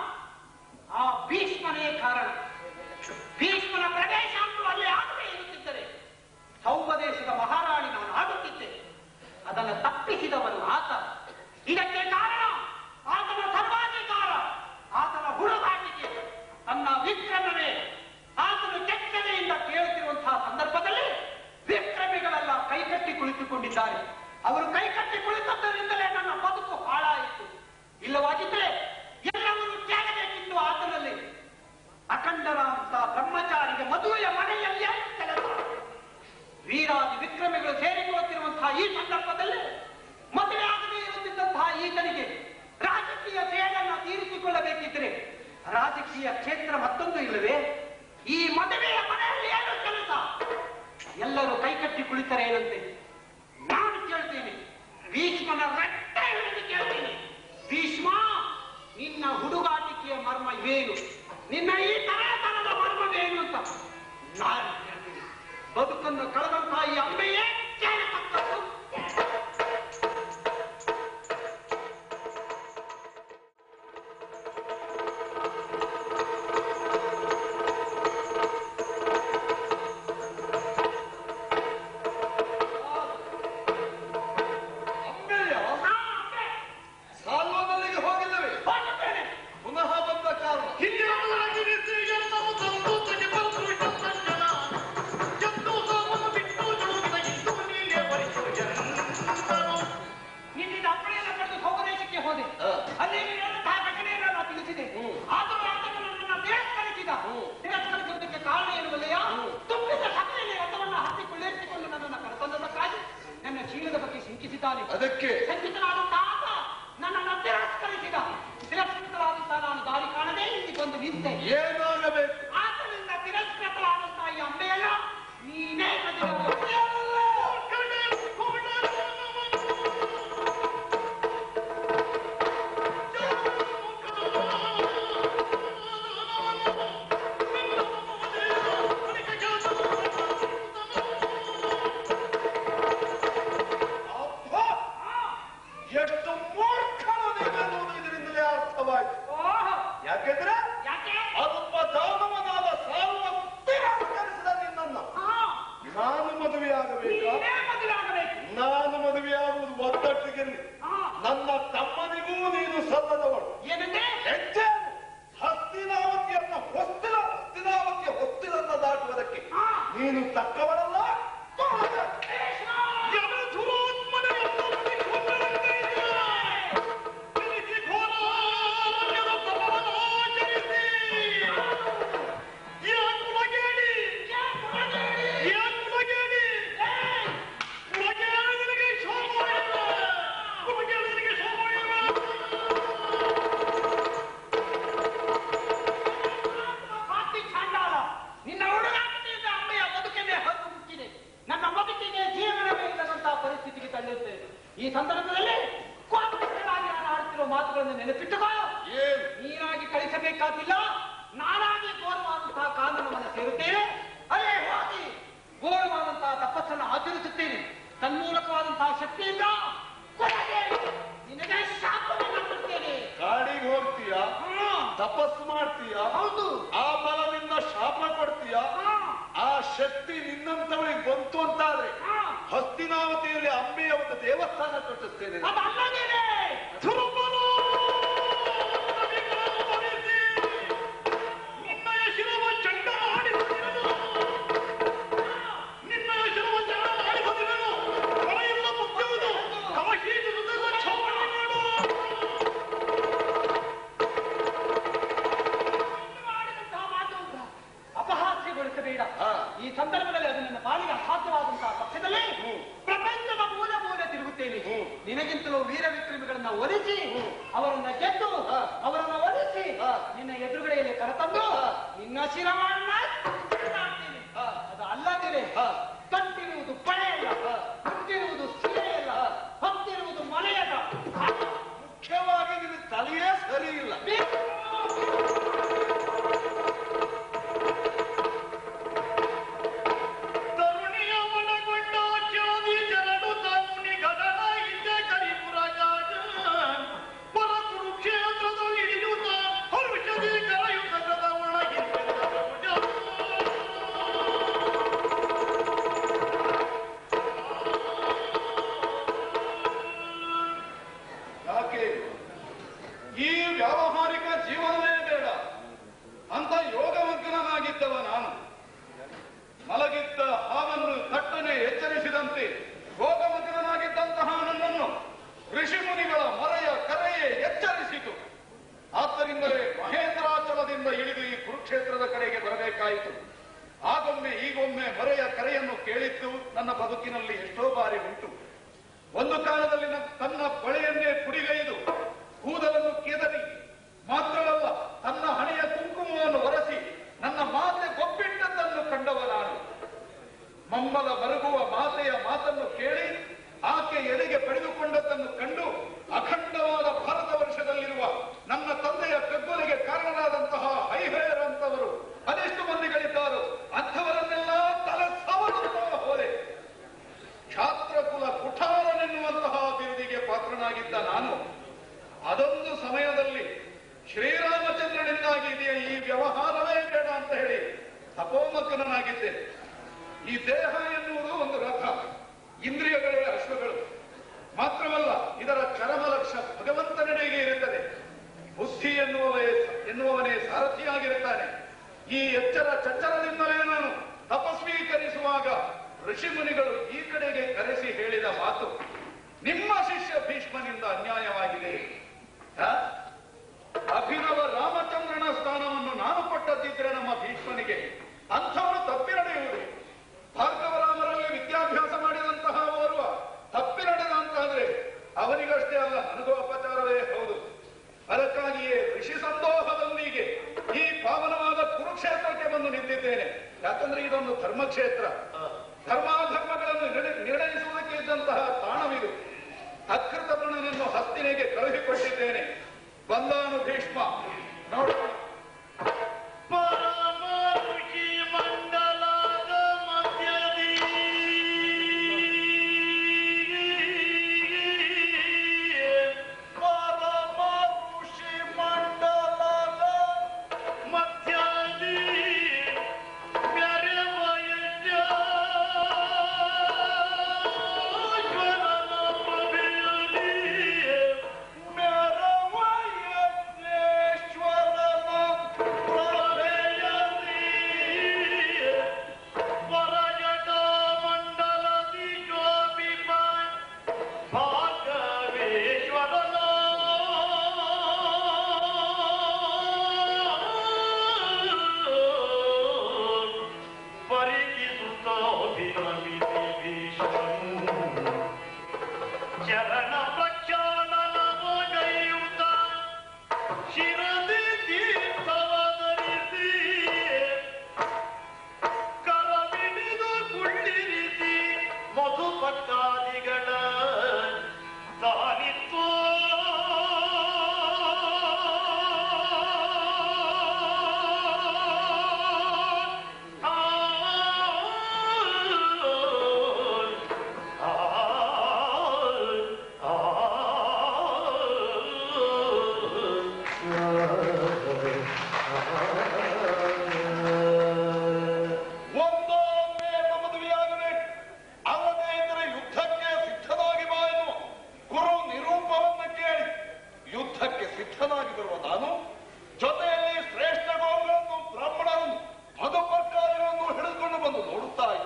ಆ ಭೀಷ್ಮನೇ ಕಾರಣ ಭೀಷ್ಮನ ಪ್ರವೇಶ ಅಂತೂ ಅಲ್ಲಿ ಆಗದೆ ಇರುತ್ತಿದ್ದರೆ ಸೌಪದೇಶದ ಮಹಾರಾಣಿ ನಾನು ಆಡುತ್ತಿದ್ದೆ ಅದನ್ನು ತಪ್ಪಿಸಿದವನು ಆತ ಇದಕ್ಕೆ ಕಾರಣ ಆತನ ಸರ್ವಾಧಿಕಾರ ಆತನ ಹುಡುಗಾಟಿಕೆ ತನ್ನ ವಿಕ್ರಮವೇ ಆತನು ಕೆಟ್ಟನೆಯಿಂದ ಕೇಳುತ್ತಿರುವಂತಹ ಸಂದರ್ಭದಲ್ಲಿ ವಿಕ್ರಮಿಗಳೆಲ್ಲ ಕೈಕಟ್ಟಿ ಕುಳಿತುಕೊಂಡಿದ್ದಾರೆ ಅವರು ಕೈಕಟ್ಟಿ ಕುಳಿತದ್ದರಿಂದಲೇ ನನ್ನ ಬದುಕು ಹಾಳಾಯಿತು ಇಲ್ಲವಾಗಿದ್ದರೆ ಎಲ್ಲವನ್ನೂ ತ್ಯಾಗಬೇಕಿತ್ತು ಆತನಲ್ಲಿ ಅಖಂಡರಾಂತ ಬ್ರಹ್ಮಚಾರಿಗೆ ಮದುವೆಯ ಮನೆಯಲ್ಲಿ ಕೆಲಸ ವೀರಾದಿ ವಿಕ್ರಮಿಗಳು ಸೇರಿಕೊಳ್ಳುತ್ತಿರುವಂತಹ ಈ ಸಂದರ್ಭದಲ್ಲಿ ಮದುವೆ ಆಗದೇ ಇರುತ್ತಿದ್ದಂತಹ ಈತನಿಗೆ ರಾಜಕೀಯ ಸೇಡನ್ನು ತೀರಿಸಿಕೊಳ್ಳಬೇಕಿದ್ರೆ ರಾಜಕೀಯ ಕ್ಷೇತ್ರ ಮತ್ತೊಂದು ಇಲ್ಲವೇ ಈ ಮದುವೆಯ ಮನೆಯಲ್ಲಿ ಏನು ಕೆಲಸ ಎಲ್ಲರೂ ಕೈಕಟ್ಟಿ ಕುಳಿತರೇನಂತೆ ನಾನು ಕೇಳ್ತೀನಿ ಭೀಷ್ಮನ ರಕ್ತ ಹಿಡಿದು ಕೇಳ್ತೀನಿ ಭೀಷ್ಮ ನಿನ್ನ ಹುಡುಗಾಟಿಕೆಯ ಮರ್ಮ ಏನು ನಿನ್ನ ಈ ತರತನದ ಮರ್ಮವೇನು ಅಂತ ನಾನು ಕೇಳ್ತೀನಿ ಬದುಕನ್ನು ಕಳೆದಂತಹ ಈ ಅಂಬೆಯೇ ಕೇಳತಕ್ಕದ್ದು ಅಂಬೆಯ ಆ ಅಂಬೆ, ಸಾಲ್ವದಲ್ಲಿಗೆ ಹೋಗಿಲ್ಲವೇ ಹೋಗುತ್ತೇನೆ. ಪುನಃ ಬಂದ ಕಾರಣ ಹಿಂದಿನವರಾಗಿ ನಿದ್ರೆಗೆಲ್ಲವೂ ತಂದು ತೆಗೆದು ಬಿಟ್ಟ ಸಂಜನ. ಎದ್ದು ಸಾವನ್ನು ಬಿಟ್ಟ ನೀನು ತಕ್ಕವಳಲ್ಲ ಪಾಪಿ ಚಾಂಡಾಲ ನಿನ್ನ ಹುಡುಗಾಟದಿಂದ ಅಮ್ಮೆಯ ಬದುಕನ್ನೇ ಹರಿದು ಮುಚ್ಚಿದೆ ನನ್ನ ಬದುಕಿಗೆ ಜೀವನವೇ ಇಲ್ಲದಂತಹ ಪರಿಸ್ಥಿತಿಗೆ ತಳ್ಳುತ್ತೇನೆ ಈ ಸಂದರ್ಭದಲ್ಲಿ ಕೋಪದಿಂದಾಗಿ ನಾನು ಆಡ್ತಿರೋ ಮಾತುಗಳನ್ನು ನೆನಪಿಟ್ಟುಕೋ ಏನು ನೀನಾಗಿ ಕಳಿಸಬೇಕಾಗಿಲ್ಲ ನಾನಾಗಿ ಘೋರವಾದಂತಹ ಕಾನೂನವನ್ನು ಸೇರುತ್ತೇನೆ ಅಲ್ಲೇ ಹೋಗಿ ಘೋರವಾದಂತಹ ತಪಸ್ಸನ್ನು ಆಚರಿಸುತ್ತೇನೆ ತನ್ಮೂಲಕವಾದಂತಹ ಶಕ್ತಿಯಿಂದ ಕೊನೆಗೆ ನಿನಗೆ ಶಾಪವನ್ನು ಕೊಡ್ತೇನೆ ಕಾಡಿಗೆ ಹೋಗ್ತೀಯಾ ಹ್ಮ್. ತಪಸ್ಸು ಮಾಡ್ತೀಯಾ ಹೌದು ಆ ಬಲದಿಂದ ಶಾಪ ಕೊಡ್ತೀಯಾ ಹ್ಮ್. ಆ ಶಕ್ತಿ ನಿನ್ನಂತವಳಿಗೆ ಬಂತು ಅಂತಾದ್ರೆ ಹ್ಮ್. ಹಸ್ತಿನಾವತಿಯಲ್ಲಿ ಅಂಬೆಯ ಒಂದು ದೇವಸ್ಥಾನ ಕಟ್ಟಿಸ್ತೇನೆ ಅದಲ್ಲದೇನೆ ಮಾಡಿದಂತಹ ಮಾತು ಅಪಹಾಸ್ಯಗೊಳಿಸಬೇಡ ಹಾ. ಈ ಸಂದರ್ಭದಲ್ಲಿ ಅದು ನನ್ನ ಪಾಲಿಗೆ ಅಸಾಧ್ಯವಾದಂತಹ ಪಕ್ಷದಲ್ಲಿ ಪ್ರಪಂಚದ ಮೂಲ ಮೂಲೆ ತಿರುಗುತ್ತೇನೆ ನಿನಗಿಂತಲೂ ವೀರ ವಿಕ್ರಮಿಗಳನ್ನ ಒಲಿಸಿ ಅವರನ್ನ ಗೆದ್ದು ಅವರನ್ನ ಒಲಿಸಿ ನಿನ್ನ ಎದುರುಗಡೆಯಲ್ಲಿ ಕರೆತಂದು ನಿನ್ನ ಶಿರವನ್ನ ಕಿತ್ತಾಡ್ತೇನೆ. ಅದು ಅಲ್ಲದಿರೆ ಕಟ್ಟಿರುವುದು ಪಳೆಯಲ್ಲ ಹುಟ್ಟಿರುವುದು ಸೀರೆಯಲ್ಲ ಹೊತ್ತಿರುವುದು ಮನೆಯಲ್ಲ ಮುಖ್ಯವಾಗಿ ನಿನ್ನ ತಲೆಯೇ ಸರಿ ಇಲ್ಲ ತರುಣಿಯ ಒಳಗೊಂಡ ಖ್ಯಾತಿ ಜರಡು ತರುಣಿ ಗಗನ ಹಿಂದೆ ಕರಿಪುರ ಜಾಗ ಪರ ಕುರುಕ್ಷೇತ್ರದಲ್ಲಿ ಇಳಿಯುತ್ತ ಹರುಷದಿ ಕರೆಯುತ್ತ ಒಳಗಿಂದ ಯಾಕೆ ಈ ವ್ಯಾವಹಾರಿಕ ಜೀವನವೇ ಬೇಡ ಅಂತ ಯೋಗಮಗ್ನನಾಗಿದ್ದವ ನಾನು ಮಲಗಿದ್ದ ಹಾವನ್ನು ತಟ್ಟನೆ ಎಚ್ಚರಿಸಿದಂತೆ ಯೋಗಮಗ್ನನಾಗಿದ್ದಂತಹ ನನ್ನನ್ನು ಋಷಿಮುನಿಗಳ ಮರೆಯ ಕರೆಯೇ ಎಚ್ಚರಿಸಿತು ಆದ್ದರಿಂದಲೇ ಮಹೇಂದ್ರಾಚಲದಿಂದ ಇಳಿದು ಈ ಕುರುಕ್ಷೇತ್ರದ ಕಡೆಗೆ ಬರಬೇಕಾಯಿತು ಆಗೊಮ್ಮೆ ಈಗೊಮ್ಮೆ ಮರೆಯ ಕರೆಯನ್ನು ಕೇಳಿದ್ದು ನನ್ನ ಬದುಕಿನಲ್ಲಿ ಎಷ್ಟೋ ಬಾರಿ ಉಂಟು ಒಂದು ಕಾಲದಲ್ಲಿ ನ- ತನ್ನ ಬಳೆಯನ್ನೇ ಪುಡಿಗೈದು ಕೂದಲನ್ನು ಕೆದರಿ ಮಾತ್ರವಲ್ಲ ತನ್ನ ಹಣೆಯ ಕುಂಕುಮವನ್ನು ಒರೆಸಿ ನನ್ನ ಮಾತೆ ಕೊಪ್ಪಿಟ್ಟದ್ದನ್ನು ಕಂಡವ ನಾನು ಮಮ್ಮಲ ಮರುಗುವ ಮಾತೆಯ ಮಾತನ್ನು ಕೇಳಿ ಆಕೆ ಎದೆಗೆ ಪಡೆದುಕೊಂಡದ್ದನ್ನು ಕಂಡು ಅಖಂಡವಾದ ಭಾರತ ವರ್ಷದಲ್ಲಿರುವ ನನ್ನ ತಂದೆಯ ಕಗ್ಗೊಲೆಗೆ ಕಾರಣರಾದಂತಹ ಹೈಹೇರ್ ಅಂತವರು ಅದೆಷ್ಟು ಮಂದಿಗಳಿದ್ದಾರೋ ಅಂಥವರನ್ನೆಲ್ಲ ತಲೆ ಸವರುತ್ತಾ ಹೋದೆ ಛಾತ್ರಕುಲ ಕುಠಾರನೆನ್ನುವಂತಹ ಬಿರುದಿಗೆ ಪಾತ್ರನಾಗಿದ್ದ ನಾನು ಅದೊಂದು ಸಮಯದಲ್ಲಿ ಶ್ರೀರಾಮಚಂದ್ರನಿಂದಾಗಿ ಇದೆಯ ಈ ವ್ಯವಹಾರವೇ ಬೇಡ ಅಂತ ಹೇಳಿ ತಪೋಮಗ್ನನಾಗಿದ್ದೆ ಈ ದೇಹ ಎನ್ನುವುದು ಒಂದು ರಥ ಇಂದ್ರಿಯಗಳೇ ಅಶ್ವಗಳು ಮಾತ್ರವಲ್ಲ ಇದರ ಚರಮ ಲಕ್ಷ್ಯ ಭಗವಂತನೆಡೆಗೆ ಇರುತ್ತದೆ ಬುದ್ಧಿ ಎನ್ನುವವೇ ಎನ್ನುವವನೇ ಸಾರಥಿಯಾಗಿರುತ್ತಾನೆ ಈ ಎಚ್ಚರ ಚಚ್ಚರದಿಂದಲೇ ನಾನು ತಪಸ್ವೀಕರಿಸುವಾಗ ಋಷಿಮುನಿಗಳು ಈ ಕಡೆಗೆ ಕರೆಸಿ ಹೇಳಿದ ಮಾತು ನಿಮ್ಮ ಶಿಷ್ಯ ಭೀಷ್ಮನಿಂದ ಅನ್ಯಾಯವಾಗಿದೆ ಹ? ಅಭಿನವ ರಾಮಚಂದ್ರನ ಸ್ಥಾನವನ್ನು ನಾನು ಕೊಟ್ಟದ್ದಿದ್ರೆ ನಮ್ಮ ಭೀಷ್ಮನಿಗೆ ಅಂಥವನು ತಪ್ಪಿರಡೆಯುವುದು ಭಾರ್ಗವರಾಮರಲ್ಲಿ ವಿದ್ಯಾಭ್ಯಾಸ ಮಾಡಿದಂತಹ ಓರ್ವ ತಪ್ಪಿರಡೆದ ಅಂತಾದ್ರೆ ಅವನಿಗಷ್ಟೇ ಅಲ್ಲ ನನಗೂ ಅಪಚಾರವೇ ಹೌದು ಅದಕ್ಕಾಗಿಯೇ ಋಷಿ ಸಂದೋಹದೊಂದಿಗೆ ಈ ಪಾವನವಾದ ಕುರುಕ್ಷೇತ್ರಕ್ಕೆ ಬಂದು ನಿಂತಿದ್ದೇನೆ ಯಾಕಂದ್ರೆ ಇದೊಂದು ಧರ್ಮಕ್ಷೇತ್ರ ಧರ್ಮಾಧರ್ಮಗಳನ್ನು ನಿರ್ಣ- ನಿರ್ಣಯಿಸುವುದಕ್ಕೆ ಇದ್ದಂತಹ ತಾಣವಿದು ಅಕೃತ ಪ್ರಣನನ್ನು ಹಸ್ತಿನೆಗೆ ಕಳುಹಿಕೊಟ್ಟಿದ್ದೇನೆ ಬಂದಾನು ಭೀಷ್ಮ ನೋಡೋಣ ಪರಮ ಋಷಿ ಮಂಡಲದ ಮಧ್ಯದಿ ಪರಮ ಋಷಿ ಮಂಡಲದ ಮಧ್ಯದಿ ಮೆರೆವ ಯಜ್ಞೇಶ್ವರನ ಪ್ರಭೆಯಲ್ಲಿ ಮೆರವ ಯಜ್ಞೇಶ್ವರನ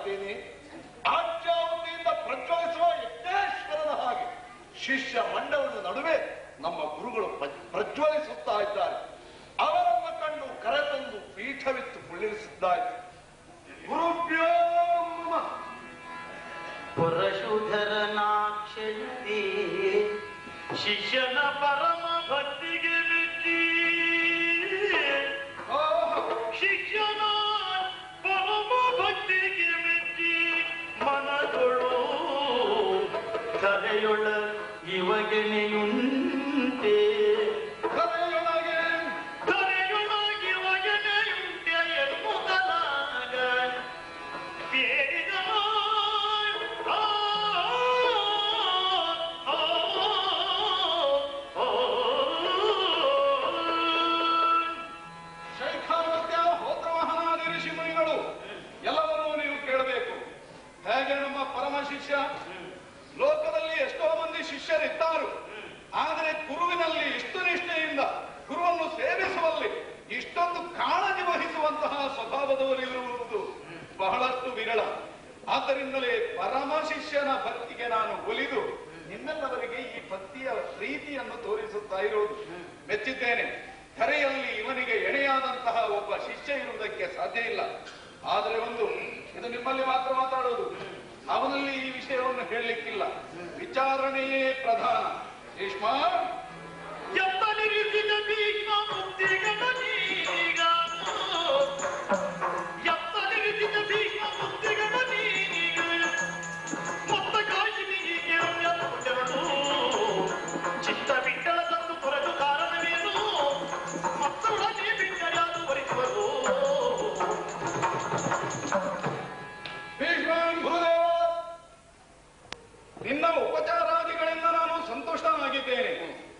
ಇದ್ದೇನೆ ಆಜ್ಞಾವತಿಯಿಂದ ಪ್ರಜ್ವಲಿಸುವ ಯಜ್ಞೇಶ್ವರನ ಹಾಗೆ ಶಿಷ್ಯ ಮಂಡಲದ ನಡುವೆ ನಮ್ಮ ಗುರುಗಳು ಪ್ರ- ಪ್ರಜ್ವಲಿಸುತ್ತಾ ಇದ್ದಾರೆ ಅವರನ್ನ ಕಂಡು ಕರೆತಂದು ಪೀಠವಿತ್ತು ಕುಳ್ಳಿರಿಸಿದ್ದಾಯ್ತು ಗುರುಭ್ಯೋ ನಮಃ. ಪುರಶುಧರನಾಕ್ಷಯತಿ ಶಿಷ್ಯನ ಪರಮ ಭಕ್ತಿಗೆ ಮೆಚ್ಚಿ ಶಿಷ್ಯನ ಪರಮ ಭಕ್ತಿಗೆ ಮೆಚ್ಚಿ ಮನದೊಳು ಕರೆಯೊಳ ಇವಗೆನೆಯುಂಟೆ ಕರೆಯೊಳಗೆ ಕರೆಯೊಳಗೆ ಇವಗೆನೆಯುಂಟೆ ಎನ್ನುವುದಲಾಗ ಬೇಡಿದನು. ಆ, ಆ, ಆ, ಶೈಖಾವತ್ಯ ಹೋತ್ರವಾಹನಾದಿ ಋಷಿ ಮುನಿಗಳು ಎಲ್ಲವನ್ನೂ ನೀವು ಕೇಳಬೇಕು ಹೇಗೆ ನಮ್ಮ ಪರಮ ಶಿಷ್ಯ ಲೋಕದಲ್ಲಿ ಎಷ್ಟೋ ಮಂದಿ ಶಿಷ್ಯರಿದ್ದಾರು ಆದರೆ ಗುರುವಿನಲ್ಲಿ ಇಷ್ಟು ನಿಷ್ಠೆಯಿಂದ ಗುರುವನ್ನು ಸೇವಿಸುವಲ್ಲಿ ಇಷ್ಟೊಂದು ಕಾಳಜಿ ವಹಿಸುವಂತಹ ಸ್ವಭಾವದವರಿರುವುದು ಬಹಳಷ್ಟು ವಿರಳ ಆದ್ದರಿಂದಲೇ ಪರಮ ಶಿಷ್ಯನ ಭಕ್ತಿಗೆ ನಾನು ಒಲಿದು ನಿಮ್ಮೆಲ್ಲವರಿಗೆ ಈ ಭಕ್ತಿಯ ಪ್ರೀತಿಯನ್ನು ತೋರಿಸುತ್ತಾ ಇರುವುದು ಮೆಚ್ಚಿದ್ದೇನೆ ಧರೆಯಲ್ಲಿ ಇವನಿಗೆ ಎಣೆಯಾದಂತಹ ಒಬ್ಬ ಶಿಷ್ಯ ಇರುವುದಕ್ಕೆ ಸಾಧ್ಯ ಇಲ್ಲ ಆದರೆ ಒಂದು ಇದು ನಿಮ್ಮಲ್ಲಿ ಮಾತ್ರ ಮಾತಾಡೋದು ಅವನಲ್ಲಿ ಈ ವಿಷಯವನ್ನು ಹೇಳಲಿಕ್ಕಿಲ್ಲ ವಿಚಾರಣೆಯೇ ಪ್ರಧಾನ ಭೀಷ್ಮ ಎತ್ತಲಿರಿಸಿದ ಭೀಷ್ಮ ಮುಕ್ತಿಗಣನೀಗ. ಎತ್ತಲಿರಿಸಿದ ಭೀಷ್ಮ ಮುಕ್ತಿಗಣನೀಗ. ಮೊತ್ತ ಕಾಶಿನಿಗೆ ಕೆರಳು ಚಿತ್ತ ಬಿಟ್ಟಳ ತಂದು ಕೊರದು ಕಾರಣವೇನು ಮತ್ತೊಡನೆ ಬಿಟ್ಟಯಾರು ಬರಿಸುವರು ಭೀಷ್ಮ ಗುರುದೇವ ನಿನ್ನ ಉಪಚಾರಾದಿಗಳಿಂದ ನಾನು ಸಂತುಷ್ಟನಾಗಿದ್ದೇನೆ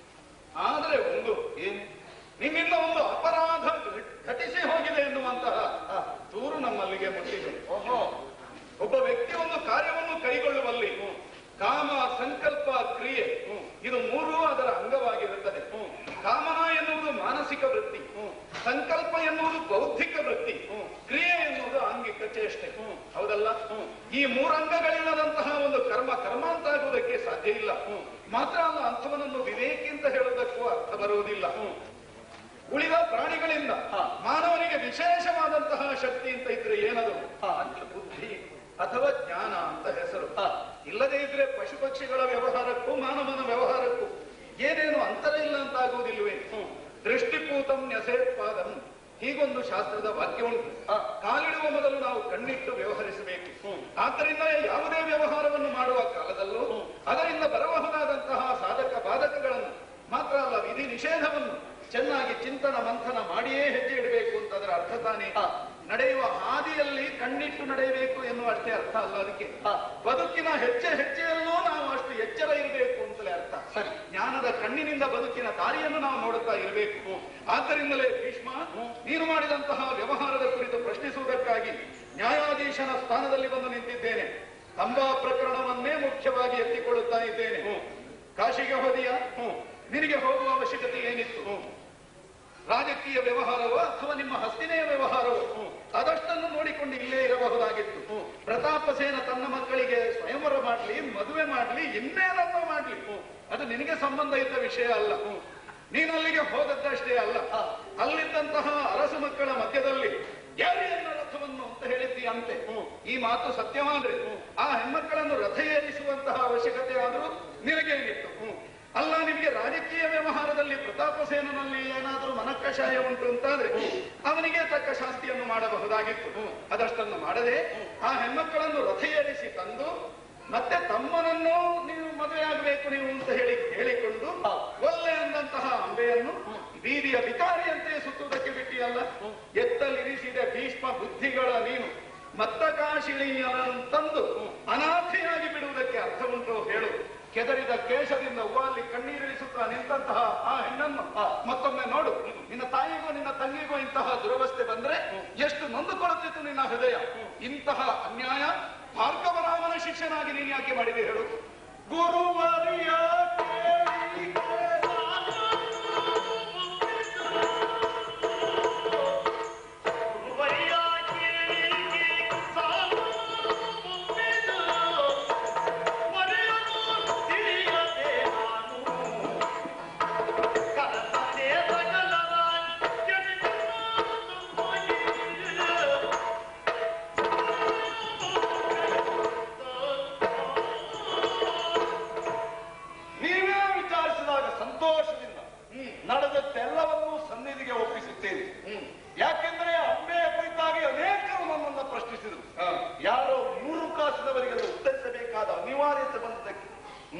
ಆದರೆ ಒಂದು ಏನು ನಿನ್ನಿಂದ ಒಂದು ಅಪರಾಧ ಘಟಿಸಿ ಹೋಗಿದೆ ಎನ್ನುವಂತಹ ದೂರು ನಮ್ಮಲ್ಲಿಗೆ ಮುಟ್ಟಿದೆ ಓಹೋ ಒಬ್ಬ ವ್ಯಕ್ತಿ ಒಂದು ಕಾರ್ಯವನ್ನು ಕೈಗೊಳ್ಳುವಲ್ಲಿ ಕಾಮ ಸಂಕಲ್ಪ ಕ್ರಿಯೆ ಇದು ಮೂರೂ ಅದರ ಅಂಗವಾಗಿರುತ್ತದೆ ಕಾಮನ ಎನ್ನುವುದು ಮಾನಸಿಕ ವೃತ್ತಿ ಸಂಕಲ್ಪ ಎನ್ನುವುದು ಬೌದ್ಧಿಕ ವೃತ್ತಿ ಕ್ರಿಯೆ ಎನ್ನುವುದು ಆಂಗಿಕ ಚೇಷ್ಟೆ ಹೌದಲ್ಲ ಈ ಮೂರಂಗಗಳಿಲ್ಲದಂತಹ ಒಂದು ಕರ್ಮ ಕರ್ಮ ಅಂತಾಗುವುದಕ್ಕೆ ಸಾಧ್ಯ ಇಲ್ಲ ಮಾತ್ರ ಅಲ್ಲ ಅಂಥವನನ್ನು ವಿವೇಕಿ ಅಂತ ಹೇಳುವುದಕ್ಕೂ ಅರ್ಥ ಬರುವುದಿಲ್ಲ ಉಳಿದ ಪ್ರಾಣಿಗಳಿಂದ ಮಾನವನಿಗೆ ವಿಶೇಷವಾದಂತಹ ಶಕ್ತಿ ಅಂತ ಇದ್ರೆ ಏನದು ಅದು ಬುದ್ಧಿ ಅಥವಾ ಜ್ಞಾನ ಅಂತ ಹೆಸರು ಇಲ್ಲದೇ ಇದ್ರೆ ಪಶು ಪಕ್ಷಿಗಳ ವ್ಯವಹಾರಕ್ಕೂ ಮಾನವನ ವ್ಯವಹಾರಕ್ಕೂ ಏನೇನು ಅಂತರ ಇಲ್ಲ ಅಂತ ಆಗುವುದಿಲ್ವೇ ದೃಷ್ಟಿಪೂತಂ ನ್ಯಸೇತ್ಪಾದಂ ಹೀಗೊಂದು ಶಾಸ್ತ್ರದ ವಾಕ್ಯ ಉಂಟು ಕಾಲಿಡುವ ಮೊದಲು ನಾವು ಕಣ್ಣಿಟ್ಟು ವ್ಯವಹರಿಸಬೇಕು ಆದ್ದರಿಂದ ಯಾವುದೇ ವ್ಯವಹಾರವನ್ನು ಮಾಡುವ ಕಾಲದಲ್ಲೂ ಅದರಿಂದ ಬರಬಹುದಾದಂತಹ ಸಾಧಕ ಬಾಧಕಗಳನ್ನು ಮಾತ್ರ ಅಲ್ಲ ವಿಧಿ ನಿಷೇಧವನ್ನು ಚೆನ್ನಾಗಿ ಚಿಂತನ ಮಂಥನ ಮಾಡಿಯೇ ಹೆಜ್ಜೆ ಇಡಬೇಕು ಅಂತ ಅದರ ಅರ್ಥ ತಾನೇ ನಡೆಯುವ ಹಾದಿಯಲ್ಲಿ ಕಣ್ಣಿಟ್ಟು ನಡೆಯಬೇಕು ಎನ್ನುವ ಅಷ್ಟೇ ಅರ್ಥ ಅಲ್ಲ ಅದಕ್ಕೆ ಬದುಕಿನ ಹೆಜ್ಜೆ ಹೆಜ್ಜೆಯಲ್ಲೂ ನಾವು ಅಷ್ಟು ಎಚ್ಚರ ಇರಬೇಕು ಅಂತಲೇ ಅರ್ಥ ಸರಿ ಜ್ಞಾನದ ಕಣ್ಣಿನಿಂದ ಬದುಕಿನ ದಾರಿಯನ್ನು ನಾವು ನೋಡುತ್ತಾ ಇರಬೇಕು ಆದ್ದರಿಂದಲೇ ಭೀಷ್ಮ ನೀನು ಮಾಡಿದಂತಹ ವ್ಯವಹಾರದ ಕುರಿತು ಪ್ರಶ್ನಿಸುವುದಕ್ಕಾಗಿ ನ್ಯಾಯಾಧೀಶನ ಸ್ಥಾನದಲ್ಲಿ ಬಂದು ನಿಂತಿದ್ದೇನೆ ತಂಬಾ ಪ್ರಕರಣವನ್ನೇ ಮುಖ್ಯವಾಗಿ ಎತ್ತಿಕೊಳ್ಳುತ್ತಾ ಇದ್ದೇನೆ ಕಾಶಿಗೆ ಹೋದಿಯ ನಿನಗೆ ಹೋಗುವ ಅವಶ್ಯಕತೆ ಏನಿತ್ತು ರಾಜಕೀಯ ವ್ಯವಹಾರವೋ ಅಥವಾ ನಿಮ್ಮ ಹಸ್ತಿನೆಯ ವ್ಯವಹಾರವೋ ಅದಷ್ಟನ್ನು ನೋಡಿಕೊಂಡು ಇಲ್ಲೇ ಇರಬಹುದಾಗಿತ್ತು ಪ್ರತಾಪಸೇನ ತನ್ನ ಮಕ್ಕಳಿಗೆ ಸ್ವಯಂವರ ಮಾಡ್ಲಿ ಮದುವೆ ಮಾಡ್ಲಿ ಇನ್ನೇನನ್ನೋ ಮಾಡ್ಲಿ ಅದು ನಿನಗೆ ಸಂಬಂಧ ಇದ್ದ ವಿಷಯ ಅಲ್ಲ ನೀನು ಅಲ್ಲಿಗೆ ಹೋದದ್ದಷ್ಟೇ ಅಲ್ಲ ಅಲ್ಲಿದ್ದಂತಹ ಅರಸು ಮಕ್ಕಳ ಮಧ್ಯದಲ್ಲಿ ಯಾರಿಯನ್ನ ರಥವನ್ನು ಅಂತ ಹೇಳಿದ್ದಿ ಅಂತೆ ಈ ಮಾತು ಸತ್ಯವಾದ್ರೆ ಆ ಹೆಣ್ಮಕ್ಕಳನ್ನು ರಥ ಏರಿಸುವಂತಹ ಅವಶ್ಯಕತೆ ಆದರೂ ನಿನಗೇನಿತ್ತು ಅಲ್ಲ ನಿಮಗೆ ರಾಜಕೀಯ ವ್ಯವಹಾರದಲ್ಲಿ ಪ್ರತಾಪಸೇನಲ್ಲಿ ಏನಾದರೂ ಮನಕ್ಕಷಾಯ ಉಂಟು ಅಂತಾದ್ರೆ ಅವನಿಗೆ ತಕ್ಕ ಶಾಸ್ತಿಯನ್ನು ಮಾಡಬಹುದಾಗಿತ್ತು ಅದಷ್ಟನ್ನು ಮಾಡದೆ ಆ ಹೆಣ್ಮಕ್ಕಳನ್ನು ರಥ ಏರಿಸಿ ತಂದು ಮತ್ತೆ ತಮ್ಮನನ್ನು ನೀವು ಮದುವೆ ಆಗಬೇಕು ನೀವು ಅಂತ ಹೇಳಿ ಹೇಳಿಕೊಂಡು ಒಲ್ಲೆ ಅಂದಂತಹ ಅಂಬೆಯನ್ನು ಬೀದಿಯ ವಿಕಾರಿಯಂತೆ ಸುತ್ತುವುದಕ್ಕೆ ಬಿಟ್ಟಿಯಲ್ಲ ಎತ್ತಲಿರಿಸಿದ ಭೀಷ್ಮ ಬುದ್ಧಿಗಳ ನೀನು ಮತ್ತಕಾಶಿಣಿಯನನ್ನು ತಂದು ಅನಾಥೆಯಾಗಿ ಬಿಡುವುದಕ್ಕೆ ಅರ್ಥ ಉಂಟು ಹೇಳು ಕೆದರಿದ ಕೇಶದಿಂದ ಉವಾಲಿ ಕಣ್ಣೀರಿಳಿಸುತ್ತಾ ನಿಂತಹ ಆ ಹೆಣ್ಣನ್ನು ಮತ್ತೊಮ್ಮೆ ನೋಡು ನಿನ್ನ ತಾಯಿಗೂ ನಿನ್ನ ತಂಗಿಗೂ ಇಂತಹ ದುರವಸ್ಥೆ ಬಂದ್ರೆ ಎಷ್ಟು ನೊಂದುಕೊಳ್ಳುತ್ತಿತ್ತು ನಿನ್ನ ಹೃದಯ ಇಂತಹ ಅನ್ಯಾಯ ಭಾರ್ಗವರಾಮನ ಶಿಷ್ಯನಾಗಿ ನೀನು ಯಾಕೆ ಮಾಡಿದೆ ಹೇಳು ಗುರುವರಿಯ ಗುರುವರಿಯ ಕೇಳಿಗೆ ಸಾಲು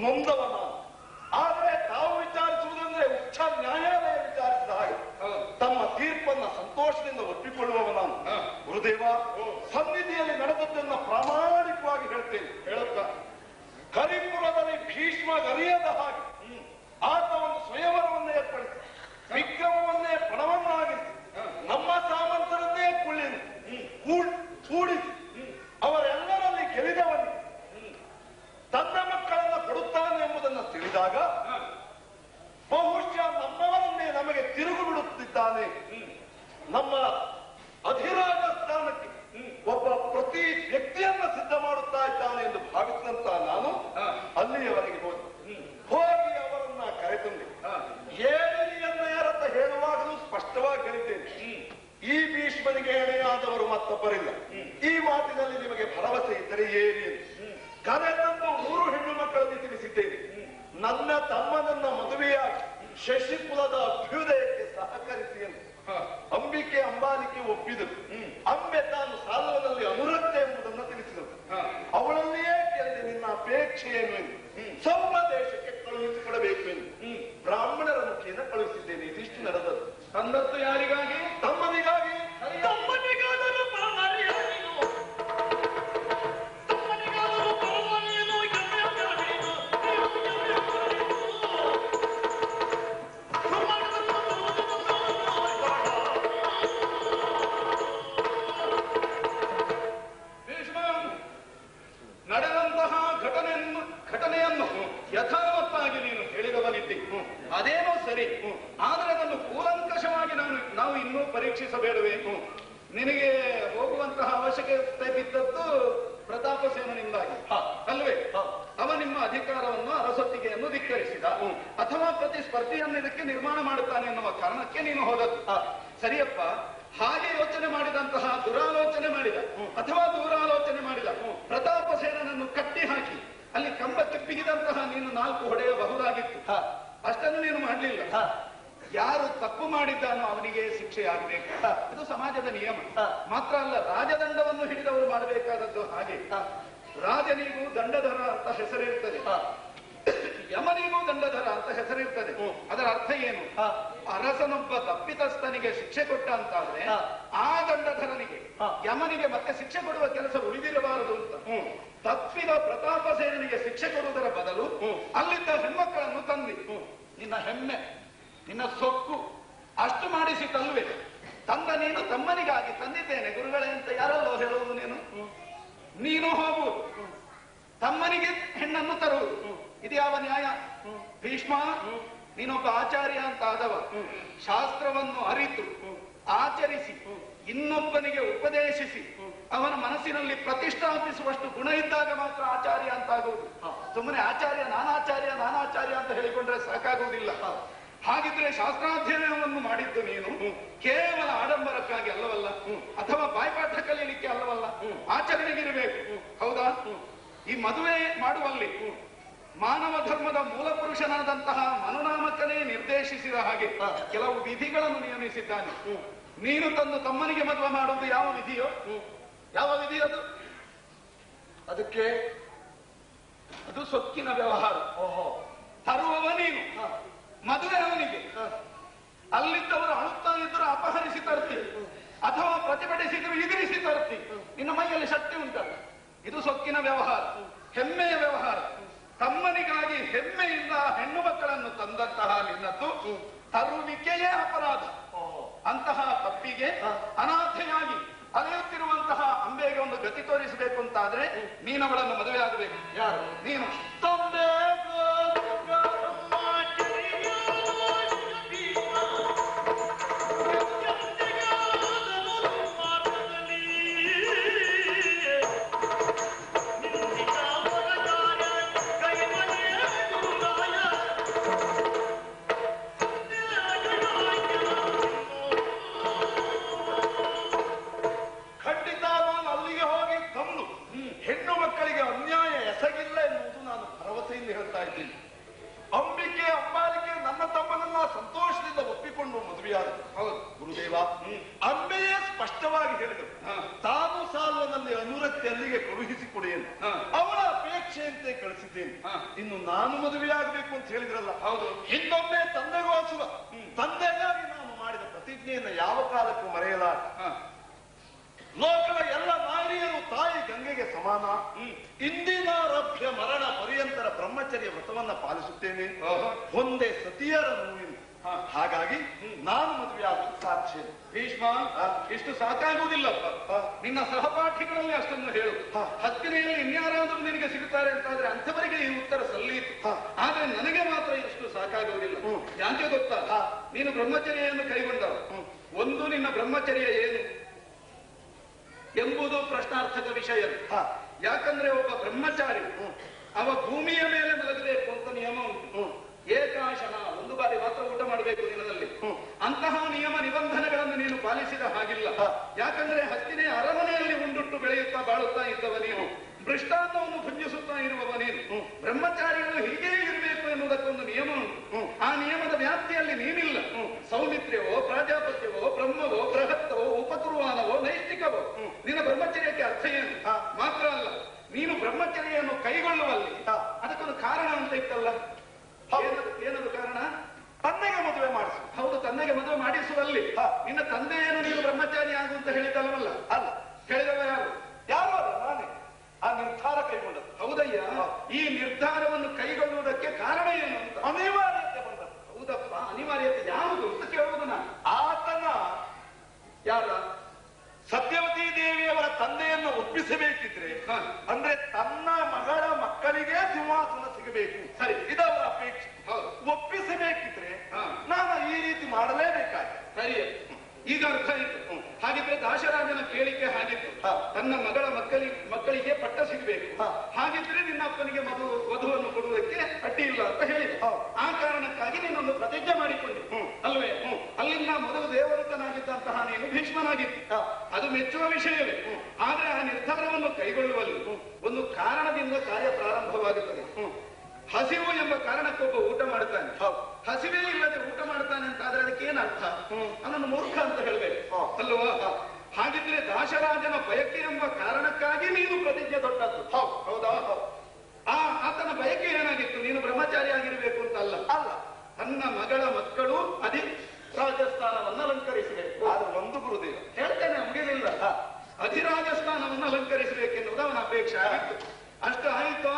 ನೊಂದವ ನಾನು ಆದರೆ ತಾವು ವಿಚಾರಿಸುವುದಂದ್ರೆ ಉಚ್ಚ ನ್ಯಾಯಾಲಯ ವಿಚಾರಿಸಿದ ಹಾಗೆ ತಮ್ಮ ತೀರ್ಪನ್ನ ಸಂತೋಷದಿಂದ ಒಪ್ಪಿಕೊಳ್ಳುವವ ನಾನು ಗುರುದೇವ ಸನ್ನಿಧಿಯಲ್ಲಿ ನಡೆದದ್ದನ್ನ ಪ್ರಾಮಾಣಿಕವಾಗಿ ಹೇಳ್ತೇನೆ ಹೇಳುತ್ತ ಕರಿಪುರದಲ್ಲಿ ಭೀಷ್ಮ ಗರಿಯದ ಹಾಗೆ ಆತ ಒಂದು ಸ್ವಯಂವರವನ್ನು ಏರ್ಪಡಿಸಿ ವಿಕ್ರಮವನ್ನೇ ಪಣವನ್ನಾಗಿಸಿ ನಮ್ಮ ಸಾಮಂತರನ್ನೇ ಕುಳ್ಳಿನ ಕೂಡಿಸಿ ಅವರೆಲ್ಲರಲ್ಲಿ ಗೆಲಿದವನು ತನ್ನ ಮಕ್ಕಳನ್ನ ಕೊಡುತ್ತಾನೆ ಎಂಬುದನ್ನು ತಿಳಿದಾಗ ಬಹುಶಃ ನಮ್ಮವನ್ನೇ ನಮಗೆ ತಿರುಗು ಬಿಡುತ್ತಿದ್ದಾನೆ ನಮ್ಮ ಅಧಿರಾಜ ಸ್ಥಾನಕ್ಕೆ ಒಬ್ಬ ಪ್ರತಿ ವ್ಯಕ್ತಿಯನ್ನ ಸಿದ್ಧ ಮಾಡುತ್ತಾ ಇದ್ದಾನೆ ಎಂದು ಭಾವಿಸಿದಂತ ನಾನು ಅಲ್ಲಿಯವರೆಗೆ ಹೋದೆ ಹೋಗಿ ಅವರನ್ನ ಕರೆತಂದೆ ಏಳಿಯನ್ನ ಯಾರತ್ತ ಹೇಳುವಾಗಲೂ ಸ್ಪಷ್ಟವಾಗಿ ಹೇಳಿದ್ದೇನೆ ಈ ಭೀಷ್ಮನಿಗೆ ಎಣೆಯಾದವರು ಮತ್ತೊಬ್ಬರಿಲ್ಲ ಈ ಮಾತಿನಲ್ಲಿ ನಿಮಗೆ ಭರವಸೆ ಇದ್ದರೆ ಏರಿ ಎಂದು ಕರೆತಂದು ಮೂರು ಹೆಣ್ಣು ಮಕ್ಕಳಲ್ಲಿ ತಿಳಿಸಿದ್ದೇನೆ ನನ್ನ ತಮ್ಮನನ್ನ ಮದುವೆಯಾಗಿ ಶಶಿಕುಲದ ಅಭ್ಯುದಯಕ್ಕೆ ಸಹಕರಿಸಿ ಎಂದು ಅಂಬಿಕೆ ಅಂಬಾಲಿಕೆ ಒಪ್ಪಿದರು ಅಂಬೆ ತಾನು ಸಾಲವನಲ್ಲಿ ಅನುರಕ್ತೆ ಎಂಬುದನ್ನು ತಿಳಿಸಿದರು ಅವಳಲ್ಲಿಯೇ ಕೇಳಿದೆ ನಿನ್ನ ಅಪೇಕ್ಷೆ ಏನು ಎಂದು ಸೌಮ ದೇಶಕ್ಕೆ ಕಳುಹಿಸಿಕೊಡಬೇಕು ಎಂದು ಬ್ರಾಹ್ಮಣರ ಮುಖೇನ ಕಳುಹಿಸಿದ್ದೇನೆ ಇದಿಷ್ಟು ನಡೆದದ್ದು ತಂದದ್ದು ಯಾರಿಗಾಗಿ ತಮ್ಮನಿಗಾಗಿ ತಮ್ಮನಿಗಾದರೂ ಪರಮರಿಯಾಗಿನು. ತಮ್ಮನಿಗಾದರೂ ಪರಮರಿಯನು ಗಮ್ಯಗಾಮಿನು. ಭೀಷ್ಮ ನಡೆದಂತಹ ಘಟನೆಯನ್ನು ಘಟನೆಯನ್ನು ಯಥಾವತ್ತಾಗಿ ನೀನು ಹೇಳಿದವನಿದ್ದಿ ಅದೇನೋ ಸರಿ ಆದರೆ ಅದನ್ನು ಕೂಲಂಕಷವಾಗಿ ನಾನು ನಾವು ಇನ್ನೂ ಪರೀಕ್ಷಿಸಬೇಡವೇ ನಿನಗೆ ಹೋಗುವಂತಹ ಅವಶ್ಯಕತೆ ಬಿದ್ದದ್ದು ಪ್ರತಾಪ ಸೇನನಿಂದಾಗಿ ಅಲ್ವೇ ಅವ ನಿಮ್ಮ ಅಧಿಕಾರವನ್ನು ಅರಸೊತ್ತಿಗೆಯನ್ನು ಧಿಕ್ಕರಿಸಿದ ಅಥವಾ ಪ್ರತಿಸ್ಪರ್ಧಿಯನ್ನು ಇದಕ್ಕೆ ನಿರ್ಮಾಣ ಮಾಡುತ್ತಾನೆ ಎನ್ನುವ ಕಾರಣಕ್ಕೆ ನೀನು ಹೋದದ್ದು ಸರಿಯಪ್ಪ ಹಾಗೆ ಯೋಚನೆ ಮಾಡಿದಂತಹ ದುರಾಲೋಚನೆ ಮಾಡಿದ ಅಥವಾ ದೂರಾಲೋಚನೆ ಮಾಡಿದ ಪ್ರತಾಪ ಸೇನನನ್ನು ಕಟ್ಟಿ ಹಾಕಿ ಅಲ್ಲಿ ಕಂಬಕ್ಕೆ ಬಿಗಿದಂತಹ ನೀನು ನಾಲ್ಕು ಹೊಡೆಯಬಹುದಾಗಿತ್ತು ಅಷ್ಟನ್ನು ನೀನು ಮಾಡಲಿಲ್ಲ ಯಾರು ತಪ್ಪು ಮಾಡಿದ್ದಾನೋ ಅವನಿಗೆ ಶಿಕ್ಷೆ ಆಗಬೇಕು ಇದು ಸಮಾಜದ ನಿಯಮ ಮಾತ್ರ ಅಲ್ಲ ರಾಜದಂಡವನ್ನು ಹಿಡಿದವರು ಮಾಡಬೇಕಾದದ್ದು ಹಾಗೆ ರಾಜನಿಗೂ ದಂಡಧರ ಅಂತ ಹೆಸರಿರ್ತದೆ ಯಮನಿಗೂ ದಂಡಧರ ಅಂತ ಹೆಸರಿರ್ತದೆ ಅದರ ಅರ್ಥ ಏನು ಅರಸನೊಬ್ಬ ತಪ್ಪಿತಸ್ಥನಿಗೆ ಶಿಕ್ಷೆ ಕೊಟ್ಟ ಅಂತಾದ್ರೆ ಆ ದಂಡಧರನಿಗೆ ಯಮನಿಗೆ ಮತ್ತೆ ಶಿಕ್ಷೆ ಕೊಡುವ ಕೆಲಸ ಉಳಿದಿರಬಾರದು ಅಂತ ತಪ್ಪಿದ ಪ್ರತಾಪ ಸೇನನಿಗೆ ಶಿಕ್ಷೆ ಕೊಡುವುದರ ಬದಲು ಅಲ್ಲಿದ್ದ ಹೆಣ್ಮಕ್ಕಳನ್ನು ತಂದಿ ನಿನ್ನ ಹೆಮ್ಮೆ ನಿನ್ನ ಸೊಕ್ಕು ಅಷ್ಟು ಮಾಡಿಸಿ ತಲ್ಲುವೆ ತಂದ ನೀನು ತಮ್ಮನಿಗಾಗಿ ತಂದಿದ್ದೇನೆ ಗುರುಗಳೇ ಅಂತ ಯಾರಲ್ಲೋ ಹೇಳುವುದು ನೀನು ನೀನು ಹೋಗು ತಮ್ಮನಿಗೆ ಹೆಣ್ಣನ್ನು ತರುವುದು ಇದು ಯಾವ ನ್ಯಾಯ ಭೀಷ್ಮ ನೀನೊಬ್ಬ ಆಚಾರ್ಯ ಅಂತ ಆದವ ಶಾಸ್ತ್ರವನ್ನು ಅರಿತು ಆಚರಿಸಿ ಇನ್ನೊಬ್ಬನಿಗೆ ಉಪದೇಶಿಸಿ ಅವನ ಮನಸ್ಸಿನಲ್ಲಿ ಪ್ರತಿಷ್ಠಾಪಿಸುವಷ್ಟು ಗುಣ ಇದ್ದಾಗ ಮಾತ್ರ ಆಚಾರ್ಯ ಅಂತಾಗುವುದು ಸುಮ್ಮನೆ ಆಚಾರ್ಯ ನಾನಾಚಾರ್ಯ ನಾನಾಚಾರ್ಯ ಅಂತ ಹೇಳಿಕೊಂಡ್ರೆ ಸಾಕಾಗುವುದಿಲ್ಲ ಹಾಗಿದ್ರೆ ಶಾಸ್ತ್ರಾಧ್ಯಯನವನ್ನು ಮಾಡಿದ್ದು ನೀನು ಕೇವಲ ಆಡಂಬರಕ್ಕಾಗಿ ಅಲ್ಲವಲ್ಲ ಅಥವಾ ಬಾಯ್ಪಾಠ ಕಲೀಲಿಕ್ಕೆ ಅಲ್ಲವಲ್ಲ ಆಚರಣೆಗಿರಬೇಕು ಹೌದಾ ಈ ಮದುವೆ ಮಾಡುವಲ್ಲಿ ಮಾನವ ಧರ್ಮದ ಮೂಲ ಪುರುಷನಾದಂತಹ ಮನುನಾಮಕನೇ ನಿರ್ದೇಶಿಸಿದ ಹಾಗೆ ಕೆಲವು ವಿಧಿಗಳನ್ನು ನಿಯಮಿಸಿದ್ದಾನೆ ನೀನು ತಂದು ತಮ್ಮನಿಗೆ ಮದುವೆ ಮಾಡುವುದು ಯಾವ ವಿಧಿಯೋ ಯಾವ ವಿಧಿ ಅದು ಅದಕ್ಕೆ ಅದು ಸೊಕ್ಕಿನ ವ್ಯವಹಾರ ಓಹೋ ತರುವವ ನೀನು ಮದುವೆ ಅವನಿಗೆ ಅಲ್ಲಿದ್ದವರು ಅಳುತ್ತಾ ಇದ್ದರೂ ಅಪಹರಿಸಿ ತರ್ತೀವಿ ಅಥವಾ ಪ್ರತಿಭಟಿಸಿದ್ರು ಎದುರಿಸಿ ತರ್ತೀವಿ ನಿನ್ನ ಮೈಯಲ್ಲಿ ಶಕ್ತಿ ಉಂಟಲ್ಲ ಇದು ಸೊಕ್ಕಿನ ವ್ಯವಹಾರ ಹೆಮ್ಮೆಯ ವ್ಯವಹಾರ ತಮ್ಮನಿಗಾಗಿ ಹೆಮ್ಮೆಯಿಂದ ಹೆಣ್ಣು ಮಕ್ಕಳನ್ನು ತಂದಂತಹ ನಿನ್ನದ್ದು ತರುವಿಕೆಯೇ ಅಪರಾಧ ಅಂತಹ ತಪ್ಪಿಗೆ ಅನಾಥೆಯಾಗಿ ಅಲೆಯುತ್ತಿರುವಂತಹ ಅಂಬೆಗೆ ಒಂದು ಗತಿ ತೋರಿಸಬೇಕು ಅಂತಾದ್ರೆ ನೀನವಳನ್ನು ಮದುವೆ ಆಗಬೇಕು ಯಾರು ನೀನು ತಂದೆ ಗೋತ್ರಮ್ಮ ಕಿರಿಯ ಭೀಷ್ಮ ಮಾತದಲ್ಲಿ ನಿಂದಿತ ಹೊರಗಾರ ಕೈಮನೆಯ ಗುರುರಾಯ ಖಂಡಿತ ನಾನು ಅಲ್ಲಿಗೆ ಹೋಗಿ ತಂದು ಹೆಣ್ಣು ಮಕ್ಕಳಿಗೆ ಅನ್ಯಾಯ ಎಸಗಿಲ್ಲ ಎನ್ನುವುದು ನಾನು ಭರವಸೆಯಿಂದ ಹೇಳ್ತಾ ಇದ್ದೀನಿ ಅಂಬಿಕೆ ಅಂಬಾಲಿಕೆ ನನ್ನ ತಮ್ಮನನ್ನ ಸಂತೋಷದಿಂದ ಒಪ್ಪಿಕೊಂಡು ಮದುವೆಯಾದ ಹೌದು ಗುರುದೇವ ಅಂಬೆಯೇ ಸ್ಪಷ್ಟವಾಗಿ ಹೇಳಿದರು ತಾನು ಸಾಲುವನಲ್ಲಿ ಅನುರಕ್ತಿ ಅಲ್ಲಿಗೆ ಕಳುಹಿಸಿಕೊಡಿ ಎಂದು ಅವಳ ಅಪೇಕ್ಷೆ ಇಚ್ಛೆಯಂತೆ ಕಳಿಸಿದ್ದೇನೆ ಹಾ. ಇನ್ನು ನಾನು ಮದುವೆಯಾಗಬೇಕು ಅಂತ ಹೇಳಿದ್ರಲ್ಲ ಹೌದು. ಇನ್ನೊಮ್ಮೆ ತಂದೆಗೋಸ್ಕರ ತಂದೆಗಾಗಿ ನಾನು ಮಾಡಿದ ಪ್ರತಿಜ್ಞೆಯನ್ನ ಯಾವ ಕಾಲಕ್ಕೂ ಮರೆಯಲಾರ ಹಾ. ಲೋಕದ ಎಲ್ಲ ನಾರಿಯರು ತಾಯಿ ಗಂಗೆಗೆ ಸಮಾನ ಇಂದಿನಾರಭ್ಯ ಮರಣ ಪರ್ಯಂತರ ಬ್ರಹ್ಮಚರ್ಯ ವ್ರತವನ್ನ ಪಾಲಿಸುತ್ತೇನೆ ಓಹೋ. ಒಂದೇ ಸತಿಯರ ನೋವಿನ ಹಾ. ಹಾಗಾಗಿ ನಾನು ಮದುವೆಯಾಗಲು ಸಾಧ್ಯ ಇಲ್ಲ. ಭೀಷ್ಮ ಇಷ್ಟು ಸಾಕಾಗುವುದಿಲ್ಲಪ್ಪ ಹಾ. ನಿನ್ನ ಸಹಪಾಠಿಗಳಲ್ಲಿ ಅಷ್ಟನ್ನು ಹೇಳು ಹಾ. ಹತ್ತಿನೆಯಲ್ಲಿ ಇನ್ಯಾರಾದರೂ ನಿನಗೆ ಸಿಗುತ್ತಾರೆ ಅಂತಾದ್ರೆ ಅಂಥವರಿಗೆ ಈ ಉತ್ತರ ಸಲ್ಲೀತು ಹಾ. ಆದ್ರೆ ನನಗೆ ಮಾತ್ರ ಇಷ್ಟು ಸಾಕಾಗುವುದಿಲ್ಲ ಹ್ಮ್. ಯಾಕೆ ಗೊತ್ತಾ ಹಾ. ನೀನು ಬ್ರಹ್ಮಚರ್ಯವನ್ನು ಕೈಗೊಂಡವ ಹ್ಮ್. ಒಂದು ನಿನ್ನ ಬ್ರಹ್ಮಚರ್ಯ ಏನು ಎಂಬುದು ಪ್ರಶ್ನಾರ್ಥಕ ವಿಷಯ ಹಾ. ಯಾಕಂದ್ರೆ ಒಬ್ಬ ಬ್ರಹ್ಮಚಾರಿ ಅವ ಭೂಮಿಯ ಮೇಲೆ ಮಲಗಬೇಕು ಅಂತ ನಿಯಮ ಉಂಟು ಹ್ಮ್. ಏಕಾಶನ ಒಂದು ಬಾರಿ ಮಾತ್ರ ಊಟ ಮಾಡಬೇಕು ದಿನದಲ್ಲಿ ಹ್ಮ್. ಅಂತಹ ನಿಯಮ ನಿಬಂಧನೆಗಳನ್ನು ನೀನು ಪಾಲಿಸಿದ ಹಾಗಿಲ್ಲ ಹ. ಯಾಕಂದ್ರೆ ಹತ್ತಿನೇ ಅರಮನೆಯಲ್ಲಿ ಉಂಡುಟ್ಟು ಬೆಳೆಯುತ್ತಾ ಬಾಳುತ್ತಾ ಇದ್ದವ ನೀನು ಮೃಷ್ಟಾನ್ನವನ್ನು ಭುಂಜಿಸುತ್ತಾ ಇರುವವ ನೀನು ಬ್ರಹ್ಮಚಾರಿಗಳು ಹೀಗೇ ಇರಬೇಕು ಎನ್ನುವುದಕ್ಕೊಂದು ನಿಯಮ ಉಂಟು ಆ ನಿಯಮದ ವ್ಯಾಪ್ತಿಯಲ್ಲಿ ನೀನಿಲ್ಲ ಸೌಮಿತ್ರ್ಯವೋ ಪ್ರಾಜಾಪತ್ಯವೋ ಬ್ರಹ್ಮವೋ ಬೃಹತ್ತವೋ ಉಪತುರ್ವಾನವೋ ನೈಷ್ಠಿಕವೋ ನಿನ್ನ ಬ್ರಹ್ಮಚರ್ಯಕ್ಕೆ ಅರ್ಥ ಏನು ಹ. ಮಾತ್ರ ಅಲ್ಲ ನೀನು ಬ್ರಹ್ಮಚರ್ಯವನ್ನು ಕೈಗೊಳ್ಳುವಲ್ಲಿ ಹ. ಅದಕ್ಕೊಂದು ಕಾರಣ ಅಂತ ಇತ್ತಲ್ಲ ಹೌದು. ಏನದು- ಏನದು ಕಾರಣ ತಂದೆಗೆ ಮದುವೆ ಮಾಡಿಸು ಹೌದು ತಂದೆಗೆ ಮದುವೆ ಮಾಡಿಸುವಲ್ಲಿ ಹ. ನಿನ್ನ ತಂದೆಯನ್ನು ನೀನು ಬ್ರಹ್ಮಚಾರಿ ಆಗು ಅಂತ ಹೇಳಿದ್ದಲ್ಲವಲ್ಲ ಅಲ್ಲ ಹೇಳಿದವ ಯಾರು ಯಾರು ಅಲ್ಲ ನಾನೇ ಆ ನಿರ್ಧಾರ ಕೈಗೊಂಡದ್ದು ಹೌದಯ್ಯ ಈ ನಿರ್ಧಾರವನ್ನು ಕೈಗೊಳ್ಳುವುದಕ್ಕೆ ಕಾರಣ ಏನು ಅಂತ ಅನಿವಾರ್ಯತೆ ಬಂದದ್ದು ಹೌದಪ್ಪ ಅನಿವಾರ್ಯತೆ ಯಾವುದು ಅಂತ ಕೇಳುವುದು ನಾನು ಆತನ ಯಾರ ಸತ್ಯವತಿ ದೇವಿಯವರ ತಂದೆಯನ್ನು ಒಪ್ಪಿಸಬೇಕಿದ್ರೆ ಹ. ಅಂದ್ರೆ ತನ್ನ ಮಗಳ ಮಕ್ಕಳಿಗೆ ಸಿಂಹಾಸನ ಸಿಗಬೇಕು ಸರಿ. ಇದವರ ಅಪೇಕ್ಷೆ ಹೌದು. ಒಪ್ಪಿಸಬೇಕಿದ್ರೆ ಹ. ನಾನು ಈ ರೀತಿ ಮಾಡಲೇಬೇಕಾಗಿದೆ ಸರಿ ಈಗ ಅರ್ಥ ಆಯ್ತು ಹಾಗಿದ್ರೆ ದಾಶರಾಜನ ಕೇಳಿಕೆ ಹಾಗಿತ್ತು ಹ. ತನ್ನ ಮಗಳ ಮಕ್ಕಳಿ ಮಕ್ಕಳಿಗೆ ಪಟ್ಟ ಸಿಗಬೇಕು ಹ. ಹಾಗಿದ್ರೆ ನಿನ್ನ ಅಪ್ಪನಿಗೆ ಮಧು ವಧುವನ್ನು ಕೊಡುವುದಕ್ಕೆ ಅಡ್ಡಿ ಇಲ್ಲ ಅಂತ ಹೇಳಿದೆ ಹೌದು. ಆ ಕಾರಣಕ್ಕಾಗಿ ನೀನೊಂದು ಪ್ರತಿಜ್ಞೆ ಮಾಡಿಕೊಂಡೆ ಅಲ್ವೇ ಅಲ್ಲಿಂದ ಮೊದಲು ದೇವದತ್ತನಾಗಿದ್ದಂತಹ ನೀನು ಭೀಷ್ಮನಾಗಿತ್ತು ಹ. ಅದು ಮೆಚ್ಚುವ ವಿಷಯವೇ ಆದ್ರೆ ಆ ನಿರ್ಧಾರವನ್ನು ಕೈಗೊಳ್ಳುವಲ್ಲಿ ಒಂದು ಕಾರಣದಿಂದ ಕಾರ್ಯ ಪ್ರಾರಂಭವಾಗುತ್ತದೆ ಹಸಿವು ಎಂಬ ಕಾರಣಕ್ಕೊಬ್ಬ ಊಟ ಮಾಡ್ತಾನೆ ಹೌದು. ಹಸಿವೇ ಇಲ್ಲದೆ ಊಟ ಮಾಡ್ತಾನೆ ಅಂತ ಆದ್ರೆ ಅದಕ್ಕೆ ಏನ್ ಅರ್ಥ ಅವನನ್ನು ಮೂರ್ಖ ಅಂತ ಹೇಳ್ಬೇಕು ಹ. ಅಲ್ವಾ ಹಾಗಿದ್ರೆ ದಾಶರಾಜನ ಬಯಕೆ ಎಂಬ ಕಾರಣಕ್ಕಾಗಿ ನೀನು ಪ್ರತಿಜ್ಞೆ ದೊಡ್ಡದ್ದು ಹೌದು. ಹೌದಾ ಆ ಆತನ ಬಯಕೆ ಏನಾಗಿತ್ತು ನೀನು ಬ್ರಹ್ಮಚಾರಿ ಆಗಿರ್ಬೇಕು ಅಂತ ಅಲ್ಲ ಅಲ್ಲ ತನ್ನ ಮಗಳ ಮಕ್ಕಳು ಅಧಿ ರಾಜಸ್ಥಾನವನ್ನು ಅಲಂಕರಿಸಬೇಕು ಆದ್ರೆ ಒಂದು ಗುರುದೇವ ಹೇಳ್ತೇನೆ ಮುಗಿಲಿಲ್ಲ ಅಧಿರಾಜಸ್ಥಾನವನ್ನು ಅಲಂಕರಿಸಬೇಕೆನ್ನುವುದು ಅವನ ಅಪೇಕ್ಷೆ ಆಗಿತ್ತು ಅಷ್ಟು ಆಯಿತು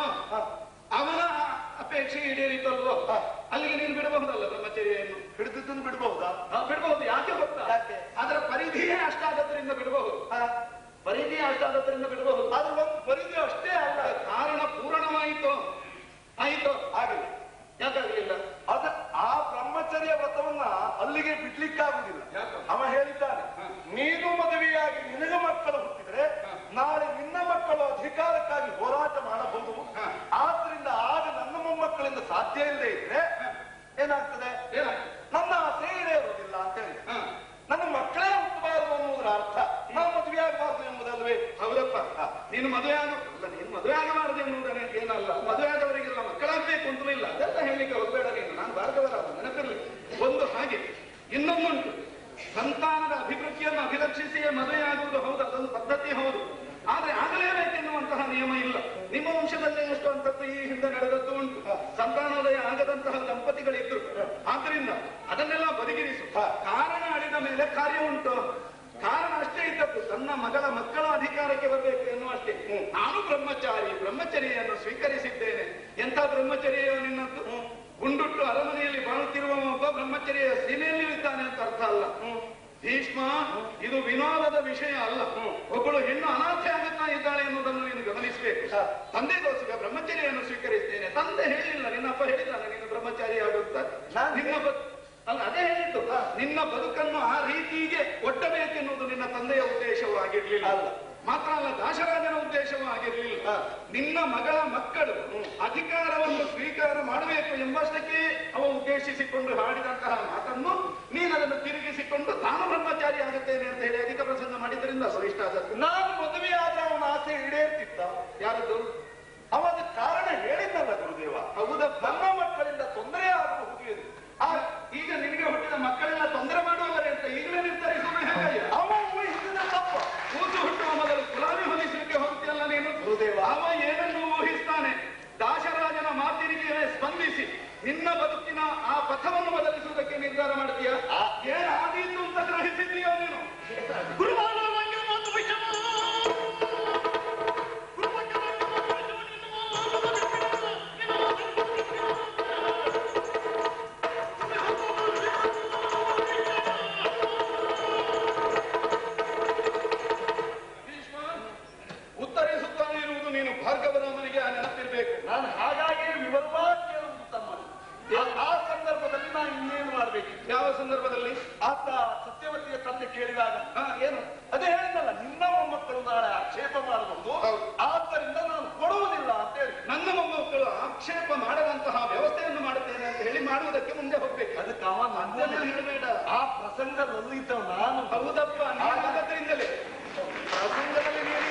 ಅವನ ಅಪೇಕ್ಷೆ ಈಡೇರಿತಲ್ವೋ ಅಲ್ಲಿಗೆ ನೀನು ಬಿಡಬಹುದಲ್ಲ ಬ್ರಹ್ಮಚರ್ಯನ್ನು ಹಿಡಿದಿದ್ದನ್ನು ಬಿಡಬಹುದಾ ಹಾ, ಬಿಡಬಹುದು ಯಾಕೆ ಗೊತ್ತಾ ಯಾಕೆ? ಅದರ ಪರಿಧಿಯೇ ಅಷ್ಟಾದದ್ರಿಂದ ಬಿಡಬಹುದು ಪರಿಧಿಯೇ ಅಷ್ಟಾದದ್ರಿಂದ ಬಿಡಬಹುದು ಆದ್ರೆ ಒಂದು ಪರಿಧಿ ಅಷ್ಟೇ ಅಲ್ಲ ಕಾರಣ ಪೂರ್ಣವಾಯಿತು ಆಯಿತು ಆಗಿಲ್ಲ ಯಾಕಾಗಲಿಲ್ಲ ಅದ ಆ ಬ್ರಹ್ಮಚರ್ಯ ವ್ರತವನ್ನ ಅಲ್ಲಿಗೆ ಬಿಡ್ಲಿಕ್ಕಾಗುದಿಲ್ಲ ಯಾಕೆ? ಅವ ಹೇಳಿದ್ದಾನೆ ನೀನು ಮದುವೆಯಾಗಿ ನಿನಗೆ ಮಕ್ಕಳು ಹುಟ್ಟಿದ್ರೆ ನಾಳೆ ನಿನ್ನ ಮಕ್ಕಳು ಅಧಿಕಾರಕ್ಕಾಗಿ ಹೋರಾಟ ಮಾಡಬಹುದು ಹ. ಆದ್ರಿಂದ ಆಗ ನನ್ನ ಮೊಮ್ಮಕ್ಕಳಿಂದ ಸಾಧ್ಯ ಇಲ್ಲದೆ ಇದ್ರೆ ಏನಾಗ್ತದೆ ಏನಾಗ್ತದೆ? ನನ್ನ ಆಸೆ ಈಡೇರುವುದಿಲ್ಲ ಅಂತ ಹೇಳಿ ಹ. ನನ್ನ ಮಕ್ಕಳೇ ಹುಟ್ಟಬಾರದು ಅನ್ನುವುದರ ಅರ್ಥ ನಾವು ಮದುವೆ ಆಗಬಾರದು ಎಂಬುದಲ್ವೇ ಹೌದಪ್ಪ ನೀನು ಮದುವೆ ಆಗ ಅಲ್ಲ ನೀನು ಮದುವೆ ಆಗಬಾರದು ಎನ್ನುವುದನ್ನ ಏನಲ್ಲ ಮದುವೆ ಆದವರಿಗೆಲ್ಲ ಮಕ್ಕಳಾಗಬೇಕು ಅಂತಲೂ ಇಲ್ಲ ಅದೆಲ್ಲ ಹೇಳಲಿಕ್ಕೆ ಹೋಗಬೇಡ ನೀನು ನಾನು ಭಾರತವರ ನೆನಪಿರಲಿ ಒಂದು ಹಾಗೆ ಇನ್ನೊಂದುಂಟು ಸಂತಾನದ ಅಭಿವೃದ್ಧಿಯನ್ನು ಅಭಿಲಕ್ಷಿಸಿಯೇ ಮದುವೆ ಆಗುವುದು ಹೌದು ಅದೊಂದು ಪದ್ಧತಿ ಹೌದು ಆದ್ರೆ ಆಗಲೇಬೇಕೆನ್ನುವಂತಹ ನಿಯಮ ಇಲ್ಲ ನಿಮ್ಮ ವಂಶದಲ್ಲೇ ಎಷ್ಟು ಅಂತದ್ದು ಈ ಹಿಂದೆ ನಡೆದದ್ದು ಉಂಟು ಸಂತಾನೋದಯ ಆಗದಂತಹ ದಂಪತಿಗಳಿದ್ರು ಆದ್ರಿಂದ ಅದನ್ನೆಲ್ಲ ಬದಿಗಿರಿಸು ಕಾರಣ ಅಡಿದ ಮೇಲೆ ಕಾರ್ಯ ಉಂಟು ಕಾರಣ ಅಷ್ಟೇ ಇದ್ದದ್ದು ತನ್ನ ಮಗಳ ಮಕ್ಕಳ ಅಧಿಕಾರಕ್ಕೆ ಬರಬೇಕು ಎನ್ನುವಷ್ಟೇ ನಾನು ಬ್ರಹ್ಮಚಾರಿ ಬ್ರಹ್ಮಚರ್ಯವನ್ನು ಸ್ವೀಕರಿಸಿದ್ದೇನೆ ಎಂಥ ಬ್ರಹ್ಮಚರ್ಯ ನಿನ್ನದ್ದು ಗುಂಡುಟ್ಟು ಅರಮನೆಯಲ್ಲಿ ಬಾಳುತ್ತಿರುವ ಒಬ್ಬ ಬ್ರಹ್ಮಚರ್ಯ ಸೀಮೆಯಲ್ಲಿ ಇದ್ದಾನೆ ಅಂತ ಅರ್ಥ ಅಲ್ಲ ಭೀಷ್ಮ ಇದು ವಿನೋದದ ವಿಷಯ ಅಲ್ಲ ಒಬ್ಬಳು ಹೆಣ್ಣು ಅನಾಥೆ ಆಗುತ್ತಾ ಇದ್ದಾಳೆ ಎನ್ನುವುದನ್ನು ನೀನು ಗಮನಿಸಬೇಕು ತಂದೆಗೋಸ್ಕರ ಬ್ರಹ್ಮಚರ್ಯವನ್ನು ಸ್ವೀಕರಿಸ್ತೇನೆ ತಂದೆ ಹೇಳಿಲ್ಲ ನಿನ್ನಪ್ಪ ಹೇಳಿದ್ದಾನೆ ನೀನು ಬ್ರಹ್ಮಚಾರಿ ಆಗುತ್ತಾ ನಿನ್ನ ಬ- ಅಲ್ಲ ಅದೇ ಹೇಳಿದ್ದು ನಿನ್ನ ಬದುಕನ್ನು ಆ ರೀತಿಗೆ ಒಡ್ಡಬೇಕೆನ್ನುವುದು ನಿನ್ನ ತಂದೆಯ ಉದ್ದೇಶವೂ ಆಗಿರ್ಲಿಲ್ಲ ಅಲ್ಲ. ಮಾತ್ರ ಅಲ್ಲ ದಾಶರಾಜನ ಉದ್ದೇಶವೂ ಆಗಿರ್ಲಿಲ್ಲ ನಿನ್ನ ಮಗಳ ಮಕ್ಕಳು ಅಧಿಕಾರವನ್ನು ಸ್ವೀಕಾರ ಮಾಡಬೇಕು ಎಂಬಷ್ಟಕ್ಕೆ ಅವ ಉದ್ದೇಶಿಸಿಕೊಂಡು ಹಾಡಿದಂತಹ ಮಾತನ್ನು ನೀನು ಅದನ್ನು ತಿರುಗಿಸಿಕೊಂಡು ತಾನು ಬ್ರಹ್ಮಚಾರಿ ಆಗುತ್ತೇನೆ ಅಂತ ಹೇಳಿ ಅಧಿಕ ಪ್ರಸಂಗ ಮಾಡಿದ್ರಿಂದ ಇಷ್ಟ ಆದದ್ದು ನಾನು ಮದುವೆ ಆದ್ರೆ ಅವನ ಆಸೆ ಈಡೇರ್ತಿತ್ತ ಯಾರದ್ದು ಅವನ ಕಾರಣ ಹೇಳಿದ್ದಲ್ಲ ಗುರುದೇವ ಹೌದಪ್ಪ ನನ್ನ ಮಕ್ಕಳಿಂದ ತೊಂದರೆ ಆಗಬಹುದು ಎಂದು ಆ, ಈಗ ನಿನಗೆ ಹುಟ್ಟಿದ ಮಕ್ಕಳೆಲ್ಲ ತೊಂದರೆ ಮಾಡುವವರೇ ಅಂತ ಈಗಲೇ ನಿರ್ಧರಿಸೋಣ ಹೇಗಯ್ಯ ಅವ ಊಹಿಸಿದ ತಪ್ಪ ಕೂಸು ಹುಟ್ಟುವ ಮೊದಲು ಕುಲಾವಿ ಹೊಲಿಸಲಿಕ್ಕೆ ಹೋಗ್ತಿಯಲ್ಲ ನೀನು ಗುರುದೇವ. ಅವ ಏನನ್ನು ಊಹಿಸ್ತಾನೆ ಭಾರ್ಗವರಾಮನಿಗೆ ಆ ನೆನಪಿರ್ಬೇಕು ನಾನು ಹಾಗಾಗಿ ವಿವರವಾಗಿ ಹೇಳುವುದು ತಮ್ಮಲ್ಲಿ ಆ- ಆ ಸಂದರ್ಭದಲ್ಲಿ ನಾನು ಇನ್ನೇನು ಮಾಡಬೇಕಿತ್ತು ಯಾವ ಸಂದರ್ಭದಲ್ಲಿ ಆತ ಸತ್ಯವತಿಯ ತಂದೆ ಕೇಳಿದಾಗ ಹಾ, ಏನು ಅದೇ ಹೇಳಿದಲ್ಲ ನಿನ್ನ ಮೊಮ್ಮಕ್ಕಳು ನಾಳೆ ಆಕ್ಷೇಪ ಮಾಡಬಹುದು ಹೌದು. ಆದ್ದರಿಂದ ನಾನು ಕೊಡುವುದಿಲ್ಲ ಅಂತ ಹೇಳಿ ನನ್ನ ಮೊಮ್ಮಕ್ಕಳು ಆಕ್ಷೇಪ ಮಾಡದಂತಹ ವ್ಯವಸ್ಥೆಯನ್ನು ಮಾಡುತ್ತೇನೆ ಅಂತ ಹೇಳಿ ಮಾಡುವುದಕ್ಕೆ ಮುಂದೆ ಹೋಗ್ಬೇಕು ಅದಕ್ಕೆ ಅವ ಅದನ್ನ ನನ್ನನ್ನು ಹೇಳಬೇಡ ಆ ಪ್ರಸಂಗದಲ್ಲಿದ್ದ ನಾನು ಹೌದಪ್ಪ ನೀನಾಗದ್ರಿಂದಲೇ ಪ್ರಸಂಗದಲ್ಲಿ ನೀನು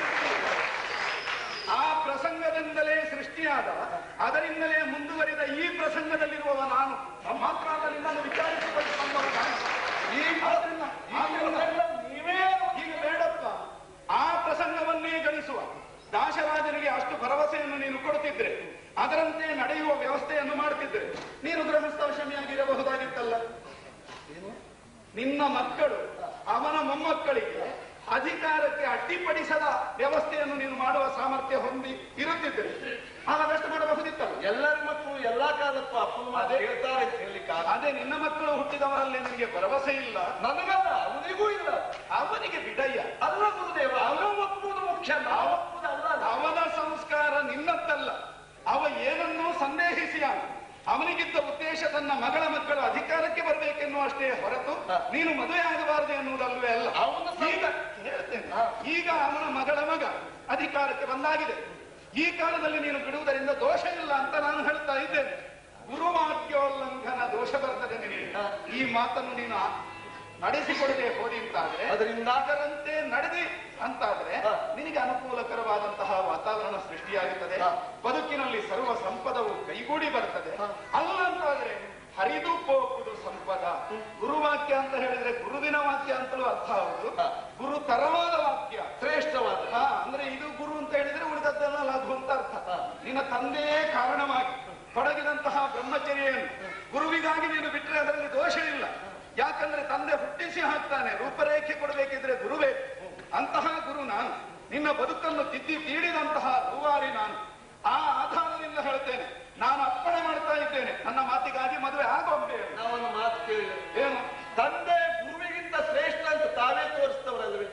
ಆ ಪ್ರಸಂಗದಿಂದಲೇ ಸೃಷ್ಟಿಯಾದ ಅದರಿಂದಲೇ ಮುಂದುವರಿದ ಈ ಪ್ರಸಂಗದಲ್ಲಿರುವವ ನಾನು ಮಾತ್ರ ಅಲ್ಲ ನಿನ್ನನ್ನು ವಿಚಾರಿಸಿಕೊಳ್ಳುವ ನಾನು ಈ ಆದ್ರಿಂದ ಆದ್ರಿಂದ ನೀವೇ ಈಗ ಬೇಡಪ್ಪ ಆ ಪ್ರಸಂಗವನ್ನೇ ಗಳಿಸುವ ದಾಶರಾಜನಿಗೆ ಅಷ್ಟು ಭರವಸೆಯನ್ನು ನೀನು ಕೊಡುತ್ತಿದ್ರೆ ಅದರಂತೆ ನಡೆಯುವ ವ್ಯವಸ್ಥೆಯನ್ನು ಮಾಡುತ್ತಿದ್ರೆ ನೀನು ಗೃಹಸ್ಥವಶಮಿಯಾಗಿರಬಹುದಾಗಿತ್ತಲ್ಲ ಏನು? ನಿನ್ನ ಮಕ್ಕಳು ಅವನ ಮೊಮ್ಮಕ್ಕಳಿಗೆ ಅಧಿಕಾರಕ್ಕೆ ಅಡ್ಡಿಪಡಿಸದ ವ್ಯವಸ್ಥೆಯನ್ನು ನೀನು ಮಾಡುವ ಸಾಮರ್ಥ್ಯ ಹೊಂದಿ ಇರುತ್ತಿದ್ದರೆ ಆದಷ್ಟು ಮಾಡಬಹುದಿತ್ತಲ್ಲ ಎಲ್ಲರ ಮಕ್ಕಳು ಎಲ್ಲಾ ಕಾಲಕ್ಕೂ ಅಪ್ಪನ ಮಾತು ಹೇಳ್ತಾರೆ ಅಂತ ಹೇಳಿಕ್ಕೆ ಆಗ- ಅದೇ ನಿನ್ನ ಮಕ್ಕಳು ಹುಟ್ಟಿದವರಲ್ಲಿ ನಿನಗೆ ಭರವಸೆ ಇಲ್ಲ ನನಗಲ್ಲ ಅವನಿಗೂ ಇಲ್ಲ ಅವನಿಗೆ ಬಿಡಯ್ಯ ಅಲ್ಲ ಗುರುದೇವ ಅವನ ಒಪ್ಪುವುದು ಮುಖ್ಯ ನಾವು ಒಪ್ಪುವುದು ಅಲ್ಲ ಅವನ ಸಂಸ್ಕಾರ ನಿನ್ನದ್ದಲ್ಲ ಅವ ಏನನ್ನೂ ಸಂದೇಹಿಸಿಯ ಅವನಿಗಿದ್ದ ಉದ್ದೇಶ ತನ್ನ ಮಗಳ ಮಕ್ಕಳು ಅಧಿಕಾರಕ್ಕೆ ಬರಬೇಕೆನ್ನುವ ಅಷ್ಟೇ ಹೊರತು ನೀನು ಮದುವೆ ಆಗಬಾರದು ಎನ್ನುವುದಲ್ವೇ ಅಲ್ಲ ಅವನ ಈಗ ಹೇಳ್ತೇನೆ ಈಗ ಅವನ ಮಗಳ ಮಗ ಅಧಿಕಾರಕ್ಕೆ ಬಂದಾಗಿದೆ ಈ ಕಾಲದಲ್ಲಿ ನೀನು ಬಿಡುವುದರಿಂದ ದೋಷ ಇಲ್ಲ ಅಂತ ನಾನು ಹೇಳ್ತಾ ಇದ್ದೇನೆ ಗುರುವಾಕ್ಯೋಲ್ಲಂಘನ ದೋಷ ಬರ್ತದೆ ನಿನಗೆ ಈ ಮಾತನ್ನು ನೀನು ನಡೆಸಿಕೊಡದೆ ಹೋದಿ ಅಂತಾದ್ರೆ ಅದರಿಂದ ಅದರಂತೆ ನಡೆದಿ ಅಂತಾದ್ರೆ ನಿನಗೆ ಅನುಕೂಲಕರವಾದಂತಹ ವಾತಾವರಣ ಸೃಷ್ಟಿಯಾಗುತ್ತದೆ ಬದುಕಿನಲ್ಲಿ ಸರ್ವ ಸಂಪದವು ಕೈಗೂಡಿ ಬರ್ತದೆ ಅಲ್ಲ ಅಂತಾದ್ರೆ ಹರಿದು ಹೋಗುವುದು ಸಂಪದ ಗುರುವಾಕ್ಯ ಅಂತ ಹೇಳಿದ್ರೆ ಗುರುವಿನ ವಾಕ್ಯ ಅಂತಲೂ ಅರ್ಥ ಹೌದು ಗುರು ತರವಾದ ವಾಕ್ಯ ಶ್ರೇಷ್ಠವಾದ ಹಾ ಅಂದ್ರೆ ಇದು ಗುರು ಅಂತ ಹೇಳಿದ್ರೆ ಉಳಿದದ್ದೆಲ್ಲ ಲಘು ಅಂತ ಅರ್ಥ ನಿನ್ನ ತಂದೆಯೇ ಕಾರಣವಾಗಿ ತೊಡಗಿದಂತಹ ಬ್ರಹ್ಮಚರ್ಯನ್ನು ಗುರುವಿಗಾಗಿ ನೀನು ಬಿಟ್ಟರೆ ಅದರಲ್ಲಿ ದೋಷ ಇಲ್ಲ ಯಾಕಂದ್ರೆ ತಂದೆ ಹುಟ್ಟಿಸಿ ಹಾಕ್ತಾನೆ ರೂಪರೇಖೆ ಕೊಡಬೇಕಿದ್ರೆ ಗುರುವೇ ಅಂತಹ ಗುರು ನಾನು ನಿನ್ನ ಬದುಕನ್ನು ತಿದ್ದಿ ತೀಡಿದಂತಹ ರೂವಾರಿ ನಾನು ಆ ಆಧಾರದಿಂದ ಹೇಳ್ತೇನೆ ನಾನು ಅಪ್ಪಣೆ ಮಾಡ್ತಾ ಇದ್ದೇನೆ ನನ್ನ ಮಾತಿಗಾಗಿ ಮದುವೆ ಆಗೊಬ್ಬೆ ನಾವೊಂದು ಮಾತು ಕೇಳಿದೆ ಏನು ತಂದೆ ಗುರುವಿಗಿಂತ ಶ್ರೇಷ್ಠ ಅಂತ ತಾವೇ ತೋರಿಸ್ತವರಲ್ವೇ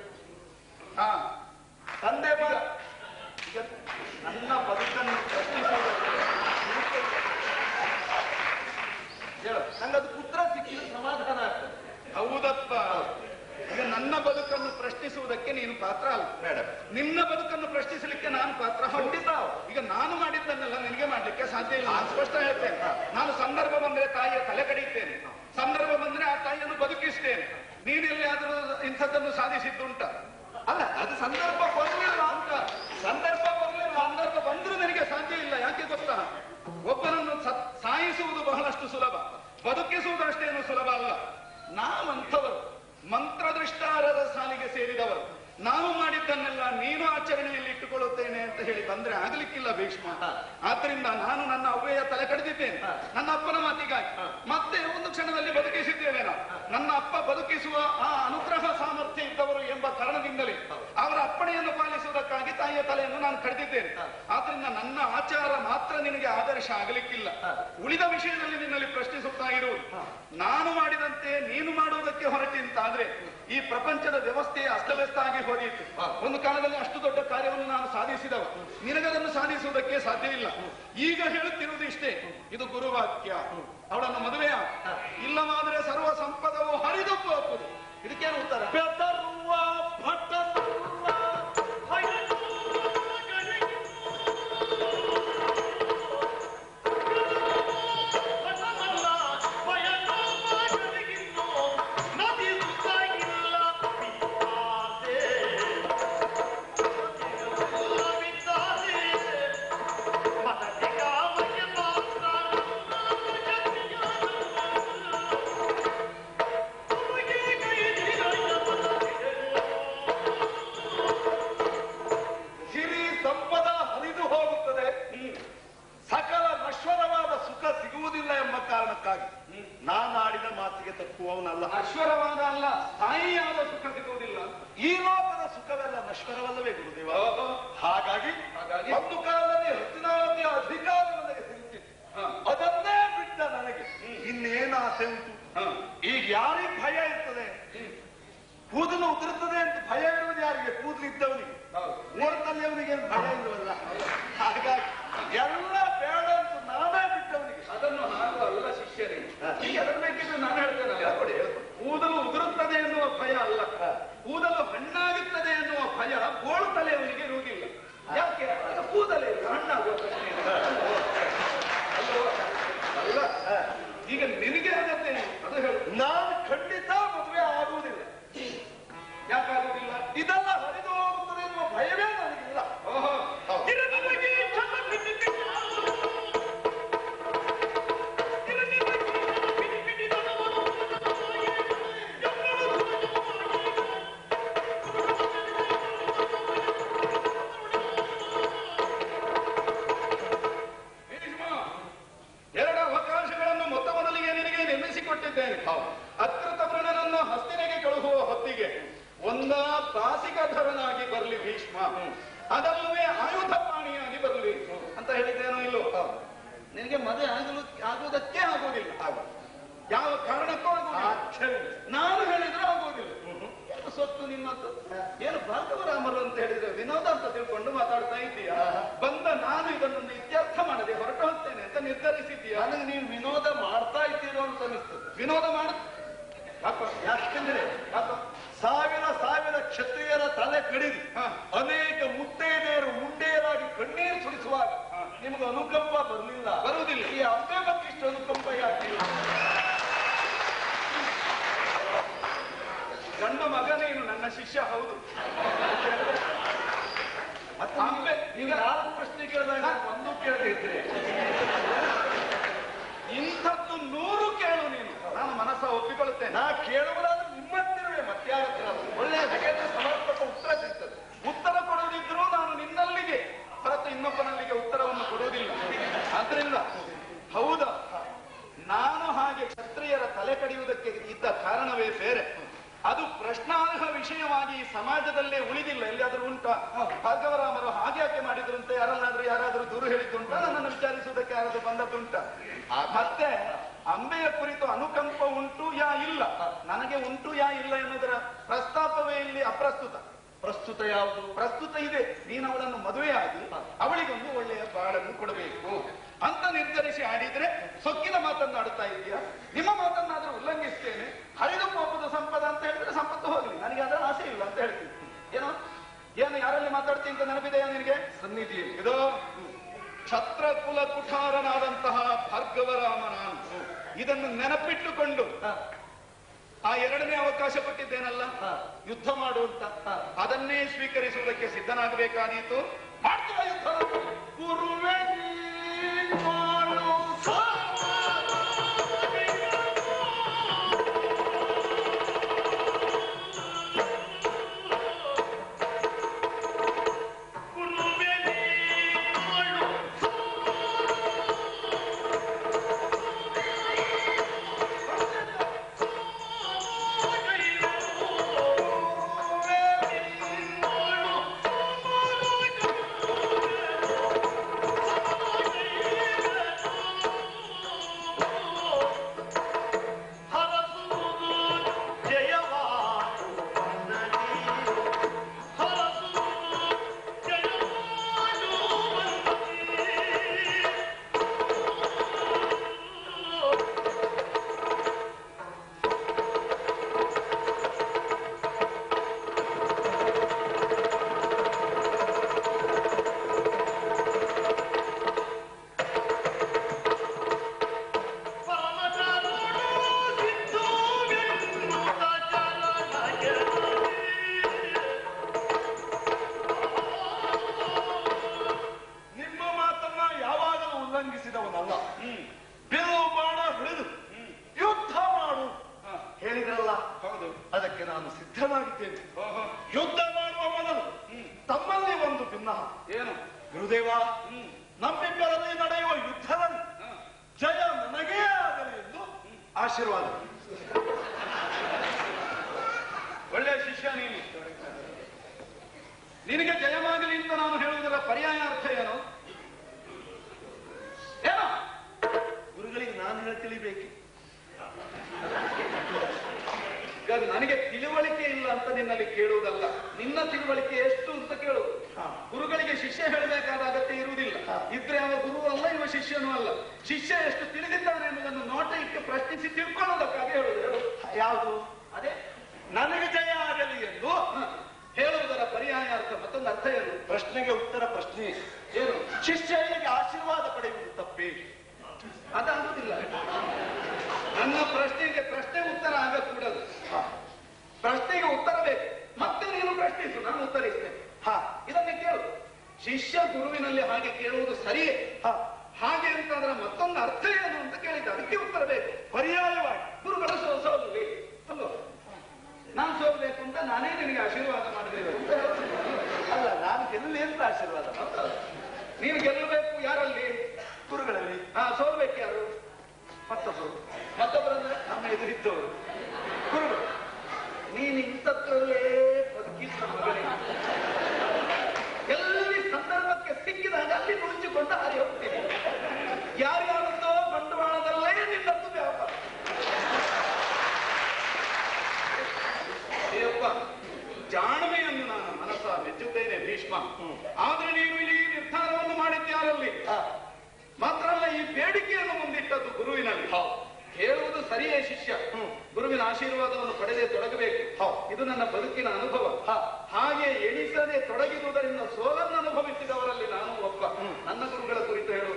ಹಾ ತಂದೆ ಮಗ ಈಗ ನನ್ನ ಬದುಕನ್ನು ಪ್ರಶ್ನಿಸುವುದಕ್ಕೆ ಹೇಳು ನಂಗದು ಪುತ್ರ ಸಿಕ್ಕಿದ್ರೆ ಸಮಾಧಾನ ಆಗ್ತದೆ ಹೌದಪ್ಪ ಈಗ ನನ್ನ ಬದುಕನ್ನು ಪ್ರಶ್ನಿಸುವುದಕ್ಕೆ ನೀನು ಪಾತ್ರ ಅಲ್ಲ ಬೇಡ ನಿನ್ನ ಬದುಕನ್ನು ಪ್ರಶ್ನಿಸಲಿಕ್ಕೆ ನಾನು ಪಾತ್ರ ಖಂಡಿತ ಈಗ ನಾನು ಮಾಡಿದ್ದನ್ನೆಲ್ಲ ನಿನಗೆ ಮಾಡ್ಲಿಕ್ಕೆ ಸಾಧ್ಯ ಇಲ್ಲ ನಾನು ಸ್ಪಷ್ಟ ಹೇಳ್ತೇನೆ ನಾನು ಸಂದರ್ಭ ಬಂದ್ರೆ ತಾಯಿಯ ತಲೆ ಕಡಿಯುತ್ತೇನೆ ಸಂದರ್ಭ ಬಂದ್ರೆ ಆ ತಾಯಿಯನ್ನು ಬದುಕಿಸ್ತೇನೆ ನೀನೆಲ್ಲಿ ಆದ್ರೂ ಇಂಥದ್ದನ್ನು ಸಾಧಿಸಿದ್ದುಂಟ ಅಲ್ಲ ಅದು ಸಂದರ್ಭ ಬರಲಿಲ್ಲ ಅಂತ ಸಂದರ್ಭ ಬರಲಿಲ್ಲ ಸಂದರ್ಭ ಬಂದ್ರೂ ನನಗೆ ಸಾಧ್ಯ ಇಲ್ಲ ಯಾಕೆ ಗೊತ್ತಾ ಒಬ್ಬನನ್ನು ಸತ್- ಸಾಯಿಸುವುದು ಬಹಳಷ್ಟು ಸುಲಭ ಬದುಕಿಸುವುದು ಅಷ್ಟೇನು ಸುಲಭ ಅಲ್ಲ ನಾವಂಥವರು ಮಂತ್ರದೃಷ್ಟಾರದ ಸಾಲಿಗೆ ಸೇರಿದವರು ನಾನು ಮಾಡಿದ್ದನ್ನೆಲ್ಲ ನೀನು ಆಚರಣೆಯಲ್ಲಿ ಇಟ್ಟುಕೊಳ್ಳುತ್ತೇನೆ ಅಂತ ಹೇಳಿ ಬಂದ್ರೆ ಆಗ್ಲಿಕ್ಕಿಲ್ಲ ಭೀಷ್ಮ ಆದ್ರಿಂದ ನಾನು ನನ್ನ ಅವ್ವೆಯ ತಲೆ ಕಡಿದಿದ್ದೇನೆ ನನ್ನ ಅಪ್ಪನ ಮಾತಿಗಾಗಿ ಮತ್ತೆ ಒಂದು ಕ್ಷಣದಲ್ಲಿ ಬದುಕಿಸಿದ್ದೇನೆ ನಾನು ನನ್ನ ಅಪ್ಪ ಬದುಕಿಸುವ ಆ ಅನುಗ್ರಹ ಸಾಮರ್ಥ್ಯ ಇದ್ದವರು ಎಂಬ ಕಾರಣದಿಂದಲೇ ಅವರ ಅಪ್ಪಣೆಯನ್ನು ಪಾಲಿಸುವುದಕ್ಕಾಗಿ ತಾಯಿಯ ತಲೆಯನ್ನು ನಾನು ಕಡಿದಿದ್ದೇನೆ ಆದ್ರಿಂದ ನನ್ನ ಆಚಾರ ಮಾತ್ರ ನಿನಗೆ ಆದರ್ಶ ಆಗಲಿಕ್ಕಿಲ್ಲ ಉಳಿದ ವಿಷಯದಲ್ಲಿ ನಿನ್ನಲ್ಲಿ ಪ್ರಶ್ನಿಸುತ್ತಾ ಇರುವುದು ನಾನು ಮಾಡಿದಂತೆ ನೀನು ಮಾಡುವುದಕ್ಕೆ ಹೊರಟಿಂತಾದ್ರೆ ಈ ಪ್ರಪಂಚದ ವ್ಯವಸ್ಥೆ ಅಸ್ತವ್ಯಸ್ತ ಆಗಿ ಹೋದೀತು ಒಂದು ಕಾಲದಲ್ಲಿ ಅಷ್ಟು ದೊಡ್ಡ ಕಾರ್ಯವನ್ನು ನಾನು ಸಾಧಿಸಿದವ ನಿನಗದನ್ನು ಸಾಧಿಸುವುದಕ್ಕೆ ಸಾಧ್ಯ ಇಲ್ಲ ಈಗ ಹೇಳುತ್ತಿರುವುದು ಇಷ್ಟೇ ಇದು ಗುರುವಾಕ್ಯ ಅವಳನ್ನು ಮದುವೆಯ ಇಲ್ಲವಾದರೆ ಸರ್ವ ಸಂಪದವು ಹರಿದು ಹೋಗುವುದು ಇದಕ್ಕೇನು ಉತ್ತರ ಬೆದರುವ ಭಟನಲ್ಲ ಸಿರಿ ಸಂಪದ ಹರಿದು ಹೋಗುತ್ತದೆ ಸಕಲ ನಶ್ವರವಾದ ಸುಖ ಸಿಗುವುದಿಲ್ಲ ಎಂಬ ಕಾರಣಕ್ಕಾಗಿ ನಾನಾಡಿದ ಮಾತಿಗೆ ತಪ್ಪುವವನಲ್ಲ ನಶ್ವರವಾದ ಅಲ್ಲ ಸ್ಥಾಯಿಯಾದ ಸುಖ ಸಿಗುವುದಿಲ್ಲ ಈ ಲೋಕದ ಸುಖವೆಲ್ಲ ನಶ್ವರವಲ್ಲವೇ ಗುರುದೇವ ಹಾಗಾಗಿ ಒಂದು ಕಾಲದಲ್ಲಿ ಹಸ್ತಿನಾವತಿಯ ಅಧಿಕಾರ ನನಗೆ ಸಿಗುತ್ತಿತ್ತು ಅದನ್ನೇ ಬಿಟ್ಟ ನನಗೆ ಇನ್ನೇನು ಆಸೆ ಉಂಟು ಈಗ ಯಾರಿಗೆ ಭಯ ಇರ್ತದೆ ಕೂದಲು ಉದುರುತ್ತದೆ ಅಂತ ಭಯ ಇರುವುದು ಯಾರಿಗೆ ಕೂದಲು ಇದ್ದವನಿಗೆ ಮೂರ್ತಲ್ಲಿ ಅವನಿಗೆ ಭಯ ಇರುವಲ್ಲ ನಿಮಗೆ ಅನುಕಂಪ ಬರಲಿಲ್ಲ ಬರುವುದಿಲ್ಲ. ಈ ಅಂಬೆ ಬಗ್ಗೆ ಇಷ್ಟು ಅನುಕಂಪ ಯಾಕೆ ಗಂಡು ಮಗ ನೀನು ನನ್ನ ಶಿಷ್ಯ ಹೌದು ಮತ್ತೆ ಅಂಬೆ ನೀವು ನಾಲ್ಕು ಪ್ರಶ್ನೆ ಕೇಳಿದಾಗ ಒಂದು ಕೇಳದೆ ಇದ್ರೆ ಇಂಥದ್ದು ನೂರು ಕೇಳು ನೀನು ನಾನು ಮನಸ್ಸ ಒಪ್ಪಿಕೊಳ್ಳುತ್ತೇನೆ ನಾ ಕೇಳುವುದಾದ್ರೆ ನಿಮ್ಮ ಹತ್ತಿರವೇ ಮತ್ತೆ ಯಾರ ಹತ್ರ ಅಲ್ಲ. ಒಳ್ಳೆ ಹಾಗಾದ್ರೆ ಸಮರ್ಪಕ ಉತ್ತರ ಸಿಗ್ತದೆ ಉತ್ತರ ಕೊಡುವುದಿದ್ರೂ ನಾನು ನಿನ್ನಲ್ಲಿಗೆ ಹೊರತು ಇನ್ನೊಬ್ಬನಲ್ಲಿಗೆ ಉತ್ತರವನ್ನು ಕೊಡುವುದಿಲ್ಲ ಆದ್ರಿಂದ ಹೌದಾ ನಾನು ಹಾಗೆ ಕ್ಷತ್ರಿಯರ ತಲೆ ಕಡಿಯುವುದಕ್ಕೆ ಇದ್ದ ಕಾರಣವೇ ಬೇರೆ ಅದು ಪ್ರಶ್ನಾರ್ಹ ವಿಷಯವಾಗಿ ಈ ಸಮಾಜದಲ್ಲೇ ಉಳಿದಿಲ್ಲ ಎಲ್ಲಿಯಾದ್ರೂ ಉಂಟಾ ಭಾರ್ಗವರಾಮರು ಹಾಗೆ ಯಾಕೆ ಮಾಡಿದ್ರು ಅಂತ ಯಾರನ್ನಾದ್ರೂ ಯಾರಾದ್ರೂ ದೂರು ಹೇಳಿದ್ದುಂಟಾ ನನ್ನನ್ನು ವಿಚಾರಿಸುವುದಕ್ಕೆ ಯಾರಾದ್ರೂ ಬಂದದ್ದುಂಟ ಮತ್ತೆ ಅಂಬೆಯ ಕುರಿತು ಅನುಕಂಪ ಉಂಟು ಯಾ ಇಲ್ಲ ನನಗೆ ಉಂಟು ಯಾ ಇಲ್ಲ ಎನ್ನುವುದರ ಪ್ರಸ್ತಾಪವೇ ಇಲ್ಲಿ ಅಪ್ರಸ್ತುತ ಪ್ರಸ್ತುತ ಯಾವುದು ಪ್ರಸ್ತುತ ಇದೆ ನೀನು ಅವಳನ್ನು ಮದುವೆಯಾಗಿ ಅವಳಿಗೊಂದು ಒಳ್ಳೆಯ ಬಾಳನ್ನು ಕೊಡಬೇಕು ಅಂತ ನಿರ್ಧರಿಸಿ ಆಡಿದ್ರೆ ಸೊಕ್ಕಿನ ಮಾತನ್ನಾಡುತ್ತಾ ಇದೆಯಾ ನಿಮ್ಮ ಮಾತನ್ನಾದ್ರೂ ಉಲ್ಲಂಘಿಸ್ತೇನೆ ಹರಿದು ಕೋಪದ ಸಂಪದ ಅಂತ ಹೇಳಿದ್ರೆ ಸಂಪತ್ತು ಹೋಗಲಿ ನನಗೆ ಅದರ ಆಸೆ ಇಲ್ಲ ಅಂತ ಹೇಳ್ತೀನಿ ಏನೋ ಏನು ಯಾರಲ್ಲಿ ಮಾತಾಡ್ತೀನಿ ಅಂತ ನೆನಪಿದೆಯಾ ನಿನಗೆ ಸನ್ನಿಧಿಯಲ್ಲಿ ಇದು ಛತ್ರ ಕುಲ ಕುಠಾರನಾದಂತಹ ಭಾರ್ಗವರಾಮ ನಾನು ಇದನ್ನು ನೆನಪಿಟ್ಟುಕೊಂಡು ಆ ಎರಡನೇ ಅವಕಾಶ ಕೊಟ್ಟಿದ್ದೇನಲ್ಲ ಯುದ್ಧ ಮಾಡು ಅಂತ ಅದನ್ನೇ ಸ್ವೀಕರಿಸುವುದಕ್ಕೆ ಸಿದ್ಧನಾಗಬೇಕಾದೀತು ಮಾಡ್ತೀವ ಯುದ್ಧ ಗುರುವೇ ನೀನು ನಿಮ್ಮ ಮಾತನ್ನ ಯಾವಾಗಲೂ ಉಲ್ಲಂಘಿಸಿದವನಲ್ಲ ಬಿಲ್ಲು ಬಾಣ ಹಿಡಿದು ಯುದ್ಧ ಮಾಡು ಹೇಳಿದ್ರಲ್ಲ ಹೌದು ಅದಕ್ಕೆ ನಾನು ಸಿದ್ಧನಾಗಿದ್ದೇನೆ ಯುದ್ಧ ಮಾಡುವ ಮೊದಲು ತಮ್ಮಲ್ಲಿ ಒಂದು ಭಿನ್ನ ಏನು ಗುರುದೇವ ನಮ್ಮಿಬ್ಬರಲ್ಲಿ ನಡೆಯುವ ಯುದ್ಧದಲ್ಲಿ ಜಯ ನನಗೇ ಆಗಲಿ ಎಂದು ಆಶೀರ್ವಾದ ಒಳ್ಳೆಯ ಶಿಷ್ಯ ನೀನು ನಿನಗೆ ಜಯವಾಗಲಿ ಅಂತ ನಾನು ಹೇಳುವುದರ ಪರ್ಯಾಯ ಅರ್ಥ ಏನು ಏನೋ ಗುರುಗಳಿಗೆ ನಾನು ಹೇಳಿ ತಿಳಿಬೇಕು ಈಗ ನನಗೆ ತಿಳುವಳಿಕೆ ಇಲ್ಲ ಅಂತ ನಿನ್ನಲ್ಲಿ ಕೇಳುವುದಲ್ಲ ನಿನ್ನ ತಿಳುವಳಿಕೆ ಎಷ್ಟು ಅಂತ ಕೇಳು ಗುರುಗಳಿಗೆ ಶಿಷ್ಯ ಹೇಳಬೇಕಾದ ಅಗತ್ಯ ಇರುವುದಿಲ್ಲ ಇದ್ರೆ ಅವ ಗುರು ಅಲ್ಲ ಇವ ಶಿಷ್ಯನೂ ಅಲ್ಲ ಶಿಷ್ಯ ಎಷ್ಟು ತಿಳಿದಿದ್ದಾನೆ ಎನ್ನುವುದನ್ನು ನೋಟ ಇಟ್ಟು ಪ್ರಶ್ನಿಸಿ ತಿಳ್ಕೊಳ್ಳೋದಕ್ಕಾಗಿ ಹೇಳುವುದು ಹೇಳು. ಯಾವುದು ಅದೇ ನನಗೆ ಜಯ ಆಗಲಿ ಎಂದು ಹ. ಹೇಳುವುದರ ಪರ್ಯಾಯ ಅರ್ಥ ಮತ್ತೊಂದು ಅರ್ಥ ಏನು ಪ್ರಶ್ನೆಗೆ ಉತ್ತರ ಪ್ರಶ್ನೆ ಏನು ಶಿಷ್ಯನಿಗೆ ಆಶೀರ್ವಾದ ಪಡೆಯುವುದು ತಪ್ಪೇ ಅದಾಗುದಿಲ್ಲ ನನ್ನ ಪ್ರಶ್ನೆಗೆ ಪ್ರಶ್ನೆ ಉತ್ತರ ಆಗಕೂಡದು ಪ್ರಶ್ನೆಗೆ ಉತ್ತರ ಬೇಕು ಮತ್ತೆ ನೀನು ಪ್ರಶ್ನಿಸು ನಾನು ಉತ್ತರಿಸ್ತೇನೆ ಹಾ ಇದನ್ನೇ ಕೇಳು ಶಿಷ್ಯ ಗುರುವಿನಲ್ಲಿ ಹಾಗೆ ಕೇಳುವುದು ಸರಿಯೇ ಹಾ ಹಾಗೆ ಅಂತ ಅದರ ಮತ್ತೊಂದು ಅರ್ಥ ಏನು ಅಂತ ಕೇಳಿದ್ದ ಅದಕ್ಕೆ ಉತ್ತರ ಬೇಕು ಪರ್ಯಾಯವಾಗಿ ಗುರುಗಳು ಸೋ ಸೋಲಲಿ ಅಲ್ವೋ ನಾನು ಸೋಲ್ಬೇಕು ಅಂತ ನಾನೇ ನಿನಗೆ ಆಶೀರ್ವಾದ ಮಾಡಬೇಕು ಅಂತ ಹೇಳ್ತೀನಿ. ಅಲ್ಲ ನಾನು ಗೆಲ್ಲಲಿ ಅಂತ ಆಶೀರ್ವಾದ ನೀನು ಗೆಲ್ಲಬೇಕು ಯಾರಲ್ಲಿ ಗುರುಗಳಲ್ಲಿ ಹಾ ಸೋಲ್ಬೇಕು ಯಾರು ಮತ್ತೊಬ್ಬರು ಮತ್ತೊಬ್ಬರಂದ್ರೆ ನಮ್ಮ ಎದುರಿದ್ದವರು ಗುರುಗಳು ನೀನು ಇಂಥದ್ರಲ್ಲೇ ಬದುಕಿದ್ದ ಮಗನೇ ಎಲ್ಲಿ ಸಂದರ್ಭಕ್ಕೆ ಸಿಕ್ಕಿದಾಗ ಅಲ್ಲಿ ನುಡಿಸಿಕೊಂಡು ಹಾರಿ ಹೋಗ್ತೀನಿ ಯಾರ್ಯಾರದ್ದೋ ಬಂಡವಾಳದಲ್ಲೇ ನಿನ್ನದ್ದು ವ್ಯಾಪಾರ ಅಯ್ಯಪ್ಪ ಜಾಣ್ಮೆಯನ್ನು ನಾನು ಮನಸ್ಸ ಮೆಚ್ಚುತ್ತೇನೆ ಭೀಷ್ಮ ಆದ್ರೆ ನೀನು ಇಲ್ಲಿ ಈ ನಿರ್ಧಾರವನ್ನು ಮಾಡಿದ್ಯಾರಲ್ಲಿ ಮಾತ್ರ ಅಲ್ಲ ಈ ಬೇಡಿಕೆಯನ್ನು ಮುಂದಿಟ್ಟದ್ದು ಗುರುವಿನಲ್ಲಿ ಹೇಳುವುದು ಸರಿಯೇ ಶಿಷ್ಯ ಗುರುವಿನ ಆಶೀರ್ವಾದವನ್ನು ಪಡೆದೇ ತೊಡಗಬೇಕು ಇದು ನನ್ನ ಬದುಕಿನ ಅನುಭವ ಹಾಗೆ ಎಣಿಸದೆ ತೊಡಗಿರುವುದರಿಂದ ಸೋಲನ್ನು ಅನುಭವಿಸಿದವರಲ್ಲಿ ನಾನು ಒಬ್ಬ ನನ್ನ ಗುರುಗಳ ಕುರಿತು ಹೇಳುವ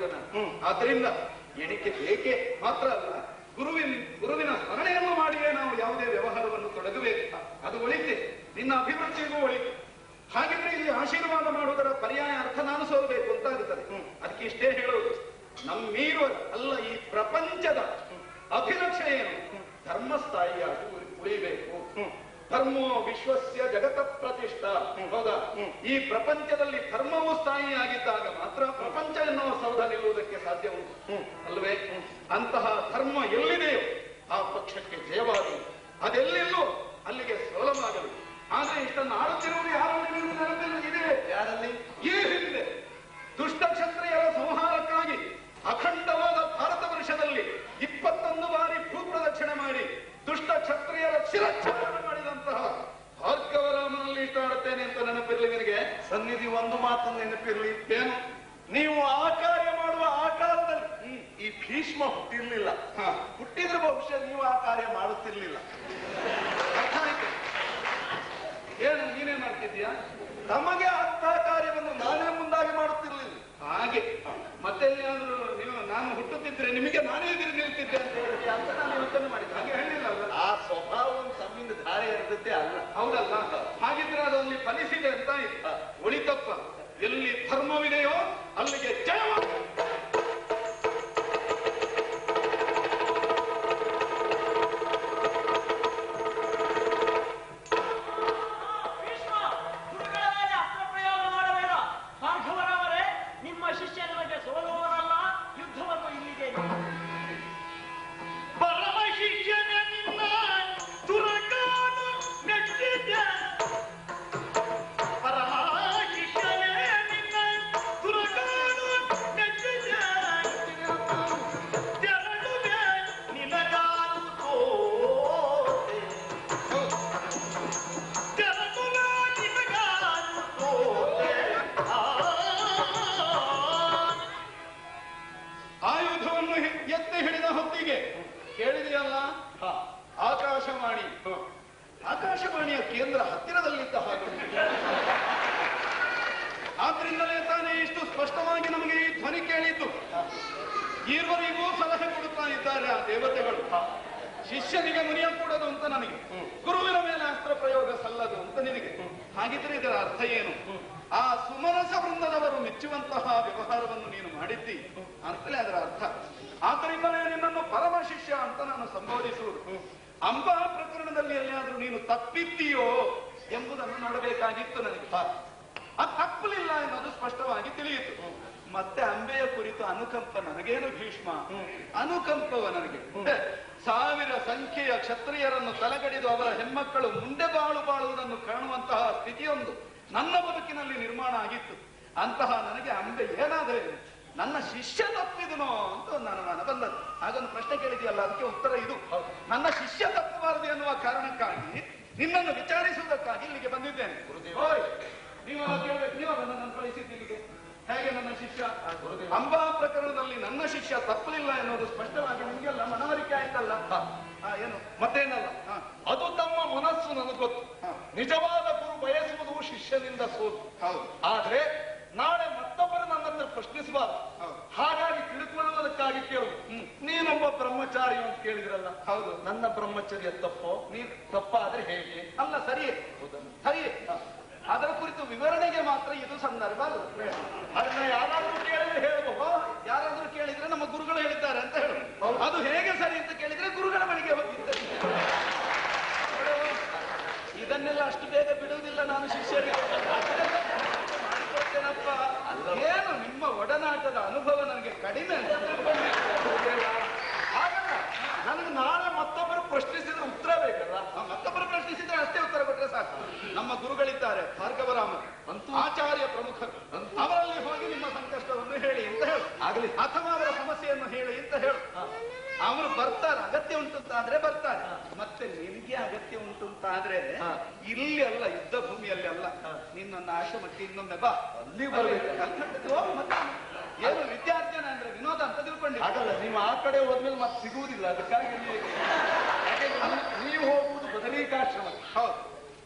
ಆದ್ರಿಂದ ಎಣಿಕೆ ಬೇಕೇ ಮಾತ್ರ ಅಲ್ಲ ಗುರುವಿನ ಗುರುವಿನ ಸ್ಮರಣೆಯನ್ನು ಮಾಡಿಯೇ ನಾವು ಯಾವುದೇ ವ್ಯವಹಾರವನ್ನು ತೊಡಗಬೇಕು ಅದು ಒಳಿತೆ ನಿನ್ನ ಅಭಿವೃದ್ಧಿಗೂ ಒಳಿತು ಹಾಗಿದ್ರೆ ಇಲ್ಲಿ ಆಶೀರ್ವಾದ ಮಾಡುವುದರ ಪರ್ಯಾಯ ಅರ್ಥ ನಾನು ಸೋಲ್ಬೇಕು ಅಂತಾಗುತ್ತದೆ ಅದಕ್ಕೆ ಇಷ್ಟೇ ಹೇಳುವುದು ನಮ್ಮೀರುವ ಅಲ್ಲ ಈ ಪ್ರಪಂಚದ ಅಭಿಲಕ್ಷೆ ಏನು ಧರ್ಮಸ್ಥಾಯಿಯಾಗಿ ಉಳಿ- ಉಳಿಬೇಕು ಧರ್ಮೋ ವಿಶ್ವಸ್ಯ ಜಗತ ಪ್ರತಿಷ್ಠಾ ಹೌದಾ ಈ ಪ್ರಪಂಚದಲ್ಲಿ ಧರ್ಮವು ಸ್ಥಾಯಿಯಾಗಿದ್ದಾಗ ಮಾತ್ರ ಪ್ರಪಂಚ ಎನ್ನುವ ಸೌಧ ನಿಲ್ಲುವುದಕ್ಕೆ ಸಾಧ್ಯ ಉಂಟು ಅಲ್ವೇ ಅಂತಹ ಧರ್ಮ ಎಲ್ಲಿದೆಯೋ ಆ ಪಕ್ಷಕ್ಕೆ ಜಯವಾಗಲಿ ಅದೆಲ್ಲಿಲ್ಲೋ ಅಲ್ಲಿಗೆ ಸೋಲವಾಗಲಿ ಆದ್ರೆ ಇಷ್ಟನ್ನು ಆಳುತ್ತಿರುವುದು ಯಾರು ನಿಮಗೆ ನೆನಪಿಲ್ಲ ಇದೆ ಯಾರಲ್ಲಿ ಈ ಹಿಂದೆ ದುಷ್ಟ ಕ್ಷತ್ರಿಯರ ಸಂಹಾರಕ್ಕಾಗಿ ಅಖಂಡವಾದ ಭಾರತ ವರ್ಷದಲ್ಲಿ ಇಪ್ಪತ್ತೊಂದು ಬಾರಿ ಭೂಪ್ರದಕ್ಷಿಣೆ ಮಾಡಿ ದುಷ್ಟ ಕ್ಷತ್ರಿಯರ ಶಿರಚ್ಛೇದನ ಮಾಡಿದಂತಹ ಭಾರ್ಗವರಾಮನಲ್ಲಿ ಇಷ್ಟ ಆಡುತ್ತೇನೆ ಅಂತ ನೆನಪಿರ್ಲಿ ನಿನಗೆ ಸನ್ನಿಧಿ ಒಂದು ಮಾತು ನೆನಪಿರ್ಲಿ ಏನು ನೀವು ಆ ಕಾರ್ಯ ಮಾಡುವ ಆ ಕಾಲದಲ್ಲಿ ಈ ಭೀಷ್ಮ ಹುಟ್ಟಿರ್ಲಿಲ್ಲ ಹಾ. ಹುಟ್ಟಿದ್ರೆ ಬಹುಶಃ ನೀವು ಆ ಕಾರ್ಯ ಮಾಡುತ್ತಿರ್ಲಿಲ್ಲ ಅರ್ಥ ಆಯ್ತು ಏನು ನೀನೇ ಮಾಡ್ತಿದ್ಯಾ ತಮಗೆ ಅಂತಹ ಕಾರ್ಯವನ್ನು ನಾನೇ ಮುಂದಾಗಿ ಮಾಡುತ್ತಿರ್ಲಿಲ್ಲ ಹಾಗೆ ಮತ್ತೆ ಎಲ್ಲಿಯಾದ್ರೂ ನೀವು ನಾನು ಹುಟ್ಟುತ್ತಿದ್ರೆ ನಿಮಗೆ ನಾನೇ ಎದುರು ನಿಲ್ತಿದ್ದೆ ಅಂತ ಹೇಳಿದ್ರಿ ಅಂತ ನಾನು ಯೋಚನೆ ಮಾಡಿದ್ದೆ ಹಾಗೆ ಹೇಳಿಲ್ಲ ಅಲ್ಲ ಆ ಸ್ವಭಾವವನ್ನು ತಮ್ಮಿಂದ ಧಾರೆ ಎರೆದದ್ದೇ ಅಲ್ಲ ಹೌದಲ್ಲ ಹಾಗಿದ್ರೆ ಅದು ಅಲ್ಲಿ ಫಲಿಸಿದೆ ಅಂತ ಆಯ್ತು. ಉಳಿತಪ್ಪ ಎಲ್ಲಿ ಧರ್ಮವಿದೆಯೋ ಅಲ್ಲಿಗೆ ಜಯ ಭೀಷ್ಮ, ಗುರುಗಳ ಮೇಲೆ ಅಸ್ತ್ರಪ್ರಯೋಗ ಮಾಡಬೇಡ ಭಾರ್ಗವರಾಮರೇ ನಿಮ್ಮ ಶಿಷ್ಯ ನಿಮಗೆ ಸೋಲುವವರಲ್ಲ ಯುದ್ಧವನ್ನು ಇಲ್ಲಿಗೆ ಪರಮ ಶಿಷ್ಯನ ನಿನ್ನ ತುರಕಾನು ಮೆಚ್ಚಿದ್ದ ಪರಮ ಶಿಷ್ಯನೇ ನಿನ್ನ ತುರಕಾನು ಮೆಚ್ಚಿದ್ದ ತೆರಳುವೆ ನಿನಗಾರು ತೋರೆ ಆಯುಧವನ್ನು ಹಿ- ಎತ್ತಿ ಹಿಡಿದ ಹೊತ್ತಿಗೆ ಕೇಳಿದೆಯಲ್ಲ ಆಕಾಶವಾಣಿ ಆಕಾಶವಾಣಿಯ ಕೇಂದ್ರ ಹತ್ತಿರದಲ್ಲಿದ್ದ ಹಾಗೆ ಆದ್ರಿಂದಲೇ ತಾನೇ ಇಷ್ಟು ಸ್ಪಷ್ಟವಾಗಿ ನಮಗೆ ಈ ಧ್ವನಿ ಕೇಳಿದ್ದು ಈವರೆಗೂ ಸಲಹೆ ಕೊಡುತ್ತಾ ಇದ್ದಾರೆ ಆ ದೇವತೆಗಳು ಶಿಷ್ಯನಿಗೆ ಮುನಿಯ ಕೂಡದು ಅಂತ ನನಗೆ ಗುರುವಿನ ಮೇಲೆ ಅಸ್ತ್ರ ಪ್ರಯೋಗ ಸಲ್ಲದು ಅಂತ ನಿನಗೆ ಹಾಗಿದ್ರೆ ಇದರ ಅರ್ಥ ಏನು ಆ ಸುಮನಸ ವೃಂದದವರು ಮೆಚ್ಚುವಂತಹ ವ್ಯವಹಾರವನ್ನು ನೀನು ಮಾಡಿದ್ದಿ ಅಂತಲೇ ಅದರ ಅರ್ಥ ಆದ್ದರಿಂದಲೇ ನಿನ್ನನ್ನು ಪರಮ ಶಿಷ್ಯ ಅಂತ ನಾನು ಸಂಬೋಧಿಸುವುದು ಅಂಬಾ ಪ್ರಕರಣದಲ್ಲಿ ಎಲ್ಲಿಯಾದ್ರೂ ನೀನು ತಪ್ಪಿದ್ದೀಯೋ ಎಂಬುದನ್ನು ನೋಡಬೇಕಾಗಿತ್ತು ನನಗೆ ಅದು ತಪ್ಪಲಿಲ್ಲ ಎನ್ನುವುದು ಸ್ಪಷ್ಟವಾಗಿ ತಿಳಿಯಿತು ಮತ್ತೆ ಅಂಬೆಯ ಕುರಿತು ಅನುಕಂಪ ನನಗೇನು ಭೀಷ್ಮ ಅನುಕಂಪವ ನನಗೆ ಹೆ, ಸಾವಿರ ಸಂಖ್ಯೆಯ ಕ್ಷತ್ರಿಯರನ್ನು ತಲೆಗಡಿದು ಅವರ ಹೆಣ್ಮಕ್ಕಳು ಮುಂದೆ ಬಾಳು ಬಾಳುವುದನ್ನು ಕಾಣುವಂತಹ ಸ್ಥಿತಿಯೊಂದು ನನ್ನ ಬದುಕಿನಲ್ಲಿ ನಿರ್ಮಾಣ ಆಗಿತ್ತು ಅಂತಹ ನನಗೆ ಅಂಬೆ ಏನಾದ್ರೆ ನನ್ನ ಶಿಷ್ಯ ತಪ್ಪಿದನೋ ಅಂತ ಒಂದು ಅನುಮಾನ ಬಂದದ್ದು ಹಾಗೊಂದು ಪ್ರಶ್ನೆ ಕೇಳಿದೆಯಲ್ಲ ಅದಕ್ಕೆ ಉತ್ತರ ಇದು ನನ್ನ ಶಿಷ್ಯ ತಪ್ಪಬಾರದು ಎನ್ನುವ ಕಾರಣಕ್ಕಾಗಿ ನಿನ್ನನ್ನು ವಿಚಾರಿಸುವುದಕ್ಕಾಗಿ ಇಲ್ಲಿಗೆ ಬಂದಿದ್ದೇನೆ ಓಯ್, ನೀವಲ್ಲ ಕೇಳ್ಬೇಕು ನೀವಲ್ಲ ನನ್ನನ್ನು ಕಳಿಸಿದ್ದು ಇಲ್ಲಿಗೆ ಹೇಗೆ ನನ್ನ ಶಿಷ್ಯ ಅಂಬಾ ಪ್ರಕರಣದಲ್ಲಿ ನನ್ನ ಶಿಷ್ಯ ತಪ್ಪಲಿಲ್ಲ ಎನ್ನುವುದು ಸ್ಪಷ್ಟವಾಗಿ ನಿಮಗೆಲ್ಲ ಮನವರಿಕೆ ಆಯ್ತಲ್ಲ ಹಾ, ಏನು ಮತ್ತೇನಲ್ಲ ಹಾ, ಅದು ತಮ್ಮ ಮನಸ್ಸು ನನಗೆ ಗೊತ್ತು ಹಾ. ನಿಜವಾದ ಗುರು ಬಯಸುವುದು ಶಿಷ್ಯನಿಂದ ಸೋಲು ಹೌದು ಆದ್ರೆ ನಾಳೆ ಮತ್ತೊಬ್ಬರು ನನ್ನ ಹತ್ರ ಪ್ರಶ್ನಿಸಬಾರದು ಹೌದು. ಹಾಗಾಗಿ ತಿಳ್ಕೊಳ್ಳುವುದಕ್ಕಾಗಿ ಕೇಳುದು ನೀನೊಬ್ಬ ಬ್ರಹ್ಮಚಾರಿ ಅಂತ ಕೇಳಿದ್ರಲ್ಲ ಹೌದು. ನನ್ನ ಬ್ರಹ್ಮಚರ್ಯ ತಪ್ಪೋ ನೀನ್ ತಪ್ಪಾದ್ರೆ ಹೇಗೆ ಅಲ್ಲ ಸರಿಯೇ ಸರಿಯೇ ಅದರ ಕುರಿತು ವಿವರಣೆಗೆ ಮಾತ್ರ ಇದು ಸಂದರ್ಭ ಅಲ್ಲ ಅದನ್ನ ಯಾರಾದ್ರೂ ಕೇಳಿದ್ರೆ ಹೇಳ್ಬೋದು ಯಾರಾದ್ರೂ ಕೇಳಿದ್ರೆ ನಮ್ಮ ಗುರುಗಳು ಹೇಳಿದ್ದಾರೆ ಅಂತ ಹೇಳು ಅದು ಹೇಗೆ ಸರಿ ಅಂತ ಕೇಳಿದ್ರೆ ಗುರುಗಳ ಮನೆಗೆ ಹೋಗಿದ್ದೆ ನೋಡು, ಇದನ್ನೆಲ್ಲ ಅಷ್ಟು ಬೇಗ ಬಿಡುವುದಿಲ್ಲ ನಾನು ಶಿಷ್ಯರಿಗೆ ಮಾಡಿಕೊಡ್ತೇನಪ್ಪ ಏನು ನಿಮ್ಮ ಒಡನಾಟದ ಅನುಭವ ನನಗೆ ಕಡಿಮೆ ಅಂತ ತಿಳ್ಕೊಂಡೆ. ಹಾಗಲ್ಲ ನನಗೆ ನಾಳೆ ಮತ್ತೊಬ್ಬರು ಪ್ರಶ್ನಿಸಿದ್ರೆ ಉತ್ತರ ಬೇಕಲ್ಲ ಆ, ಮತ್ತೊಬ್ಬರು ಪ್ರಶ್ನಿಸಿದ್ರೆ ಅಷ್ಟೇ ಉತ್ತರ ಕೊಟ್ಟರೆ ಸಾಕು ನಮ್ಮ ಗುರುಗಳಿದ್ದಾರೆ ಭಾರ್ಗವರಾಮ ಆಚಾರ್ಯ ಪ್ರಮುಖರು ಅವರಲ್ಲಿ ಹೋಗಿ ನಿಮ್ಮ ಸಂಕಷ್ಟವನ್ನು ಹೇಳಿ ಅಂತ ಹೇಳು ಆಗಲಿ. ಅಥವಾ ಅವರ ಸಮಸ್ಯೆಯನ್ನು ಹೇಳಿ ಅಂತ ಹೇಳು ಅವರು ಬರ್ತಾರೆ ಅಗತ್ಯ ಉಂಟು ಅಂತ ಆದ್ರೆ ಬರ್ತಾರೆ ಮತ್ತೆ ನಿಮಗೆ ಅಗತ್ಯ ಉಂಟು ಅಂತ ಆದ್ರೆ ಇಲ್ಲಿ ಅಲ್ಲ ಯುದ್ಧ ಭೂಮಿಯಲ್ಲಿ ಅಲ್ಲ ನಿನ್ನೊಂದು ಆಶ್ರಮಕ್ಕೆ ಇನ್ನೊಮ್ಮೆ ಬಾ ಅಲ್ಲಿ ಬರ್ಬೇಕು. ಕಲ್ಕಟ್ಟಕ್ಕೆ ಹೋಗು ಮತ್ತೆ. ಏನು ವಿದ್ಯಾರ್ಥಿನ ಅಂದ್ರೆ ವಿನೋದ ಅಂತ ತಿಳ್ಕೊಂಡಿ ಹಾಗಲ್ಲ ನೀವು ಆ ಕಡೆ ಹೋದ್ಮೇಲೆ ಮತ್ತೆ ಸಿಗುವುದಿಲ್ಲ ಅದಕ್ಕಾಗಿ ಇಲ್ಲಿ- ಯಾಕೆಂದ್ರೆ ನೀವು ಹೋಗುವುದು ಬದಲಿಕಾಶ್ರಮ ಹೌದು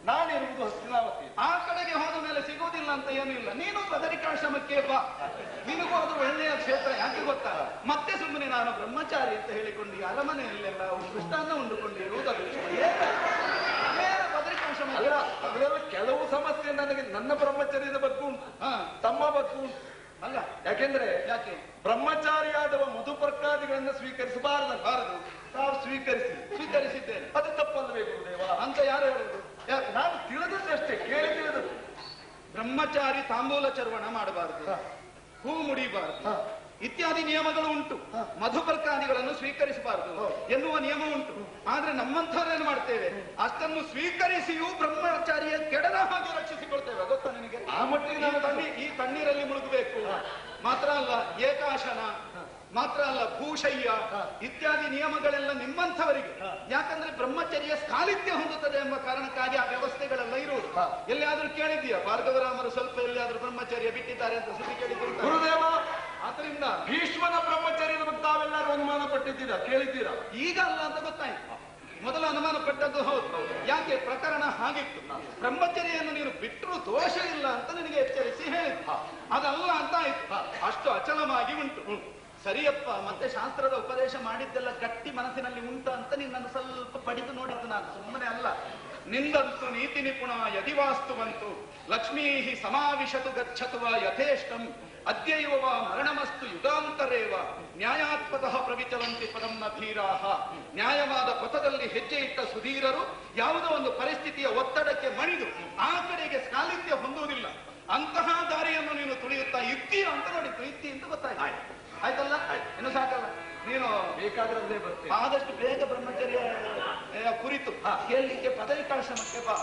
ನಾನಿರುವುದು ಹಸ್ತಿನಾವತಿ ಆ ಕಡೆಗೆ ಹೋದ ಮೇಲೆ ಸಿಗುವುದಿಲ್ಲ ಅಂತ ಏನಿಲ್ಲ ನೀನು ಬದರಿಕಾಶ್ರಮಕ್ಕೆ ಬಾ ನಿನಗೂ ಅದು ಒಳ್ಳೆಯ ಕ್ಷೇತ್ರ ಯಾಕೆ ಗೊತ್ತಾ ಮತ್ತೆ ಸುಮ್ಮನೆ ನಾನು ಬ್ರಹ್ಮಚಾರಿ ಅಂತ ಹೇಳಿಕೊಂಡು ಈ ಅರಮನೆಯಲ್ಲೆಲ್ಲ ಕೃಷ್ಣಾನ್ನ ಉಂಡುಕೊಂಡು ಇರುವುದಲ್ಲ ನೇರ ಬದರಿಕಾಶ್ರಮಕ್ಕೆ ಅಲ್ಲ ಅದರಲ್ಲಿ ಕೆಲವು ಸಮಸ್ಯೆ ನನಗೆ ನನ್ನ ಬ್ರಹ್ಮಚರ್ಯದ ಬಗ್ಗೆ ಉಂಟು ಹಾ ತಮ್ಮ ಬಗ್ಗೆ ಉಂಟು ಅಲ್ಲ ಯಾಕೆಂದ್ರೆ ಯಾಕೆ ಬ್ರಹ್ಮಚಾರಿಯಾದವ ಮಧುಪರ್ಕಾದಿಗಳನ್ನ ಸ್ವೀಕರಿಸಬಾರದು ಬಾರದು ತಾವು ಸ್ವೀಕರಿಸಿ ಸ್ವೀಕರಿಸಿದ್ದೇನೆ ಅದು ತಪ್ಪಲ್ವೇ ಗುರುದೇವ ಅಂತ ಯಾರು ಹೇಳುದು ಯಾಕೆ ನಾನು ತಿಳಿದದ್ದಷ್ಟೇ ಕೇಳಿ ತಿಳಿದದ್ದು ಬ್ರಹ್ಮಚಾರಿ ತಾಂಬೂಲ ಚರ್ವಣ ಮಾಡಬಾರದು ಹೂ ಮುಡಿಬಾರದು ಇತ್ಯಾದಿ ನಿಯಮಗಳು ಉಂಟು ಮಧುಪರ್ಕಾದಿಗಳನ್ನು ಸ್ವೀಕರಿಸಬಾರದು ಎನ್ನುವ ನಿಯಮ ಉಂಟು ಆದ್ರೆ ನಮ್ಮಂಥವ್ರೇನು ಮಾಡ್ತೇವೆ ಅಷ್ಟನ್ನು ಸ್ವೀಕರಿಸಿಯೂ ಬ್ರಹ್ಮಚಾರಿಯ ಕೆಡದ ಹಾಗೆ ರಕ್ಷಿಸಿಕೊಳ್ತೇವೆ ಗೊತ್ತಾ ನಿನಗೆ ಆ ಮಟ್ಟಿಗೆ ಈ ನಾನು ತಣ್ಣಿ ಈ ತಣ್ಣೀರಲ್ಲಿ ಮುಳುಗಬೇಕು ಮಾತ್ರ ಅಲ್ಲ ಏಕಾಶನ ಮಾತ್ರ ಅಲ್ಲ ಭೂಶಯ್ಯ ಇತ್ಯಾದಿ ನಿಯಮಗಳೆಲ್ಲ ನಿಮ್ಮಂಥವರಿಗೆ ಯಾಕಂದ್ರೆ ಬ್ರಹ್ಮಚರ್ಯ ಸ್ಖಾಲಿತ್ಯ ಹೊಂದುತ್ತದೆ ಎಂಬ ಕಾರಣಕ್ಕಾಗಿ ಆ ವ್ಯವಸ್ಥೆಗಳೆಲ್ಲ ಇರುವುದು ಎಲ್ಲಿಯಾದ್ರೂ ಕೇಳಿದ್ಯಾ ಭಾರ್ಗವರಾಮರು ಸ್ವಲ್ಪ ಎಲ್ಲಿಯಾದ್ರೂ ಬ್ರಹ್ಮಚರ್ಯ ಬಿಟ್ಟಿದ್ದಾರೆ ಅಂತ ಸುದ್ದಿ ಕೇಳಿದ್ದುಂಟಾ? ಗುರುದೇವ ಆದ್ರಿಂದ ಭೀಷ್ಮನ ಬ್ರಹ್ಮಚರ್ಯದ ಬಗ್ಗೆ ತಾವೆಲ್ಲರೂ ಅನುಮಾನ ಪಟ್ಟಿದ್ದೀರಾ ಕೇಳಿದ್ದೀರಾ ಈಗ ಅಲ್ಲ ಅಂತ ಗೊತ್ತಾಯ್ತು ಮೊದಲು ಅನುಮಾನ ಪಟ್ಟದ್ದು ಹೌದು ಯಾಕೆ ಪ್ರಕರಣ ಹಾಗಿತ್ತು ಬ್ರಹ್ಮಚರ್ಯನ್ನು ನೀನು ಬಿಟ್ಟರು ದೋಷ ಇಲ್ಲ ಅಂತ ನಿನಗೆ ಎಚ್ಚರಿಸಿ ಹೇಳಿದ್ದು ಅದಲ್ಲ ಅಂತ ಆಯ್ತು ಅಷ್ಟು ಅಚಲವಾಗಿ ಉಂಟು ಸರಿಯಪ್ಪ ಮತ್ತೆ ಶಾಸ್ತ್ರದ ಉಪದೇಶ ಮಾಡಿದ್ದೆಲ್ಲ ಗಟ್ಟಿ ಮನಸ್ಸಿನಲ್ಲಿ ಉಂಟು ಅಂತ ನಿನ್ನನ್ನು ಸ್ವಲ್ಪ ಪಡಿದು ನೋಡಿದ್ದು ನಾನು ಸುಮ್ಮನೆ ಅಲ್ಲ ನಿಂದಂತು ನೀತಿ ನಿಪುಣ ಯದಿವಾಸ್ತುವಂತು ಲಕ್ಷ್ಮೀ ಸಮಾವಿಶತು ಗಚ್ಚತು ವಾ ಯಥೇಷ್ಟಂ ಅದ್ಯೈವ ವಾ ಮರಣಮಸ್ತು ಯುಗಾಂತರೇವ ನ್ಯಾಯಾತ್ಮತಃ ಪ್ರವಿಚಲಂತಿ ಪದಂ ನ ಧೀರಾಹ ನ್ಯಾಯವಾದ ಪಥದಲ್ಲಿ ಹೆಜ್ಜೆ ಇಟ್ಟ ಸುಧೀರರು ಯಾವುದೋ ಒಂದು ಪರಿಸ್ಥಿತಿಯ ಒತ್ತಡಕ್ಕೆ ಮಣಿದು ಆ ಕಡೆಗೆ ಸ್ಕಾಲಿತ್ಯ ಹೊಂದುವುದಿಲ್ಲ ಅಂತಹ ದಾರಿಯನ್ನು ನೀನು ತುಳಿಯುತ್ತಾ ಇದ್ದೀಯ ಅಂತ ನೋಡಿತ್ತು ಇತ್ತಿ ಅಂತ ಗೊತ್ತಾಯ್ತು ಆಯ್ತಲ್ಲ ಇನ್ನು ಸಾಕಲ್ಲ ನೀನು ಬೇಕಾದ್ರಲ್ಲೇ ಬರ್ತೇನೆ ಆದಷ್ಟು ಬೇಗ ಬ್ರಹ್ಮಚರ್ಯ ಆ, ಕುರಿತು ಕೇಳಲಿಕ್ಕೆ ಪದವಿಕಾಶ್ರಮಕ್ಕೆ ಬಾ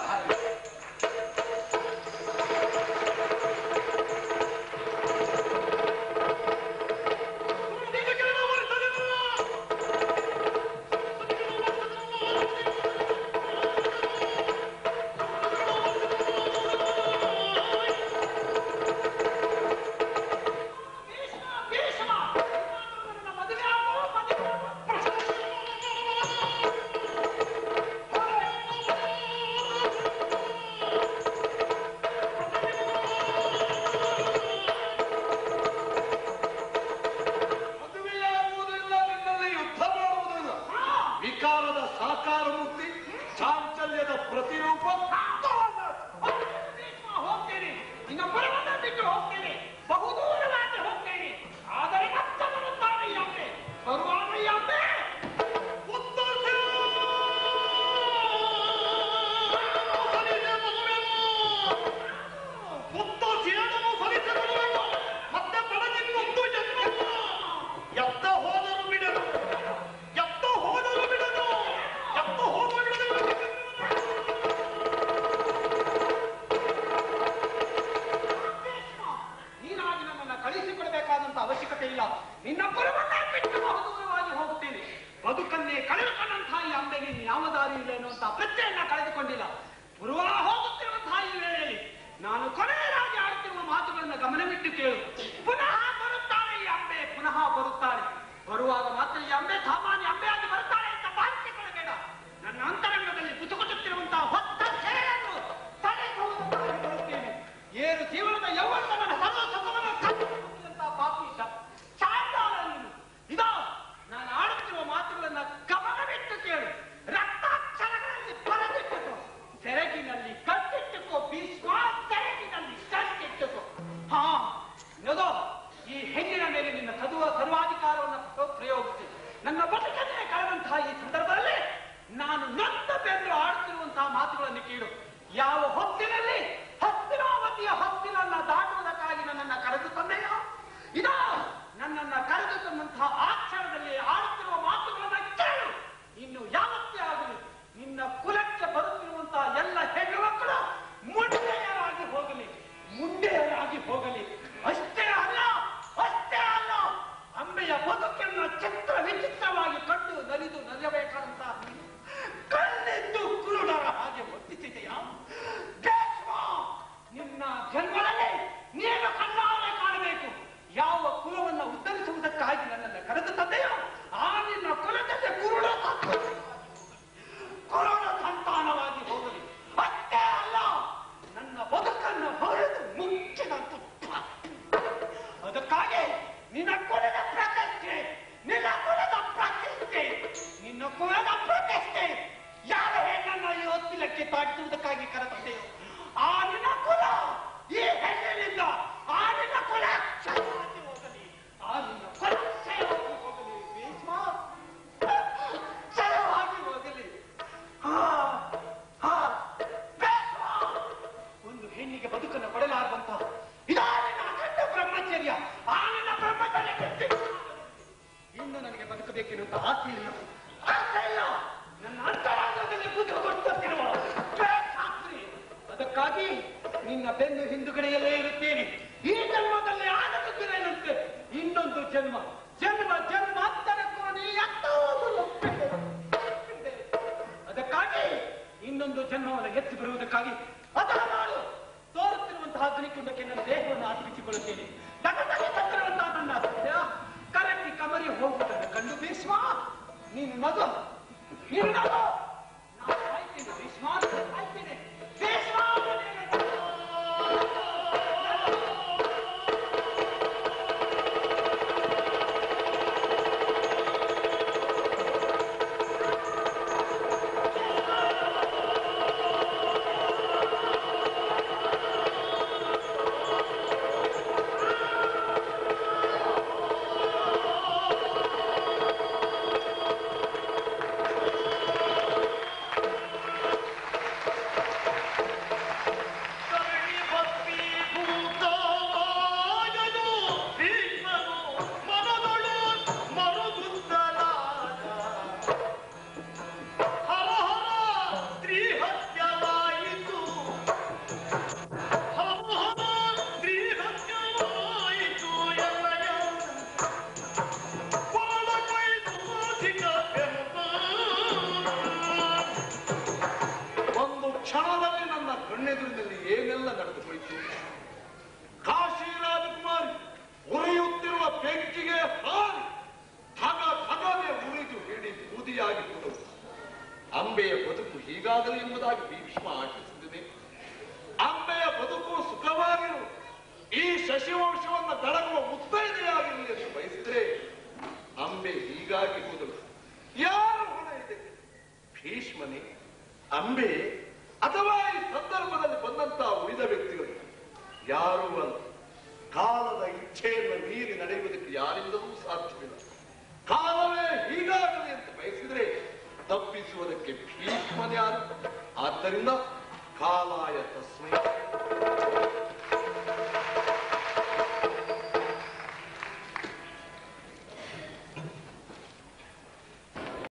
ಭೀಷ್ಮ, ಭೀಷ್ಮ! ನನ್ನ ಮದುವೆ ಆಗು, ಮದುವೆ ಆಗು, ಪ್ರಶ್ನೆ. ಮದುವೆಯಾಗುವುದಿಲ್ಲ ನಿನ್ನಲ್ಲಿ ಯುದ್ಧ ಮಾಡುವುದಿಲ್ಲ ವಿಕಾರದ ಸಾಕಾರ ಮುಕ್ತಿ ಚಾಂಚಲ್ಯದ ಪ್ರತಿರೂಪ ಭೀಷ್ಮ, ಹೋಗ್ತೇನೆ ಇನ್ನೊಬ್ಬರನ್ನ ಬಿಟ್ಟು ಹೋಗ್ತೇನೆ ಬಹುದೂರವಾಗಿ ಹೋಗ್ತೇನೆ ಆದರೆ ಮತ್ತೆ ಬರುತ್ತಾನೆ ಈ ಅಮ್ಮೆ ಬರುವಾಗ ಈ ಅಮ್ಮೆ ಮತ್ತೆ ಪಡೆದಿನ್ನೊಂದು ಜನ್ಮ ಎತ್ತ ಹೋದರು ಬಿಡದು ಎತ್ತ ಹೋದರು ಬಿಡದು ಎತ್ತ ಹೋದರು ಬಿಡದು ಭೀಷ್ಮ, ನೀನಾಗಿ ನನ್ನನ್ನು ಕಳಿಸಿಕೊಡಬೇಕಾದಂತ ಅವಶ್ಯಕತೆ ಇಲ್ಲ ನಿನ್ನೊಬ್ಬರನ್ನ ಬಿಟ್ಟು ಬಹುದೂರವಾಗಿ ಹೋಗುತ್ತೇನೆ ಬದುಕನ್ನೇ ಕಳೆದುಕೊಂಡಂತಹ ಈ ಅಂಬೆಗೆ ಇನ್ನು ಯಾವ ದಾರಿ ಇಲ್ಲ ಎನ್ನುವಂತಹ ಪ್ರಜ್ಞೆಯನ್ನ ಕಳೆದುಕೊಂಡಿಲ್ಲ ಪುರುವ ಹೋಗುತ್ತಿರುವಂತಹ ಈ ವೇಳೆಯಲ್ಲಿ ನಾನು ಕೊನೆಯದಾಗಿ ಆಡುತ್ತಿರುವ ಮಾತುಗಳನ್ನು ಗಮನವಿಟ್ಟು ಕೇಳು ಪುನಃ ಬರುತ್ತಾಳೆ ಈ ಅಂಬೆ ಪುನಃ ಬರುತ್ತಾಳೆ ಬರುವಾಗ ಮಾತ್ರ ಈ ಅಂಬೆ ಸಾಮಾನ್ಯ ಅಂಬೆಯಾಗಿ ಬರ್ತಾಳೆ ಅಂತ ಭಾವಿಸಿಕೊಳ್ಳಬೇಡ ನನ್ನ ಅಂತರಂಗದಲ್ಲಿ ಕುತುಕುತ್ತುತ್ತಿರುವಂತಹ ಹೊತ್ತ ಸೆರೆಯನ್ನು ತಡೆದುಕೊಳ್ಳುವುದಕ್ಕಾಗಿ ಬರುತ್ತೇನೆ ಏನು ಜೀವನದ ಯೌವನದ ನನ್ನ ಸರ್ವ ಸುಖವನ್ನು ಕಟ್ಟಿಕೊಳ್ಳುವಂತಹ ಪಾಪಿಷ್ಟ ಚಾಂಡಾಲ ನೀನು ಇದೋ ನಾನು ಆಡುತ್ತಿರುವ ಮಾತುಗಳನ್ನ ಗಮನವಿಟ್ಟು ಕೇಳು ರಕ್ತಾಕ್ಷರಗಳಲ್ಲಿ ಬರೆದಿಟ್ಟುಕೋ ಸೆರಗಿನಲ್ಲಿ ಕಟ್ಟಿಟ್ಟುಕೋ ಭೀಷ್ಮ ಸೆರಗಿನಲ್ಲಿ ಕಟ್ಟಿಟ್ಟುಕೋ ಹಾ ನದೋ ಈ ಹೆಣ್ಣಿನ ಮೇಲೆ ನಿನ್ನ ಸದುವ ಸರ್ವಾಧಿಕಾರವನ್ನು ಪ್ರ- ಪ್ರಯೋಗಿಸಿ ನನ್ನ ಬದುಕನ್ನೇ ಕಳೆದಂತಹ ಈ ಸಂದರ್ಭದಲ್ಲಿ ನಾನು ನೊಂದ ಬೆಂದು ಆಡುತ್ತಿರುವಂತಹ ಮಾತುಗಳನ್ನು ಕೇಳು ಯಾವ ಹೊತ್ತಿನಲ್ಲಿ ಹಸ್ತಿನಾವತಿಯ ಹೊತ್ತಿನನ್ನ ದಾಟುವುದಕ್ಕಾಗಿ ನನ್ನನ್ನ ಕರೆದು ತಂದೆಯೋ ಇದೋ ನನ್ನನ್ನ ಕರೆದು ತಂದಂತಹ ಆ ಕ್ಷಣದಲ್ಲಿ ಆಡುತ್ತಿರುವ ಮಾತುಗಳನ್ನ ಕೇಳು ಇನ್ನು ಯಾವತ್ತೇ ಆಗಲಿ ನಿನ್ನ ಕುಲಕ್ಕೆ ಬರುತ್ತಿರುವಂತಹ ಎಲ್ಲ ಹೆಣ್ಣು ಮಕ್ಕಳು ಮುಂಡೆಯರಾಗಿ ಹೋಗಲಿ ಮುಂಡೆಯರಾಗಿ ಹೋಗಲಿ ಅಷ್ಟೇ ಅಲ್ಲ ಅಷ್ಟೇ ಅಲ್ಲ ಅಂಬೆಯ ಬದುಕನ್ನ ಚಿತ್ರ ವಿಚಿತ್ರವಾಗಿ ಕಂಡು ನಲಿದು ನಲಿಯಬೇಕಾದಂತಹ ನೀನು ಕಣ್ಣಿದ್ದು ಕುರುಡರ ಹಾಗೆ ವರ್ತಿಸಿದೆಯಾ ಭೀಷ್ಮ, ನಿನ್ನ ಜನ್ಮದಲ್ಲಿ ನೀನು ಕಣ್ಣಾರೆ ಕಾಣಬೇಕು ಇದೆಯಾ ಆ ನಿನ್ನ ಬ್ರಹ್ಮಚರ್ಯ ಬಿಟ್ಟು ಇನ್ನು ನನಗೆ ಬದುಕಬೇಕೆನ್ನುವಂತ ಆಸೆ ಇಲ್ಲ ಆಸೆ ಇಲ್ಲ ನನ್ನ ಅಂತರಾಂಗದಲ್ಲಿ ಕುದುರುಗೊಳ್ಳುತ್ತಿರುವ ದ್ವೇಷಾಗ್ನಿ. ಅದಕ್ಕಾಗಿ ನಿನ್ನ ಬೆನ್ನು ಹಿಂದುಗಡೆಯಲ್ಲೇ ಇರುತ್ತೇನೆ ಈ ಜನ್ಮದಲ್ಲಿ ಆಗದಿದ್ದೇನಂತೆ ಇನ್ನೊಂದು ಜನ್ಮ ಜನ್ಮ ಜನ್ಮಾಂತರಕ್ಕೂ ನೀ ಎತ್ತುವುದು ಒಪ್ಪಿದೆ. ಅದಕ್ಕಾಗಿ ಇನ್ನೊಂದು ಜನ್ಮವನ್ನು ಎತ್ತಿ ಬರುವುದಕ್ಕಾಗಿ ಅದರ ಮಾಡು ತೋರುತ್ತಿರುವಂತಹ ಅಗ್ನಿಕುಂಡಕ್ಕೆ ನನ್ನ ದೇಹವನ್ನು ಅರ್ಪಿಸಿಕೊಳ್ಳುತ್ತೇನೆ ದಗದಗೆ ತಂದಿರುವಂತಹ ನನ್ನ ದೇಹ ಕರಟಿ ಕಮರಿ ಹೋಗುವುದನ್ನು ಕಂಡು ಭೀಷ್ಮ ನೀನು ನಗು ನೀನು ನಗು ನಾನು ಸಾಯ್ತೇನೆ ಭೀಷ್ಮ ನಾನು ಸಾಯ್ತೇನೆ ಭೀಷ್ಮ ಒಂದು ಕ್ಷಣದಲ್ಲಿ ನನ್ನ ಕಣ್ಣೆದುರಿನಲ್ಲಿ ಏನೆಲ್ಲ ನಡೆದು ಹೋಯಿತು ಕಾಶಿ ರಾಜಕುಮಾರಿ ಉರಿಯುತ್ತಿರುವ ಬೆಂಕಿಗೆ ಹಾರಿ ಧಗ ಧಗನೆ ಉರಿದು ಹಿಡಿ ಬೂದಿಯಾಗಿ ಹೋದವು ಅಂಬೆಯ ಬದುಕು ಹೀಗಾಗಲಿ ಎಂಬುದಾಗಿ ಭೀಷ್ಮ ಆಶಿಸಿದ್ದೇನೆ ಅಂಬೆಯ ಬದುಕು ಸುಖವಾಗಿರು ಈ ಶಶಿವಂಶವನ್ನು ಬೆಳಗುವ ಮುತ್ತೈದೆಯಾಗಿರಲಿ ಎಂದು ಬಯಸಿದ್ರೆ ಅಂಬೆ ಹೀಗಾಗಿ ಹೋದಳು ಯಾರು ಹೊಣೆ ಇದೆ ಭೀಷ್ಮನೇ ಅಂಬೆ ಅಥವಾ ಈ ಸಂದರ್ಭದಲ್ಲಿ ಬಂದಂತಹ ಉಳಿದ ವ್ಯಕ್ತಿಗಳು ಯಾರೂ ಅಲ್ಲ ಕಾಲದ ಇಚ್ಛೆಯನ್ನು ಮೀರಿ ನಡೆಯುವುದಕ್ಕೆ ಯಾರಿಂದಲೂ ಸಾಧ್ಯವಿಲ್ಲ ಕಾಲವೇ ಹೀಗಾಗಲಿ ಅಂತ ಬಯಸಿದ್ರೆ ತಪ್ಪಿಸುವುದಕ್ಕೆ ಭೀಷ್ಮನ್ಯಾರು ಆದ್ದರಿಂದ ಕಾಲಾಯ ತಸ್ಮೈ